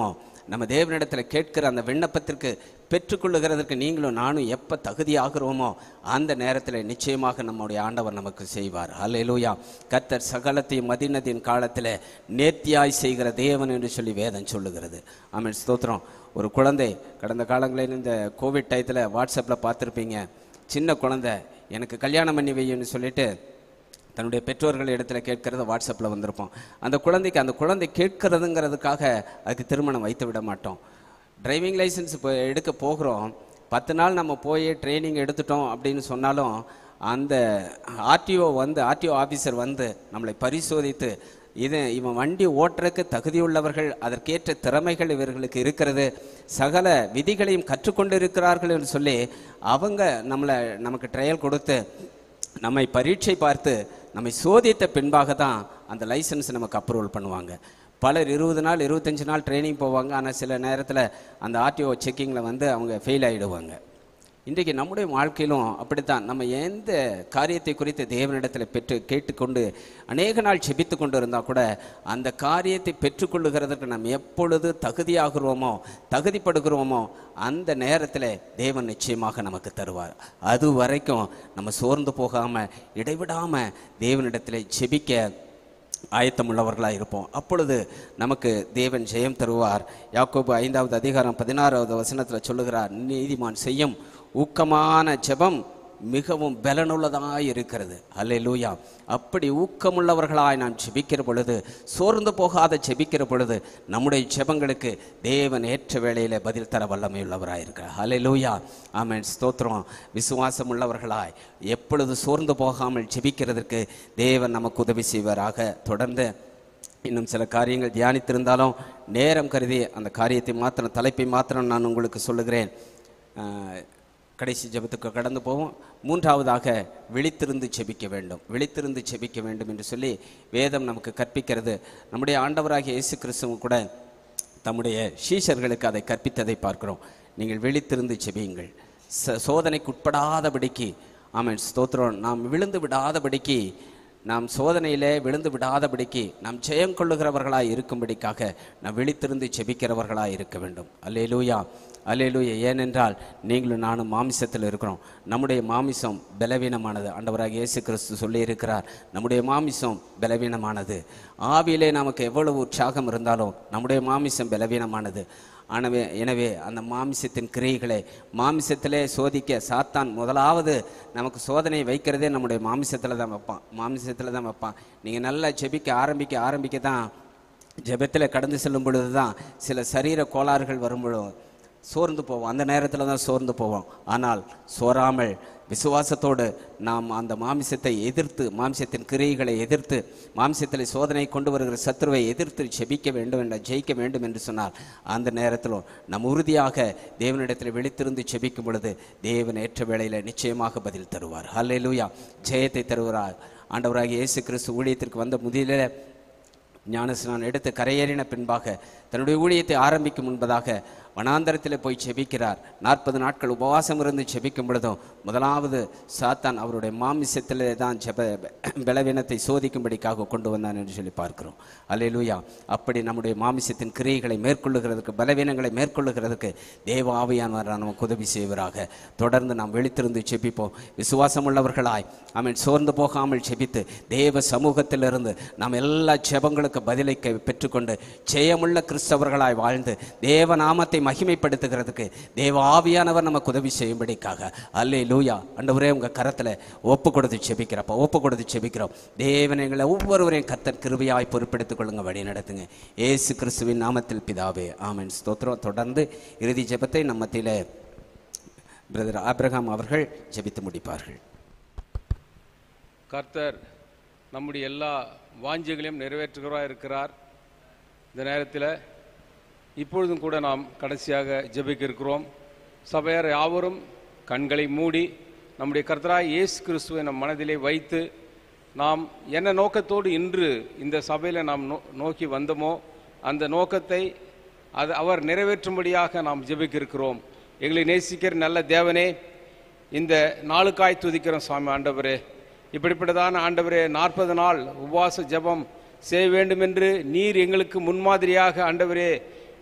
நம்ம தேவனிடத்தில் கேட்கிற அந்த விண்ணப்பத்திற்கு பெற்றுக்கொள்ளுகிறதற்கு நீங்களும் நானும் எப்போ தகுதியாகிறோமோ அந்த நேரத்தில் நிச்சயமாக நம்முடைய ஆண்டவர் நமக்கு செய்வார் அல்லேலூயா கர்த்தர் சகலத்தையும் மதினத்தின் காலத்தில் நேர்த்தியாய் செய்கிற தேவன் என்று சொல்லி வேதம் சொல்லுகிறது ஆமென் ஸ்தோத்திரம் ஒரு குழந்தை கடந்த காலங்களில் இந்த கோவிட் டயத்தில் வாட்ஸ்அப்பில் பார்த்துருப்பீங்க சின்ன குழந்தை எனக்கு கல்யாணம் பண்ணி வையுன்னு சொல்லிட்டு தன்னுடைய பெற்றோர்கள் இடத்துல கேட்கறது வாட்ஸ்அப்பில் வந்திருப்போம் அந்த குழந்தைக்கு அந்த குழந்தை கேட்கறதுங்கிறதுக்காக அதுக்கு திருமணம் வைத்து விட மாட்டோம் டிரைவிங் லைசன்ஸ் இப்போ எடுக்க போகிறோம் பத்து நாள் நம்ம போய் ட்ரைனிங் எடுத்துட்டோம் அப்படின்னு சொன்னாலும் அந்த ஆர்டிஓ வந்து ஆர்டிஓ ஆஃபீஸர் வந்து நம்மளை பரிசோதித்து இது இவன் வண்டி ஓட்டுறதுக்கு தகுதியுள்ளவர்கள் அதற்கேற்ற திறமைகள் இவர்களுக்கு இருக்கிறது சகல விதிகளையும் கற்றுக்கொண்டு இருக்கிறார்கள் என்று சொல்லி அவங்க நம்மளை நமக்கு ட்ரையல் கொடுத்து நம்மை பரீட்சை பார்த்து நம்மை சோதித்த பின்பாக தான் அந்த லைசன்ஸ் நமக்கு அப்ரூவல் பண்ணுவாங்க பலர் இருபது நாள் இருபத்தஞ்சு நாள் ட்ரைனிங் போவாங்க ஆனால் சில நேரத்தில் அந்த ஆர்டிஓ செக்கிங்கில் வந்து அவங்க ஃபெயில் ஆகிடுவாங்க இன்றைக்கு நம்முடைய வாழ்க்கையிலும் அப்படித்தான் நம்ம எந்த காரியத்தை குறித்து தேவனிடத்தில் பெற்று கேட்டுக்கொண்டு அநேக நாள் செபித்து கொண்டு இருந்தால் கூட அந்த காரியத்தை பெற்றுக்கொள்ளுகிறதுக்கு நம்ம எப்பொழுது தகுதியாகிறோமோ தகுதிப்படுகிறோமோ அந்த நேரத்தில் தேவன் நிச்சயமாக நமக்கு தருவார் அது வரைக்கும் நம்ம சோர்ந்து போகாமல் இடைவிடாமல் தேவனிடத்தில் செபிக்க ஆயத்தமுள்ளவர்களாக இருப்போம் அப்பொழுது நமக்கு தேவன் ஜெயம் தருவார் யாக்கோபு ஐந்தாவது அதிகாரம் பதினாறாவது வசனத்தில் சொல்லுகிறார் நீதிமான் செய்யும் ஊக்கமான ஜெபம் மிகவும் பலனுள்ளதாய் இருக்கிறது அல்லேலூயா அப்படி ஊக்கமுள்ளவர்களாய் நாம் ஜெபிக்கிற பொழுது சோர்ந்து போகாத ஜெபிக்கிற பொழுது நம்முடைய ஜெபங்களுக்கு தேவன் ஏற்ற வேளையில் பதில் தர வல்லமையுள்ளவராய் இருக்கிறார் அல்லேலூயா ஆமென் ஸ்தோத்திரம் விசுவாசம் உள்ளவர்களாய் எப்பொழுது சோர்ந்து போகாமல் ஜெபிக்கிறதற்கு தேவன் நமக்கு உதவி செய்வாராக தொடர்ந்து இன்னும் சில காரியங்கள் தியானித்திருந்தாலும் நேரம் கருதி அந்த காரியத்தை மாத்திரம் தலைப்பை மாத்திரம் நான் உங்களுக்கு சொல்லுகிறேன் ஆஹ், கடைசி ஜெபத்துக்கு கடந்து போவோம் மூன்றாவதாக விழித்திருந்து செபிக்க வேண்டும் விழித்திருந்து செபிக்க வேண்டும் என்று சொல்லி வேதம் நமக்கு கற்பிக்கிறது நம்முடைய ஆண்டவராகிய இயேசு கிறிஸ்துவும் கூட தம்முடைய சீஷர்களுக்கு அதை கற்பித்ததை பார்க்கிறோம் நீங்கள் விழித்திருந்து செபியுங்கள் ச சோதனைக்கு உட்படாதபடிக்கு ஆமென் ஸ்தோத்திரம் நாம் விழுந்து விடாதபடிக்கு நாம் சோதனையிலே விழுந்து விடாதபடிக்கு நாம் ஜெயம் கொள்ளுகிறவர்களாய் இருக்கும்படிக்காக நாம் விழித்திருந்து செபிக்கிறவர்களாய் இருக்க வேண்டும் அல்லேலூயா அல்லேலூயா ஏனென்றால் நீங்களும் நானும் மாமிசத்தில் இருக்கிறோம் நம்முடைய மாமிசம் பலவீனமானது ஆண்டவராக இயேசு கிறிஸ்து சொல்லியிருக்கிறார் நம்முடைய மாமிசம் பலவீனமானது ஆவியிலே நமக்கு எவ்வளவு உற்சாகம் இருந்தாலும் நம்முடைய மாமிசம் பலவீனமானது ஆனவே எனவே அந்த மாமிசத்தின் கிரியைகளை மாமிசத்திலே சோதிக்க சாத்தான் முதலாவது நமக்கு சோதனை வைக்கிறதே நம்முடைய மாமிசத்தில் தான் வைப்பான் மாமிசத்தில் தான் வைப்பான் நீங்கள் நல்லா ஜெபிக்க ஆரம்பிக்க ஆரம்பிக்க தான் ஜெபத்தில் கடந்து செல்லும் பொழுது தான் சில சரீர கோளாறுகள் வரும் பொழுது சோர்ந்து போவோம் அந்த நேரத்தில் தான் சோர்ந்து போவோம் ஆனால் சோராமல் விசுவாசத்தோடு நாம் அந்த மாமிசத்தை எதிர்த்து மாமிசத்தின் கிரியைகளை எதிர்த்து மாமிசத்தில் சோதனை கொண்டு வருகிற சத்துருவை எதிர்த்து ஜெபிக்க வேண்டும் என்ற ஜெயிக்க வேண்டும் என்று சொன்னால் அந்த நேரத்திலும் நம் உறுதியாக தேவனிடத்தில் விழித்திருந்து ஜெபிக்கும் பொழுது தேவன் ஏற்ற வேளையில் நிச்சயமாக பதில் தருவார் ஹல்லேலூயா ஜெயத்தை தருவார் ஆண்டவராகிய இயேசு கிறிஸ்து ஊழியத்திற்கு வந்த முதலில் ஞானஸ்நானம் எடுத்து கரையேறின பின்பாக தன்னுடைய ஊழியத்தை ஆரம்பிக்கும் முன்பதாக வனாந்தரத்தில் போய் செபிக்கிறார் நாற்பது நாட்கள் உபவாசம் இருந்து செபிக்கும் பொழுதும் முதலாவது சாத்தான் அவருடைய மாமிசத்தில் தான் ஜெப பலவீனத்தை சோதிக்கும்படிக்காக கொண்டு வந்தான் என்று சொல்லி பார்க்கிறோம் அல்லேலூயா அப்படி நம்முடைய மாமிசத்தின் கிரியைகளை மேற்கொள்ளுகிறதுக்கு பலவீனங்களை மேற்கொள்ளுகிறதுக்கு தேவ ஆவியானவர் நமக்கு உதவி செய்வராக தொடர்ந்து நாம் விழித்திருந்து செபிப்போம் விசுவாசம் உள்ளவர்களாய் அவன் சோர்ந்து போகாமல் செபித்து தேவ சமூகத்திலிருந்து நாம் எல்லா ஜெபங்களுக்கு பதிலை க- பெற்றுக்கொண்டு ஜெயமுள்ள கிறிஸ்தவர்களாய் வாழ்ந்து தேவ நாமத்தை மகிமைப்படுத்துகிறதுக்கு தேவ ஆவியானவர் நமக்கு உதவி செய்யும்படிக்காக அல்லே லூயா அண்டவரே உங்கள் கரத்தில் ஒப்பு கொடுத்து செபிக்கிறப்ப ஒப்பு கொடுத்து செபிக்கிறோம் தேவன் எங்களை ஒவ்வொருவரையும் கத்தர் கிருபையாய் பொறுப்பெடுத்துக் கொள்ளுங்க வழி நடத்துங்க ஏசு கிறிஸ்துவின் நாமத்தில் பிதாவே ஆமென் ஸ்தோத்திரம் தொடர்ந்து இறுதி ஜெபத்தை நம்ம மத்தியில பிரதர் ஆபிரகாம் அவர்கள் ஜெபித்து முடிப்பார்கள் கர்த்தர் நம்முடைய எல்லா வாஞ்சைகளையும் நிறைவேற்றுகிறவராக இருக்கிறார் இந்த நேரத்தில் இப்பொழுதும் கூட நாம் கடைசியாக ஜெபிக்க இருக்கிறோம் சபையார் யாவரும் கண்களை மூடி நம்முடைய கர்த்தராய் இயேசு கிறிஸ்துவை நம் மனதிலே வைத்து நாம் என்ன நோக்கத்தோடு இன்று இந்த சபையில் நாம் நோ நோக்கி வந்தோமோ அந்த நோக்கத்தை அது அவர் நிறைவேற்றும்படியாக நாம் ஜெபிக்க இருக்கிறோம் எங்களை நேசிக்கிற நல்ல தேவனே இந்த நாளுக்காய் துதிக்கிறோம் சுவாமி ஆண்டவரே இப்படிப்பட்டதான ஆண்டவரே நாற்பது நாள் உபவாச ஜெபம் செய்ய வேண்டும் என்று நீர் எங்களுக்கு முன்மாதிரியாக ஆண்டவரே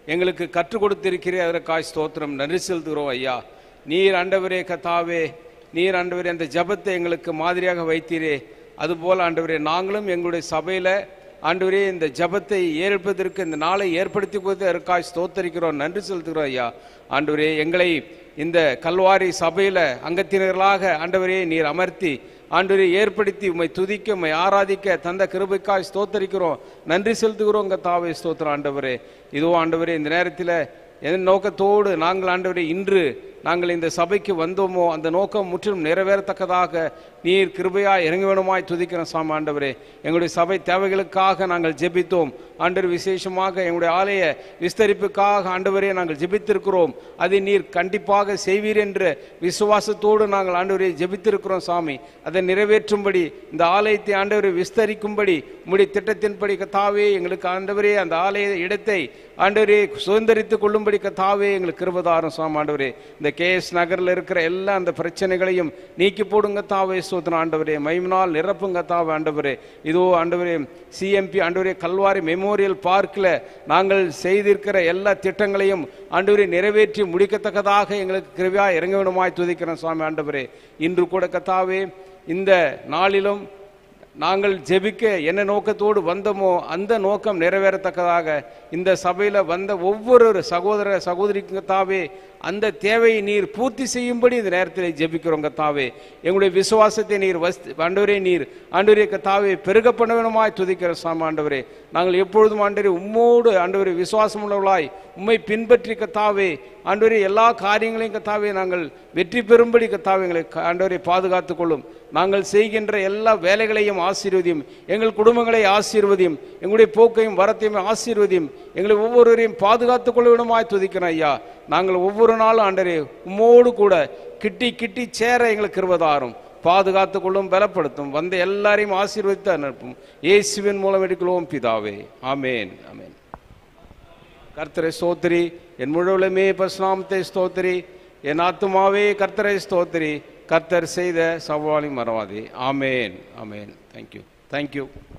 எங்களுக்கு கற்றுக் கொடுத்திருக்கிறீர் அதற்காய் ஸ்தோத்திரம் நன்றி செலுத்துகிறோம் ஐயா நீர் ஆண்டவரே கத்தாவே நீர் ஆண்டவரே அந்த ஜெபத்தை எங்களுக்கு மாதிரியாக வைத்தீரே அதுபோல் ஆண்டவரே நாங்களும் எங்களுடைய சபையில் ஆண்டவரே இந்த ஜெபத்தை ஏற்பதற்கு இந்த நாளை ஏற்படுத்தி கொடுத்து அதற்காய் ஸ்தோத்தரிக்கிறோம் நன்றி செலுத்துகிறோம் ஐயா ஆண்டவரே எங்களை இந்த கல்வாரி சபையில் அங்கத்தினர்களாக ஆண்டவரே நீர் அமர்த்தி ஆண்டவரை ஏற்படுத்தி உம்மை துதிக்க உம்மை ஆராதிக்க தந்த கிருபைக்காய் ஸ்தோத்தரிக்கிறோம் நன்றி செலுத்துகிறோம் உங்க தாவை ஸ்தோத்திரம் ஆண்டவரே இதோ ஆண்டவரே இந்த நேரத்தில் என் நோக்கத்தோடு நாங்கள் ஆண்டவரே இன்று நாங்கள் இந்த சபைக்கு வந்தோமோ அந்த நோக்கம் முற்றிலும் நிறைவேறத்தக்கதாக நீர் கிருபையாய் இறங்க வேணுமாய் துதிக்கிறோம் சாமி ஆண்டவரே எங்களுடைய சபை தேவைகளுக்காக நாங்கள் ஜெபித்தோம் ஆண்டவர் விசேஷமாக எங்களுடைய ஆலய விஸ்தரிப்புக்காக ஆண்டவரே நாங்கள் ஜெபித்திருக்கிறோம் அதை நீர் கண்டிப்பாக செய்வீர் என்ற விசுவாசத்தோடு நாங்கள் ஆண்டவரை ஜெபித்திருக்கிறோம் சாமி அதை நிறைவேற்றும்படி இந்த ஆலயத்தை ஆண்டவரை விஸ்தரிக்கும்படி உம்முடைய திட்டத்தின்படி கத்தாவே எங்களுக்கு ஆண்டவரே அந்த ஆலய இடத்தை ஆண்டவரே சுதந்திரித்துக் கொள்ளும்படி கத்தாவே எங்களுக்கு கிருபதாரம் சாமி ஆண்டவரே இந்த கேஎஸ் நகரில் இருக்கிற எல்லா அந்த பிரச்சனைகளையும் நீக்கி போடுங்க தாவே சோதன ஆண்டவரே மைமினால் நிரப்புங்க தாவே ஆண்டவரே இதோ ஆண்டவரே சிஎம்பி ஆண்டவரே கல்வாரி மெமோரியல் பார்க்கில் நாங்கள் செய்திருக்கிற எல்லா திட்டங்களையும் ஆண்டவரே நிறைவேற்றி முடிக்கத்தக்கதாக எங்களுக்கு கிருவியா இறங்க வேணுமாய் துதிக்கிறோம் சுவாமி ஆண்டவரே இன்று கூட கத்தாவே இந்த நாளிலும் நாங்கள் ஜெபிக்க என்ன நோக்கத்தோடு வந்தோமோ அந்த நோக்கம் நிறைவேறத்தக்கதாக இந்த சபையில் வந்த ஒவ்வொரு சகோதர சகோதரிக்கு தாவே அந்த தேவையை நீர் பூர்த்தி செய்யும்படி இந்த நேரத்தில் ஜெபிக்கிறோம் கத்தாவே எங்களுடைய விசுவாசத்தை நீர் வஸ் ஆண்டவரே நீர் ஆண்டவரே கத்தாவே பெருக பண்ண வேணுமாய் துதிக்கிற சாமி ஆண்டவரே நாங்கள் எப்பொழுதும் ஆண்டவரே உம்மோடு ஆண்டவரே விசுவாசம் உள்ளவர்களாய் உம்மை பின்பற்றி கத்தாவே ஆண்டவரே எல்லா காரியங்களையும் கத்தாவே நாங்கள் வெற்றி பெறும்படி கத்தாவே எங்களை ஆண்டவரை பாதுகாத்துக் கொள்ளும் நாங்கள் செய்கின்ற எல்லா வேலைகளையும் ஆசீர்வதியும் எங்கள் குடும்பங்களை ஆசீர்வதியும் எங்களுடைய போக்கையும் வரத்தையும் ஆசீர்வதியும் எங்களை ஒவ்வொருவரையும் பாதுகாத்துக் கொள்ள விடமாய் துதிக்கிறோம் ஐயா நாங்கள் ஒவ்வொரு நாளும் ஆண்டரே உம்மோடு கூட கிட்டி கிட்டி சேர எங்களுக்கு கிருபதாரும் பாதுகாத்துக் கொள்ளும் பலப்படுத்தும் வந்த எல்லாரையும் ஆசீர்வதித்து அனுப்பும் இயேசுவின் மூலம் எடுக்கிறோம் பிதாவே ஆமேன் ஆமேன் கர்த்தரை ஸ்தோத்திரி என் முழுவலுமே பசுநாமத்தை ஸ்தோத்திரி என் ஆத்துமாவே கர்த்தரை ஸ்தோத்திரி கர்த்தர் செய்த சவாலி மறவாதே ஆமேன் ஆமேன் தேங்க்யூ தேங்க்யூ